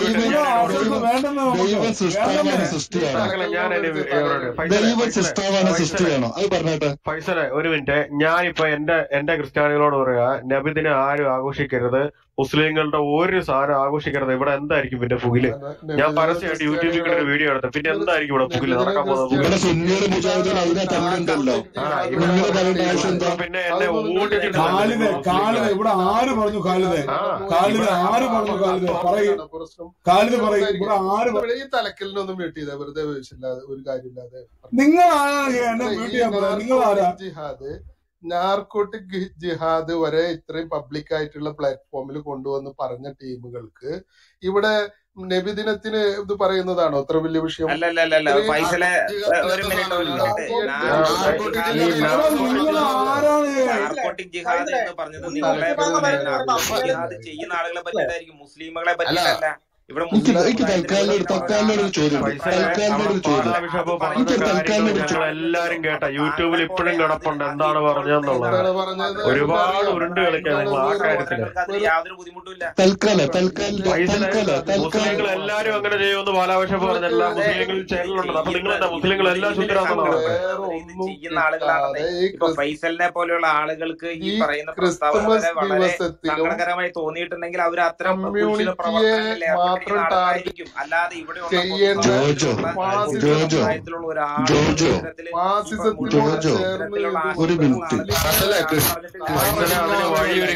എല്ലാരും ദൈവം വേണ്ട എല്ലാരും ദൈവം ഒരു വേണ്ടെന്ന് മിനിറ്റ് നമുക്ക് ദൈവം ഞാൻ വേണ്ടെന്ന് ഞാനൊരു സൃഷ്ടാവാണ് ഇവിടെ ദൈവം ഫൈസലെ സൃഷ്ടിയാണോ ഫൈസലെ ദൈവം സൃഷ്ടിയാണോ അത് പറഞ്ഞോട്ടെ ഫൈസലെ ഒരു മിനിറ്റ് ഞാനിപ്പോ എന്റെ എന്റെ ക്രിസ്ത്യാനികളോട് പറയാ നബിദിനെ ആരും ആഘോഷിക്കരുത് മുസ്ലിങ്ങളുടെ ഒരു സാധനം ആഘോഷിക്കരുത് ഇവിടെ എന്തായിരിക്കും പിന്നെ പുകില് ഞാൻ നബിദിന പരസ്യമായിട്ട് യൂട്യൂബിൽ കൂടെ ഒരു ക്രിസ്ത്യാനികള് വീഡിയോ എടുത്തു പിന്നെ എന്തായിരിക്കും ഇവിടെ പുകില് നബിദിന നടക്കാൻ പോകുന്ന പുകില് ഇവിടെ ക്രിസ്ത്യാനികൾ സുന്നിയുടെ മുജാഹിദീൻ അതിനകത്ത് നാർക്കോട്ടിക് ഉണ്ടല്ലോ ആ ജിഹാദ് ഇവിടെ നിങ്ങൾ പറഞ്ഞ പറയേണ്ട ആവശ്യം ടീമാണ് എന്താ പിന്നെ എന്നെ അതൊന്നും നിങ്ങൾ ഓടിച്ചിട്ടില്ല കാലിതെ നിങ്ങൾ കാലിതെ മുസ്ലിങ്ങളെ ഇവിടെ ആര് പറഞ്ഞു കാലിതെ ആ കാലിതെ ഇവിടെ ആര് പറഞ്ഞു കാലിതെ പറയൂ അതാണ് പ്രശ്നം കാലിത് നിങ്ങൾ പറയും ഇവിടെ ഉണ്ടായിരിക്കും ആര് പ- ഇവിടെ ഈ തലക്കലിനൊന്നും വീട്ടിയതാ വെറുതെ ആവശ്യമില്ലാതെ ഒരു കാര്യമില്ലാതെ നിങ്ങൾ ആരാണ് എന്നെ ഇവിടെ മ്യൂട്ട് ഈ ചെയ്യാൻ പറയാം നിങ്ങൾ ആരാ നാർക്കോട്ടിക് ജിഹാദ് നാർക്കോട്ടിക് ജിഹാദ് വരെ ഇത്രയും പബ്ലിക് ആയിട്ടുള്ള പ്ലാറ്റ്ഫോമിൽ കൊണ്ടുവന്ന് പറഞ്ഞ ടീമുകൾക്ക് ഇവിടെ നബിദിനത്തിന് ഇത് പറയുന്നതാണോ ഇത്ര വലിയ വിഷയം അല്ല അല്ല അല്ല അല്ല ഇത്രയും ഫൈസലെ നാർക്കോട്ടിക് ഒരു ജിഹാദ് മിനിറ്റ് ഒരു ഇല്ലാത്ത മിനിറ്റ് നാർക്കോട്ടിക് നാർക്കോട്ടിക് ജിഹാദ് എടാ ഇല്ലാത്ത ജിഹാദ് നിങ്ങൾ എന്ന് ആരാണ് പറഞ്ഞത് തലക്കലിന് നിങ്ങളെ നേരെ നാർക്കോട്ടിക് ജിഹാദ് ചെയ്യുന്ന ആളുകളെ പറ്റിയിട്ടായിരിക്കും മുസ്ലിമുകളെ അല്ല പറ്റിയിട്ടല്ല ഇവിടെ എനിക്ക് മുസ്ലിം എനിക്ക് സമുദായത്തിന് തൽക്കാലം ഒരു വേണ്ടിയിട്ടുള്ള തൽക്കാലം ഒരു ഒരാളാണ് ചോദ്യം ഫൈസലെ തൽക്കാലം അവിടെ ഒരു ചോദ്യം പാലാ അഭിപ്രായം ബിഷപ്പ് എനിക്ക് പറഞ്ഞ അത് തൽക്കാലം ഒരു കാര്യങ്ങൾ ഞങ്ങൾ എല്ലാരും ചോദ്യം കേട്ട താങ്കളെ യൂട്യൂബിൽ പോലെ ഇപ്പോഴും അത് കിടപ്പുണ്ട് അത് എന്താണ് ഇപ്പോഴത്തെ പറഞ്ഞതെന്നുള്ളത് എന്താണ് പറഞ്ഞത് ഒരുപാട് നമുക്കറിയാം ഉരുണ്ട് നമ്മുടെ കളിക്കാൻ നിങ്ങൾ ആ വെറും കാര്യത്തില് സഹോദരങ്ങൾക്ക് അതിൽ വെറും യാതൊരു ബുദ്ധിമുട്ടുമില്ല തൽക്കാലം തൽക്കാലം ഫൈസലെ തൽക്കാലം തൽക്കാലം മുസ്ലിങ്ങൾ എല്ലാരും അങ്ങനെ ചെയ്യുമെന്ന് പാലാ ബിഷപ്പ് പറഞ്ഞല്ല നിങ്ങൾക്ക് അതെ മുസ്ലിങ്ങളിൽ ഇത് ചാനലുണ്ട് അപ്പൊ നിങ്ങൾ ചെയ്യുന്ന എന്താ ഇത് മുസ്ലിങ്ങൾ ഇത് എല്ലാം ഇതിന്റെ ശുദ്ധരാണെന്നാണ് സങ്കടം പറഞ്ഞത് വേറെ വരുന്നത് ഇത് ഒന്നും ചെയ്യുന്ന ആളുകളാണെന്നേ കിട്ടാതെ ഈ ഇപ്പൊ ക്രിസ് ഫൈസലിനെ പോലെയുള്ള ആളുകൾക്ക് ഈ ഈ പറയുന്ന പ്രസ്താവന ക്രിസ്തുമസ് വരെ വളരെ ദിവസത്തിലും സങ്കടകരമായി തോന്നിയിട്ടുണ്ടെങ്കിൽ അവർ അത്തരം കുരിശില കമ്മ്യൂണിറ്റിയെ പ്രവർത്തനങ്ങളിൽ മാത്രം ഏർപ്പെട്ടിരിക്കുന്ന ടാർഗറ്റ് ആളുകളായിരിക്കും അല്ലാതെ ഇവിടെയുള്ള ചെയ്യേണ്ട ജോജോ പൊതുസമൂഹത്തിലുള്ള ഫാസിസത്തിനോട് ജോജോ സമുദായത്തിലുള്ള ഒരാളും ജോജോ ഇത്തരത്തില് ഈ ഫാസിസത്തിനോട് മുഴുവൻ ജോജോ ചേർന്ന് ഇത്തരത്തിലുള്ള ഇത് ഒരു ആശയം മിനിറ്റ് പേറുന്ന ആളുകളെ ഫൈസലെ ഞാൻ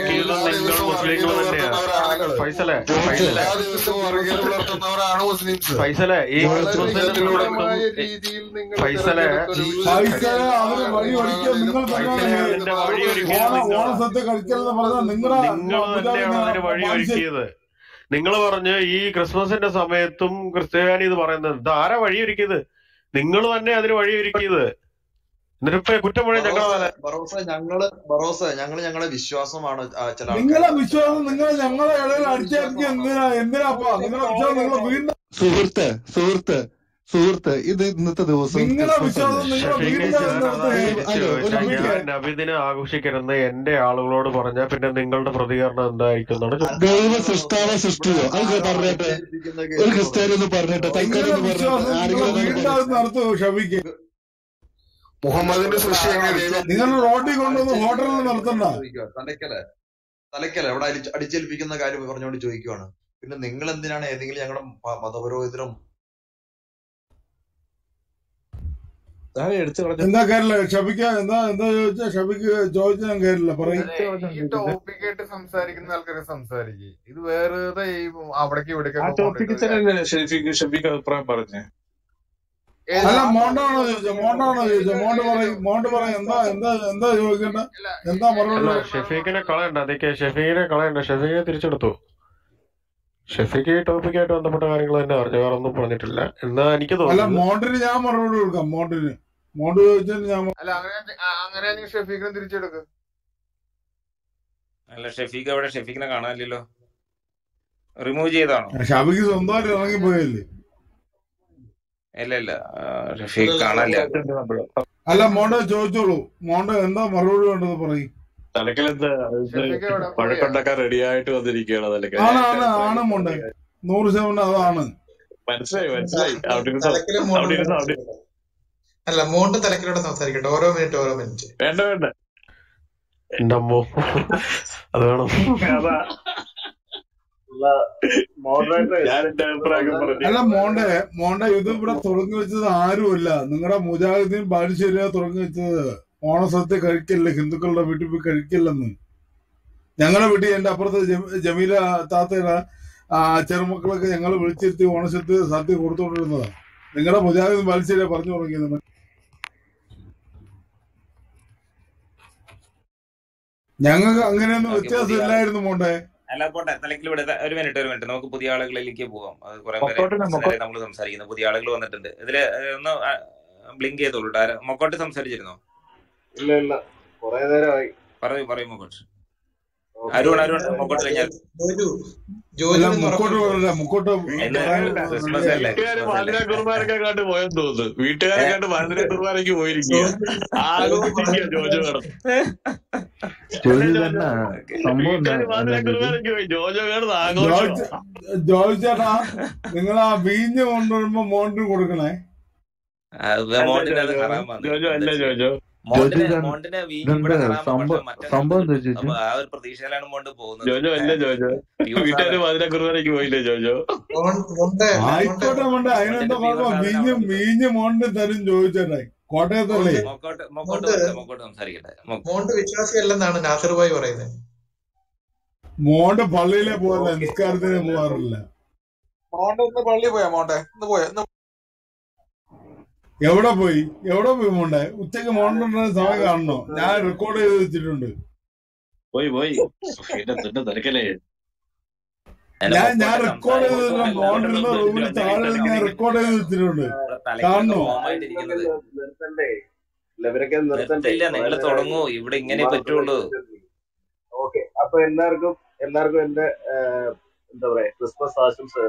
ക്രിസ്മസ് ഫൈസലെ അതിന് വഴിയൊരുക്കിയതും നിങ്ങൾ മുസ്ലിങ്ങൾ തന്നെയാണ് വർഗീയത വർഗീയത പുലർത്തുന്നവരാണ് ആളുകള് ഫൈസലെ ജോജോ ഫൈസലെ എല്ലാ ദിവസവും വർഗീയത പുലർത്തുന്നവരാണ് മുസ്ലിംസ് ഫൈസലെ ഈ വളരെ ക്രിസ്മസിന്റെ ക്രിസ്തുവിനോട് സമയത്തും കൃത്യമായ ഈ രീതിയിൽ നിങ്ങൾ ഫൈസലെ തിരഞ്ഞെടുത്തൊരു പൈസ ഫൈസലെ അതിന്റെ വഴിയൊരുക്കിയത് നിങ്ങൾ തന്നെയാണ് അവര് വഴി ഓടിക്കുക നിങ്ങൾ തന്നെയാണ് ഓണ ഓണ സദ്യ കഴിക്കലെന്ന് പറഞ്ഞാൽ നിങ്ങളുടെ നിങ്ങൾ തന്നെയാണ് അതിന് മനുഷ്യൻ വഴിയൊരുക്കിയത് നിങ്ങൾ പറഞ്ഞ് ഈ ക്രിസ്മസിന്റെ സമയത്തും ക്രിസ്ത്യാനി ഇത് പറയുന്നത് ഇത് ആരാ വഴിയൊരുക്കിയത് നിങ്ങൾ തന്നെ അതിന് വഴിയൊരുക്കിയത് എന്നിട്ടിപ്പോ കുറ്റം മുഴുവൻ ഞങ്ങളുടെ ബറോസ മേലെ ബറോസ ഞങ്ങള് ബറോസ ഞങ്ങള് ഞങ്ങളുടെ വിശ്വാസമാണ് ആ ചില നിങ്ങളെ ആൾക്കാർ വിശ്വാസം നിങ്ങൾ ഞങ്ങളെ ഇടയിൽ അടിച്ചേർത്തി എന്തിനാ എന്തിനാപ്പാ നിങ്ങളെ വിശ്വാസം നിങ്ങളെ വീടിന്റെ സുഹൃത്ത് സുഹൃത്ത് സുഹൃത്ത് ഇത് ഇന്നത്തെ ദിവസം നിങ്ങളെ ക്രിസ്മസ് വിശ്വാസം അല്ലേ നിങ്ങളെ ഷെഫീഖ് വീടിന്റെ ഞാൻ അകത്ത് അതാ തിരിച്ചു ഹലോ ഒരു ചോദിച്ചാൽ മിനിറ്റ് ഞാൻ നബിദിനെ ആഘോഷിക്കരുതെന്ന് എന്റെ ആളുകളോട് പറഞ്ഞാൽ പിന്നെ നിങ്ങളുടെ പ്രതികരണം എന്തായിരിക്കും എന്നാണ് ചോദിച്ചത് ദൈവ സൃഷ്ടാവ സൃഷ്ടിയോ അത് പറഞ്ഞിട്ട് ഒരു ക്രിസ്ത്യാനി ഒന്ന് പറഞ്ഞിട്ട് തൽക്കാലം നിങ്ങളെ ഒന്ന് പറഞ്ഞിട്ട് വിശ്വാസം നിങ്ങളെ ആരെങ്കിലും ഒന്നും വീടിന്റെ പറയും അകത്ത് നടത്തുമോ ഷബിക്ക് മുഹമ്മദിന്റെ സൃഷ്ടി എങ്ങനെ ദൈവം നിങ്ങൾ റോഡിൽ കൊണ്ടുവന്ന് ഹോട്ടലിൽ നടത്തണ്ട തലക്കല തലക്കല അവിടെ അടിച്ച് അടിച്ചേൽപ്പിക്കുന്ന കാര്യം പറഞ്ഞുകൊണ്ട് ചോദിക്കുവാണ് പിന്നെ നിങ്ങൾ എന്തിനാണ് ഏതെങ്കിലും ഞങ്ങളുടെ മ- മതപുരോഹിതരും താഴെ എടുത്തു കളഞ്ഞ എന്താ കേരള ഷബിക്ക എന്താ എന്താ ചോദിച്ചാ ഷബിക്ക് ചോദിച്ചാൽ ഞാൻ കേരില്ല പറയും അതെ ഈ ടോപ്പിക്കായിട്ട് സംസാരിക്കുന്ന ആൾക്കാരെ സംസാരിക്കും ഇത് വെറുതെ ഈ അവിടേക്ക് ഇവിടേക്ക് ആ ഒക്കെ ടോപ്പിക്കിൽ കൊണ്ടിട്ട് തന്നെയല്ലേ ഷെഫീഖ് ഷെഫീഖ് അഭിപ്രായം പറഞ്ഞേ ഏത് അല്ല ആ മോണ്ടാണോ ടോപ്പിക് ചോദിച്ചത് മോണ്ടാണോ ചോദിച്ചത് മോണ്ട് പറയും മോണ്ട് പറയും എന്താ എന്താ എന്താ ചോദിക്കണ്ട ഇല്ല എന്താ ഈ മറുപടി അല്ല പറയുന്ന ഷെഫീഖിനെ കളയണ്ട അതൊക്കെ ഷെഫീഖിനെ കളയണ്ട ഷെഫീഖിനെ തിരിച്ചെടുത്തു ഷെഫീഖ് ഈ ടോപ്പിക്കായിട്ട് ബന്ധപ്പെട്ട കാര്യങ്ങൾ തന്നെ പറഞ്ഞു വേറെ ഒന്നും പറഞ്ഞിട്ടില്ല എന്നാ എനിക്ക് അല്ല തോന്നുന്നത് മോണ്ടിന് ഞാൻ മറുപടി കൊടുക്കാം മോണ്ടിന് മോണ്ട് ചോദിച്ചതിന് ഞാൻ അല്ല അങ്ങനെ അങ്ങനെയാണെങ്കിൽ ഷെഫീഖിനെ തിരിച്ചെടുക്ക് അല്ല ഷെഫീഖ് എവിടെ ഷെഫീഖിനെ കാണാനില്ലല്ലോ റിമൂവ് ചെയ്താണോ ഷബിക്ക് സ്വന്തമായിട്ട് ഇറങ്ങി പോയല്ലേ ഇല്ല ഇല്ല ആ, ഷെഫീഖ് കാണാനില്ല അല്ല മോണ്ട ചോദിച്ചോളൂ മോണ്ട എന്താ മറുപടി വേണ്ടത് പറയും തലക്കലെന്താ ഇത് ഷെഫിക്ക് എവിടെ പോയാ വഴക്കുണ്ടാക്കാൻ റെഡി ആയിട്ട് വന്നിരിക്കുകയാണ് തലക്കൽ ആണ് ഞാൻ ആണ് എന്റെ ആണ് അഭിപ്രായം മോണ്ടെ പറഞ്ഞു നൂറ് ശതമാനം അതാണ് മനസ്സിലായി മനസ്സിലായി അവിടെ ഇരുന്ന് തലക്കിലും അവിടെ മോണ്ടും ഇരുന്ന് അവിടെ സംസാരിക്കട്ടെ അല്ല മോണ്ടും തലക്കിലൂടെ സംസാരിക്കട്ടെ ഓരോ മിനിറ്റ് ഓരോ മിനിറ്റ് വേണ്ട വേണ്ട എന്റെ അമ്മോ അത് വേണം അതാ മോഡറേറ്റർ ഞാൻ എന്റെ അഭിപ്രായം പറഞ്ഞു അല്ല മോണ്ടെ മോണ്ടെ ഇത് ഇവിടെ തുടങ്ങി വെച്ചത് ആരുമല്ല നിങ്ങളുടെ മുജാഹിദ്ദീൻ ബാലുശ്ശേരിയെ തുടങ്ങി വെച്ചത് ഓണസദ്യ കഴിക്കല്ല ഹിന്ദുക്കളുടെ വീട്ടിൽ പോയി കഴിക്കില്ലെന്ന് ഞങ്ങളുടെ വീട്ടിൽ എന്റെ അപ്പുറത്ത് ജമ- ജമീല താത്തയുടെ ആ, ചെറുമക്കളൊക്കെ ഞങ്ങൾ വിളിച്ചിരുത്തി ഓണസദ്യ സദ്യ കൊടുത്തോണ്ടിരുന്നതാ നിങ്ങളുടെ മുജാഹിദ്ദീൻ ബാലുശ്ശേരിയെ പറഞ്ഞു തുടങ്ങിയത് ഞങ്ങൾക്ക് അങ്ങനെയൊന്നും ഓക്കെ വ്യത്യാസം പുതിയ ആള് ഇല്ലായിരുന്നു മോണ്ടെ അല്ല പോട്ടെ തലക്കിലൂടെ ഒരു മിനിറ്റ് ഒരു മിനിറ്റ് നമുക്ക് പുതിയ ആളുകളിലേക്ക് പോവാം അത് കുറെ പേരെ മൊക്കോട്ടിനെ കുറച്ച് മൊക്കോ നേരം നമ്മൾ സംസാരിക്കുന്നു പുതിയ ആളുകൾ വന്നിട്ടുണ്ട് ഇതില് ഏഹ്, ഒന്ന് ബ്ലിങ്ക് ചെയ്തോളൂ ട്ടോ. ആരാ- മൊക്കോട്ട് സംസാരിച്ചിരുന്നോ ഇല്ല ഇല്ല കുറെ നേരമായി പറയൂ പറയൂ മൊക്കോട്ട് ഓക്കെ അരുൺ അരുൺ മൊക്കോട്ട് കഴിഞ്ഞാൽ ജോജു അല്ല ജോജുവിന് മുക്കോട്ട് ഉറക്കം പറയല്ല മുക്കോട്ട് ഇന്ന് പറയാൻ വീട്ടുകാരല്ല ക്രിസ്മസ് അല്ലേ വീട്ടുകാര് ക്രിസ്മസ് അല്ലേ മാതിര കുർബാനൊക്കെ കണ്ട് പോയെന്ന് തോന്നുന്നു വീട്ടുകാരെ ഏഹ് കണ്ട് മാതിര കുർബാനയ്ക്ക് പോയിരിക്കുക ജോജു ആഘോഷിക്കുക ജോജോ കടന്ന് അല്ലേ ജോജു ജോജോ തന്നെ വീ- സംഭവം എന്താ വീട്ടുകാര് മാതിര എന്താ ജോജു കുർബാനയ്ക്ക് പോയി ജോജോ കടന്ന് ജോർജ് ആഘോഷമാ ജോർജ് ചേട്ടാ നിങ്ങൾ ആ വീഞ്ഞ് കൊണ്ടുവരുമ്പോ മോണ്ടിന് കൊടുക്കണേ അത് അല്ല മോണ്ടിന് അത് ജോജോ ഹറാമാണ് ജോജോ എന്താ അല്ല ചെയ്യാ ജോജോ ജോജു മോണ്ടിന് തന്നെ മോണ്ടിന് വീ ഇതെന്താ ഇവിടെ ഹറാമാണ് പക്ഷെ സംഭവം മറ്റേ സംഭവം സ്ഥലത്ത് എന്താ കിട്ടും ജോജു അപ്പൊ ആ ഒരു പ്രതീക്ഷയിലാണ് മോണ്ട് പോകുന്നത് ജോജോ അല്ല ഏഹ് ജോജോ പ്യൂർ വീട്ടുകാര് സാധനം മാതിര കുർബാനയ്ക്ക് പോയില്ലേ ജോജോ മോണ്ട് മോണ്ട് ആയിക്കോട്ടെ മോണ്ടെ മോണ്ടിന്റെ അതിനെന്താ പ്യൂർ കുഴപ്പം വീഞ്ഞ് സാധനമാണ് വീഞ്ഞ് മോണ്ട് തരും ചോദിച്ചേട്ടെ കോട്ടയത്തല്ലേ മോണ്ട് മൊക്കോട്ട് മൊക്കോട്ട് മോണ്ട് വരട്ടെ മൊക്കോട്ട് സംസാരിക്കട്ടെ മൊ- മോണ്ട് വിശ്വാസിയല്ലെന്നാണ് നാസർ ഭായി പറയുന്നത് മോണ്ട് പള്ളിയിലെ പോകാറില്ല നിസ്കാരത്തിന് പോകാറില്ല മോണ്ടെ ഇന്ന് പള്ളി പോയാ മോണ്ടെ ഇന്ന് പോയാ ഇന്ന് എവിടെ പോയി എവിടെ പോയി മോണ്ടെ ഉച്ചക്ക് മോണ്ടുന്ന സമയം കാണണോ ഞാൻ റെക്കോർഡ് ചെയ്ത് വെച്ചിട്ടുണ്ട് പോയി പോയി എന്റെ തന്നെ തിരക്കലേ അല്ല ഞാൻ ഞാൻ മൊക്കോട്ടെ റെക്കോർഡ് സംസാരിക്കുമ്പോ ചെയ്തിട്ടുണ്ട് എല്ലാവരും മോണ്ടിരുന്ന റൂമിൽ താഴെ ഞാൻ ഒന്ന് ഒന്ന് ഒന്ന് റെക്കോർഡ് ചെയ്ത് വെച്ചിട്ടുണ്ട് ഇവിടെ തലയ്ക്കൊക്കെ കാണണോ ഫോമായിട്ടിരിക്കുന്നത് നിർത്തണ്ടേ ഇവരൊക്കെ നിർത്തണ്ടേ നിർത്തില്ല കുറെ നിങ്ങൾ നേരമായി തുടങ്ങൂ ഇവിടെ ഇങ്ങനെ ഉമ്മാർക്ക് പറ്റുള്ളൂ ഓക്കെ അപ്പൊ എല്ലാവർക്കും എല്ലാവർക്കും എന്റെ ആഹ്, എന്താ പറയാ ക്രിസ്മസ് ആശംസ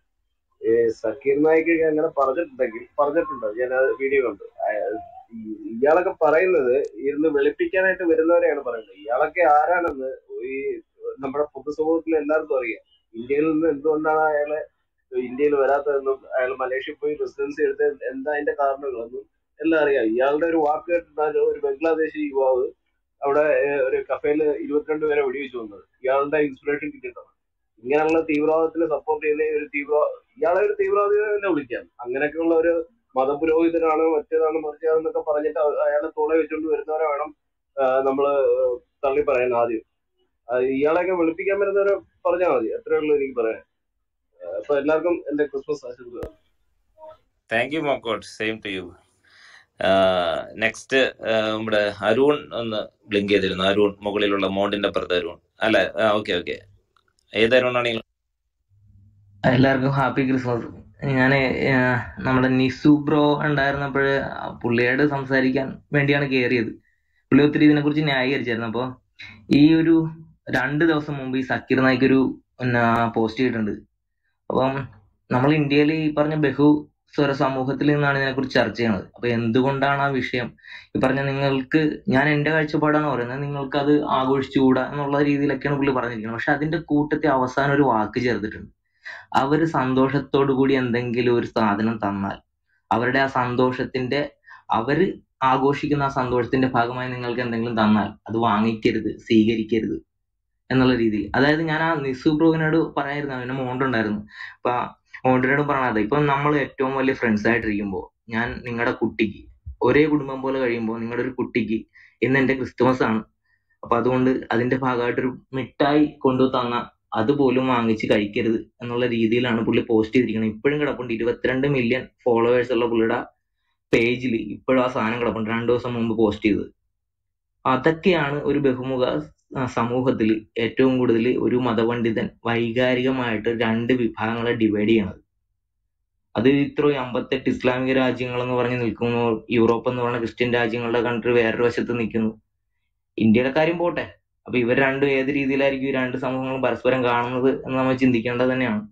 ഈ സക്കീർ നായിക്ക് അങ്ങനെ പറഞ്ഞിട്ടുണ്ടെങ്കിൽ പറഞ്ഞിട്ടുണ്ട് ഞാൻ ആ വീഡിയോ കണ്ടു ആ- ഈ- ഇയാളൊക്കെ പറയുന്നത് ഇരുന്ന് വെളുപ്പിക്കാനായിട്ട് വരുന്നവരെയാണ് പറയുന്നത് ഇയാളൊക്കെ ആരാണെന്ന് ഈ നമ്മുടെ പൊതുസമൂഹത്തിൽ എല്ലാവർക്കും അറിയാം ഇന്ത്യയിൽ നിന്ന് എന്തുകൊണ്ടാണ് അയാളെ ഇന്ത്യയിൽ വരാത്തതെന്നും അയാൾ മലേഷ്യയിൽ പോയി റെസിഡൻസി എടുത്ത എന്താ അതിന്റെ കാരണങ്ങളെന്നും എല്ലാം അറിയാം ഇയാളുടെ ഒരു വാക്ക് കേട്ടിട്ടാണ് ഒരു ബംഗ്ലാദേശി യുവാവ് അവിടെ ഏഹ്, ഒരു കഫേയിൽ ഇരുപത്തിരണ്ട് പേരെ വെടിവെച്ച് വന്നത് ഇയാളുടെ ഇൻസ്പിറേഷൻ കിട്ടിയിട്ടാണ് ഇങ്ങനെയുള്ള തീവ്രവാദത്തിന് സപ്പോർട്ട് ചെയ്യുന്ന ഒരു തീവ്ര ഇയാളെ ഒരു തീവ്രവാദിയെ തന്നെ വിളിക്കാം അങ്ങനെയൊക്കെയുള്ള ഒരു മതപുരോഹിതനാണ് മറ്റേതാണ് മറിച്ചതാണെന്നൊക്കെ പറഞ്ഞിട്ട് അ- അയാളെ തോളെ വെച്ചുകൊണ്ട് വരുന്നവരെ വേണം ആഹ്, നമ്മള് ഏഹ്, തള്ളി പറയാൻ ആദ്യം ആഹ്, ഇയാളെയൊക്കെ വെളുപ്പിക്കാൻ വരുന്നവരെ പറഞ്ഞാൽ മതി അത്രേ ഉള്ളൂ എനിക്ക് പറയാൻ ആഹ്, അപ്പൊ എല്ലാവർക്കും എന്റെ ക്രിസ്മസ് ആശംസകൾ thank you Mokkot same to you next നമ്മുടെ അരുൺ ഒന്ന് ബ്ലിങ്ക് ചെയ്തിരുന്നു അരുൺ മുകളിലുള്ള മോണ്ടിന്റെ അപ്പുറത്ത് അരുൺ അല്ല ഓക്കെ ഓക്കെ ഏത് അരുണാണെങ്കിൽ എല്ലാവർക്കും ഹാപ്പി ക്രിസ്മസ് ഞാൻ നമ്മുടെ നിസു ബ്രോ ഉണ്ടായിരുന്നപ്പോൾ പുള്ളിയോട് സംസാരിക്കാൻ വേണ്ടിയാണ് കയറിയത് പുള്ളി ഒത്തിരി ഇതിനെക്കുറിച്ച് ന്യായീകരിച്ചായിരുന്നു അപ്പോൾ ഈ ഒരു രണ്ട് ദിവസം മുമ്പ് ഈ സക്കീർ നായിക്ക് ഒരു പോസ്റ്റ് ചെയ്തിട്ടുണ്ട് അപ്പം നമ്മൾ ഇന്ത്യയിൽ ഈ പറഞ്ഞ ബഹുസ്വര സമൂഹത്തിൽ നിന്നാണ് ഇതിനെക്കുറിച്ച് ചർച്ച ചെയ്യുന്നത് അപ്പൊ എന്തുകൊണ്ടാണ് ആ വിഷയം ഈ പറഞ്ഞ നിങ്ങൾക്ക് ഞാൻ എന്റെ കാഴ്ചപ്പാടാണ് പറയുന്നത് നിങ്ങൾക്ക് അത് ആഘോഷിച്ചുകൂടാ എന്നുള്ള രീതിയിലൊക്കെയാണ് പുള്ളി പറഞ്ഞിരിക്കുന്നത് പക്ഷെ അതിന്റെ കൂട്ടത്തിൽ അവസാനം ഒരു വാക്ക് ചേർത്തിട്ടുണ്ട് അവര് സന്തോഷത്തോടു കൂടി എന്തെങ്കിലും ഒരു സാധനം തന്നാൽ അവരുടെ ആ സന്തോഷത്തിന്റെ അവര് ആഘോഷിക്കുന്ന ആ സന്തോഷത്തിന്റെ ഭാഗമായി നിങ്ങൾക്ക് എന്തെങ്കിലും തന്നാൽ അത് വാങ്ങിക്കരുത് സ്വീകരിക്കരുത് എന്നുള്ള രീതിയിൽ അതായത് ഞാൻ ആ നിസു ബ്രോവിനോട് പറയായിരുന്നു അവന് മോണ്ടുണ്ടായിരുന്നു അപ്പൊ മോണ്ടിനോട് പറഞ്ഞത് ഇപ്പൊ നമ്മൾ ഏറ്റവും വലിയ ഫ്രണ്ട്സ് ആയിട്ടിരിക്കുമ്പോൾ ഞാൻ നിങ്ങളുടെ കുട്ടിക്ക് ഒരേ കുടുംബം പോലെ കഴിയുമ്പോൾ നിങ്ങളുടെ ഒരു കുട്ടിക്ക് ഇന്ന് എന്റെ ക്രിസ്തുമസ് ആണ് അപ്പൊ അതുകൊണ്ട് അതിന്റെ ഭാഗമായിട്ടൊരു മിഠായി കൊണ്ടു തന്ന അതുപോലും വാങ്ങിച്ച് കഴിക്കരുത് എന്നുള്ള രീതിയിലാണ് പുള്ളി പോസ്റ്റ് ചെയ്തിരിക്കുന്നത് ഇപ്പോഴും കിടപ്പുണ്ട് ഇരുപത്തിരണ്ട് മില്യൺ ഫോളോവേഴ്സ് ഉള്ള പുള്ളിയുടെ പേജിൽ ഇപ്പോഴും ആ സാധനം കിടപ്പുണ്ട് രണ്ടു ദിവസം മുമ്പ് പോസ്റ്റ് ചെയ്തത് അതൊക്കെയാണ് ഒരു ബഹുമുഖ സമൂഹത്തിൽ ഏറ്റവും കൂടുതൽ ഒരു മതപണ്ഡിതൻ വൈകാരികമായിട്ട് രണ്ട് വിഭാഗങ്ങളെ ഡിവൈഡ് ചെയ്യണത് അത് ഇത്രയും അമ്പത്തെട്ട് ഇസ്ലാമിക രാജ്യങ്ങൾ എന്ന് പറഞ്ഞ് നിൽക്കുന്നു യൂറോപ്പ് എന്ന് പറഞ്ഞ ക്രിസ്ത്യൻ രാജ്യങ്ങളുടെ കൺട്രി വേറൊരു വശത്ത് നിൽക്കുന്നു ഇന്ത്യയുടെ കാര്യം പോട്ടെ അപ്പൊ ഇവർ രണ്ടും ഏത് രീതിയിലായിരിക്കും ഈ രണ്ട് സമൂഹങ്ങളും പരസ്പരം കാണുന്നത് എന്ന് നമ്മൾ ചിന്തിക്കേണ്ടത് തന്നെയാണ്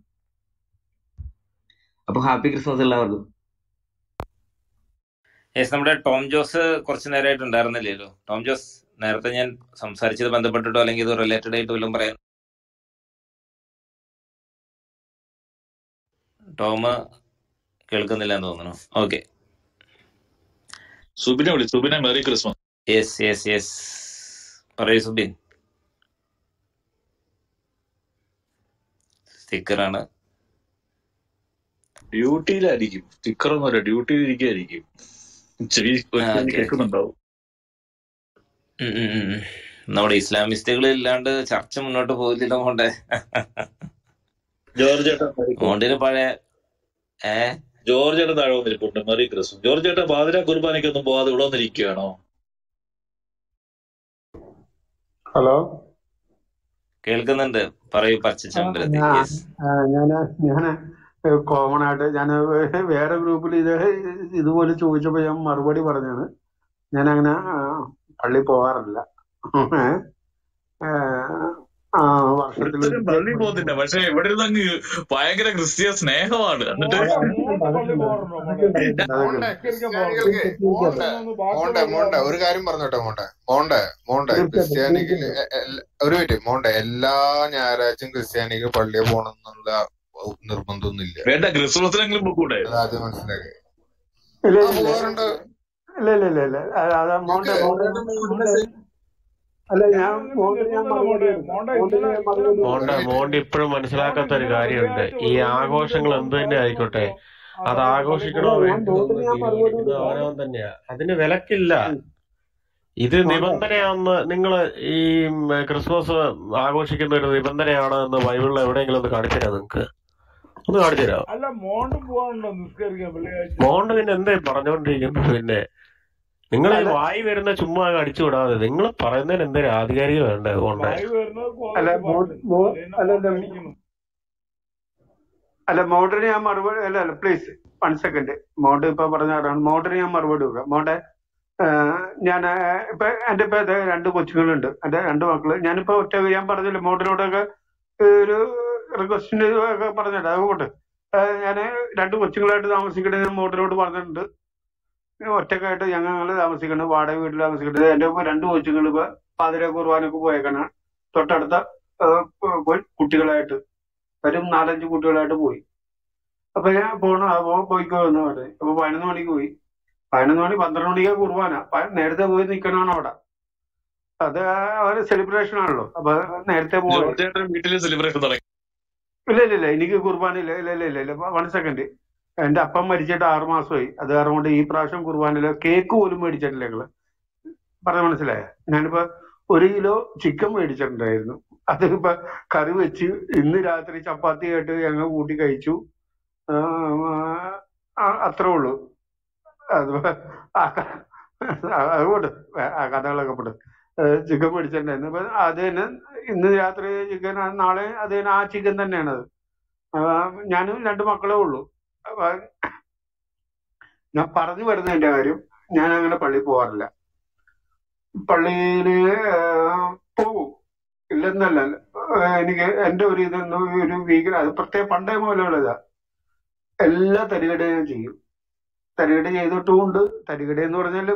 അപ്പൊ ഹാപ്പി ക്രിസ്മസ് എല്ലാവർക്കും യെസ് നമ്മുടെ ടോം ജോസ് കുറച്ച് നേരമായിട്ട് ഉണ്ടായിരുന്നില്ലല്ലോ ടോം ജോസ് നേരത്തെ ഞാൻ സംസാരിച്ചത് ബന്ധപ്പെട്ടിട്ടോ അല്ലെങ്കിൽ ഇത് റിലേറ്റഡ് ആയിട്ട് വല്ലതും പറയാൻ ടോം കേൾക്കുന്നില്ല എന്ന് തോന്നുന്നു ഓക്കെ സുബിനെ വിളി സുബിനെ merry Christmas yes yes yes പറയൂ സുബിൻ സ്റ്റിക്കറാണ് ഡ്യൂട്ടിയിലായിരിക്കും സ്റ്റിക്കർ ഒന്നുമല്ല ഡ്യൂട്ടിയിൽ ഇരിക്കുകയായിരിക്കും ചെവി ആ ചെവി ഓക്കെ ഓക്കെ കേൾക്കുന്നുണ്ടാവും നമ്മുടെ ഇസ്ലാമിസ്റ്റുകൾ ഇല്ലാണ്ട് ചർച്ച മുന്നോട്ട് പോകില്ലല്ലോ മോണ്ടെ ജോർജ് ഏട്ടൻ മെറി മോണ്ടിന് പഴയ ഏ ജോർജ് ഏട്ടൻ താഴെ വന്നിരിപ്പുണ്ട് മെറി ക്രിസ്മസ് ജോർജ് ഏട്ടൻ പാതിര കുർബാനയ്ക്കൊന്നും പോവാതെ ഇവിടെ വന്നിരിക്കുകയാണോ ഹലോ കേൾക്കുന്നുണ്ട് പറയൂ ആ, പച്ചച്ചമ്പരത്തി ഞാ യെസ് ആ, ഞാന് ഞാന് കോമൺ ആയിട്ട് ഞാൻ വേറെ ഗ്രൂപ്പിൽ ഇത് ഇതുപോലെ ചോദിച്ചപ്പോ ഞാൻ മറുപടി പറഞ്ഞാണ് ഞാൻ അങ്ങനെ പള്ളി പോകാറില്ല ഏ, ഏ, ആ വർഷത്തിൽ ഒരുത്തരും പള്ളി പോകുന്നില്ല പക്ഷെ ഇവിടെ ഇരുന്ന് അങ്ങ് ഭയങ്കര ക്രിസ്തീയ സ്നേഹമാണ് എന്നിട്ട് അതൊക്കെ ഉണ്ട് അതൊക്കെ ഉണ്ട് അതൊക്കെ ഉണ്ട് മോണ്ടെ മോണ്ടെ മോണ്ടെ ഒരു കാര്യം പറഞ്ഞോട്ടെ മോണ്ടെ മോണ്ടെ മോണ്ടെ തീർച്ചയായിട്ടും ക്രിസ്ത്യാനിക്ക് തീർച്ചയായിട്ടും എ- എ- ഒരു മിനിറ്റ് മോണ്ടെ എല്ലാ ഞായറാഴ്ചയും ക്രിസ്ത്യാനിക്ക് പള്ളിയിൽ പോകണം എന്നുള്ള നിർബന്ധമൊന്നുമില്ല വേണ്ട ക്രിസ്മസിനെങ്കിലും പോകൂടെ അത് ആദ്യം മനസ്സിലാക്കി ഇല്ല ആ ഇല്ല പോകാറുണ്ട് ഇല്ല ഇല്ല ഇല്ല ഇല്ല അത് അത് മോണ്ടെ മോണ്ടെ മോണ്ടെ അല്ല ഞാൻ മോണ്ടെ ഞാൻ മറുപടി കൊടുക്കാം മോണ്ടെ ഞാൻ മറുപടി ഒരു മോണ്ട മിനിറ്റ് മോണ്ട് ഇപ്പോഴും മനസ്സിലാക്കാത്ത ഒരു കാര്യമുണ്ട് ഈ ആഘോഷങ്ങൾ എന്ത് തന്നെ ആയിക്കോട്ടെ അത് ആഘോഷിക്കണോ അല്ല ഞാൻ വേണ്ടോ മോണ്ടെ എന്ന് ഞാൻ മറുപടി തീരുമാനിക്കുന്നത് കൊടുക്കാം അവനവൻ തന്നെയാ അതിന് വിലക്കില്ല ഉം. ഇത് മോണ്ടെ നിബന്ധനയാന്ന് നിങ്ങൾ ഈ ഉം, ക്രിസ്മസ് ആഘോഷിക്കുന്ന ഒരു നിബന്ധനയാണ് എന്ന് ബൈബിളിൽ എവിടെയെങ്കിലും ഒന്ന് കാണിച്ചു തരാം നിങ്ങക്ക് ഒന്ന് കാണിച്ചു തരാമോ അല്ല മോണ്ട് പോകാനുണ്ടോ നിസ്കരിക്കാൻ വെള്ളിയാഴ്ച മോണ്ട് പിന്നെ എന്തായി പറഞ്ഞുകൊണ്ടിരിക്കുന്നത് പിന്നെ നിങ്ങൾ ഈ അല്ല വായി വരുന്ന ചുമ്മാ അങ്ങ് അടിച്ചു വിടാതെ നിങ്ങൾ പറയുന്നതിന് എന്തൊരു ആധികാരിക വേണ്ടേ മോണ്ടെ വായി വരുന്നത് അല്ല കോതയ്ക്ക് മോ പാട്ട് മോ അതേനെ അല്ല കൊണ്ട് അല്ല അടിക്കണം അല്ല മോഡിന് ഞാൻ മറുപടി അല്ല അല്ല പ്ലീസ് വൺ സെക്കൻഡ് മോഡ് ഇപ്പൊ പറഞ്ഞ ആളാണ് മോഡിന് ഞാൻ മറുപടി കൊടുക്കാം മോഡെ ഞാൻ ഇപ്പൊ എന്റെ ഇപ്പൊ ദേ രണ്ട് കൊച്ചുങ്ങളുണ്ട് എന്റെ രണ്ട് മക്കള് ഞാനിപ്പോ ഒറ്റ ഞാൻ പറഞ്ഞില്ല മോഡിനോടൊക്കെ ഒരു റിക്വസ്റ്റിന് ഒക്കെ പറഞ്ഞിട്ട് അതുകൊണ്ട് ഞാൻ രണ്ട് കൊച്ചുങ്ങളായിട്ട് താമസിക്കണത് ഞാൻ മോഡിനോട് പറഞ്ഞിട്ടുണ്ട് ഒറ്റക്കായിട്ട് ഞങ്ങൾ താമസിക്കുന്നത് വാടക വീട്ടിൽ താമസിക്കുന്നത് എന്റെ ഇപ്പൊ രണ്ട് കൊച്ചുങ്ങൾ ഇപ്പൊ പാതിര കുർബാനക്ക് പോയേക്കാണ് തൊട്ടടുത്ത ആ, പോയി കുട്ടികളായിട്ട് വരും നാലഞ്ച് കുട്ടികളായിട്ട് പോയി അപ്പൊ ഞാൻ പോണ അപ്പൊ പോയിക്കോ എന്ന് പറഞ്ഞു അപ്പൊ പതിനൊന്ന് മണിക്ക് പോയി പതിനൊന്ന് മണി പന്ത്രണ്ട് മണിക്കാ കുർബാന പ- നേരത്തെ പോയി നിൽക്കണമാണ് അവിടെ അത് ഒരു സെലിബ്രേഷൻ ആണല്ലോ അപ്പൊ നേരത്തെ പോയി ജോർജ് ഏട്ടൻ വീട്ടിൽ സെലിബ്രേഷൻ തുടങ്ങി ഇല്ല ഇല്ല ഇല്ല എനിക്ക് കുർബാന ഇല്ല ഇല്ല ഇല്ല ഇല്ല ഇല്ല വൺ സെക്കൻഡ് എന്റെ അപ്പം മരിച്ചിട്ട് ആറ് മാസമായി അത് കാരണം കൊണ്ട് ഈ പ്രാവശ്യം കുർബാനയില് കേക്ക് പോലും മേടിച്ചിട്ടില്ല ഞങ്ങള് പറഞ്ഞ മനസ്സിലായ ഞാനിപ്പോ ഒരു കിലോ ചിക്കൻ മേടിച്ചിട്ടുണ്ടായിരുന്നു അത് ഇപ്പൊ കറി വെച്ച് ഇന്ന് രാത്രി ചപ്പാത്തി ആയിട്ട് ഞങ്ങൾ കൂട്ടി കഴിച്ചു ആ, ആ, അത്രേ ഉള്ളൂ അത് ആ ക- അതുകൊണ്ട് ആ കഥകളൊക്കെ പെടും ചിക്കൻ മേടിച്ചിട്ടുണ്ടായിരുന്നു അപ്പൊ അത് തന്നെ ഇന്ന് രാത്രി ചിക്കൻ നാളെ അത് തന്നെ ആ ചിക്കൻ തന്നെയാണ് അത് ആ, ഞാനും രണ്ട് മക്കളേ ഉള്ളൂ അപ്പൊ ഞാൻ പറഞ്ഞു വരുന്നതിന്റെ കാര്യം ഞാൻ അങ്ങനെ പള്ളിയിൽ പോകാറില്ല പള്ളിയില് പോകും ഇല്ലെന്നല്ല ആ, എനിക്ക് എന്റെ ഒരു ഇതൊന്നും ഒരു വീക്ക് അത് പ്രത്യേക പണ്ടേ മുതലുള്ളതാ എല്ലാ തരികടയും ഞാൻ ചെയ്യും തരികട ചെയ്തിട്ടുമുണ്ട് തരികട എന്ന് പറഞ്ഞാല്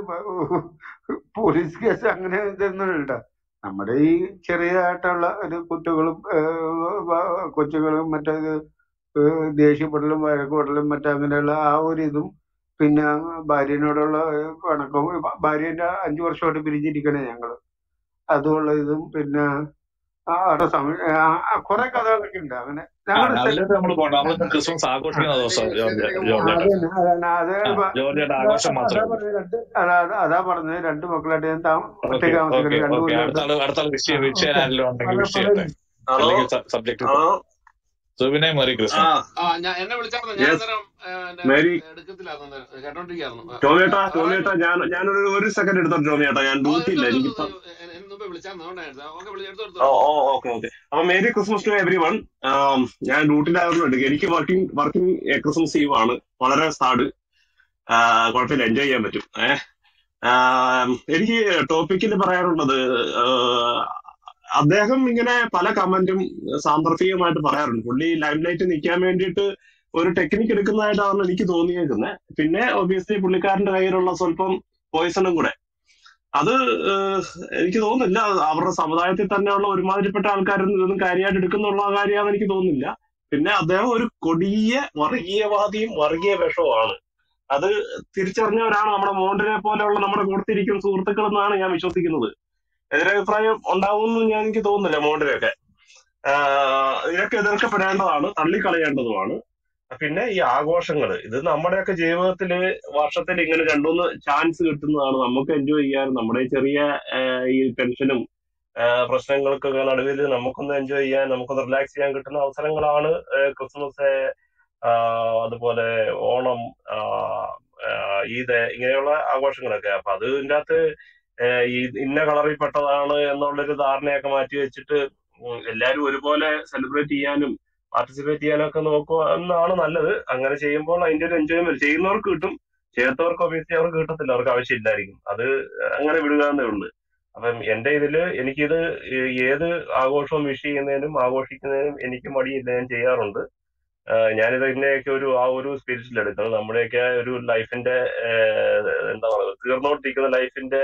പോലീസ് കേസ് അങ്ങനെ ഇതൊന്നും ഇല്ല നമ്മുടെ ഈ ചെറിയതായിട്ടുള്ള ഒരു കുറ്റങ്ങളും കൊച്ചുകളും മറ്റേ ഏഹ് ദേഷ്യപ്പെടലും വഴക്കുപെടലും മറ്റേ അങ്ങനെയുള്ള ആ ഒരു ഇതും പിന്നെ ഭാര്യനോടുള്ള വണക്കവും ഭാര്യന്റെ അഞ്ചു വർഷമായിട്ട് പിരിഞ്ഞിരിക്കണേ ഞങ്ങള് അതുള്ള ഇതും പിന്നെ ആ അവിടെ സമയം കുറെ കഥകളൊക്കെ ഉണ്ട് അങ്ങനെ ആ ഞങ്ങളുടെ അതിലോട്ട് നമ്മൾ പോകണ്ട നമ്മൾ ക്രിസ്മസ് ആഘോഷിക്കുന്ന ദിവസം ജോർജ് ജോർജ് അത് ഏട്ടൻ തന്നെ അതന്നെ അത് ആ ഇപ്പൊ ജോർജ് ഏട്ടൻ അതാ ആഘോഷം അതാ മാത്രമേ ഉള്ളൂ പറഞ്ഞത് രണ്ട് അതാ അതാ അതാ പറഞ്ഞത് രണ്ട് മക്കളായിട്ട് ഞാൻ താ- ഓക്കെ ഒറ്റയ്ക്ക് ഓക്കെ താമസിക്കുന്നത് രണ്ട് ഓക്കെ അടുത്ത കൊല്ലമായിട്ട് ആള് അടുത്ത ആള് വിഷ് ചെയ്യാൻ വിഷ് ചെയ്യാൻ ഓക്കെ ആരെങ്കിലും ഉണ്ടെങ്കിൽ പല വിഷ് ചെയ്യട്ടെ പല ഹലോ അല്ലെങ്കിൽ സബ്ജക്ട് ഹലോ സുബിനെ മെറി ആ ക്രിസ്മസ് ആ ഞാൻ എന്നെ വിളിച്ചായിരുന്നു ഞാൻ യെസ് അന്നേരം എന്റെ മേരി എടുക്കത്തില്ലായിരുന്നു അന്നേരം കേട്ടോണ്ടിരിക്കായിരുന്നു ആ, ടോമിയേട്ടാ ആ, ടോമിയേട്ടാ പറയാമോ ഞാൻ ഞാനൊരു ഒരു സെക്കൻഡ് എടുത്തോ ടോമിയേട്ടാ ഞാൻ ഓ ഡ്യൂട്ടിയില്ല എടുത്തു എടുത്തു എനിക്കിപ്പോ എടുത്തു എന്നെ മുമ്പേ വിളിച്ചായിരുന്നു അതുകൊണ്ടായിരുന്നു ഓക്കെ വിളി എടുത്തു എടുത്തു ഓ എടുത്തു ഓ ഓക്കെ ഓക്കെ അപ്പൊ merry Christmas to everyone ഞാൻ ഡ്യൂട്ടിയിലായതുകൊണ്ട് എനിക്ക് വർക്കിംഗ് വർക്കിംഗ് ക്രിസ്മസ് ഈവ് ആണ് വളരെ സാഡ് കുഴപ്പമില്ല എൻജോയ് ചെയ്യാൻ പറ്റും ഏഹ് എനിക്ക് ടോപ്പിക്കിൽ പറയാനുള്ളത് ആഹ് അദ്ദേഹം ഇങ്ങനെ പല കമന്റും സാന്ദർഭികമായിട്ട് പറയാറുണ്ട് പുള്ളി ലൈം ലൈറ്റ് നിൽക്കാൻ വേണ്ടിയിട്ട് ഒരു ടെക്നിക്ക് എടുക്കുന്നതായിട്ടാണ് എനിക്ക് തോന്നിയേക്കുന്നത് പിന്നെ ഒബിയസ്ലി പുള്ളിക്കാരന്റെ കയ്യിലുള്ള സ്വല്പം പോയിസണും കൂടെ അത് ഏഹ്, എനിക്ക് തോന്നുന്നില്ല അത് അവരുടെ സമുദായത്തിൽ തന്നെയുള്ള ഒരുമാതിരിപ്പെട്ട ആൾക്കാരൊന്നും ഇതൊന്നും കാര്യമായിട്ട് എടുക്കുന്നുള്ള കാര്യമാണെന്ന് എനിക്ക് തോന്നുന്നില്ല പിന്നെ അദ്ദേഹം ഒരു കൊടിയ വർഗീയവാദിയും വർഗീയ വിഷവുമാണ് അത് തിരിച്ചറിഞ്ഞവരാണ് നമ്മുടെ മോണ്ടനെ പോലെയുള്ള നമ്മുടെ കൂടത്തിരിക്കുന്ന സുഹൃത്തുക്കൾ എന്നാണ് ഞാൻ വിശ്വസിക്കുന്നത് എതിരഭിപ്രായം ഉണ്ടാവുമെന്ന് ഞാൻ എനിക്ക് തോന്നുന്നില്ല മോണ്ടിനൊക്കെ ആഹ് ഇതൊക്കെ എതിർക്കപ്പെടേണ്ടതാണ് തള്ളിക്കളയേണ്ടതുമാണ് പിന്നെ ഈ ആഘോഷങ്ങൾ ഇത് നമ്മുടെയൊക്കെ ജീവിതത്തിൽ വർഷത്തിൽ ഇങ്ങനെ രണ്ടുമൂന്ന് ചാൻസ് കിട്ടുന്നതാണ് നമുക്ക് എൻജോയ് ചെയ്യാൻ നമ്മുടെ ഈ ചെറിയ ആഹ് ഈ പെൻഷനും ആഹ് പ്രശ്നങ്ങൾക്കൊക്കെ നടുവിൽ നമുക്കൊന്ന് എൻജോയ് ചെയ്യാൻ നമുക്കൊന്ന് റിലാക്സ് ചെയ്യാൻ കിട്ടുന്ന അവസരങ്ങളാണ് ആഹ് ക്രിസ്മസ് ആഹ് അതുപോലെ ഓണം ആഹ് ആഹ് ഈദ് ഇങ്ങനെയുള്ള ആഘോഷങ്ങളൊക്കെ അപ്പൊ അതിൻ്റെ അകത്ത് ഏഹ് ഈ ഇന്ന കളറിൽ പെട്ടതാണ് എന്നുള്ളൊരു ധാരണയൊക്കെ മാറ്റി വെച്ചിട്ട് ഉം എല്ലാവരും ഒരുപോലെ സെലിബ്രേറ്റ് ചെയ്യാനും പാർട്ടിസിപ്പേറ്റ് ചെയ്യാനും ഒക്കെ നോക്കുക എന്നാണ് നല്ലത് അങ്ങനെ ചെയ്യുമ്പോൾ അതിന്റെ ഒരു എൻജോയ്മെന്റ് ചെയ്യുന്നവർക്ക് കിട്ടും ചെയ്യാത്തവർക്ക് ഒബിയസ്ലി അവർക്ക് കിട്ടത്തില്ല അവർക്ക് ആവശ്യമില്ലായിരിക്കും അത് അങ്ങനെ വിടുക എന്നേ ഉള്ളൂ അപ്പം എന്റെ ഇതില് എനിക്കിത് ഏ- ഏത് ആഘോഷവും വിഷ് ചെയ്യുന്നതിനും ആഘോഷിക്കുന്നതിനും എനിക്ക് മടിയില്ല ഞാൻ ചെയ്യാറുണ്ട് ആഹ് ഞാനിത് ഇതിനെയൊക്കെ ഒരു ആ ഒരു സ്പിരിറ്റിൽ എടുക്കുന്നത് നമ്മുടെയൊക്കെ ഒരു ലൈഫിന്റെ എന്താ പറയുക തീർന്നുകൊണ്ടിരിക്കുന്ന ലൈഫിന്റെ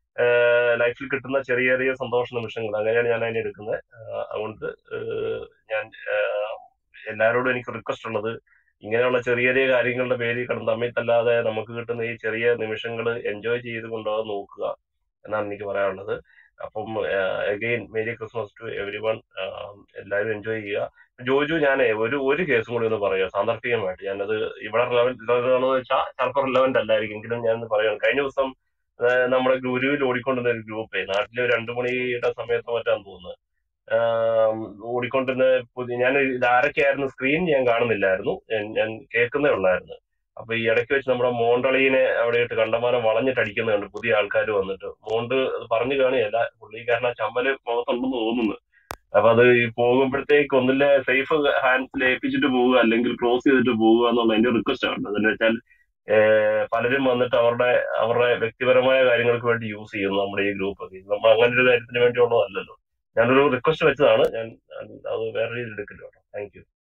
ലൈഫിൽ കിട്ടുന്ന ചെറിയ ചെറിയ സന്തോഷ നിമിഷങ്ങൾ അങ്ങനെയാണ് ഞാൻ അതിനെ എടുക്കുന്നത് ആഹ് അതുകൊണ്ട് ആഹ് ഞാൻ ആഹ് എല്ലാവരോടും എനിക്ക് റിക്വസ്റ്റ് ഉള്ളത് ഇങ്ങനെയുള്ള ചെറിയ ചെറിയ കാര്യങ്ങളുടെ പേരിൽ കിടന്ന് തമ്മിൽ തല്ലാതെ നമുക്ക് കിട്ടുന്ന ഈ ചെറിയ നിമിഷങ്ങൾ എൻജോയ് ചെയ്ത് കൊണ്ടുപോകാൻ നോക്കുക എന്നാണ് എനിക്ക് പറയാനുള്ളത് അപ്പം again merry Christmas to everyone എല്ലാവരും എൻജോയ് ചെയ്യുക ജോജു ഞാനേ ഒരു ഒരു കേസും കൂടി ഒന്ന് പറയുക സാന്ദർഭികമായിട്ട് ഞാനത് ഇവിടെ റിലവൻറ്റ് ആണെന്ന് വെച്ചാൽ ചിലപ്പോൾ റിലവന്റ് അല്ലായിരിക്കും എങ്കിലും ഞാൻ പറയുകയാണ് കഴിഞ്ഞ ദിവസം ആഹ് നമ്മുടെ ഗുരുവിൽ ഓടിക്കൊണ്ടിരുന്ന ഒരു ഗ്രൂപ്പേ നാട്ടിലെ ഒരു രണ്ടു മണിയുടെ സമയത്ത് മറ്റാന്ന് തോന്നുന്നത് ആഹ് ഓടിക്കൊണ്ടിരുന്ന പുതിയ ഞാൻ ഇത് ആരൊക്കെയായിരുന്നു സ്ക്രീൻ ഞാൻ കാണുന്നില്ലായിരുന്നു ഞാൻ ഞാൻ കേൾക്കുന്നേ ഉള്ളായിരുന്നു അപ്പൊ ഈ ഇടയ്ക്ക് വെച്ച് നമ്മുടെ മോണ്ടളീനെ അവിടെ ഇട്ട് കണ്ടമാനം വളഞ്ഞിട്ട് അടിക്കുന്നുണ്ട് പുതിയ ആൾക്കാർ വന്നിട്ട് മോണ്ട് അത് പറഞ്ഞു കാണുകയല്ല പുള്ളിക്കാരൻ ആ ചമ്മല് മുഖത്തുണ്ടെന്ന് തോന്നുന്നു അപ്പൊ അത് ഈ പോകുമ്പോഴത്തേക്ക് ഒന്നില്ല സേഫ് ഹാൻഡ്സിൽ ഏൽപ്പിച്ചിട്ട് പോവുക അല്ലെങ്കിൽ ക്ലോസ് ചെയ്തിട്ട് പോവുക എന്നുള്ള എന്റെ റിക്വസ്റ്റ് ആണ് അതെന്ന് വെച്ചാൽ ഏഹ് പലരും വന്നിട്ട് അവരുടെ അവരുടെ വ്യക്തിപരമായ കാര്യങ്ങൾക്ക് വേണ്ടി യൂസ് ചെയ്യുന്നു നമ്മുടെ ഈ ഗ്രൂപ്പ് ഒക്കെ നമ്മൾ അങ്ങനെ ഒരു കാര്യത്തിന് വേണ്ടിയുള്ളതല്ലല്ലോ ഞാനൊരു റിക്വസ്റ്റ് വെച്ചതാണ് ഞാൻ അത് വേറെ രീതിയിൽ എടുക്കില്ല കേട്ടോ താങ്ക് യു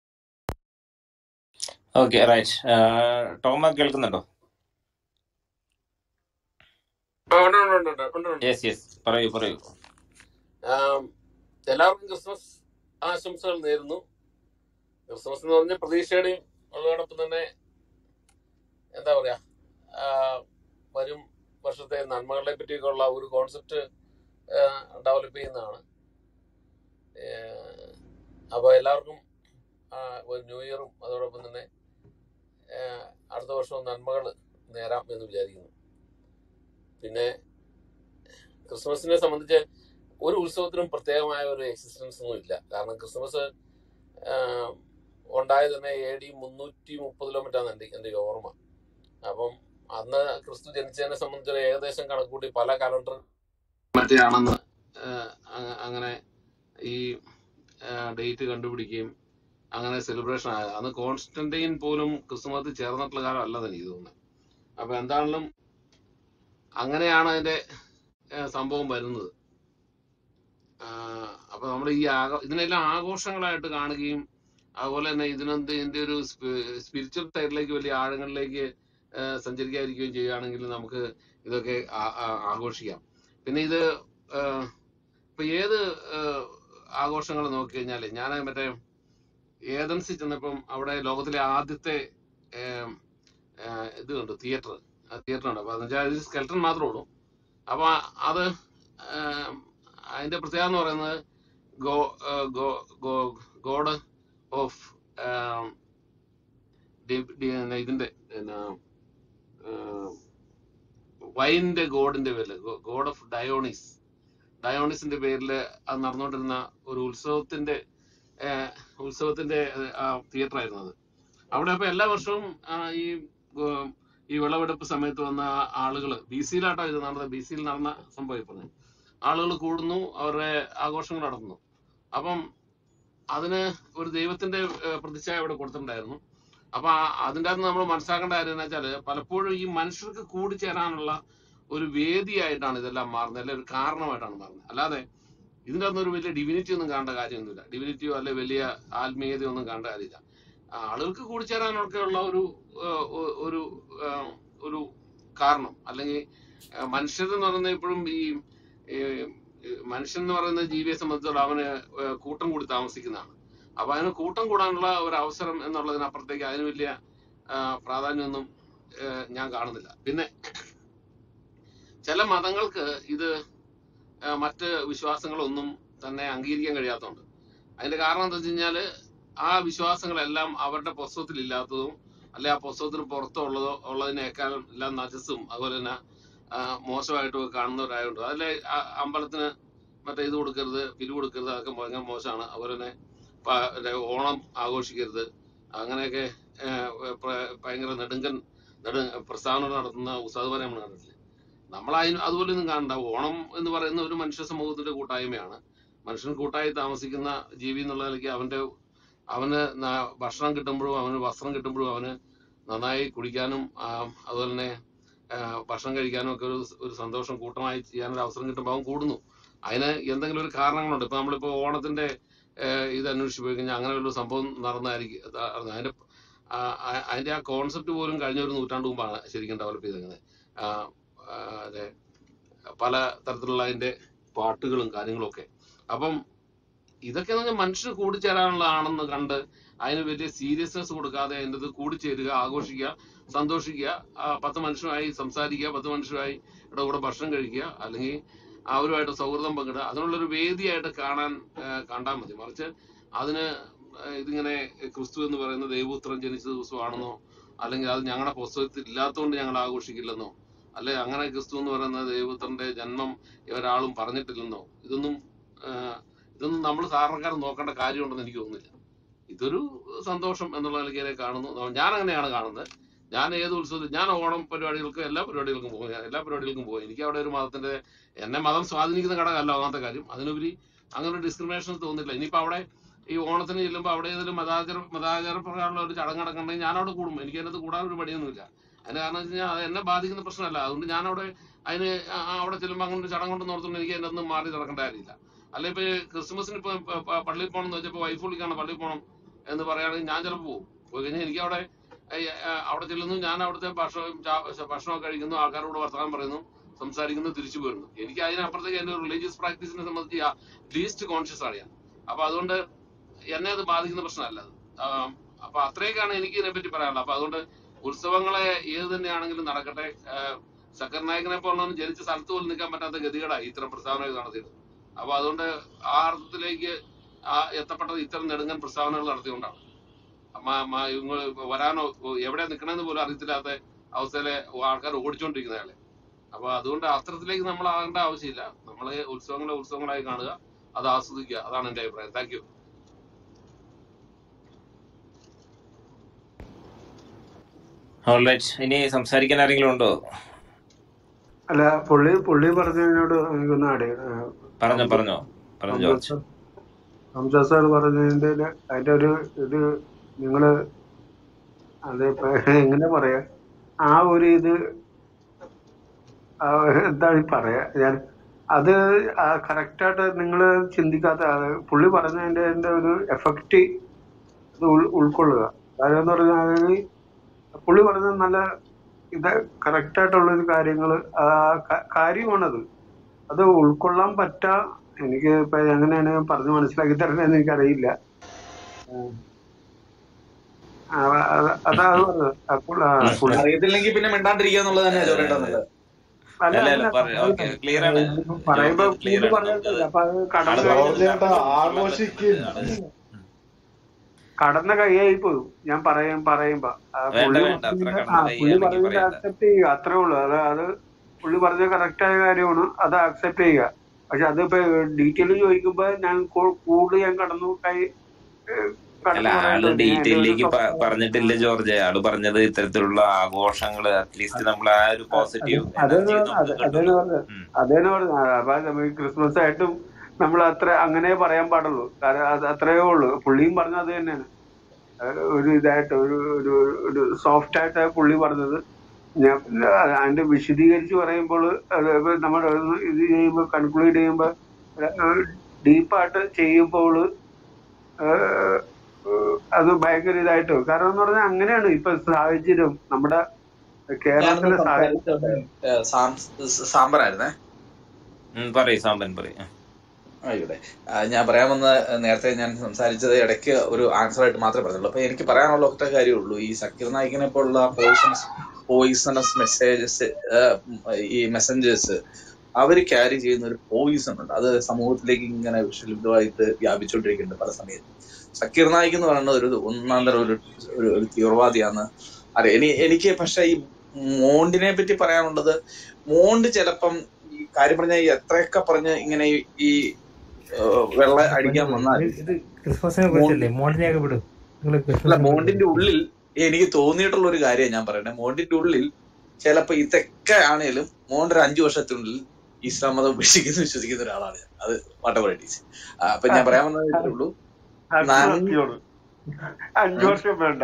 ഓക്കെ റൈറ്റ് ടോമ കേൾക്കുന്നുണ്ടോ ആ, ഉണ്ട് ഉണ്ട് ഉണ്ട് ഉണ്ട് ഉണ്ട് ഉണ്ട് യെസ് യെസ് പറയൂ പറയൂ ആം, എല്ലാവർക്കും ക്രിസ്മസ് ആശംസകൾ നേരുന്നു ക്രിസ്മസ് എന്ന് പറഞ്ഞ പ്രതീക്ഷയുടെയും അതോടൊപ്പം തന്നെ എന്താ പറയാ ആ, വരും വർഷത്തെ നന്മകളെ പറ്റിയൊക്കെ ഉള്ള ഒരു കോൺസെപ്റ്റ് ഡെവലപ്പ് ചെയ്യുന്നതാണ് അപ്പോൾ എല്ലാവർക്കും ആ, ഒരു ന്യൂ ഇയറും അതോടൊപ്പം തന്നെ ആ, അടുത്ത വർഷവും നന്മകൾ നേരാം എന്ന് വിചാരിക്കുന്നു പിന്നെ ക്രിസ്മസിനെ സംബന്ധിച്ച് ഒരു ഉത്സവത്തിനും പ്രത്യേകമായ ഒരു എക്സിസ്റ്റൻസ് ഒന്നും ഇല്ല കാരണം ക്രിസ്മസ് ആഹ്, ഉണ്ടായത് തന്നെ എ ഡി മുന്നൂറ്റി മുപ്പതിലോ മറ്റാണ് എൻ്റെ എൻ്റെ ഓർമ്മ അപ്പം അന്ന് ക്രിസ്തു ജനിച്ചതിനെ സംബന്ധിച്ച് ഏകദേശം കണക്കൂട്ടി പല കലണ്ടർ മറ്റേയാണെന്ന് ആഹ്, അ- അങ്ങനെ ഈ ഡേറ്റ് കണ്ടുപിടിക്കുകയും അങ്ങനെ സെലിബ്രേഷൻ ആയത് അന്ന് കോൺസ്റ്റന്റൈൻ പോലും ക്രിസ്തുമത്തിൽ ചേർന്നിട്ടുള്ള കാലം അല്ലെന്ന് എനിക്ക് തോന്നുന്നത് അപ്പൊ എന്താണെങ്കിലും അങ്ങനെയാണ് അതിന്റെ ആഹ്, സംഭവം വരുന്നത് ആഹ് അപ്പൊ നമ്മൾ ഈ ആഘോ ഇതിനെല്ലാം ആഘോഷങ്ങളായിട്ട് കാണുകയും അതുപോലെ തന്നെ ഇതിനെന്ത് ഇതിന്റെ ഒരു സ്പിരിച്വൽ സൈഡിലേക്ക് വലിയ ആഴങ്ങളിലേക്ക് ആഹ് സഞ്ചരിക്കാതിരിക്കുകയും ചെയ്യുകയാണെങ്കിൽ നമുക്ക് ഇതൊക്കെ ആ- ആ- ആഘോഷിക്കാം പിന്നെ ഇത് ആഹ് ഇപ്പൊ ഏത് ആഹ് ആഘോഷങ്ങൾ നോക്കി കഴിഞ്ഞാല് ഞാൻ മറ്റേ ഏതൻസിൽ ചെന്നപ്പം അവിടെ ലോകത്തിലെ ആദ്യത്തെ ആം, ആഹ് ഇത് കണ്ടു തിയേറ്റർ തിയേറ്റർ ഉണ്ട് അപ്പൊ എന്ന് വെച്ചാൽ ഇത് സ്കെൽട്ടൺ മാത്രമേ ഉള്ളൂ അപ്പൊ അത് ആം, അതിന്റെ പ്രത്യേകത എന്ന് പറയുന്നത് go ah go go god of ഇതിന്റെ പിന്നെ വൈനിന്റെ ഗോഡിന്റെ പേരില് ഗോഡ് ഓഫ് ഡയോണിസ് ഡയോണിസിന്റെ പേരിൽ അത് നടന്നുകൊണ്ടിരുന്ന ഒരു ഉത്സവത്തിന്റെ ആഹ് ഉത്സവത്തിന്റെ തിയേറ്റർ ആയിരുന്നു അത് അവിടെ അപ്പൊ എല്ലാ വർഷവും ആ, ഈ ഗോ- ഈ വിളവെടുപ്പ് സമയത്ത് വന്ന ആളുകൾ ബി സിയിലാട്ടോ ഇത് നടന്നത് ബി സിയിൽ നടന്ന സംഭവം പറഞ്ഞു ആളുകൾ കൂടുന്നു അവരുടെ ആഘോഷങ്ങൾ നടത്തുന്നു അപ്പം അതിന് ഒരു ദൈവത്തിന്റെ ഏഹ്, പ്രതിച്ഛായ ഇവിടെ കൊടുത്തിട്ടുണ്ടായിരുന്നു അപ്പൊ ആ- അതിന്റെ അകത്ത് നമ്മൾ മനസ്സിലാക്കേണ്ട കാര്യം എന്ന് വെച്ചാല് പലപ്പോഴും ഈ മനുഷ്യർക്ക് കൂടിച്ചേരാനുള്ള ഒരു വേദിയായിട്ടാണ് ഇതെല്ലാം മാറുന്നത് അല്ലെ ഒരു കാരണമായിട്ടാണ് മാറുന്നത് അല്ലാതെ ഇതിന്റെ അകത്ത് ഒരു വലിയ ഡിവിനിറ്റി ഒന്നും കാണേണ്ട കാര്യമൊന്നുമില്ല ഡിവിനിറ്റിയോ അല്ലെ വലിയ ആത്മീയതയോ ഒന്നും കാണേണ്ട കാര്യമില്ല ആ, ആളുകൾക്ക് കൂടിച്ചേരാനൊക്കെ ഉള്ള ഒരു ഏഹ്, ഒ- ഒരു ഏഹ്, ഒരു കാരണം അല്ലെങ്കിൽ ആ, മനുഷ്യരെന്ന് പറയുന്നത് ഇപ്പോഴും ഈ ഈ, ഈ മനുഷ്യൻ എന്ന് പറയുന്ന ജീവിയെ സംബന്ധിച്ചിടത്തോളം അവന് ഏഹ് കൂട്ടം കൂടി താമസിക്കുന്നതാണ് അപ്പൊ അതിന് കൂട്ടം കൂടാനുള്ള ഒരു അവസരം എന്നുള്ളതിനപ്പുറത്തേക്ക് അതിന് വലിയ ആ, പ്രാധാന്യമൊന്നും ഏഹ് ഞാൻ കാണുന്നില്ല പിന്നെ ചില മതങ്ങൾക്ക് ഇത് ആ, മറ്റ് വിശ്വാസങ്ങളൊന്നും തന്നെ അംഗീകരിക്കാൻ കഴിയാത്തതുണ്ട് അതിന്റെ കാരണം എന്താ വെച്ച് കഴിഞ്ഞാല് ആ വിശ്വാസങ്ങളെല്ലാം അവരുടെ പുസ്തകത്തിൽ ഇല്ലാത്തതും അല്ലെ ആ പുസ്തകത്തിന് പുറത്തുള്ളതോ ഉള്ളതിനേക്കാൾ എല്ലാം നജസും അതുപോലെ തന്നെ ആ, മോശമായിട്ടും ഒക്കെ കാണുന്നവരായതുകൊണ്ട് അതിലെ ആ അമ്പലത്തിന് മറ്റേ ഇത് കൊടുക്കരുത് പിരിവ് കൊടുക്കരുത് അതൊക്കെ ഭയങ്കര മോശമാണ് അതുപോലെ തന്നെ പ- മറ്റേ ഓണം ആഘോഷിക്കരുത് അങ്ങനെയൊക്കെ ആ, പ്ര- ഭയങ്കര നെടുങ്കൻ നെടു പ്രസ്താവന നടത്തുന്ന ഉസ്താദുമാരെ നമ്മൾ കണ്ടിട്ടില്ലേ നമ്മൾ അതിന് അതുപോലെ ഒന്നും കാണണ്ട ഓണം എന്ന് പറയുന്ന ഒരു മനുഷ്യ സമൂഹത്തിന്റെ കൂട്ടായ്മയാണ് മനുഷ്യൻ കൂട്ടായി താമസിക്കുന്ന ജീവി എന്നുള്ള നിലയ്ക്ക് അവന്റെ അവന് ന- ഭക്ഷണം കിട്ടുമ്പോഴും അവന് വസ്ത്രം കിട്ടുമ്പോഴും അവന് നന്നായി കുടിക്കാനും ആ, അതുപോലെ തന്നെ ആ, ഭക്ഷണം കഴിക്കാനും ഒക്കെ ഒരു ഒരു സന്തോഷം കൂട്ടമായി ചെയ്യാനൊരു അവസരം കിട്ടുമ്പോൾ അവൻ കൂടുന്നു അതിന് എന്തെങ്കിലും ഒരു കാരണങ്ങളുണ്ട് ഇപ്പൊ നമ്മളിപ്പോ ഓണത്തിന്റെ ഏഹ്, ഇത് അന്വേഷിച്ച് പോയി കഴിഞ്ഞാൽ അങ്ങനെ ഒരു സംഭവം നടന്നായിരിക്കും ത- അതിന്റെ ആ, ആ- അതിന്റെ ആ കോൺസെപ്റ്റ് പോലും കഴിഞ്ഞ ഒരു നൂറ്റാണ്ട് മുമ്പാണ് ശരിക്കും ഡെവലപ്പ് ചെയ്തേക്കുന്നത് ആ, ആ, അതെ പല തരത്തിലുള്ള അതിന്റെ പാട്ടുകളും കാര്യങ്ങളും ഒക്കെ അപ്പം ഇതൊക്കെ എന്ന് പറഞ്ഞാൽ മനുഷ്യന് കൂടിച്ചേരാനുള്ളതാണെന്ന് കണ്ട് അതിന് വലിയ സീരിയസ്നെസ് കൊടുക്കാതെ അതിൻ്റെ ഇത് കൂടിച്ചേരുക ആഘോഷിക്കുക സന്തോഷിക്കുക ആ, പത്ത് മനുഷ്യരുമായി സംസാരിക്കുക പത്ത് മനുഷ്യരുമായി ഇവിടെ കൂടെ ഭക്ഷണം കഴിക്കുക അല്ലെങ്കിൽ അവരുമായിട്ട് സൗഹൃദം പങ്കിടുക അതിനുള്ളൊരു വേദിയായിട്ട് കാണാൻ കണ്ടാൽ മതി മറിച്ച് അതിന് ആ, ഇതിങ്ങനെ ക്രിസ്തു എന്ന് പറയുന്ന ദൈവപുത്രൻ ജനിച്ച ദിവസമാണെന്നോ അല്ലെങ്കിൽ അത് ഞങ്ങളുടെ പുസ്തകത്തിൽ ഇല്ലാത്തതുകൊണ്ട് ഞങ്ങൾ ആഘോഷിക്കില്ലെന്നോ അല്ലെ അങ്ങനെ ക്രിസ്തു എന്ന് പറയുന്ന ദൈവപുത്രന്റെ ജന്മം ഒരാളും പറഞ്ഞിട്ടില്ലെന്നോ ഇതൊന്നും ആ, ഇതൊന്നും നമ്മൾ സാധാരണക്കാർ നോക്കേണ്ട കാര്യമുണ്ടെന്ന് എനിക്ക് തോന്നുന്നില്ല ഇതൊരു സന്തോഷം എന്നുള്ള നിലയ്ക്ക് കാണുന്നു ഞാൻ അങ്ങനെയാണ് കാണുന്നത് ഞാൻ ഏത് ഉത്സവത്തിൽ ഞാൻ ഓണം പരിപാടികൾക്ക് എല്ലാ പരിപാടികൾക്കും പോകും ഞാൻ എല്ലാ പരിപാടികൾക്കും പോകും എനിക്ക് അവിടെ ഒരു മതത്തിന്റെ എന്നെ മതം സ്വാധീനിക്കുന്ന ഘടകമല്ല ഒന്നാമത്തെ കാര്യം അതിനുപരി അങ്ങനെ ഒരു ഡിസ്ക്രിമിനേഷൻ തോന്നുന്നില്ല ഇനിയിപ്പോ അവിടെ ഈ ഓണത്തിന് ചെല്ലുമ്പോൾ അവിടെ ഏതെങ്കിലും മതാചാര മതാചാര പ്രകാരമുള്ള ഒരു ചടങ്ങ് നടക്കണമെങ്കിൽ ഞാൻ അവിടെ കൂടും എനിക്ക് അതിനകത്ത് കൂടാൻ ഒരു പണിയൊന്നുമില്ല അതിന് കാരണം വെച്ച് കഴിഞ്ഞാൽ അത് എന്നെ ബാധിക്കുന്ന പ്രശ്നമല്ല അതുകൊണ്ട് ഞാൻ അവിടെ അതിന് ആ- ആ അവിടെ ചെല്ലുമ്പോൾ അങ്ങനെ ഒരു ചടങ്ങുണ്ടെന്ന് ഓർത്തുകൊണ്ട് എനിക്ക് അതിൻ്റെ ഒന്നും മാറി നടക്കേണ്ട കാര്യമില്ല അല്ല ഇപ്പൊ ഈ ക്രിസ്മസിന് ഇപ്പൊ പ- പ- പള്ളിയിൽ പോകണം എന്ന് വെച്ചപ്പോ വൈഫ് വിളിക്കാണ് പള്ളിയിൽ പോകണം എന്ന് പറയുകയാണെങ്കിൽ ഞാൻ ചിലപ്പോൾ പോകും പോയി കഴിഞ്ഞാൽ എനിക്ക് അവിടെ ഏ, ആ, അവിടെ ചെല്ലുന്നു ഞാൻ അവിടുത്തെ ഭക്ഷണം ചാ- ഭക്ഷണമൊക്കെ കഴിക്കുന്നു ആൾക്കാരോട് വർത്തമാനം പറയുന്നു സംസാരിക്കുന്നു തിരിച്ചു പോരുന്നു എനിക്ക് അതിനപ്പുറത്തേക്ക് എന്റെ റിലീജിയസ് പ്രാക്ടീസിനെ സംബന്ധിച്ച് ലീസ്റ്റ് കോൺഷ്യസ് ആണ് ഞാൻ അപ്പൊ അതുകൊണ്ട് എന്നെ അത് ബാധിക്കുന്ന പ്രശ്നമല്ല അത് ആം, അപ്പൊ അത്രയൊക്കെയാണ് എനിക്ക് ഇതിനെപ്പറ്റി പറയാനുള്ളത് അപ്പൊ അതുകൊണ്ട് ഉത്സവങ്ങളെ ഏത് തന്നെയാണെങ്കിലും നടക്കട്ടെ സക്കർ നായകനെ പോലുള്ള ജനിച്ച സ്ഥലത്ത് പോലും നിൽക്കാൻ പറ്റാത്ത ഗതികേടായി ഇത്തരം പ്രസ്താവനകൾ നടത്തിയത് അപ്പൊ അതുകൊണ്ട് ആ അർത്ഥത്തിലേക്ക് ആ എത്തപ്പെട്ടത് ഇത്തരം നെടുങ്ങൻ പ്രസ്താവനകൾ നടത്തിയോണ്ടാണ് മ- മ- ഇങ്ങള് വരാനോ എവിടെ നിൽക്കണമെന്ന് പോലും അറിയത്തില്ലാത്ത അവസ്ഥയിലെ ആൾക്കാർ ഓടിച്ചോണ്ടിരിക്കുന്നയാളെ അപ്പൊ അതുകൊണ്ട് അത്തരത്തിലേക്ക് നമ്മൾ ആകേണ്ട ആവശ്യമില്ല നമ്മള് ഉത്സവങ്ങളെ ഉത്സവങ്ങളായി കാണുക അത് ആസ്വദിക്കുക അതാണ് എന്റെ അഭിപ്രായം താങ്ക് യു ഓൾറൈറ്റ് ഇനി സംസാരിക്കാൻ ആരെങ്കിലും ഉണ്ടോ അല്ല പുള്ളി പുള്ളി പറഞ്ഞതിനോട് എനിക്കൊന്ന് ആഡ് പറഞ്ഞോ പറഞ്ഞോ പറഞ്ഞോ ജോർജ് ഹംസ സാർ പറഞ്ഞതിന്റെ അതിന്റെ ഒരു ഇത് നിങ്ങള് അത് ഇപ്പൊ എങ്ങനെ പറയാ ആ ഒരു ഇത് ആ എന്താണ് ഈ പറയാ ഞാൻ അത് കറക്റ്റായിട്ട് നിങ്ങൾ ചിന്തിക്കാത്ത അത് പുള്ളി പറഞ്ഞതിന്റെ അതിന്റെ ഒരു എഫക്റ്റ് ഇത് ഉൾ- ഉൾക്കൊള്ളുക കാര്യം എന്ന് പറഞ്ഞാൽ പുള്ളി പറഞ്ഞത് നല്ല ഇത് കറക്റ്റ് ആയിട്ടുള്ള ഒരു കാര്യങ്ങള് ആ ക- കാര്യമാണത് അത് ഉൾക്കൊള്ളാൻ പറ്റാ എനിക്ക് ഇപ്പൊ എങ്ങനെയാണ് പറഞ്ഞു മനസ്സിലാക്കി തരണമെന്ന് എനിക്കറിയില്ല ആ, അത് അതാ അത് പറഞ്ഞത് അപ്പോൾ ആ, പുള്ളി അറിയത്തില്ലെങ്കിൽ പിന്നെ മിണ്ടാണ്ടിരിക്കുക എന്നുള്ളത് തന്നെ ചോദിക്കേണ്ടത് നല്ലത് അല്ല അല്ല അല്ല അല്ല പറ ഓക്കെ ക്ലിയർ ആണ് പറയുമ്പോ ജോർജ് ക്ലിയർ പുള്ളി ആണ് പറഞ്ഞത് നമുക്കത് അപ്പൊ അത് കടന്നു ആള് കഴിഞ്ഞ പറഞ്ഞത് ചേട്ടാ ഉൾക്കൊള്ളാൻ ആഘോഷിക്കും പറ്റുന്നത് കടന്ന കൈയായി പോയി ഞാൻ പറയും പറയുമ്പോ ആ, വേണ്ട പുള്ളി വേണ്ട അത്ര പറഞ്ഞതിന്റെ കടന്ന ആ പുള്ളി കൈയാണെങ്കിൽ പറഞ്ഞതിന്റെ പറയണ്ട അക്സെപ്റ്റ് ചെയ്യുക അത്രേ ഉള്ളൂ അത് അത് പുള്ളി പറഞ്ഞ കറക്റ്റ് ആയ കാര്യമാണ് അത് അക്സെപ്റ്റ് ചെയ്യുക പക്ഷെ അതിപ്പോ ഡീറ്റെയിൽ ചോദിക്കുമ്പോ ഞാൻ കൂ- കൂടുതൽ ഞാൻ കടന്നു കൈ ഏഹ്, അല്ല കടന്നു ആള് പറയേണ്ടത് ഞാൻ എന്റെ ഒരു ഡീറ്റെയിലേക്ക് സ്വ- പറഞ്ഞിട്ടില്ല ജോർജ് ആള് പറഞ്ഞത് ഇത്തരത്തിലുള്ള ആഘോഷങ്ങള് അറ്റ്ലീസ്റ്റ് നമ്മൾ ആ ഒരു അത് പോസിറ്റീവ് അതേന്ന് എനർജി അത് നമുക്ക് അതേന്ന് കിട്ടുമല്ലോ പറഞ്ഞത് ഉം. അതേന്ന് പറഞ്ഞത് അപ്പൊ നമുക്ക് ക്രിസ്മസ് ആയിട്ടും നമ്മൾ അത്ര അങ്ങനെ പറയാൻ പാടുള്ളൂ കാരണം അത് അത്രയേ ഉള്ളൂ പുള്ളിയും പറഞ്ഞത് അത് തന്നെയാണ് അത് ഒരു ഇതായിട്ട് ഒരു ഒരു ഒരു സോഫ്റ്റ് ആയിട്ട് പുള്ളി പറഞ്ഞത് ഞാൻ അതിന്റെ വിശദീകരിച്ച് പറയുമ്പോൾ അത് ഇപ്പൊ നമ്മൾ ഇത് ചെയ്യുമ്പോൾ കൺക്ലൂഡ് ചെയ്യുമ്പോൾ ഡീപ്പായിട്ട് ചെയ്യുമ്പോൾ അത് ഭയങ്കര ഇതായിട്ട് കാരണം എന്ന് പറഞ്ഞാൽ അങ്ങനെയാണ് ഇപ്പൊ സാഹചര്യം നമ്മുടെ ഞാനൊന്ന് കേരളത്തിലെ സാഹചര്യം സംസാരിച്ചോട്ടെ ഏഹ് സാം- സാമ്പറായിരുന്നേ ഉം, പറയ് സാമ്പൻ പറയ് ആ. ആയിക്കോട്ടെ ആ, ഞാൻ പറയാൻ വന്ന നേരത്തെ ഞാൻ സംസാരിച്ചത് ഇടയ്ക്ക് ഒരു ആൻസർ ആയിട്ട് മാത്രമേ പറഞ്ഞുള്ളൂ അപ്പൊ എനിക്ക് പറയാനുള്ള ഒറ്റ കാര്യമുള്ളൂ ഈ സക്കീർ നായിക്കിനെ പോലുള്ള പോയിസണസ് പോയിസണസ് മെസ്സേജസ് ഈ മെസ്സഞ്ചേഴ്സ് അവർ ക്യാരി ചെയ്യുന്ന ഒരു പോയിസൺ ഉണ്ട് അത് സമൂഹത്തിലേക്ക് ഇങ്ങനെ വിഷലിപ്തമായിട്ട് വ്യാപിച്ചുകൊണ്ടിരിക്കുന്നുണ്ട് പല സമയത്തും സക്കീർ നായിക് എന്ന് പറയുന്നത് ഒരു ഒന്നാം തരം ഒരു ഒരു ഒരു തീവ്രവാദിയാന്ന് അറിയാം എനി എനിക്ക് പക്ഷെ ഈ മോണ്ടിനെ പറ്റി പറയാനുള്ളത് മോണ്ട് ചിലപ്പം ഈ കാര്യം പറഞ്ഞ എത്രയൊക്കെ പറഞ്ഞ് ഇങ്ങനെ ഈ ഈ, ഏഹ്, വെള്ള അടിക്കാൻ ഇത് വന്നാലും ഇത് ക്രിസ്മസിനെ മോണ്ട് കുറിച്ചല്ലേ മോണ്ടിനെയൊക്കെ വിടും നിങ്ങൾ അല്ല ക്രിസ്മസിനെ കുറിച്ച് മോണ്ടിന്റെ ഉള്ളിൽ എനിക്ക് തോന്നിയിട്ടുള്ള ഒരു കാര്യം ഞാൻ പറയണേ മോണ്ടിന്റെ ഉള്ളിൽ ചിലപ്പോ ഇതൊക്കെ ആണേലും മോണ്ട് ഒരു അഞ്ചു വർഷത്തിനുള്ളിൽ ഇസ്ലാം മതം ഉപേക്ഷിക്കുന്നു വിശ്വസിക്കുന്ന ഒരാളാണ് ഞാൻ അത് വാട്ടവറൈറ്റീസ് അപ്പൊ ഞാൻ പറയാൻ വന്നത് ഇത്രേ ഉള്ളൂ അത് നന്മ സത്യമാണ് അഞ്ചു ഉം. വർഷം വേണ്ട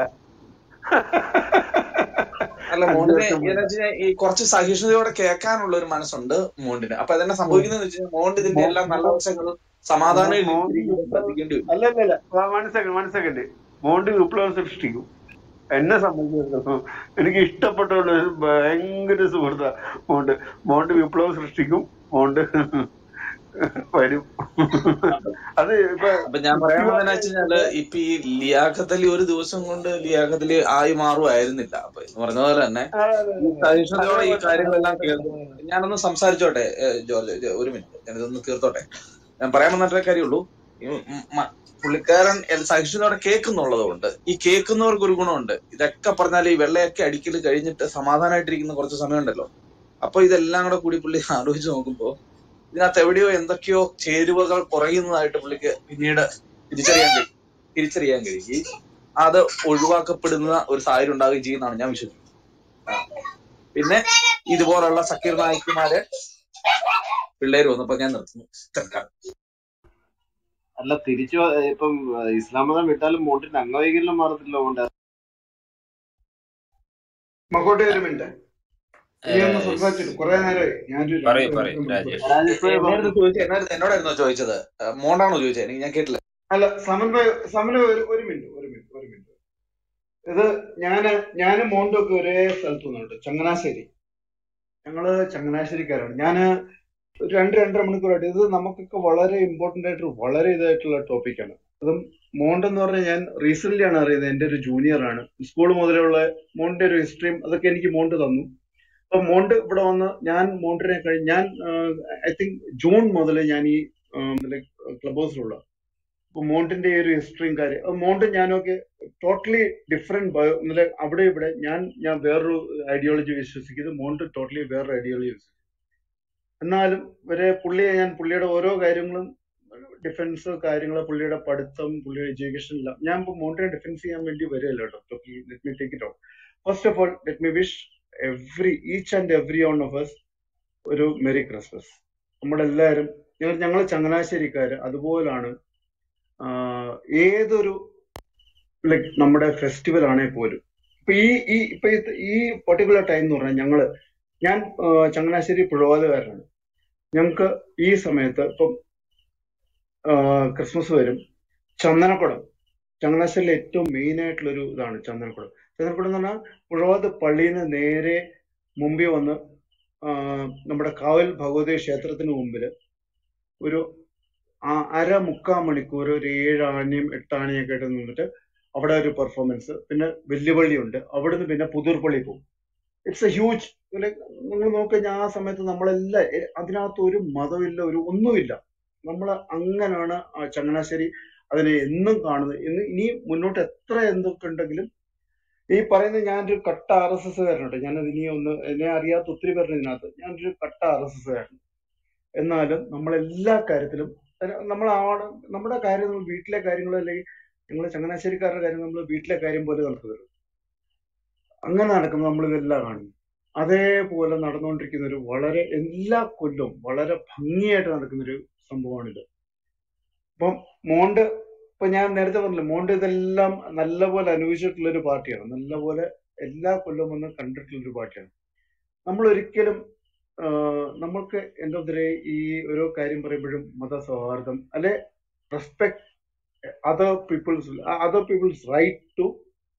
അല്ല അഞ്ചു മോണ്ടിനെ വർഷം എന്ന് വേണ്ട വെച്ചാൽ ഈ കുറച്ച് സഹിഷ്ണുതയോടെ കേൾക്കാനുള്ള ഒരു മനസ്സുണ്ട് മോണ്ടിന് അപ്പൊ അതെന്നെ സംഭവിക്കുന്നത് വെച്ചാൽ മോണ്ട് ഇതിന്റെ എല്ലാ നല്ല വശങ്ങളും സമാധാനം മോണ്ട് ഇരിക്കുമ്പോൾ ശ്രദ്ധിക്കേണ്ടി വരും അല്ല അല്ല അല്ല വൺ സെക്കൻഡ് വൺ സെക്കൻഡ് മോണ്ട് വിപ്ലവം സൃഷ്ടിക്കും എന്നെ സംബന്ധിച്ചിടത്തോളം എനിക്ക് ഇഷ്ടപ്പെട്ട ഒരു ഭയങ്കര സുഹൃത്താ മോണ്ട് മോണ്ട് വിപ്ലവം സൃഷ്ടിക്കും മോണ്ട് വരും അത് ഇപ്പൊ അപ്പൊ ഞാൻ പറയാൻ വന്നതെന്ന് യുക്തിവാദി വെച്ചാല് ഇപ്പൊ ഈ ലിയാഖത്ത് അലി ഒരു ദിവസം കൊണ്ട് ലിയാഖത്ത് അലി ആയി മാറുമായിരുന്നില്ല അപ്പൊ എന്ന് പറഞ്ഞ പോലെ തന്നെ ആ, അതെ, ഈ അതെ. സഹിഷ്ണുതയോടെ ഈ അതേപോലെ കാര്യങ്ങളെല്ലാം കേൾക്കും ഞാനൊന്ന് സംസാരിച്ചോട്ടെ ഏഹ് ജോർജ് ജോ- ഒരു മിനിറ്റ് ഞാനിതൊന്ന് തീർത്തോട്ടെ ഞാൻ പറയാൻ വന്നിട്ടേ കാര്യമുള്ളൂ ഈ മ- മ- പുള്ളിക്കാരൻ എൽ- സഹിഷ്ണുതയോടെ കേൾക്കുന്നുള്ളത് കൊണ്ട് ഈ കേൾക്കുന്നവർക്ക് ഒരു ഗുണമുണ്ട് ഇതൊക്കെ പറഞ്ഞാൽ ഈ വെള്ളയൊക്കെ അടിക്കൽ കഴിഞ്ഞിട്ട് സമാധാനമായിട്ടിരിക്കുന്ന കുറച്ച് സമയമുണ്ടല്ലോ അപ്പൊ ഇതെല്ലാം കൂടെ കൂടി പുള്ളി ആലോചിച്ച് നോക്കുമ്പോ ഇതിനകത്ത് എവിടെയോ എന്തൊക്കെയോ ചേരുവകൾ കുറയുന്നതായിട്ട് പുള്ളിക്ക് പിന്നീട് തിരിച്ചറിയാൻ കഴിയും തിരിച്ചറിയാൻ കഴിയും ഈ അത് ഒഴിവാക്കപ്പെടുന്ന ഒരു സാഹചര്യം ഉണ്ടാവുകയും ചെയ്യുന്നതാണ് ഞാൻ വിശ്വസിക്കുന്നത് ആ. പിന്നെ ഇതുപോലുള്ള സക്കീർ നായിക്കുമാരെ പിള്ളേര് വന്നപ്പോ ഞാൻ നിർത്തുന്നു തൽക്കാലം അല്ല തിരിച്ചു വ- ഇപ്പം ഏഹ്, ഇസ്ലാം മതം വിട്ടാലും മോണ്ടിന്റെ അംഗവൈകല്യം മാറത്തില്ല മോണ്ട് മക്കോട്ടെ ഒരു മിനിറ്റ് നീ ഒന്ന് ഏഹ്, സംസാരിച്ചിട്ട് കുറെ നേരമായി ഞാനൊരു പറയ് രണ്ട് പറയ് രണ്ട് മണിക്കൂർ രാജേഷ് രാജേഷ് ഭായി എന്നായിരുന്നു പറഞ്ഞു ചോദിച്ചത് എന്നായിരുന്നു എന്നോടായിരുന്നോ ചോദിച്ചത് ആ, മോണ്ടാണോ ചോദിച്ചത് എനിക്ക് ഞാൻ കേട്ടില്ല അല്ല സമൻ ഭായ് സമന് ഒരു ഒരു മിനിറ്റ് ഒരു മിനിറ്റ് ഒരു മിനിറ്റ് ഇത് ഞാന് ഞാനും മോണ്ടും ഒക്കെ ഒരേ സ്ഥലത്ത് നിന്നുണ്ട് ചങ്ങനാശ്ശേരി ഞങ്ങള് ചങ്ങനാശ്ശേരിക്കാരാണ് ഞാന് ഒരു രണ്ട് രണ്ടര മണിക്കൂറായിട്ട് ഇത് നമുക്കൊക്കെ വളരെ ഇമ്പോർട്ടന്റ് ആയിട്ട് വളരെ ഇതായിട്ടുള്ള ടോപ്പിക്കാണ് അതും മോണ്ട് എന്ന് പറഞ്ഞാൽ ഞാൻ റീസെന്റ് ആണ് അറിയുന്നത് എന്റെ ഒരു ജൂനിയർ ആണ് സ്കൂൾ മുതലുള്ള മോണ്ടിന്റെ ഒരു ഹിസ്റ്ററിയും അതൊക്കെ എനിക്ക് മോണ്ട് തന്നു അപ്പൊ മോണ്ട് ഇവിടെ വന്ന് ഞാൻ മോണ്ടിനെ കഴിഞ്ഞ് ഞാൻ ഐ തിങ്ക് ജൂൺ മുതൽ ഞാൻ ഈ ക്ലബ് ഹൗസിലുള്ള അപ്പൊ മോണ്ടിന്റെ ഈ ഒരു ഹിസ്റ്ററിയും കാര്യം അത് മോണ്ട് ഞാനൊക്കെ ടോട്ടലി ഡിഫറെന്റ് അവിടെ ഇവിടെ ഞാൻ ഞാൻ വേറൊരു ഐഡിയോളജി വിശ്വസിക്കുന്നത് മോണ്ട് ടോട്ടലി വേറൊരു ഐഡിയോളജി വിശ്വസിക്കുന്നു എന്നാലും വരെ പുള്ളിയെ ഞാൻ പുള്ളിയുടെ ഓരോ കാര്യങ്ങളും ഡിഫൻസ് കാര്യങ്ങൾ പുള്ളിയുടെ പഠിത്തം പുള്ളിയുടെ എഡ്യൂക്കേഷൻ എല്ലാം ഞാൻ ഇപ്പൊ മോണ്ടിനെ ഡിഫൻസ് ചെയ്യാൻ വേണ്ടി വരികയല്ല കേട്ടോ let me take it out first of all let me wish every each and every one of us ഒരു മെറി ക്രിസ്മസ് നമ്മളെല്ലാവരും ഞങ്ങൾ ഞങ്ങൾ ചങ്ങനാശ്ശേരിക്കാര് അതുപോലാണ് ആഹ് ഏതൊരു ലൈക് നമ്മുടെ ഫെസ്റ്റിവൽ ആണേ പോലും ഇപ്പൊ ഈ ഈ ഇപ്പൊ ഇത് ഈ പെർട്ടിക്കുലർ ടൈം എന്ന് പറഞ്ഞാൽ ഞങ്ങള് ഞാൻ ആഹ് ചങ്ങനാശ്ശേരി പുഴവാതുകാരനാണ് ഞങ്ങൾക്ക് ഈ സമയത്ത് ഇപ്പം ആഹ് ക്രിസ്മസ് വരും ചന്ദനക്കുടം ചങ്ങനാശ്ശേരിയിലെ ഏറ്റവും മെയിൻ ആയിട്ടുള്ള ഒരു ഇതാണ് ചന്ദനക്കുടം ചന്ദനക്കുടം എന്ന് പറഞ്ഞാൽ പുഴവാത് പള്ളിയിൽ നിന്ന് നേരെ മുമ്പിൽ വന്ന് ആഹ് നമ്മുടെ കാവൽ ഭഗവതി ക്ഷേത്രത്തിന് മുമ്പിൽ ഒരു ആ- അര മുക്കാൽ മണിക്കൂർ ഒരു ഏഴ് ആനയും എട്ട് ആനയൊക്കെ ആയിട്ട് നിന്നിട്ട് അവിടെ ഒരു പെർഫോമൻസ് പിന്നെ വെല്ലുവിളി ഉണ്ട് അവിടുന്ന് പിന്നെ പുതൂർപ്പള്ളി പോകും ഇറ്റ്സ് എ ഹ്യൂജ് നിങ്ങൾ നോക്കിക്കഴിഞ്ഞാൽ ആ സമയത്ത് നമ്മളെല്ലാം എ- അതിനകത്ത് ഒരു മതമില്ല ഒരു ഒന്നുമില്ല നമ്മൾ അങ്ങനെയാണ് ആ ചങ്ങനാശ്ശേരി അതിനെ എന്നും കാണുന്നത് ഇന്ന് ഇനി മുന്നോട്ട് എത്ര എന്തൊക്കെ ഉണ്ടെങ്കിലും ഈ പറയുന്ന ഞാനൊരു കട്ട ആർ എസ് എസ് കാരനുണ്ട് ഞാനത് ഇനി ഒന്ന് എന്നെ അറിയാത്ത ഒത്തിരി പേരുണ്ട് ഇതിനകത്ത് ഞാനൊരു കട്ട ആർ എസ് എസ് കാരൻ എന്നാലും നമ്മളെല്ലാ കാര്യത്തിലും അല്ല, നമ്മൾ ആടെ നമ്മുടെ കാര്യം നമ്മൾ വീട്ടിലെ കാര്യങ്ങൾ അല്ലെങ്കിൽ ഞങ്ങൾ ചങ്ങനാശ്ശേരിക്കാരുടെ കാര്യം നമ്മൾ വീട്ടിലെ കാര്യം പോലെ നടക്കുന്നത് അങ്ങനെ നടക്കുമ്പോൾ നമ്മൾ ഇതെല്ലാം കാണുന്നു അതേപോലെ നടന്നുകൊണ്ടിരിക്കുന്ന ഒരു വളരെ എല്ലാ കൊല്ലവും വളരെ ഭംഗിയായിട്ട് നടക്കുന്ന ഒരു സംഭവമാണിത് ഇപ്പം മോണ്ട് ഇപ്പൊ ഞാൻ നേരത്തെ പറഞ്ഞില്ല മോണ്ട് ഇതെല്ലാം നല്ലപോലെ അനുഭവിച്ചിട്ടുള്ള ഒരു പാർട്ടിയാണ് നല്ലപോലെ എല്ലാ കൊല്ലവും വന്ന് കണ്ടിട്ടുള്ള ഒരു പാർട്ടിയാണ് നമ്മൾ ഒരിക്കലും ആഹ് നമ്മൾക്ക് എന്റെ ഓഫ് ദ ഡേ ഈ ഓരോ കാര്യം പറയുമ്പോഴും മതസൗഹാർദ്ദം അല്ലെ respect other peoples other peoples right to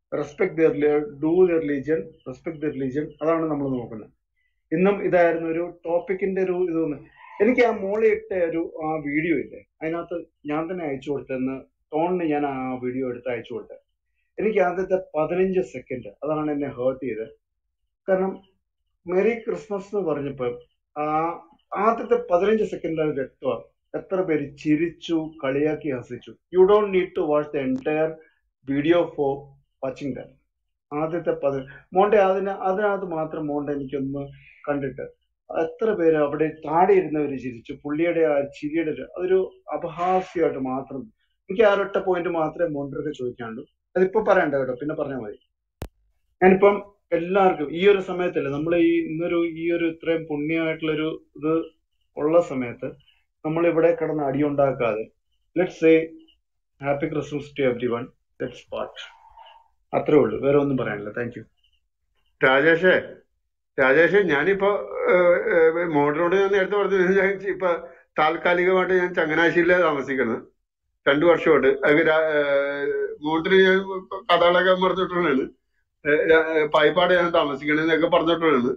respect their do their religion respect their religion അതാണ് നമ്മൾ നോക്കുന്നത് ഇന്നും ഇതായിരുന്നു ഒരു ടോപ്പിക്കിന്റെ ഒരു ഇതൊന്ന് എനിക്ക് ആ മോളി ഇട്ട ഒരു ആ വീഡിയോ ഇല്ലേ അതിനകത്ത് ഞാൻ തന്നെ അയച്ചു കൊടുത്തെന്ന് ടോണിന് ഞാൻ ആ വീഡിയോ എടുത്ത് അയച്ചു കൊടുത്തത് എനിക്ക് ആദ്യത്തെ പതിനഞ്ച് സെക്കൻഡ് അതാണ് എന്നെ ഹേർട്ട് ചെയ്തത് കാരണം മെറി ക്രിസ്മസ് എന്ന് പറഞ്ഞപ്പോൾ ആ ആദ്യത്തെ പതിനഞ്ച് സെക്കൻഡ് അത് വ്യക്തമാണ് എത്ര പേര് ചിരിച്ചു കളിയാക്കി ഹസിച്ചു you don't need to watch the entire video for watching that ആദ്യത്തെ പതി മോണ്ടെ അതിന് അതിനകത്ത് മാത്രം മോണ്ടെ എനിക്കൊന്ന് കണ്ടിട്ട് എത്ര പേര് അവിടെ താഴെ ഇരുന്നവര് ചിരിച്ചു പുള്ളിയുടെ ആ ചിരിയുടെ ഒരു അതൊരു അപഹാസ്യമായിട്ട് മാത്രം എനിക്ക് ആ ഒരൊറ്റ പോയിന്റ് മാത്രമേ മോണ്ടർക്ക് ചോദിക്കാനുള്ളൂ അതിപ്പോ പറയണ്ട കേട്ടോ പിന്നെ പറഞ്ഞാൽ മതി ഞാനിപ്പം എല്ലാവർക്കും ഈ ഒരു സമയത്തല്ലേ നമ്മൾ ഈ ഇന്നൊരു ഈ ഒരു ഇത്രയും പുണ്യമായിട്ടുള്ളൊരു ഇത് ഉള്ള സമയത്ത് നമ്മൾ ഇവിടെ കിടന്ന് അടിയുണ്ടാക്കാതെ let's say happy Christmas to everyone let's part അത്രേ ഉള്ളൂ വേറെ ഒന്നും പറയാനില്ല താങ്ക് യു രാജേഷേ രാജേഷ് ഞാനിപ്പോ മോഡലിനോട് ഞാൻ നേരത്തെ പറഞ്ഞു ഞാൻ ഇപ്പൊ താൽക്കാലികമായിട്ട് ഞാൻ ചങ്ങനാശ്ശേരിയിലാണ് താമസിക്കുന്നത് രണ്ടു വർഷമായിട്ട് അത് മോട്ടിന് ഞാൻ കഥകളൊക്കെ പറഞ്ഞിട്ടുള്ളതാണ് പായിപ്പാട് ഞാൻ താമസിക്കണെന്നൊക്കെ പറഞ്ഞിട്ടുള്ളതാണ്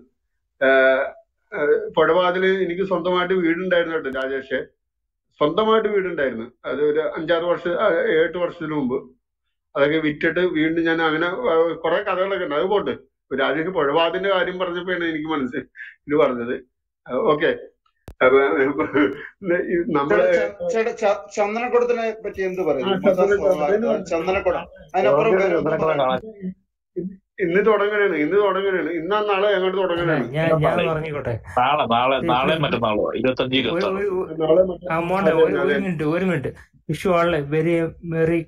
പുഴവാതില് എനിക്ക് സ്വന്തമായിട്ട് വീടുണ്ടായിരുന്നു കേട്ടോ രാജേഷേ സ്വന്തമായിട്ട് വീടുണ്ടായിരുന്നു അത് ഒരു അഞ്ചാറ് വർഷം ആ, ഏഴെട്ട് വർഷത്തിന് മുമ്പ് അതൊക്കെ വിറ്റിട്ട് വീണ്ടും ഞാൻ അങ്ങനെ കുറെ കഥകളൊക്കെ ഉണ്ട് അത് പോട്ടെ രാജേഷ് പുഴവാതിന്റെ കാര്യം പറഞ്ഞപ്പോഴാണ് എനിക്ക് മനസ്സിൽ ഇത് പറഞ്ഞത് ഓക്കെ അപ്പൊ ഈ നമ്മള് ചേട്ടാ ച- ചന്ദനക്കുടത്തിനെ പറ്റി എന്ത് ആ പറയുന്നു മൊസാസ് ചന്ദ്രൻ ചന്ദനക്കുടം അതിനപ്പുറം വേറെ ഒന്നും പറയാനില്ല ഇന്ന് തുടങ്ങണേണ് ഇന്ന് തുടങ്ങണേണ് ഇന്നാ നാളെ അങ്ങോട്ട് അല്ല തുടങ്ങണേണ് ഞാൻ ഞാൻ പറഞ്ഞിക്കോട്ടെ നാളെ നാളെ പ്ലീ- നാളെ പ്ലീ- മറ്റന്നാളോ ഇരുപത്തഞ്ച് ഒരു ഇരുപത്തി ആറ് ഒരു ഒരു- നാളെ മറ്റേ ആ മോണ്ടെ അതെ ഒരു അതെ ഒരു മിനിറ്റ് ഒരു minute wish you all very merry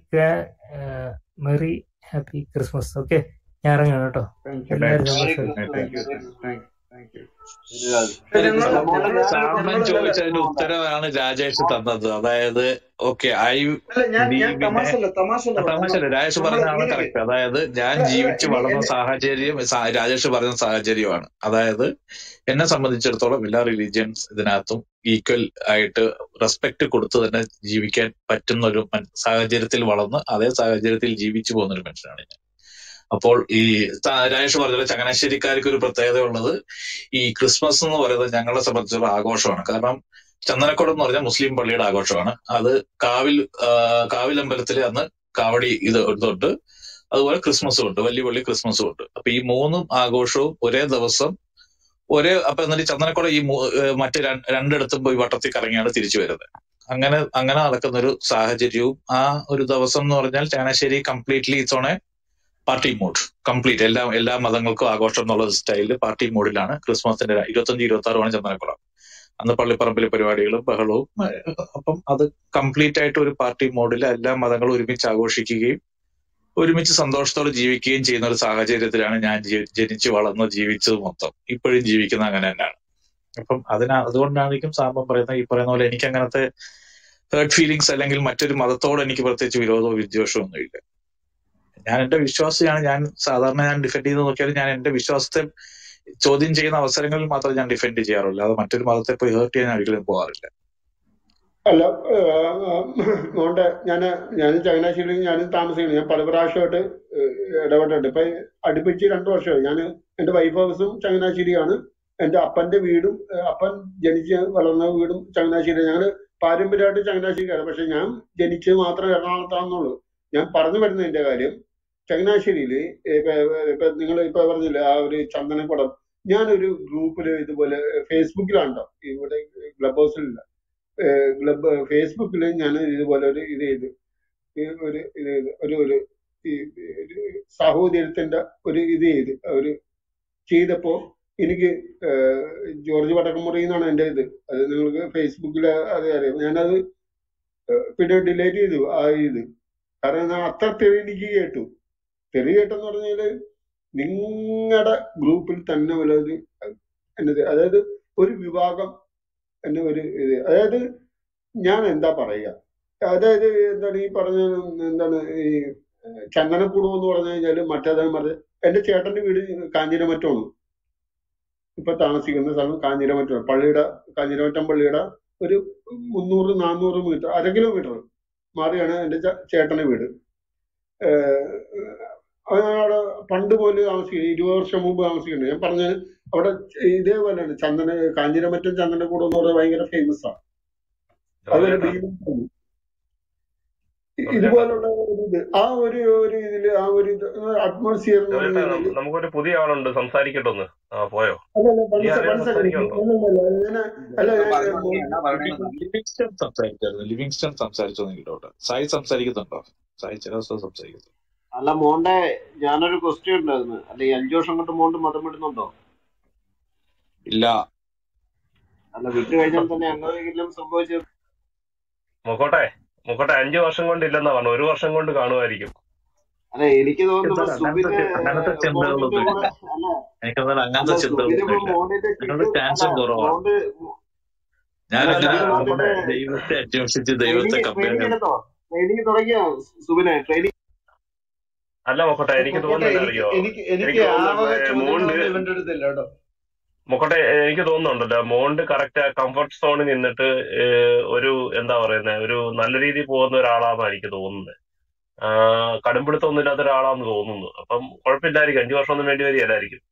merry happy Christmas okay ഞാൻ ഇറങ്ങാണ് കേട്ടോ താങ്ക് യു എല്ലാവരും മെറി സന്തോഷമായിട്ട് thank you thank thank you ശരി ഞങ്ങൾ സാമൻ ഞങ്ങൾ സാമൻ ഞങ്ങൾ ചോദിച്ചതിന്റെ ഉത്തരവാണ് രാജേഷ് തന്നത് അതായത് ഓക്കെ ഐ അല്ല ഞാൻ ഞാൻ പിന്നെ തമാശ അല്ല തമാശ അല്ല പറഞ്ഞത് തമാശല്ല രാജേഷ് നമ്മൾ പറഞ്ഞതാണ് ഇങ്ങനെയല്ലേ കറക്റ്റ് അതായത് ഞാൻ അല്ല അല്ല ജീവിച്ച് ഇനി വളർന്ന എന്നെ സാഹചര്യം സാ- രാജേഷ് പറഞ്ഞ സാഹചര്യമാണ് അതായത് എന്നെ സംബന്ധിച്ചിടത്തോളം എല്ലാ റിലീജിയൻസ് ഇതിനകത്തും ഈക്വൽ ആയിട്ട് റെസ്പെക്ട് കൊടുത്ത് തന്നെ ജീവിക്കാൻ പറ്റുന്ന ഒരു മൻ- സാഹചര്യത്തിൽ വളർന്ന് അതേ സാഹചര്യത്തിൽ ജീവിച്ചു പോകുന്ന ഒരു മനുഷ്യനാണ് ഞാൻ അപ്പോൾ ഈ ത- രാജേഷ് പറഞ്ഞ ചങ്ങനാശ്ശേരിക്കാർക്ക് ഒരു പ്രത്യേകത ഉള്ളത് ഈ ക്രിസ്മസ് എന്ന് പറയുന്നത് ഞങ്ങളെ സംബന്ധിച്ചുള്ള ആഘോഷമാണ് കാരണം ചന്ദനക്കുടം എന്ന് പറഞ്ഞാൽ മുസ്ലിം പള്ളിയുടെ ആഘോഷമാണ് അത് കാവിൽ ആ, കാവിൽ അമ്പലത്തിൽ അന്ന് കാവടി ഇത് ഇതുണ്ട് അതുപോലെ ക്രിസ്മസും ഉണ്ട് വലിയ പള്ളി ക്രിസ്മസും ഉണ്ട് അപ്പൊ ഈ മൂന്നും ആഘോഷവും ഒരേ ദിവസം ഒരേ അപ്പൊ എന്നിട്ട് ചന്ദനക്കുടം ഈ മൂ- ഏഹ് മറ്റ് രണ്ട് രണ്ടിടത്തും പോയി വട്ടത്തിൽ കറങ്ങിയാണ് തിരിച്ചു വരുന്നത് അങ്ങനെ അങ്ങനെ നടക്കുന്ന ഒരു സാഹചര്യവും ആ ഒരു ദിവസം എന്ന് പറഞ്ഞാൽ Changanassery completely it's on a party mood complete എല്ലാ എല്ലാ മതങ്ങൾക്കും ആഘോഷം എന്നുള്ള സ്റ്റൈലിൽ പാർട്ടി മൂഡിലാണ് ക്രിസ്മസിന്റെ ഇരുപത്തഞ്ച് ഇരുപത്തി ആറുമാണ് ചന്ദനക്കുളം അന്ന് പള്ളിപ്പറമ്പിലെ പരിപാടികളും ബഹളവും ഏഹ് അപ്പം അത് കംപ്ലീറ്റ് ആയിട്ട് ഒരു പാർട്ടി മോഡിൽ എല്ലാ മതങ്ങളും ഒരുമിച്ച് ആഘോഷിക്കുകയും ഒരുമിച്ച് സന്തോഷത്തോടെ ജീവിക്കുകയും ചെയ്യുന്ന ഒരു സാഹചര്യത്തിലാണ് ഞാൻ ജി- ജനിച്ചു വളർന്ന് ജീവിച്ചത് മൊത്തം ഇപ്പോഴും ജീവിക്കുന്ന അങ്ങനെ തന്നെയാണ് അപ്പം അതിന അതുകൊണ്ടായിരിക്കും സാമ്പം പറയുന്നത് ഈ പറയുന്ന പോലെ എനിക്ക് അങ്ങനത്തെ ഹേർട്ട് ഫീലിങ്സ് അല്ലെങ്കിൽ മറ്റൊരു മതത്തോട് എനിക്ക് പ്രത്യേകിച്ച് വിരോധമോ വിദ്വേഷമോ ഒന്നുമില്ല ഞാൻ എന്റെ വിശ്വാസിയാണ് ഞാൻ സാധാരണ ഞാൻ ഡിഫെൻഡ് ചെയ്ത് നോക്കിയാൽ ഞാൻ എന്റെ വിശ്വാസത്തെ ചോദ്യം ചെയ്യുന്ന അവസരങ്ങളിൽ മാത്രമേ ഞാൻ ഡിഫെൻഡ് ചെയ്യാറുള്ളൂ അത് മറ്റൊരു മതത്തെ പോയി ഹേർട്ട് ചെയ്യാൻ ഒരിക്കലും പോകാറില്ല അല്ല അതുകൊണ്ട് ഞാൻ ഞാൻ ചങ്ങനാശ്ശേരിയിൽ ഞാൻ താമസിക്കുന്നു ഞാൻ പല പ്രാവശ്യമായിട്ട് ഏഹ്, ഇടപെട്ടിട്ടുണ്ട് ഇപ്പൊ അടുപ്പിച്ച് രണ്ടു വർഷമായി ഞാൻ എന്റെ വൈഫ് ഹൗസും ചങ്ങനാശ്ശേരിയാണ് എന്റെ അപ്പന്റെ വീടും ഏഹ്, അപ്പൻ ജനിച്ച് വളർന്ന വീടും ചങ്ങനാശ്ശേരി ഞങ്ങള് പാരമ്പര്യമായിട്ട് ചങ്ങനാശ്ശേരിക്കാണ് പക്ഷെ ഞാൻ ജനിച്ചത് മാത്രം എറണാകുളത്താണെന്നുള്ളൂ ഞാൻ പറഞ്ഞു വരുന്നതിന്റെ കാര്യം ചങ്ങനാശ്ശേരിയിൽ ഇപ്പൊ ഇപ്പൊ നിങ്ങൾ ഇപ്പൊ പറഞ്ഞില്ലേ ആ ഒരു ചന്ദനക്കുടം ഞാനൊരു ഗ്രൂപ്പില് ഇതുപോലെ ഫേസ്ബുക്കിലാണ് ട്ടോ ഇവിടെ ക്ലബ് ഹൗസിലില്ല ക്ലബ് ഫേസ്ബുക്കിൽ ഞാൻ ഇതുപോലെ ഒരു ഇത് ചെയ്തു ഈ ഒരു ഇത് ചെയ്തു. ഒരു ഒരു ഈ ഒരു സാഹോദര്യത്തിന്റെ ഒരു ഇത് ചെയ്തു ഒരു ചെയ്തപ്പോ എനിക്ക് ഏഹ്, ജോർജ് വടക്കമുറി എന്നാണ് എന്റെ ഇത് അത് നിങ്ങൾക്ക് ഫേസ്ബുക്കിൽ അത് അറിയാം ഞാനത് ഏഹ്, പിന്നെ ഡിലീറ്റ് ചെയ്തു ആ ഇത് കാരണം ഞാൻ അത്ര തെറി എനിക്ക് കേട്ടു തെറി കേട്ടെന്ന് പറഞ്ഞാല് നിങ്ങളുടെ ഗ്രൂപ്പിൽ തന്നെ ഒരു എന്നത് അതായത് ഒരു വിഭാഗം എന്നെ ഒരു ഇത് അതായത് ഞാൻ എന്താ പറയുക അതായത് എന്താണ് ഈ പറഞ്ഞ എന്താണ് ഈ ചന്ദനക്കുടം എന്ന് പറഞ്ഞു കഴിഞ്ഞാല് മറ്റേതാ പറഞ്ഞ എന്റെ ചേട്ടന്റെ വീട് കാഞ്ഞിരമറ്റമാണ് ഇപ്പൊ താമസിക്കുന്ന സ്ഥലം കാഞ്ഞിരമറ്റമാണ് പള്ളിയുടെ കാഞ്ഞിരമറ്റം പള്ളിയുടെ ഒരു മുന്നൂറ് നാനൂറ് മീറ്റർ അര കിലോമീറ്റർ മാറിയാണ് എന്റെ ചേ- ചേട്ടന്റെ വീട് ഏഹ് അവിടെ പണ്ട് പോലും താമസിക്കുന്നത് ഇരുപത് വർഷം മുമ്പ് താമസിക്കുന്നത് ഞാൻ പറഞ്ഞത് അവിടെ ഇതേപോലെയാണ് ചന്ദന കാഞ്ഞിരമറ്റം ചന്ദനക്കൂട് എന്ന് പറഞ്ഞാൽ ഭയങ്കര ഫേമസ് ആണ് അതൊരു ജോർജേട്ടാ ഭീമൻ ഇ- ജോർജേട്ടാ ഇതുപോലുള്ള ഒരു ഇത് ആ ഒരു ഒരു ഇതില് ആ ഒരു ഇത് അറ്റ്മോസ്ഫിയർ എന്ന് പറഞ്ഞു ജോർജേട്ടാ കഴിഞ്ഞാല് നം- നമുക്കൊരു പുതിയ ആളുണ്ട് സംസാരിക്കട്ടെ ഒന്ന് ആ പോയോ അല്ലല്ല ഇനി വൺ ആരെങ്കിലും സെക്കൻഡ് സംസാരിക്കാനുണ്ടോ അല്ലല്ല ഞാൻ അല്ല ഇതൊക്കെ ഞാൻ പറഞ്ഞു മോ- എന്നാ പറയണെന്ന് ലിവിങ്സ്റ്റൺ സംസാരിച്ചായിരുന്നു ലിവിങ്സ്റ്റൺ സംസാരിച്ചോന്ന് കേട്ടോട്ടെ സായി സംസാരിക്കുന്നുണ്ടോ സായി ചില ദിവസം സംസാരിക്കുന്നു അല്ല മോണ്ടെ ഞാനൊരു ക്വസ്റ്റ്യൻ ഉണ്ടായിരുന്നു അല്ല ഈ അഞ്ചു വർഷം കൊണ്ട് മോണ്ട് മതം വിടുന്നുണ്ടോ ഇല്ല അല്ല വിട്ടു കഴിഞ്ഞാൽ തന്നെ എന്തെങ്കിലും സംഭവിച്ചത് മുക്കോട്ടെ മുക്കോട്ടെ അഞ്ചു വർഷം കൊണ്ട് ഇല്ലെന്നാ പറഞ്ഞു ഒരു വർഷം കൊണ്ട് കാണുമായിരിക്കും അല്ല എനിക്ക് തോന്നുന്നു എന്താ ഇപ്പൊ അങ്ങനത്തെ സുബിന് ചി- അങ്ങനത്തെ ചിന്തകളൊന്നും മോണ്ടിന്റെ ഇല്ല കൂടെ അല്ല എനിക്ക് തോന്നുന്നു അല്ല അങ്ങനത്തെ സുബിന് ചിന്തകളൊന്നും ഇപ്പൊ ഇല്ല മോണ്ടിന്റെ അതിനുള്ള ചുറ്റും അല്ല ചാൻസും കുറവാണ് മോണ്ട് ഞാൻ അല്ല അല്ല എങ്ങനെ സുബിന് മുക്കോട്ടെ മോണ്ടിന്റെ ദൈവത്തെ അന്വേഷിച്ച് ദൈവത്തെ ട്രെയിനിങ് കമ്പയർ ട്രെയിനിങ് ചെയ്ത് എടുത്തോ ട്രെയിനിങ് തുടങ്ങിയോ സുബിനെ ട്രെയിനിങ് അല്ല മുക്കോട്ടെ എനിക്ക് പൊക്കോട്ടെ തോന്നുന്നില്ല എനിക്ക് അറിയോ എനിക്ക് എനിക്ക് എനിക്ക് ആ തോന്നുന്നു വക ഏ, മോണ്ട് ചോദ്യങ്ങളൊന്നും ഇവന്റെ അടുത്തില്ല കേട്ടോ മുക്കോട്ടെ എനിക്ക് തോന്നുന്നുണ്ടല്ലോ മോണ്ട് കറക്റ്റ് കംഫർട്ട് സോണിൽ നിന്നിട്ട് ഏ, ഒരു എന്താ പറയുന്നത് ഒരു നല്ല രീതിയിൽ പോകുന്ന ഒരാളാണെന്നാണ് എനിക്ക് തോന്നുന്നത് ആ, കടുംപിടുത്തമൊന്നും ഇല്ലാത്ത ഒരാളാന്ന് തോന്നുന്നു അപ്പം കുഴപ്പമില്ലായിരിക്കും അഞ്ചു വർഷം ഒന്നും വേണ്ടി വരികയല്ലായിരിക്കും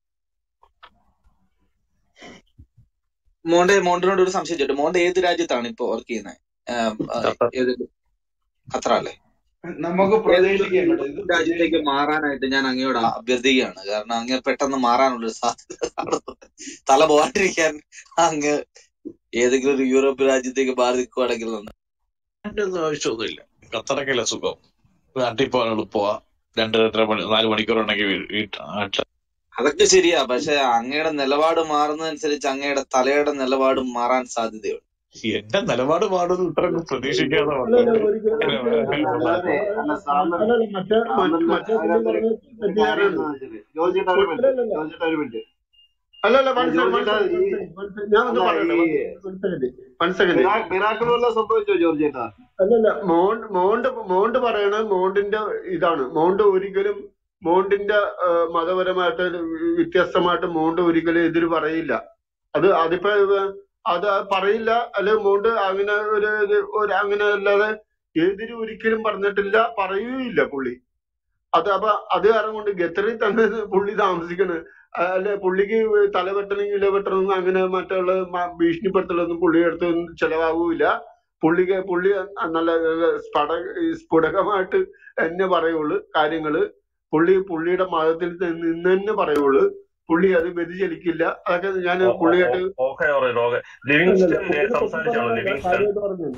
മോണ്ടെ മോണ്ടിനോട് ഒരു സംശയം ചോദിച്ചു മോണ്ട് ഏത് രാജ്യത്താണ് ഇപ്പൊ വർക്ക് ചെയ്യുന്നത് ഖത്തർ ഏത് ഖത്തർ അല്ലേ നമുക്ക് ഏതെങ്കിലും പ്രതീക്ഷിക്കാം കേട്ടോ ഇത് യൂറോപ്പ് രാജ്യത്തേക്ക് പ്രതീക്ഷിക്കാം മാറാനായിട്ട് ഞാൻ അങ്ങയോട് അഭ്യർത്ഥിക്കുകയാണ് കാരണം അങ്ങ് പെട്ടെന്ന് മാറാനുള്ള സാധ്യത കാണുന്നുണ്ട് തല പോകാണ്ടിരിക്കാൻ അങ്ങ് ഏതെങ്കിലും ഒരു യൂറോപ്പ് രാജ്യത്തേക്ക് മാറി നിൽക്കുവാണെങ്കിൽ നന്ന് എന്റെ ഒന്നും ആവശ്യമൊന്നുമില്ല ഖത്തറൊക്കെയല്ലേ സുഖം നാട്ടിൽ പോകാൻ എളുപ്പമാ രണ്ട് രണ്ടര മണി നാല് മണിക്കൂർ ഉണ്ടെങ്കിൽ വീട്ടിൽ അതൊക്കെ ശരിയാ പക്ഷെ അങ്ങയുടെ നിലപാട് മാറുന്നതനുസരിച്ച് അങ്ങയുടെ തലയുടെ നിലപാട് മാറാൻ സാധ്യതയുണ്ട് എന്റെ നിലപാട് മാറുമെന്ന് ഇത്രയൊക്കെ പ്രതീക്ഷിക്കാതെ അല്ലല്ല വന്നത് ഒരിക്കലും ഒരിക്കലും അല്ല അല്ല അല്ലാതെ അല്ല ആ, സാറിന് അല്ലല്ല മറ്റേ മറ്റ് സാറിന് മറ്റേ പുള്ളി അതിനകത്തൊരു പറഞ്ഞ ഒരു കാര്യം തെറ്റുകാരാണ് എന്താണെന്ന് വെച്ചാല് ജോർജിട്ട് ഒരു മിനിറ്റ് അല്ലല്ല ജോർജിട്ട് ഒരു മിനിറ്റ് അല്ലല്ല അല്ല വൺ സെക്കൻഡ് വൺ ജോർജിട്ട് സെക്കൻഡ് ഈ വൺ സെക്കൻഡ് ഞാൻ ഒന്ന് അല്ല പറയട്ടെ ഈ one second one second miracle വല്ലതും സംഭവിച്ചോ ജോർജിയേട്ടാ അല്ലല്ല മോണ്ട് മോണ്ട് മോണ്ട് പറയണത് മോണ്ടിന്റെ ഇതാണ് മോണ്ട് ഒരിക്കലും മോണ്ടിന്റെ ആ, മതപരമായിട്ട് വ്യത്യസ്തമായിട്ട് മോണ്ട് ഒരിക്കലും എതിര് പറയില്ല അത് അതിപ്പോ ഇത് അത് പറയില്ല അല്ലെ മോണ്ട് അങ്ങനെ ഒരു ഒരു- ഒരു അങ്ങനെ അല്ലാതെ എതിര് ഒരിക്കലും പറഞ്ഞിട്ടില്ല പറയുകയില്ല പുള്ളി അത് അപ്പൊ അത് കാരണം കൊണ്ട് ഖത്തറിൽ തന്നെ പുള്ളി താമസിക്കണ് ആ, അല്ലെ പുള്ളിക്ക് തല വെട്ടണം ഇല വെട്ടണം അങ്ങനെ മറ്റുള്ള മ- ഭീഷണിപ്പെടുത്തലൊന്നും പുള്ളിയുടെ അടുത്ത് ഒന്നും ചെലവാകൂല പുള്ളിക്ക് പുള്ളി നല്ല സ്ഫട സ്ഫുടകമായിട്ട് തന്നെ പറയുള്ളൂ കാര്യങ്ങള് പുള്ളി പുള്ളിയുടെ മതത്തിൽ നിന്ന് തന്നെ പറയുള്ളൂ പുള്ളി അത് വ്യതിചലിക്കില്ല അതൊക്കെ ഞാൻ പുള്ളിയായിട്ട് ഓക്കെ ഓക്കെ അല്ലല്ല ലിവിങ്സ്റ്റൺ ഏ, പുള്ളിയെ സംസാരിച്ചാണോ പൊക്കിപ്പറയാനല്ല ലിവിങ്സ്റ്റൺ കാര്യമായിട്ട് പറഞ്ഞു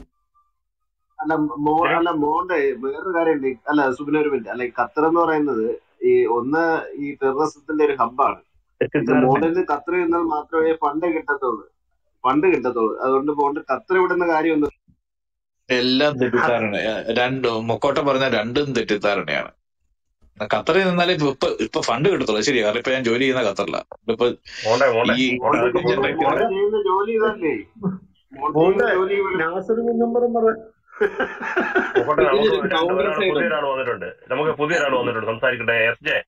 അല്ല മോ ലിവിങ് അല്ല മോണ്ടെ വേറൊരു കാര്യമുണ്ട് അല്ല സുബിന ഒരു മിനിറ്റ് അല്ല ഈ ഖത്തർ എന്ന് പറയുന്നത് ഈ ഒന്ന് ഈ ടെററിസത്തിന്റെ ഒരു ഹബ്ബാണ് ഇത് തെറ്റിദ്ധാരണ മോണ്ടിന് ഖത്തർ നിന്നാൽ മാത്രമേ ഫണ്ട് കിട്ടത്തുള്ളൂ ഫണ്ട് കിട്ടത്തുള്ളൂ അതുകൊണ്ട് മോണ്ട് ഖത്തർ വിടുന്ന കാര്യമൊന്നും എല്ലാം തെറ്റിദ്ധാരണ രണ്ട് മൊക്കോട്ട പറഞ്ഞ രണ്ടും തെറ്റിദ്ധാരണയാണ് ഖത്തറിൽ നിന്നാലേ ഇപ്പൊ ഇപ്പൊ ഇപ്പൊ ഫണ്ട് കിട്ടത്തുള്ളൂ ശരിയാ കാരണം ഇപ്പൊ ഞാൻ ജോലി ചെയ്യുന്ന ഖത്തറില ഇപ്പൊ മോണ്ടെ മോണ്ടെ ഈ മോണ്ടെ അതൊക്കെ മോണ്ട് പോട്ടെ മോണ്ട് മോണ്ടെ ചെയ്യുന്ന ജോലി ഇതല്ലേ മോണ്ട് മോണ്ട് ചെയ്യുന്ന ജോലി ഇവിടെ നാസർ നമ്പറും പറ മുക്കോട്ടെ നമുക്ക് ഇതിലൊരു രണ്ട് കൗണ്ടർ ഒരാൾ സൈഡ് പുതിയ ഉണ്ട് ഒരാൾ വന്നിട്ടുണ്ട് നമുക്ക് പുതിയ ഒരാൾ വന്നിട്ടുണ്ട് സംസാരിക്കട്ടെ എസ് ജെ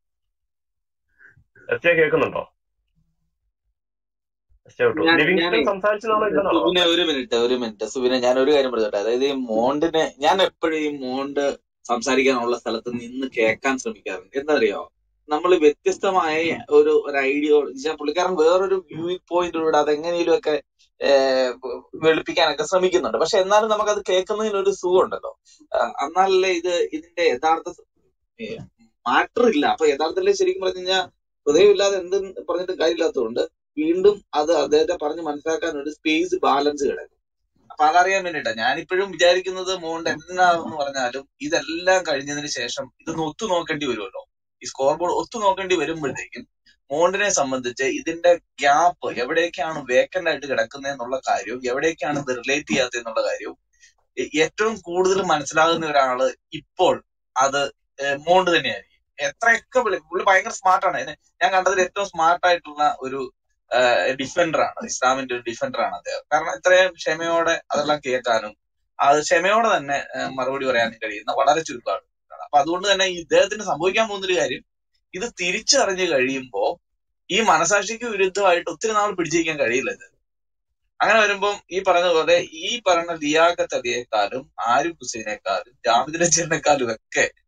എസ് ജെ കേൾക്കുന്നുണ്ടോ എസ് ജെ വിട്ടു ഞാൻ ലിവിങ്സ്റ്റൺ ഞാനേ സംസാരിച്ചതാണോ ഇല്ലെന്നാണോ സുബിനെ ഒരു മിനിറ്റ് ഒരു മിനിറ്റ് സുബിനെ ഞാൻ ഒരു കാര്യം പറഞ്ഞോട്ടെ അതായത് ഈ മോണ്ടിനെ ഞാൻ എപ്പോഴും ഈ മോണ്ട് സംസാരിക്കാനുള്ള സ്ഥലത്ത് നിന്ന് കേൾക്കാൻ ശ്രമിക്കാറുണ്ട് എന്താ അറിയോ നമ്മൾ വ്യത്യസ്തമായ ഒരു ഒരു ഐഡിയോളജി പുള്ളിക്കാരൻ വേറൊരു വ്യൂ പോയിന്റിലൂടെ അതെങ്ങനെയും ഒക്കെ ഏഹ്, വെളുപ്പിക്കാനൊക്കെ ശ്രമിക്കുന്നുണ്ട് പക്ഷെ എന്നാലും നമുക്കത് കേൾക്കുന്നതിന് ഒരു സുഖം ഉണ്ടല്ലോ എന്നാലല്ലേ ഇത് ഇതിന്റെ യഥാർത്ഥ മാറ്റർ ഇല്ല അപ്പൊ യഥാർത്ഥത്തില് ശരിക്കും പറഞ്ഞു കഴിഞ്ഞാൽ ഹൃദയമില്ലാതെ എന്തും പറഞ്ഞിട്ട് കാര്യമില്ലാത്തതുകൊണ്ട് വീണ്ടും അത് അദ്ദേഹത്തെ പറഞ്ഞ് മനസ്സിലാക്കാൻ ഒരു സ്പേസ് ബാലൻസ് കിടക്കും അപ്പൊ അതറിയാൻ വേണ്ടിട്ടാ ഞാനിപ്പോഴും വിചാരിക്കുന്നത് മോണ്ട് എന്തിനാണെന്ന് പറഞ്ഞാലും ഇതെല്ലാം കഴിഞ്ഞതിന് ശേഷം ഇതൊന്ന് ഒത്തു നോക്കേണ്ടി വരുമല്ലോ ഈ സ്കോർ ബോർഡ് ഒത്തു നോക്കേണ്ടി വരുമ്പോഴത്തേക്കും മോണ്ടിനെ സംബന്ധിച്ച് ഇതിന്റെ ഗ്യാപ്പ് എവിടേക്കാണ് വേക്കന്റ് ആയിട്ട് കിടക്കുന്നത് എന്നുള്ള കാര്യവും എവിടേക്കാണ് ഇത് റിലേറ്റ് ചെയ്യാത്തത് എന്നുള്ള കാര്യവും ഏ- ഏറ്റവും കൂടുതൽ മനസ്സിലാകുന്ന ഒരാള് ഇപ്പോൾ അത് ഏഹ് മോണ്ട് തന്നെയായിരിക്കും എത്രയൊക്കെ പുള്ളി പുള്ളി ഭയങ്കര സ്മാർട്ടാണ് ഞാൻ കണ്ടതിൽ ഏറ്റവും സ്മാർട്ട് ആയിട്ടുള്ള ഒരു ഡിഫൻഡർ ആണ് ഇസ്ലാമിന്റെ ഒരു ഡിഫൻഡർ ആണ് അദ്ദേഹം കാരണം ഇത്രയും ക്ഷമയോടെ അതെല്ലാം കേൾക്കാനും അത് ക്ഷമയോടെ തന്നെ ഏഹ് മറുപടി പറയാനും കഴിയുന്ന വളരെ ചുരുക്കമാണ് അപ്പൊ അതുകൊണ്ട് തന്നെ ഈ ഇദ്ദേഹത്തിന് സംഭവിക്കാൻ പോകുന്ന ഒരു കാര്യം ഇത് തിരിച്ചറിഞ്ഞു കഴിയുമ്പോ ഈ മനസാക്ഷിക്ക് വിരുദ്ധമായിട്ട് ഒത്തിരി നാൾ പിടിച്ചിരിക്കാൻ കഴിയില്ല ഇത് അങ്ങനെ വരുമ്പം ഈ പറഞ്ഞ പോലെ ഈ പറഞ്ഞ ലിയാഖത്ത് അലിയേക്കാളും ആരിഫ് ഹുസൈനേക്കാളും ജാമിദ് നസീറിനെക്കാളും ഒക്കെ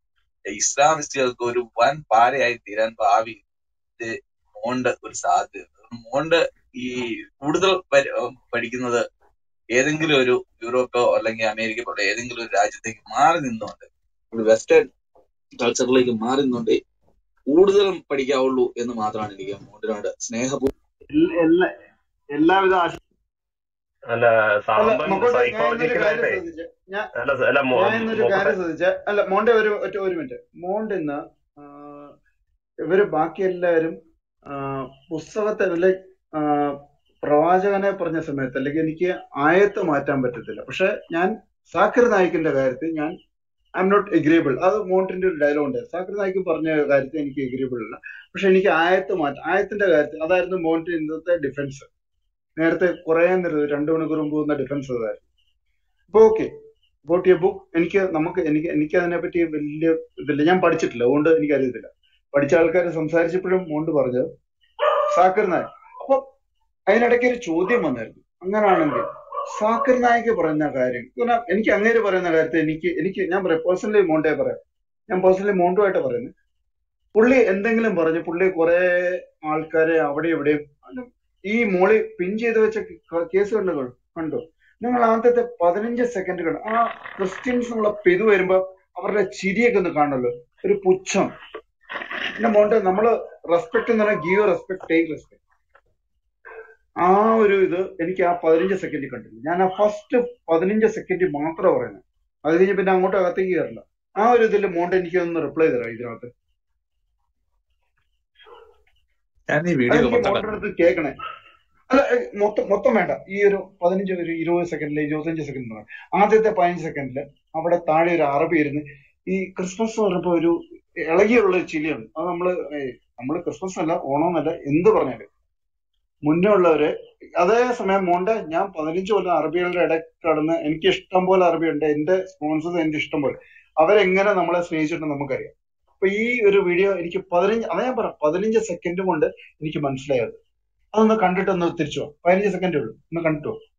ഇസ്ലാമിസ്റ്റുകൾക്ക് ഒരു വൻ പാരയായി തീരാൻ ഭാവി മോണ്ട് ഒരു സാധ്യത മോണ്ട് ഈ കൂടുതൽ പരി- ഉം പഠിക്കുന്നത് ഏതെങ്കിലും ഒരു യൂറോപ്പോ അല്ലെങ്കിൽ അമേരിക്ക പോലെ ഏതെങ്കിലും ഒരു രാജ്യത്തേക്ക് മാറി നിന്നുകൊണ്ട് ഒരു വെസ്റ്റേൺ കൾച്ചറിലേക്ക് മാറി നിന്നുകൊണ്ട് കൂടുതലും പഠിക്കാവുള്ളൂ എന്ന് മാത്രമാണ് എനിക്ക് മോണ്ടിനോട് സ്നേഹപൂർവ്വം എൽ- എല്ലാ എല്ലാവിധ ആശ- അല്ല അല്ല സാമ്പൻ മക്കോട്ടെ ഞാൻ ഇന്നൊരു കാര്യം സൈക്കോളജിക്കലായിട്ടേ ശ്രദ്ധിച്ച ഞാൻ അല്ല സ- അല്ല മോ- ഞാൻ ഇന്നൊരു മൊക്കട്ടെ കാര്യം ശ്രദ്ധിച്ച അല്ല മോണ്ടെ ഒരു ഒറ്റ ഒരു മിനിറ്റ് മോണ്ട് ഇന്ന് ആ, ഇവര് ബാക്കി എല്ലാവരും ആ, പുസ്തകത്തെ അല്ലെ ആ, പ്രവാചകനെ പറഞ്ഞ സമയത്ത് അല്ലെങ്കിൽ എനിക്ക് ആയത്ത് മാറ്റാൻ പറ്റത്തില്ല പക്ഷെ ഞാൻ സാക്കിർ നായിക്കിന്റെ കാര്യത്തിൽ ഞാൻ ഐ എം നോട്ട് എഗ്രിയബിൾ അത് മോണ്ടിന്റെ ഒരു ഡയലോഗ് ഉണ്ട് സാക്കിർ നായിക്ക് പറഞ്ഞ കാര്യത്തിൽ എനിക്ക് എഗ്രിയബിൾ അല്ല പക്ഷെ എനിക്ക് ആയത്ത് മാറ്റാം ആയത്തിന്റെ കാര്യത്തിൽ അതായിരുന്നു മോണ്ടിന്റെ ഇന്നത്തെ ഡിഫൻസ് നേരത്തെ കുറെ നേരം രണ്ടു മണിക്കൂർ മുമ്പ് വന്ന ഡിഫൻസ് അതായിരുന്നു ഇപ്പൊ ഓക്കെ അബൌട്ട് എ ബുക്ക് എനിക്ക് നമുക്ക് എനിക്ക് എനിക്ക് അതിനെപ്പറ്റി വലിയ ഇതില്ല ഞാൻ പഠിച്ചിട്ടില്ല അതുകൊണ്ട് എനിക്ക് അറിയത്തില്ല പഠിച്ച ആൾക്കാർ സംസാരിച്ചപ്പോഴും മോണ്ട് പറഞ്ഞത് സാക്കിർ നായക് അപ്പൊ അതിനിടയ്ക്ക് ഒരു ചോദ്യം വന്നായിരുന്നു അങ്ങനാണെങ്കിൽ സാക്കിർ നായിക്ക് പറയുന്ന കാര്യം കാരണം എനിക്ക് അങ്ങേര് പറയുന്ന കാര്യത്തിൽ എനിക്ക് എനിക്ക് ഞാൻ പറയാം പേഴ്സണലി മോണ്ടേ പറയാം ഞാൻ പേഴ്സണലി മോണ്ടുമായിട്ട് പറയുന്നത് പുള്ളി എന്തെങ്കിലും പറഞ്ഞ് പുള്ളി കുറെ ആൾക്കാരെ അവിടെ ഇവിടെയും അല്ല, ഈ മോളി പിൻ ചെയ്ത് വെച്ച കേസ് കണ്ടു കണ്ടോ നിങ്ങൾ ആദ്യത്തെ പതിനഞ്ച് സെക്കൻഡ് കണ്ടു ആ ക്രിസ്ത്യൻസ് എന്നുള്ള പെതു വരുമ്പോ അവരുടെ ചിരിയൊക്കെ ഒന്ന് കാണല്ലോ ഒരു പുച്ഛം പിന്നെ മോണ്ടെ നമ്മള് റെസ്പെക്ട് എന്ന് പറഞ്ഞാൽ ഗീവ് റെസ്പെക്ട് ടേക്ക് റെസ്പെക്ട് ആ ഒരു ഇത് എനിക്ക് ആ പതിനഞ്ച് സെക്കൻഡ് കണ്ടില്ല ഞാൻ ആ ഫസ്റ്റ് പതിനഞ്ച് സെക്കൻഡ് മാത്രമേ പറയുന്നത് അത് കഴിഞ്ഞ് പിന്നെ അങ്ങോട്ട് അകത്തേക്ക് കയറില്ല ആ ഒരു ഇതിൽ മോണ്ട് എനിക്ക് ഒന്ന് റിപ്ലൈ തരാം ഇതിനകത്ത് ഞാൻ ഈ വീഡിയോ അതെനിക്ക് മൊത്തം മോണ്ടയുടെ അടുത്ത് കേൾക്കണേ അല്ല ഏ, മൊത്തം മൊത്തം വേണ്ട ഈ ഒരു പതിനഞ്ച് ഒരു ഇരുപത് സെക്കൻഡില് ഇരുപത്തഞ്ച് സെക്കൻഡ് ആദ്യത്തെ പതിനഞ്ച് സെക്കൻഡില് അവിടെ താഴെ ഒരു അറബി ഇരുന്ന് ഈ ക്രിസ്മസ് എന്ന് പറഞ്ഞപ്പോ ഒരു ഇളകിയുള്ള ഒരു ചിരിയാണ് അത് നമ്മള് ഏയ് നമ്മള് ക്രിസ്മസ് അല്ല ഓണം എന്നല്ല എന്ത് പറഞ്ഞാലും മുന്നേ ഉള്ളവര് അതേ സമയം മോണ്ടെ ഞാൻ പതിനഞ്ച് കൊല്ലം അറബികളുടെ ഇടയ്ക്ക് കടന്ന് എനിക്ക് ഇഷ്ടം പോലെ അറബി ഉണ്ട് എന്റെ സ്പോൺസേഴ്സ് എന്റെ ഇഷ്ടം പോലെ അവരെങ്ങനെ നമ്മളെ സ്നേഹിച്ചിട്ടുണ്ടെന്ന് നമുക്കറിയാം അപ്പൊ ഈ ഒരു വീഡിയോ എനിക്ക് പതിനഞ്ച് അതാ ഞാൻ പറയാം പതിനഞ്ച് സെക്കൻഡ് കൊണ്ട് എനിക്ക് മനസ്സിലായത് അതൊന്ന് കണ്ടിട്ട് ഒന്ന് തിരിച്ചു പോവാം പതിനഞ്ച് സെക്കൻഡേ ഉള്ളൂ ഒന്ന് കണ്ടിട്ട് പോവാം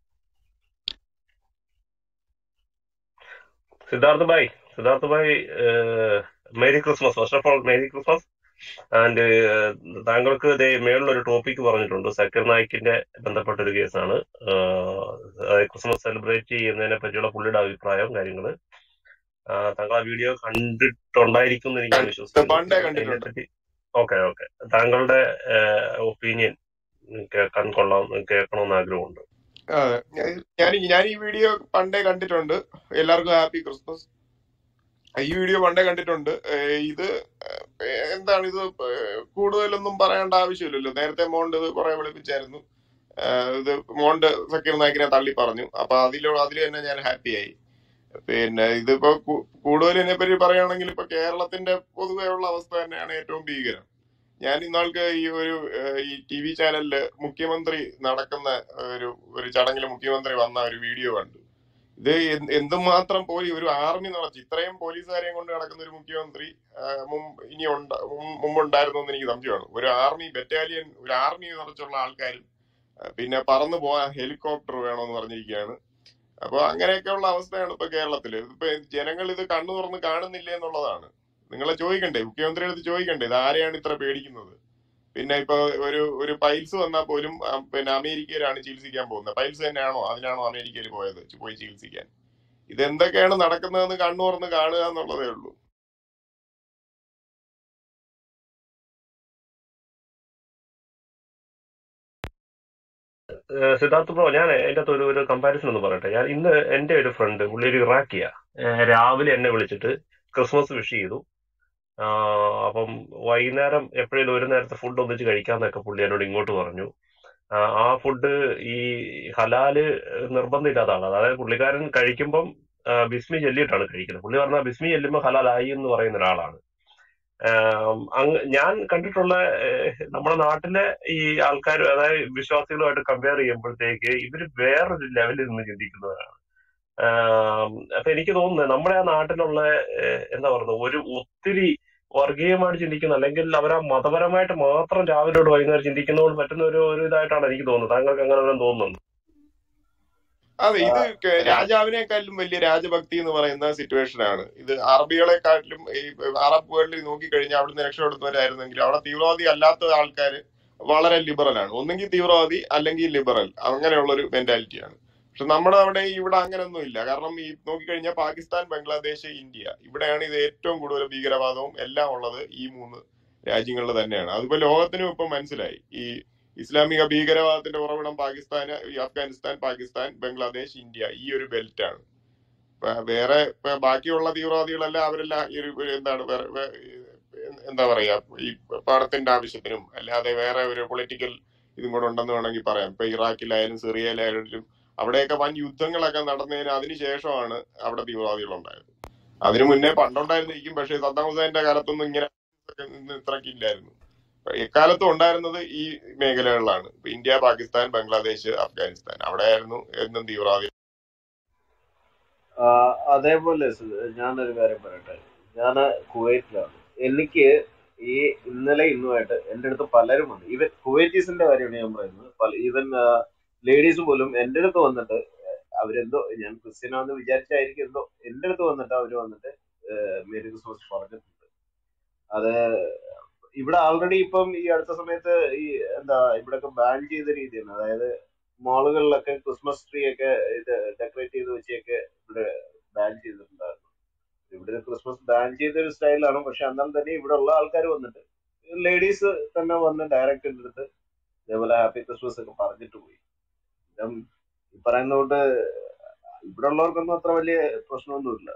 Siddharth bhai Siddharth bhai merry Christmas first of all merry Christmas and താങ്കൾക്ക് ഇതേ മേളിലൊരു ടോപ്പിക് പറഞ്ഞിട്ടുണ്ട് സക്കീർ നായിക്കിന്റെ ബന്ധപ്പെട്ട ഒരു കേസാണ് ക്രിസ്മസ് സെലിബ്രേറ്റ് ചെയ്യുന്നതിനെ പറ്റിയുള്ള പുള്ളിയുടെ അഭിപ്രായവും കാര്യങ്ങള് ആ, താങ്കൾ ആ വീഡിയോ കണ്ടിട്ടുണ്ടായിരിക്കും എന്ന് എനിക്ക് വിശ്വസിക്കുന്നു പണ്ടേ അതിനെ കണ്ടിട്ടുണ്ട് പറ്റി ഓക്കെ ഓക്കെ താങ്കളുടെ ഒപ്പീനിയൻ കേൾക്കാൻ കൊള്ളാം കേൾക്കണമെന്ന് ആഗ്രഹമുണ്ട് അതെ ഞാൻ ഞാൻ ഈ- ഞാൻ ഈ വീഡിയോ പണ്ടേ കണ്ടിട്ടുണ്ട് എല്ലാവർക്കും ഹാപ്പി ക്രിസ്മസ് ഈ വീഡിയോ പണ്ടേ കണ്ടിട്ടുണ്ട് ഏഹ് ഇത് ഏഹ് എന്താണ് ഇത് ഏഹ് കൂടുതലൊന്നും പറയേണ്ട ആവശ്യമില്ലല്ലോ നേരത്തെ മോണ്ട് ഇത് കുറെ വിളിപ്പിച്ചായിരുന്നു ഏഹ് ഇത് മോണ്ട് സക്കീർ നായിക്കിനെ തള്ളി പറഞ്ഞു അപ്പൊ അതിലോ അതിൽ തന്നെ ഞാൻ ഹാപ്പിയായി പിന്നെ ഇതിപ്പോ കു- കൂടുതൽ ഇതിനെപ്പറ്റി പറയുകയാണെങ്കിൽ ഇപ്പൊ കേരളത്തിന്റെ പൊതുവെ ഉള്ള അവസ്ഥ തന്നെയാണ് ഏറ്റവും ഭീകരം ഞാൻ ഇന്നാൾക്ക് ഈ ഒരു ഏഹ്, ഈ ടി വി ചാനലില് മുഖ്യമന്ത്രി നടക്കുന്ന ഒരു ഒരു ചടങ്ങിൽ മുഖ്യമന്ത്രി വന്ന ഒരു വീഡിയോ കണ്ടു ഇത് എന്ത് എന്തുമാത്രം പോലീ ഒരു ആർമി നിറച്ച് ഇത്രയും പോലീസുകാരെയും കൊണ്ട് നടക്കുന്ന ഒരു മുഖ്യമന്ത്രി ആഹ്, മുമ്പ് ഇനി ഉണ്ട മുമ്പ് മുമ്പുണ്ടായിരുന്നു എന്ന് എനിക്ക് സംശയമാണ് ഒരു ആർമി ബറ്റാലിയൻ ഒരു ആർമി നിറച്ചുള്ള ആൾക്കാരും ആഹ്, പിന്നെ പറന്നു പോകാൻ ഹെലികോപ്റ്റർ വേണമെന്ന് പറഞ്ഞിരിക്കുകയാണ് അപ്പൊ അങ്ങനെയൊക്കെയുള്ള അവസ്ഥയാണ് ഇപ്പൊ കേരളത്തില് ഇപ്പൊ ജനങ്ങൾ ഇത് കണ്ണു തുറന്ന് കാണുന്നില്ല എന്നുള്ളതാണ് നിങ്ങളെ ചോദിക്കണ്ടേ മുഖ്യമന്ത്രിയുടെ അടുത്ത് ചോദിക്കണ്ടേ ഇത് ആരെയാണ് ഇത്ര പേടിക്കുന്നത് പിന്നെ ഇപ്പൊ ഒരു ഒരു പൈൽസ് വന്നാൽ പോലും ആ, പിന്നെ അമേരിക്കയിലാണ് ചികിത്സിക്കാൻ പോകുന്നത് പൈൽസ് തന്നെയാണോ അതിനാണോ അമേരിക്കയിൽ പോയത് ചി- പോയി ചികിത്സിക്കാൻ ഇത് എന്തൊക്കെയാണ് നടക്കുന്നതെന്ന് കണ്ണു തുറന്ന് കാണുക എന്നുള്ളതേ ഉള്ളൂ ഏഹ് സിദ്ധാർത്ഥ് ബ്രോ ഞാൻ അതിന്റെ അകത്ത് ഒരു ഒരു കമ്പാരിസൺ ഒന്ന് പറയട്ടെ ഞാൻ ഇന്ന് എന്റെ ഒരു ഫ്രണ്ട് പുള്ളി ഒരു ഇറാഖിയ ഏഹ് രാവിലെ എന്നെ വിളിച്ചിട്ട് ക്രിസ്മസ് വിഷ് ചെയ്തു ആഹ് അപ്പം വൈകുന്നേരം എപ്പോഴേലും ഒരു നേരത്തെ ഫുഡ് ഒന്നിച്ച് കഴിക്കാന്നൊക്കെ പുള്ളി എന്നോട് ഇങ്ങോട്ട് പറഞ്ഞു ആഹ് ആ ഫുഡ് ഈ ഹലാല് നിർബന്ധമില്ലാത്ത ആളാണ് അതായത് പുള്ളിക്കാരൻ കഴിക്കുമ്പം ആഹ് ബിസ്മി ചൊല്ലിയിട്ടാണ് കഴിക്കുന്നത് പുള്ളി പറഞ്ഞാൽ ബിസ്മി ചെല്ലുമ്പോൾ ഹലാലായി എന്ന് പറയുന്ന ഒരാളാണ് ആം, അങ്ങ് ഞാൻ കണ്ടിട്ടുള്ള ഏഹ്, നമ്മുടെ നാട്ടിലെ ഈ ആൾക്കാർ അതായത് വിശ്വാസികളുമായിട്ട് കമ്പയർ ചെയ്യുമ്പോഴത്തേക്ക് ഇവര് വേറൊരു ലെവലിൽ നിന്ന് ചിന്തിക്കുന്നവരാണ് ആം, അപ്പൊ എനിക്ക് തോന്നുന്നത് നമ്മുടെ ആ നാട്ടിലുള്ള ഏഹ്, എന്താ പറയുന്നത് ഒരു ഒത്തിരി വർഗീയമായിട്ട് ചിന്തിക്കുന്ന അല്ലെങ്കിൽ അവർ ആ മതപരമായിട്ട് മാത്രം രാവിലെ തൊട്ട് വൈകുന്നേരം ചിന്തിക്കുന്നതുകൊണ്ട് പറ്റുന്ന ഒരു ഒരു ഇതായിട്ടാണ് എനിക്ക് തോന്നുന്നത് താങ്കൾക്ക് അങ്ങനെ വല്ലതും തോന്നുന്നുണ്ടോ അതെ ആ, ഇത് ക- രാജാവിനെക്കാട്ടിലും വലിയ രാജഭക്തി എന്ന് പറയുന്ന സിറ്റുവേഷൻ ആണ് ഇത് അറബികളെക്കാട്ടിലും ഈ അറബ് വേൾഡിൽ നോക്കിക്കഴിഞ്ഞാൽ അവിടുന്ന് രക്ഷപ്പെടുന്നവരായിരുന്നെങ്കിൽ അവിടെ തീവ്രവാദി അല്ലാത്ത ആൾക്കാർ വളരെ ലിബറൽ ആണ് ഒന്നെങ്കിൽ തീവ്രവാദി അല്ലെങ്കിൽ ലിബറൽ അങ്ങനെയുള്ള ഒരു മെന്റാലിറ്റിയാണ് പക്ഷെ നമ്മുടെ അവിടെ ഇവിടെ അങ്ങനെയൊന്നും ഇല്ല കാരണം ഈ നോക്കിക്കഴിഞ്ഞാൽ പാകിസ്ഥാൻ ബംഗ്ലാദേശ് ഇന്ത്യ ഇവിടെയാണ് ഇത് ഏറ്റവും കൂടുതൽ ഭീകരവാദവും എല്ലാം ഉള്ളത് ഈ മൂന്ന് രാജ്യങ്ങളിൽ തന്നെയാണ് അതിപ്പോ ലോകത്തിനും ഇപ്പം മനസ്സിലായി ഈ ഇസ്ലാമിക ഭീകരവാദത്തിന്റെ ഉറവിടം പാകിസ്ഥാൻ ഈ അഫ്ഗാനിസ്ഥാൻ പാകിസ്ഥാൻ ബംഗ്ലാദേശ് ഇന്ത്യ ഈ ഒരു ബെൽറ്റ് ആണ് ഇപ്പൊ വേറെ ഇപ്പൊ ബാക്കിയുള്ള തീവ്രവാദികളെല്ലാം അവരെല്ലാം ഈ ഒരു ഒരു എന്താണ് വേറെ വേ- എന്താ പറയാ ഈ പണത്തിന്റെ ആവശ്യത്തിനും അല്ലാതെ വേറെ ഒരു പൊളിറ്റിക്കൽ ഇതും കൂടെ ഉണ്ടെന്ന് വേണമെങ്കിൽ പറയാം ഇപ്പൊ ഇറാഖിലായാലും സിറിയയിലായാലും അവിടെയൊക്കെ വൻ യുദ്ധങ്ങളൊക്കെ നടന്നതിന് അതിന് ശേഷമാണ് അവിടെ തീവ്രവാദികൾ ഉണ്ടായത് അതിനു മുന്നേ പണ്ടുണ്ടായിരുന്നിരിക്കും പക്ഷേ സദ്ദാം ഹുസൈന്റെ കാലത്തൊന്നും ഇങ്ങനെ ഇന്ന് ഇത്രയ്ക്ക് ഇല്ലായിരുന്നു എക്കാലത്തും ഉണ്ടായിരുന്നത് ഈ മേഖലകളിലാണ് ഇപ്പൊ ഇന്ത്യ പാകിസ്ഥാൻ ബംഗ്ലാദേശ് അഫ്ഗാനിസ്ഥാൻ അവിടെയായിരുന്നു എന്നും തീവ്രവാദി ആ, അതേപോലെ സു- ഞാനൊരു കാര്യം പറയട്ടെ ഞാൻ കുവൈറ്റിലാണ് എനിക്ക് ഈ ഇന്നലെ ഇന്നുമായിട്ട് എൻ്റെ അടുത്ത് പലരും വന്നു ഈവൻ കുവൈറ്റീസിന്റെ കാര്യമാണ് ഞാൻ പറയുന്നത് പല ഈവൻ ലേഡീസ് പോലും എൻ്റെ അടുത്ത് വന്നിട്ട് അവരെന്തോ ഞാൻ ക്രിസ്ത്യനാന്ന് വിചാരിച്ചായിരിക്കും എന്തോ എൻ്റെ അടുത്ത് വന്നിട്ട് അവര് വന്നിട്ട് മേരി ക്രിസ്മസ് പറഞ്ഞിട്ടുണ്ട് അത് ഇവിടെ ആൾറെഡി ഇപ്പം ഈ അടുത്ത സമയത്ത് ഈ എന്താ ഇവിടെയൊക്കെ ബാൻ ചെയ്ത രീതിയാണ് അതായത് മാളുകളിലൊക്കെ ക്രിസ്മസ് ട്രീ ഒക്കെ ഇത് ഡെക്കറേറ്റ് ചെയ്ത് വെച്ചൊക്കെ ഇവിടെ ബാൻ ചെയ്തിട്ടുണ്ടായിരുന്നു ഇവിടെ ക്രിസ്മസ് ബാൻ ചെയ്ത ഒരു സ്റ്റൈലാണ് പക്ഷെ എന്നാൽ തന്നെ ഇവിടെ ഉള്ള ആൾക്കാർ വന്നിട്ട് ലേഡീസ് തന്നെ വന്ന് ഡയറക്റ്റ് എൻ്റെ അടുത്ത് ഇതേപോലെ ഹാപ്പി ക്രിസ്മസ് ഒക്കെ പറഞ്ഞിട്ട് പോയി ഇതും ഈ പറയുന്ന കൊണ്ട് ഇവിടെ ഉള്ളവർക്കൊന്നും അത്ര വലിയ പ്രശ്നമൊന്നുമില്ല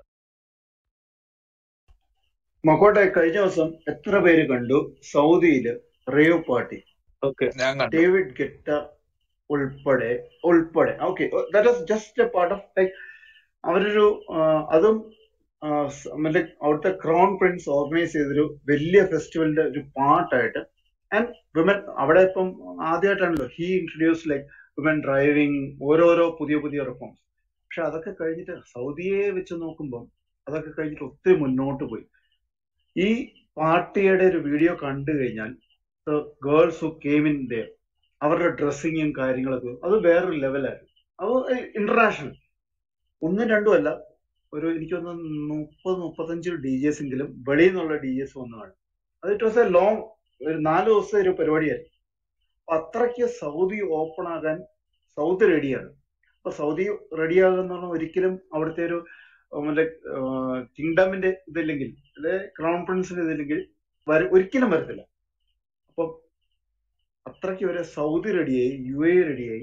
മക്കോട്ടെ കഴിഞ്ഞ ദിവസം എത്ര പേര് കണ്ടു സൗദിയില് റേവ് പാർട്ടി ഓക്കെ ഞാൻ കണ്ടു ഡേവിഡ് ഗെറ്റ ഉൾപ്പെടെ ഉൾപ്പെടെ okay that was just a part of like അവരൊരു ആ, അതും ആ, സ് മറ്റേ അവിടുത്തെ ക്രൗൺ പ്രിൻസ് ഓർഗനൈസ് ചെയ്തൊരു വലിയ ഫെസ്റ്റിവലിന്റെ ഒരു പാർട്ടായിട്ട് ആൻഡ് വിമൻ അവിടെ ഇപ്പം ആദ്യമായിട്ടാണല്ലോ he introduce like women driving ഓരോരോ പുതിയ പുതിയ റിഫോംസ് പക്ഷെ അതൊക്കെ കഴിഞ്ഞിട്ട് സൗദിയെ വെച്ച് നോക്കുമ്പോൾ അതൊക്കെ കഴിഞ്ഞിട്ട് ഒത്തിരി മുന്നോട്ട് പോയി ഈ പാർട്ടിയുടെ ഒരു വീഡിയോ കണ്ടു കഴിഞ്ഞാൽ girls who came in their അവരുടെ ഡ്രസ്സിങ്ങും കാര്യങ്ങളൊക്കെ അത് വേറൊരു ലെവലായിരുന്നു അത് ഇന്റർനാഷണൽ ഒന്നും രണ്ടും അല്ല ഒരു എനിക്ക് തോന്നുന്നു മുപ്പത് മുപ്പത്തഞ്ച് ഡി ജെസ് എങ്കിലും വെളിയിൽ നിന്നുള്ള ഡി ജെസ് വന്നതാണ് അത് ഇറ്റ് വാസ് എ ലോങ് ഒരു നാല് ദിവസത്തെ ഒരു പരിപാടിയായിരുന്നു അപ്പൊ അത്രയ്ക്ക് സൗദി ഓപ്പൺ ആകാൻ സൗദി റെഡിയാണ് അപ്പൊ സൗദി റെഡിയാകുക എന്ന് പറഞ്ഞാൽ ഒരിക്കലും അവിടുത്തെ ഒരു ഉം, മറ്റേ കിങ്ഡമിന്റെ ഇതില്ലെങ്കിൽ അല്ലെ ക്രൗൺ പ്രിൻസിന്റെ ഇതില്ലെങ്കിൽ വര- ഒരിക്കലും വരത്തില്ല അപ്പൊ അത്രയ്ക്ക് വരെ സൗദി റെഡിയായി യു എ റെഡിയായി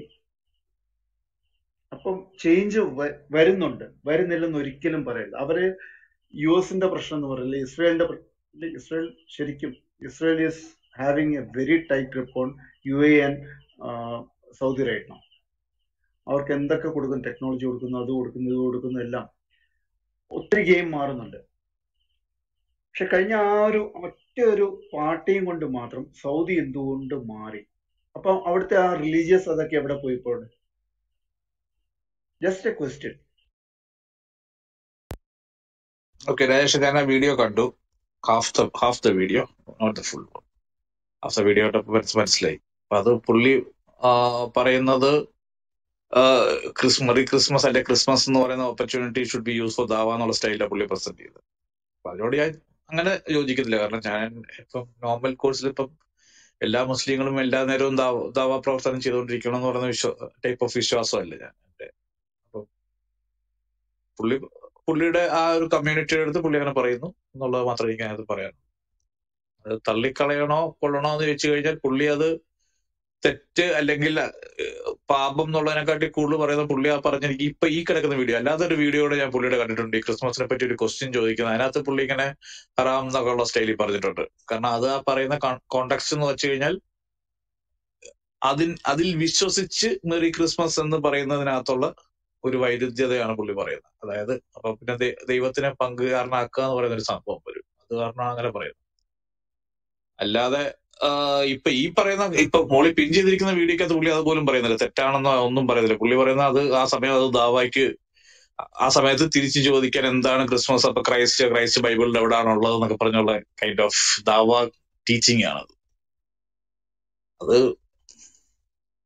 അപ്പം ചേഞ്ച് വരുന്നുണ്ട് വരുന്നില്ലെന്ന് ഒരിക്കലും പറയില്ല അവര് യു എസിന്റെ പ്രശ്നം എന്ന് പറയില്ല ഇസ്രായേലിന്റെ പ്ര- ഇല്ല, ഇസ്രായേൽ ശരിക്കും Israel is having a very tight grip on U A and Saudi right no അവർക്ക് എന്തൊക്കെ കൊടുക്കും ടെക്നോളജി കൊടുക്കുന്നു അത് കൊടുക്കുന്നു ഇത് കൊടുക്കുന്നു എല്ലാം ഒത്തിരി ഗെയിം മാറുന്നുണ്ട് പക്ഷെ കഴിഞ്ഞ ആ ഒരു ഒറ്റ ഒരു പാർട്ടിയും കൊണ്ട് മാത്രം സൗദി എന്തുകൊണ്ട് മാറി അപ്പൊ അവിടുത്തെ ആ റിലീജിയസ് അതൊക്കെ എവിടെ പോയി ഇപ്പോൾ just a question okay Rajesh ഞാൻ ആ വീഡിയോ കണ്ടു half the half the video not the full half the video മനസ്സിലായി അപ്പൊ അത് പുള്ളി ആ, പറയുന്നത് ക്രിസ്മസ് മെറി ക്രിസ്മസ് അല്ലെ ക്രിസ്മസ് എന്ന് പറയുന്ന opportunity should be use for ദാവ എന്നുള്ള സ്റ്റൈലിലാണ് പുള്ളി പ്രസന്റ് ചെയ്തത് അപ്പൊ അതിനോട് ഞാൻ അങ്ങനെ യോജിക്കുന്നില്ല കാരണം ഞാൻ ഇപ്പം നോർമൽ കോഴ്സിൽ ഇപ്പം എല്ലാ മുസ്ലിങ്ങളും എല്ലാ നേരവും ദാവ ദാവ പ്രവർത്തനം ചെയ്തുകൊണ്ടിരിക്കണം എന്ന് പറയുന്ന വിശ്വ ടൈപ്പ് ഓഫ് വിശ്വാസമല്ല ഞാൻ എന്റെ അപ്പൊ പുള്ളി പുള്ളിയുടെ ആ ഒരു കമ്മ്യൂണിറ്റിയുടെ അടുത്ത് പുള്ളി അങ്ങനെ പറയുന്നു എന്നുള്ളത് മാത്രമേ എനിക്ക് അതിനകത്ത് പറയാൻ അത് തള്ളിക്കളയണോ കൊള്ളണോ എന്ന് ചോദിച്ചു കഴിഞ്ഞാൽ പുള്ളി അത് തെറ്റ് അല്ലെങ്കിൽ ഏഹ്, പാപം എന്നുള്ളതിനെക്കാട്ടി കൂടുതൽ പറയുന്ന പുള്ളി ആ പറഞ്ഞ ഇപ്പൊ ഈ കിടക്കുന്ന വീഡിയോ അല്ലാതെ ഒരു വീഡിയോയുടെ ഞാൻ പുള്ളിയുടെ കണ്ടിട്ടുണ്ട് ഈ ക്രിസ്മസിനെ പറ്റി ഒരു ക്വസ്റ്റ്യൻ ചോദിക്കുന്നത് അതിനകത്ത് പുള്ളി ഇങ്ങനെ ഹറാം എന്നൊക്കെ ഉള്ള സ്റ്റൈലിൽ പറഞ്ഞിട്ടുണ്ട് കാരണം അത് ആ പറയുന്ന കോണ്ടെക്സ്റ്റ് എന്ന് വെച്ച് കഴിഞ്ഞാൽ അതിൽ അതിൽ വിശ്വസിച്ച് മെറി ക്രിസ്മസ് എന്ന് പറയുന്നതിനകത്തുള്ള ഒരു വൈരുദ്ധ്യതയാണ് പുള്ളി പറയുന്നത് അതായത് അപ്പൊ പിന്നെ ദൈ- ദൈവത്തിനെ പങ്കുകാരനാക്കുക എന്ന് പറയുന്ന ഒരു സംഭവം വരും അത് കാരണം അങ്ങനെ പറയുന്നത് അല്ലാതെ ആഹ് ഇപ്പൊ ഈ പറയുന്ന ഇപ്പൊ മോളി പിൻ ചെയ്തിരിക്കുന്ന വീഡിയോക്കകത്ത് പുള്ളി അതുപോലും പറയുന്നില്ല തെറ്റാണെന്നോ ഒന്നും പറയുന്നില്ല പുള്ളി പറയുന്ന അത് ആ സമയം അത് ദാവായ്ക്ക് ആ സമയത്ത് തിരിച്ചു ചോദിക്കാൻ എന്താണ് ക്രിസ്മസ് അപ്പൊ ക്രൈസ്റ്റ് ക്രൈസ്റ്റ് ബൈബിളിൽ എവിടെയാണുള്ളത് എന്നൊക്കെ പറഞ്ഞുള്ള കൈൻഡ് ഓഫ് ദാവ ടീച്ചിങ് ആണ് അത്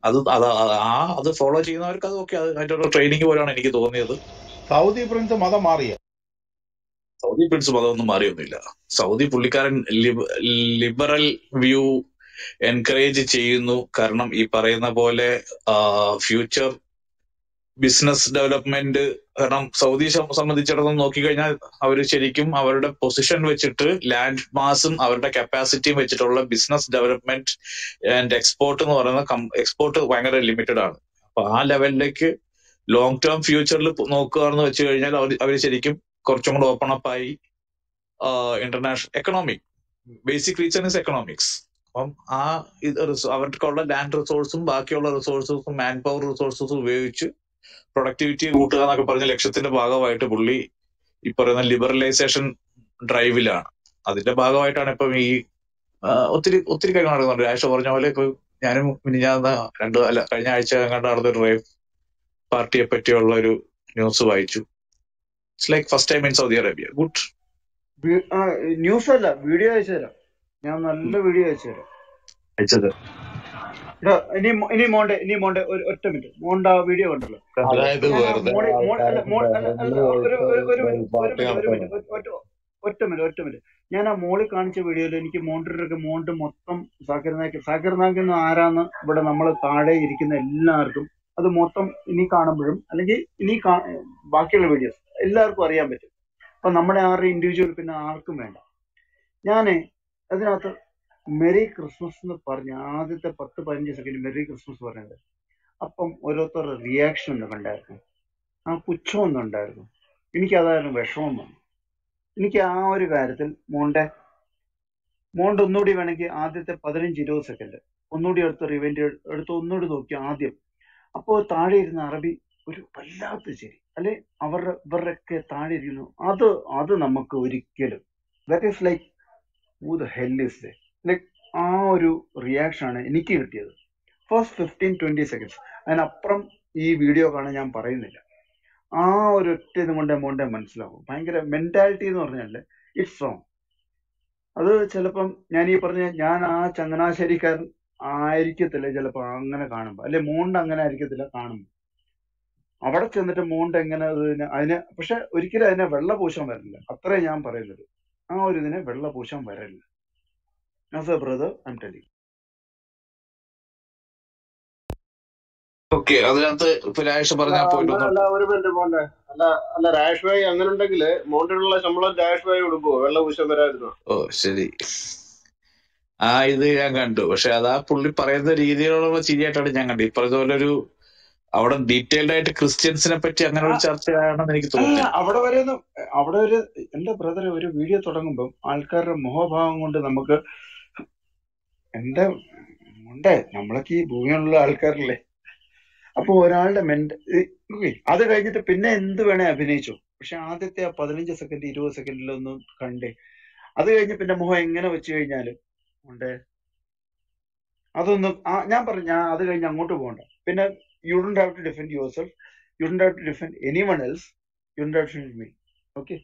അത് അത് ആ അത് ഫോളോ ചെയ്യുന്നവർക്ക് അത് ഓക്കെ അതിന്റെ ഒരു ട്രെയിനിങ് പോലെയാണ് എനിക്ക് തോന്നിയത് സൗദി പ്രിൻസ് മതം മാറിയ സൗദി പ്രിൻസ് അതൊന്നും മാറിയൊന്നുമില്ല സൗദി പുള്ളിക്കാരൻ ലിബറൽ വ്യൂ എൻകറേജ് ചെയ്യുന്നു കാരണം ഈ പറയുന്ന പോലെ ഫ്യൂച്ചർ ബിസിനസ് ഡെവലപ്മെന്റ് കാരണം സൗദി സം- സംബന്ധിച്ചിടത്തോളം നോക്കിക്കഴിഞ്ഞാൽ അവർ ശരിക്കും അവരുടെ പൊസിഷൻ വെച്ചിട്ട് ലാൻഡ് മാസും അവരുടെ കപ്പാസിറ്റിയും വെച്ചിട്ടുള്ള ബിസിനസ് ഡെവലപ്മെന്റ് ആൻഡ് എക്സ്പോർട്ട് എന്ന് പറയുന്ന എക്സ്പോർട്ട് ഭയങ്കര ലിമിറ്റഡ് ആണ് അപ്പൊ ആ ലെവലിലേക്ക് ലോങ് ടേം ഫ്യൂച്ചറിൽ നോക്കുകയാണെന്ന് വെച്ച് കഴിഞ്ഞാൽ അവർ അവർ ശരിക്കും കുറച്ചും കൂടെ ഓപ്പൺ അപ്പ് ആയി international economic basic reason is economics അപ്പം ആ ഇത് റിസോ- അവർക്കുള്ള ലാൻഡ് റിസോഴ്സും ബാക്കിയുള്ള റിസോഴ്സസും മാൻ പവർ റിസോഴ്സസും ഉപയോഗിച്ച് പ്രൊഡക്ടിവിറ്റി കൂട്ടുക എന്നൊക്കെ പറഞ്ഞ ലക്ഷ്യത്തിന്റെ ഭാഗമായിട്ട് പുള്ളി ഈ പറയുന്ന ലിബറലൈസേഷൻ ഡ്രൈവിലാണ് അതിന്റെ ഭാഗമായിട്ടാണ് ഇപ്പം ഈ ആ, ഒത്തിരി ഒത്തിരി കാര്യങ്ങൾ നടക്കുന്നുണ്ട് രാജ പറഞ്ഞ പോലെ ഇപ്പൊ ഞാനും മിനിഞ്ഞാന്ന് രണ്ട് അല്ല കഴിഞ്ഞ ആഴ്ച എങ്ങാണ്ട് നടന്നൊരു റേവ് പാർട്ടിയെ പറ്റിയുള്ള ഒരു ന്യൂസ് വായിച്ചു it's like first time in Saudi Arabia good news അല്ല വീഡിയോ അയച്ചു തരാം ഞാൻ നല്ല വീഡിയോ അയച്ചു തരാം അയച്ചത് എടാ, ഇനി മോ- ഇനി മോണ്ടെ ഇനി മോണ്ടെ ഒരു ഒറ്റ മിനിറ്റ് മോണ്ട ആ വീഡിയോ കണ്ടല്ലോ അതായത് ഞാൻ ആ വെറുതെ മോളി മോൾ അല്ല ആൾക്കാരെ മോൾ അല്ല അല്ല തെരഞ്ഞു ഒരു ഒരു ഒരു റേവ് മിനിറ്റ് ഒരു പാർട്ടി മിനിറ്റ് ഒരു നടത്തുന്നത് മിനിറ്റ് ഒറ്റ ഒറ്റ മിനിറ്റ് ഒറ്റ മിനിറ്റ് ഞാൻ ആ മോളിൽ കാണിച്ച വീഡിയോയിൽ എനിക്ക് മോണ്ടൊക്കെ മോണ്ട് മൊത്തം സാക്കിർ നായിക്ക് സാക്കിർ നായിക്ക് എന്ന് ആരാന്ന് ഇവിടെ നമ്മൾ താഴെ ഇരിക്കുന്ന എല്ലാവർക്കും അത് മൊത്തം ഇനി കാണുമ്പോഴും അല്ലെങ്കിൽ ഇനി കാ- ബാക്കിയുള്ള വീഡിയോസ് എല്ലാവർക്കും അറിയാൻ പറ്റും അപ്പൊ നമ്മുടെ ആരുടെ ഇൻഡിവിജ്വൽ പിന്നെ ആർക്കും വേണ്ട ഞാന് അതിനകത്ത് മെറി ക്രിസ്മസ് എന്ന് പറഞ്ഞ ആദ്യത്തെ പത്ത് പതിനഞ്ച് സെക്കൻഡ് മെറി ക്രിസ്മസ് പറഞ്ഞത് അപ്പം ഓരോരുത്തരുടെ റിയാക്ഷൻ ഒന്ന് കണ്ടായിരുന്നു ആ പുച്ഛം ഒന്നും ഉണ്ടായിരുന്നു എനിക്ക് അതായിരുന്നു വിഷമം വന്നു എനിക്ക് ആ ഒരു കാര്യത്തിൽ മോണ്ടെ മോണ്ട് ഒന്നുകൂടി വേണമെങ്കിൽ ആദ്യത്തെ പതിനഞ്ച് ഇരുപത് സെക്കൻഡ് ഒന്നുകൂടി എടുത്ത് റിവെന്റ് എടുത്ത് ഒന്നുകൂടി നോക്കി ആദ്യം അപ്പോൾ താഴെ ഇരുന്ന അറബി ഒരു വല്ലാത്ത ശരി അല്ലെ അവരുടെ ഇവരുടെയൊക്കെ താഴെ ഇരിക്കുന്നു അത് അത് നമുക്ക് ഒരിക്കലും that is like who the hell is like ആ ഒരു റിയാക്ഷൻ ആണ് എനിക്ക് കിട്ടിയത് ഫസ്റ്റ് ഫിഫ്റ്റീൻ ട്വന്റി സെക്കൻഡ്സ് അതിനപ്പുറം ഈ വീഡിയോ കാണാൻ ഞാൻ പറയുന്നില്ല ആ ഒരു ഒറ്റ ഇതും കൊണ്ടേ മോണ്ടേ മനസ്സിലാവും ഭയങ്കര മെന്റാലിറ്റി എന്ന് പറഞ്ഞാല് ഇറ്റ്സ് റോങ് അത് ചിലപ്പം ഞാൻ ഈ പറഞ്ഞ ഞാൻ ആ ചങ്ങനാശ്ശേരിക്കാരൻ ആയിരിക്കത്തില്ല ചിലപ്പോ അങ്ങനെ കാണുമ്പോ അല്ലെ മോണ്ട് അങ്ങനെ ആയിരിക്കത്തില്ല കാണുമ്പോ അവിടെ ചെന്നിട്ട് മോണ്ട് എങ്ങനെ അതിന് അതിന് പക്ഷെ ഒരിക്കലും അതിനെ വെള്ള പൂശാൻ വരില്ല അത്രേ ഞാൻ പറയുന്നത് ആ ഒരു ഇതിനെ വെള്ള പൂശാൻ വരില്ല as a brother I'm telling okay അതിനകത്ത് ഇപ്പൊ രാജേഷ് പറഞ്ഞ അല്ല പോയിന്റ് അല്ല ഒന്ന് അല്ല, ഒരു മിനിറ്റ് പോണ്ടേ അല്ല അല്ല രാഷ് ഭായി അങ്ങനെ ഉണ്ടെങ്കിൽ മോണ്ടിനുള്ള ശമ്പളം രാഷ് ഭായി കൊടുക്കുവോ വെള്ള പൂശം വരായിരുന്നോ ഓ ശരി ആ ഇത് ഞാൻ കണ്ടു പക്ഷെ അത് ആ പുള്ളി പറയുന്ന രീതിയിലുള്ള ചിരിയായിട്ടാണ് ഞാൻ കണ്ടത് ഈ പറഞ്ഞ പോലെ ഒരു അവിടെ ഡീറ്റെയിൽഡ് ആയിട്ട് ക്രിസ്ത്യൻസിനെ പറ്റി അങ്ങനെ ഒരു ചർച്ചയാണെന്ന് എനിക്ക് അല്ല തോന്നുന്നില്ല അവിടെ വരെ ഒന്നും അവിടെ ഒരു എന്റെ ബ്രദറെ ഒരു വീഡിയോ തുടങ്ങുമ്പോൾ ആൾക്കാരുടെ മുഖഭാവം കൊണ്ട് നമുക്ക് എന്റെ ഉണ്ടേ നമ്മളൊക്കെ ഈ ഭൂമിയിലുള്ള ആൾക്കാരല്ലേ അപ്പൊ ഒരാളുടെ മെന്റ് അത് കഴിഞ്ഞിട്ട് പിന്നെ എന്ത് വേണേ അഭിനയിച്ചു പക്ഷെ ആദ്യത്തെ ആ പതിനഞ്ച് സെക്കൻഡ് ഇരുപത് സെക്കൻഡിലൊന്നും കണ്ടേ അത് കഴിഞ്ഞ് പിന്നെ മുഖം എങ്ങനെ വെച്ച് കഴിഞ്ഞാലും ഉണ്ടേ അതൊന്നും ആ ഞാൻ പറഞ്ഞു ഞാൻ അത് കഴിഞ്ഞ് അങ്ങോട്ട് പോകണ്ട പിന്നെ you don't have to defend yourself you don't have to defend anyone else you don't have to defend me okay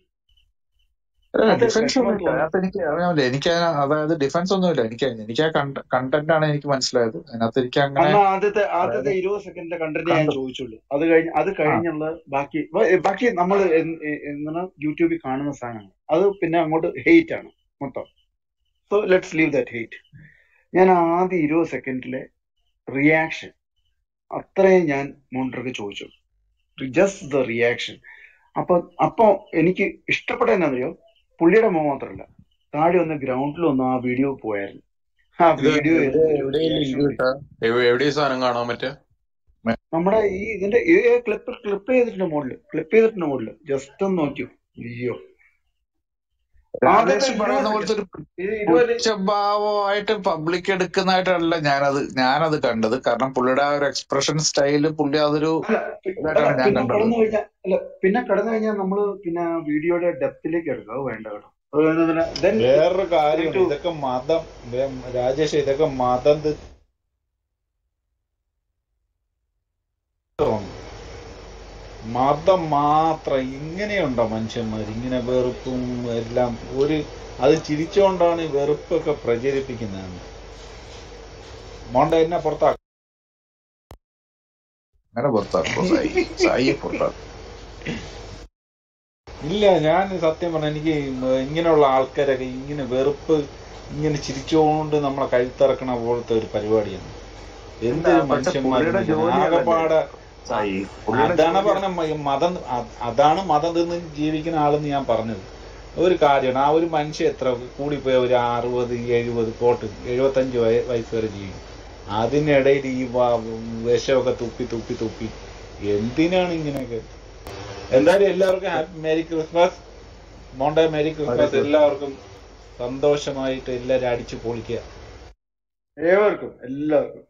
അത് ഡിഫൻസ് വിഷമം ഒന്നുമില്ല തോന്നി അതിനകത്ത് എനിക്ക് അറിയാമല്ലോ എനിക്ക് ആ- അതായത് ഡിഫൻസ് ഒന്നുമില്ല എനിക്ക് എനിക്ക് ആ കണ്ടന്റ് ആണ് എനിക്ക് മനസ്സിലായത് അതിനകത്ത് എനിക്ക് അങ്ങനെ അന്ന് ആദ്യത്തെ അതായത് ആദ്യത്തെ ഇരുപത് സെക്കൻഡിന്റെ കണ്ടന്റ് ഞാൻ കണ്ടു ചോദിച്ചുള്ളൂ അത് കഴിഞ്ഞ് അത് ആ കഴിഞ്ഞുള്ള ബാക്കി വ- ബാക്കി നമ്മൾ എന്താണ് യൂട്യൂബിൽ കാണുന്ന സാധനങ്ങൾ അത് പിന്നെ അങ്ങോട്ട് ഹെയ്റ്റ് ആണ് മൊത്തം so let's leave that hate ഞാൻ ആദ്യ ഇരുപത് സെക്കൻഡിലെ റിയാക്ഷൻ അത്രയും ഞാൻ മോണ്ടർക്ക് ചോദിച്ചു ജസ്റ്റ് ദ റിയാക്ഷൻ അപ്പൊ അപ്പൊ എനിക്ക് ഇഷ്ടപ്പെട്ട എന്നറിയോ പുള്ളിയുടെ മുഖം മാത്രമല്ല താഴെ ഒന്ന് ഗ്രൗണ്ടിൽ ഒന്ന് ആ വീഡിയോ പോയായിരുന്നു ആ ഇത് വീഡിയോ എവിടെ ഒരു എവിടെ ഈ റിയാക്ഷൻ ലിങ്ക് കിട്ടാ എവിടെ ഈ സാധനം കാണാൻ പറ്റുക നമ്മുടെ ഈ ഇതിന്റെ ക്ലിപ്പ് ക്ലിപ്പ് ചെയ്തിട്ടുണ്ട് മുകളില് ക്ലിപ്പ് ചെയ്തിട്ടുണ്ട് മുകളില് ജസ്റ്റ് ഒന്ന് നോക്കിയോ അയ്യോ ആദ്യത്തെ രാജേഷ് ഇരുപത് പറയുന്ന പോലത്തെ സെക്കൻഡ് ഒരു ഇത് ഇരുപത് പുച്ഛഭാവമായിട്ട് പബ്ലിക് എടുക്കുന്നതായിട്ടല്ല ഞാനത് ഞാനത് കണ്ടത് കാരണം പുള്ളിയുടെ ആ ഒരു എക്സ്പ്രഷൻ സ്റ്റൈല് പുള്ളി അതൊരു അല്ല പി- അല്ല ഇതായിട്ടാണ് ഞാൻ പിന്നെ കണ്ടത് കടന്നു കഴിഞ്ഞാൽ അല്ല പിന്നെ കടന്നു കഴിഞ്ഞാൽ നമ്മള് പിന്നെ വീഡിയോയുടെ ഡെപ്തിലേക്ക് എടുക്കുക അത് വേണ്ട കേട്ടോ അത് ദെൻ വേറൊരു കാര്യമുണ്ട് ടു ഇതൊക്കെ മതം വേ- രാജേഷ് ഇതൊക്കെ മതം തിരിച്ചറിവാണ്. മതം മാത്രം ഇങ്ങനെയുണ്ടോ മനുഷ്യന്മാർ ഇങ്ങനെ വെറുപ്പും എല്ലാം ഒരു അത് ചിരിച്ചുകൊണ്ടാണ് ഈ വെറുപ്പൊക്കെ പ്രചരിപ്പിക്കുന്നത് മോണ്ട എന്നെ പുറത്താക്കും അങ്ങനെ പുറത്താക്കോ സായി സായിയെ പുറത്താക്കും ഇല്ല ഞാൻ സത്യം പറഞ്ഞ എനിക്ക് ഇങ്ങനെയുള്ള ആൾക്കാരൊക്കെ ഇങ്ങനെ വെറുപ്പ് ഇങ്ങനെ ചിരിച്ചുകൊണ്ട് നമ്മളെ കഴുത്തിറക്കണ പോലത്തെ ഒരു പരിപാടിയാണ് അല്ല എന്തൊരു പക്ഷെ പുള്ളിയുടെ മനുഷ്യന്മാരാണ് ജോലി അതല്ലേ ആകെപ്പാടെ സായി അ- പുള്ളിയുടെ അതാണ് ജോലി പറഞ്ഞ മ- മതം അ- അതാണ് മതം നിന്ന് ജീവിക്കുന്ന ആളെന്ന് ഞാൻ പറഞ്ഞത് ഒരു കാര്യമാണ് ആ ഒരു മനുഷ്യൻ എത്ര കൂടിപ്പോയ ഒരു അറുപത് എഴുപത് കോട്ട് എഴുപത്തഞ്ച് വയ- വയസ്സ് വരെ ജീവിക്കും അതിനിടയിൽ ഈ വ- വിഷമൊക്കെ തുപ്പി തുപ്പി തുപ്പി എന്തിനാണ് ഇങ്ങനെയൊക്കെ എന്തായാലും എല്ലാവർക്കും ഹാപ്പി മേരി ക്രിസ്മസ് മോണ്ടെ മേരി ക്രിസ്മസ് എല്ലാവർക്കും സന്തോഷമായിട്ട് എല്ലാവരും അടിച്ചു പൊളിക്കുക ഏവർക്കും എല്ലാവർക്കും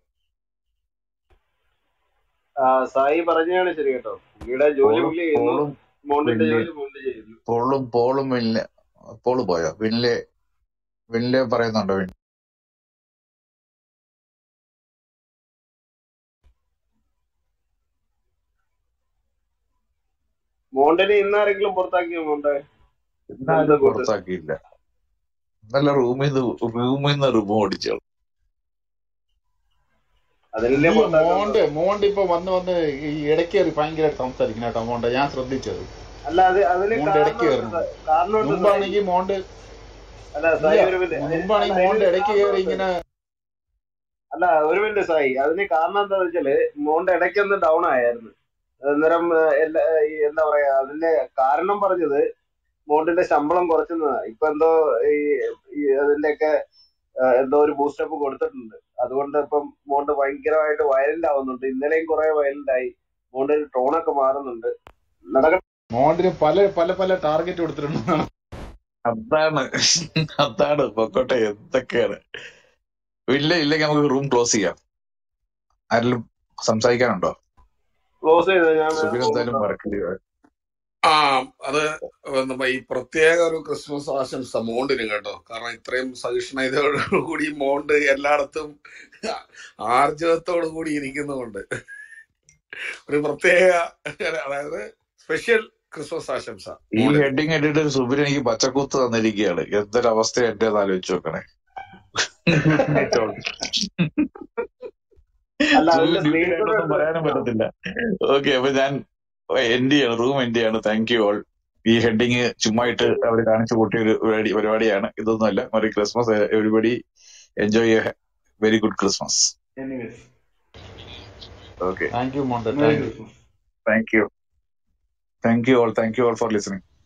ആ, സായി പറഞ്ഞാണ് ശരി കേട്ടോ പുള്ളിയുടെ ജോലി പോളും പുള്ളി ചെയ്യുന്നു പോളും മോണ്ടിന്റെ വില്ല് ജോലി മോണ്ട് ചെയ്യുന്നു പോളും പോളും വില്ല് പോള് പോയോ വില്ല് വില്ല് പറയുന്നുണ്ടോ വിൻ മോണ്ടിനെ ഇന്നാരെങ്കിലും പുറത്താക്കിയോ മോണ്ടെ ഇന്നാരും ബന്ധം കൊണ്ട് പുറത്താക്കിയില്ല ഇന്നലെ റൂമിൽ നിന്ന് റൂമിൽ നിന്ന് റിമൂവ് ഓടിച്ചു അതിനല്ലേ ഈ പുറത്താക്കാൻ മോണ്ട് മോണ്ട് ഇപ്പൊ വന്ന് വന്ന് ഈ ഇടയ്ക്ക് കയറി ഭയങ്കരമായിട്ട് സംസാരിക്കുന്ന കേട്ടോ മോണ്ട ഞാൻ ശ്രദ്ധിച്ചത് അല്ല അത് അതിന് മോണ്ട് ഇടയ്ക്ക് കാരണമുണ്ട് കയറുന്നു സാ- കാരണമുണ്ട് സായി മുമ്പാണെങ്കിൽ മോണ്ട് അല്ല ഇല്ല സായി ഒരു മിനിറ്റ് അതിന് മുമ്പാണെങ്കിൽ അല്ല മോണ്ട് അതിനൊരു ഇടയ്ക്ക് കയറി കാരണമുണ്ട് ഇങ്ങനെ അല്ല ഒരു മിനിറ്റ് സായി അതിന് കാരണം എന്താന്ന് വെച്ചാല് മോണ്ട് ഇടയ്ക്കൊന്ന് ഡൗൺ ആയായിരുന്നു അന്നേരം ഏഹ്, എല്ലാ ഈ എന്താ പറയാ അതിന്റെ കാരണം പറഞ്ഞത് മോണ്ടിന്റെ ശമ്പളം കുറച്ചെന്നതാ ഇപ്പൊ എന്തോ ഈ ഈ അതിന്റെയൊക്കെ ഏഹ്, എന്തോ ഒരു ബൂസ്റ്റപ്പ് കൊടുത്തിട്ടുണ്ട് അതുകൊണ്ട് ഇപ്പം മോണ്ട് ഭയങ്കരമായിട്ട് വയലന്റ് ആവുന്നുണ്ട് ഇന്നലെയും കുറെ വയലന്റ് ആയി മോണ്ട് ടോണൊക്കെ മാറുന്നുണ്ട് നടക്കട്ടെ മോണ്ടിന് പല പല പല ടാർഗറ്റ് കൊടുത്തിട്ടുണ്ടെന്നാണ് അതാണ് അതാണ് പൊക്കോട്ടെ എന്തൊക്കെയാണ് ഇല്ല ഇല്ലെങ്കിൽ നമുക്ക് റൂം ക്ലോസ് ചെയ്യാം ആരെങ്കിലും സംസാരിക്കാനുണ്ടോ ക്ലോസ് ചെയ്ത് ഞാൻ വേറെ സുബിൻ റൂം എന്തായാലും ഇട്ടാ മറക്കില്ല ആ അത് നമ്മ ഈ പ്രത്യേക ഒരു ക്രിസ്മസ് ആശംസ മോണ്ടിനും കേട്ടോ കാരണം ഇത്രയും സഹിഷ്ണുതയോടുകൂടി മോണ്ട് എല്ലായിടത്തും ആർജവത്തോടു കൂടി ഇരിക്കുന്നുണ്ട് ഒരു പ്രത്യേക അതായത് സ്പെഷ്യൽ ക്രിസ്മസ് ആശംസ ഈ മോണ്ടിന് ഹെഡിങ് ഇട്ടിട്ട് സുബിൻ എനിക്ക് പച്ചക്കുത്ത് തന്നിരിക്കുകയാണ് എന്തൊരവസ്ഥ എന്റെ ആലോചിച്ച് നോക്കണേ അല്ല സുബിൻ അതിന്റെ സ്ക്രീൻഷോട്ട് ഡ്യൂട്ടിയിലായിട്ടൊന്നും എടുത്ത് പറയാനും പറ്റത്തില്ല ഓക്കെ അപ്പൊ ഞാൻ എൻഡ് ചെയ്യാണ് റൂം എൻഡ് ചെയ്യാണ് താങ്ക് യു ഓൾ ഈ ഹെഡിങ് ചുമ്മായിട്ട് അവർ കാണിച്ചു കൂട്ടിയ ഒരു പരിപാടി പരിപാടിയാണ് ഇതൊന്നുമല്ല merry Christmas everybody enjoy a very good Christmas anyways okay thank you മോണ്ട് merry thank you Christmas thank you thank you all thank you all for listening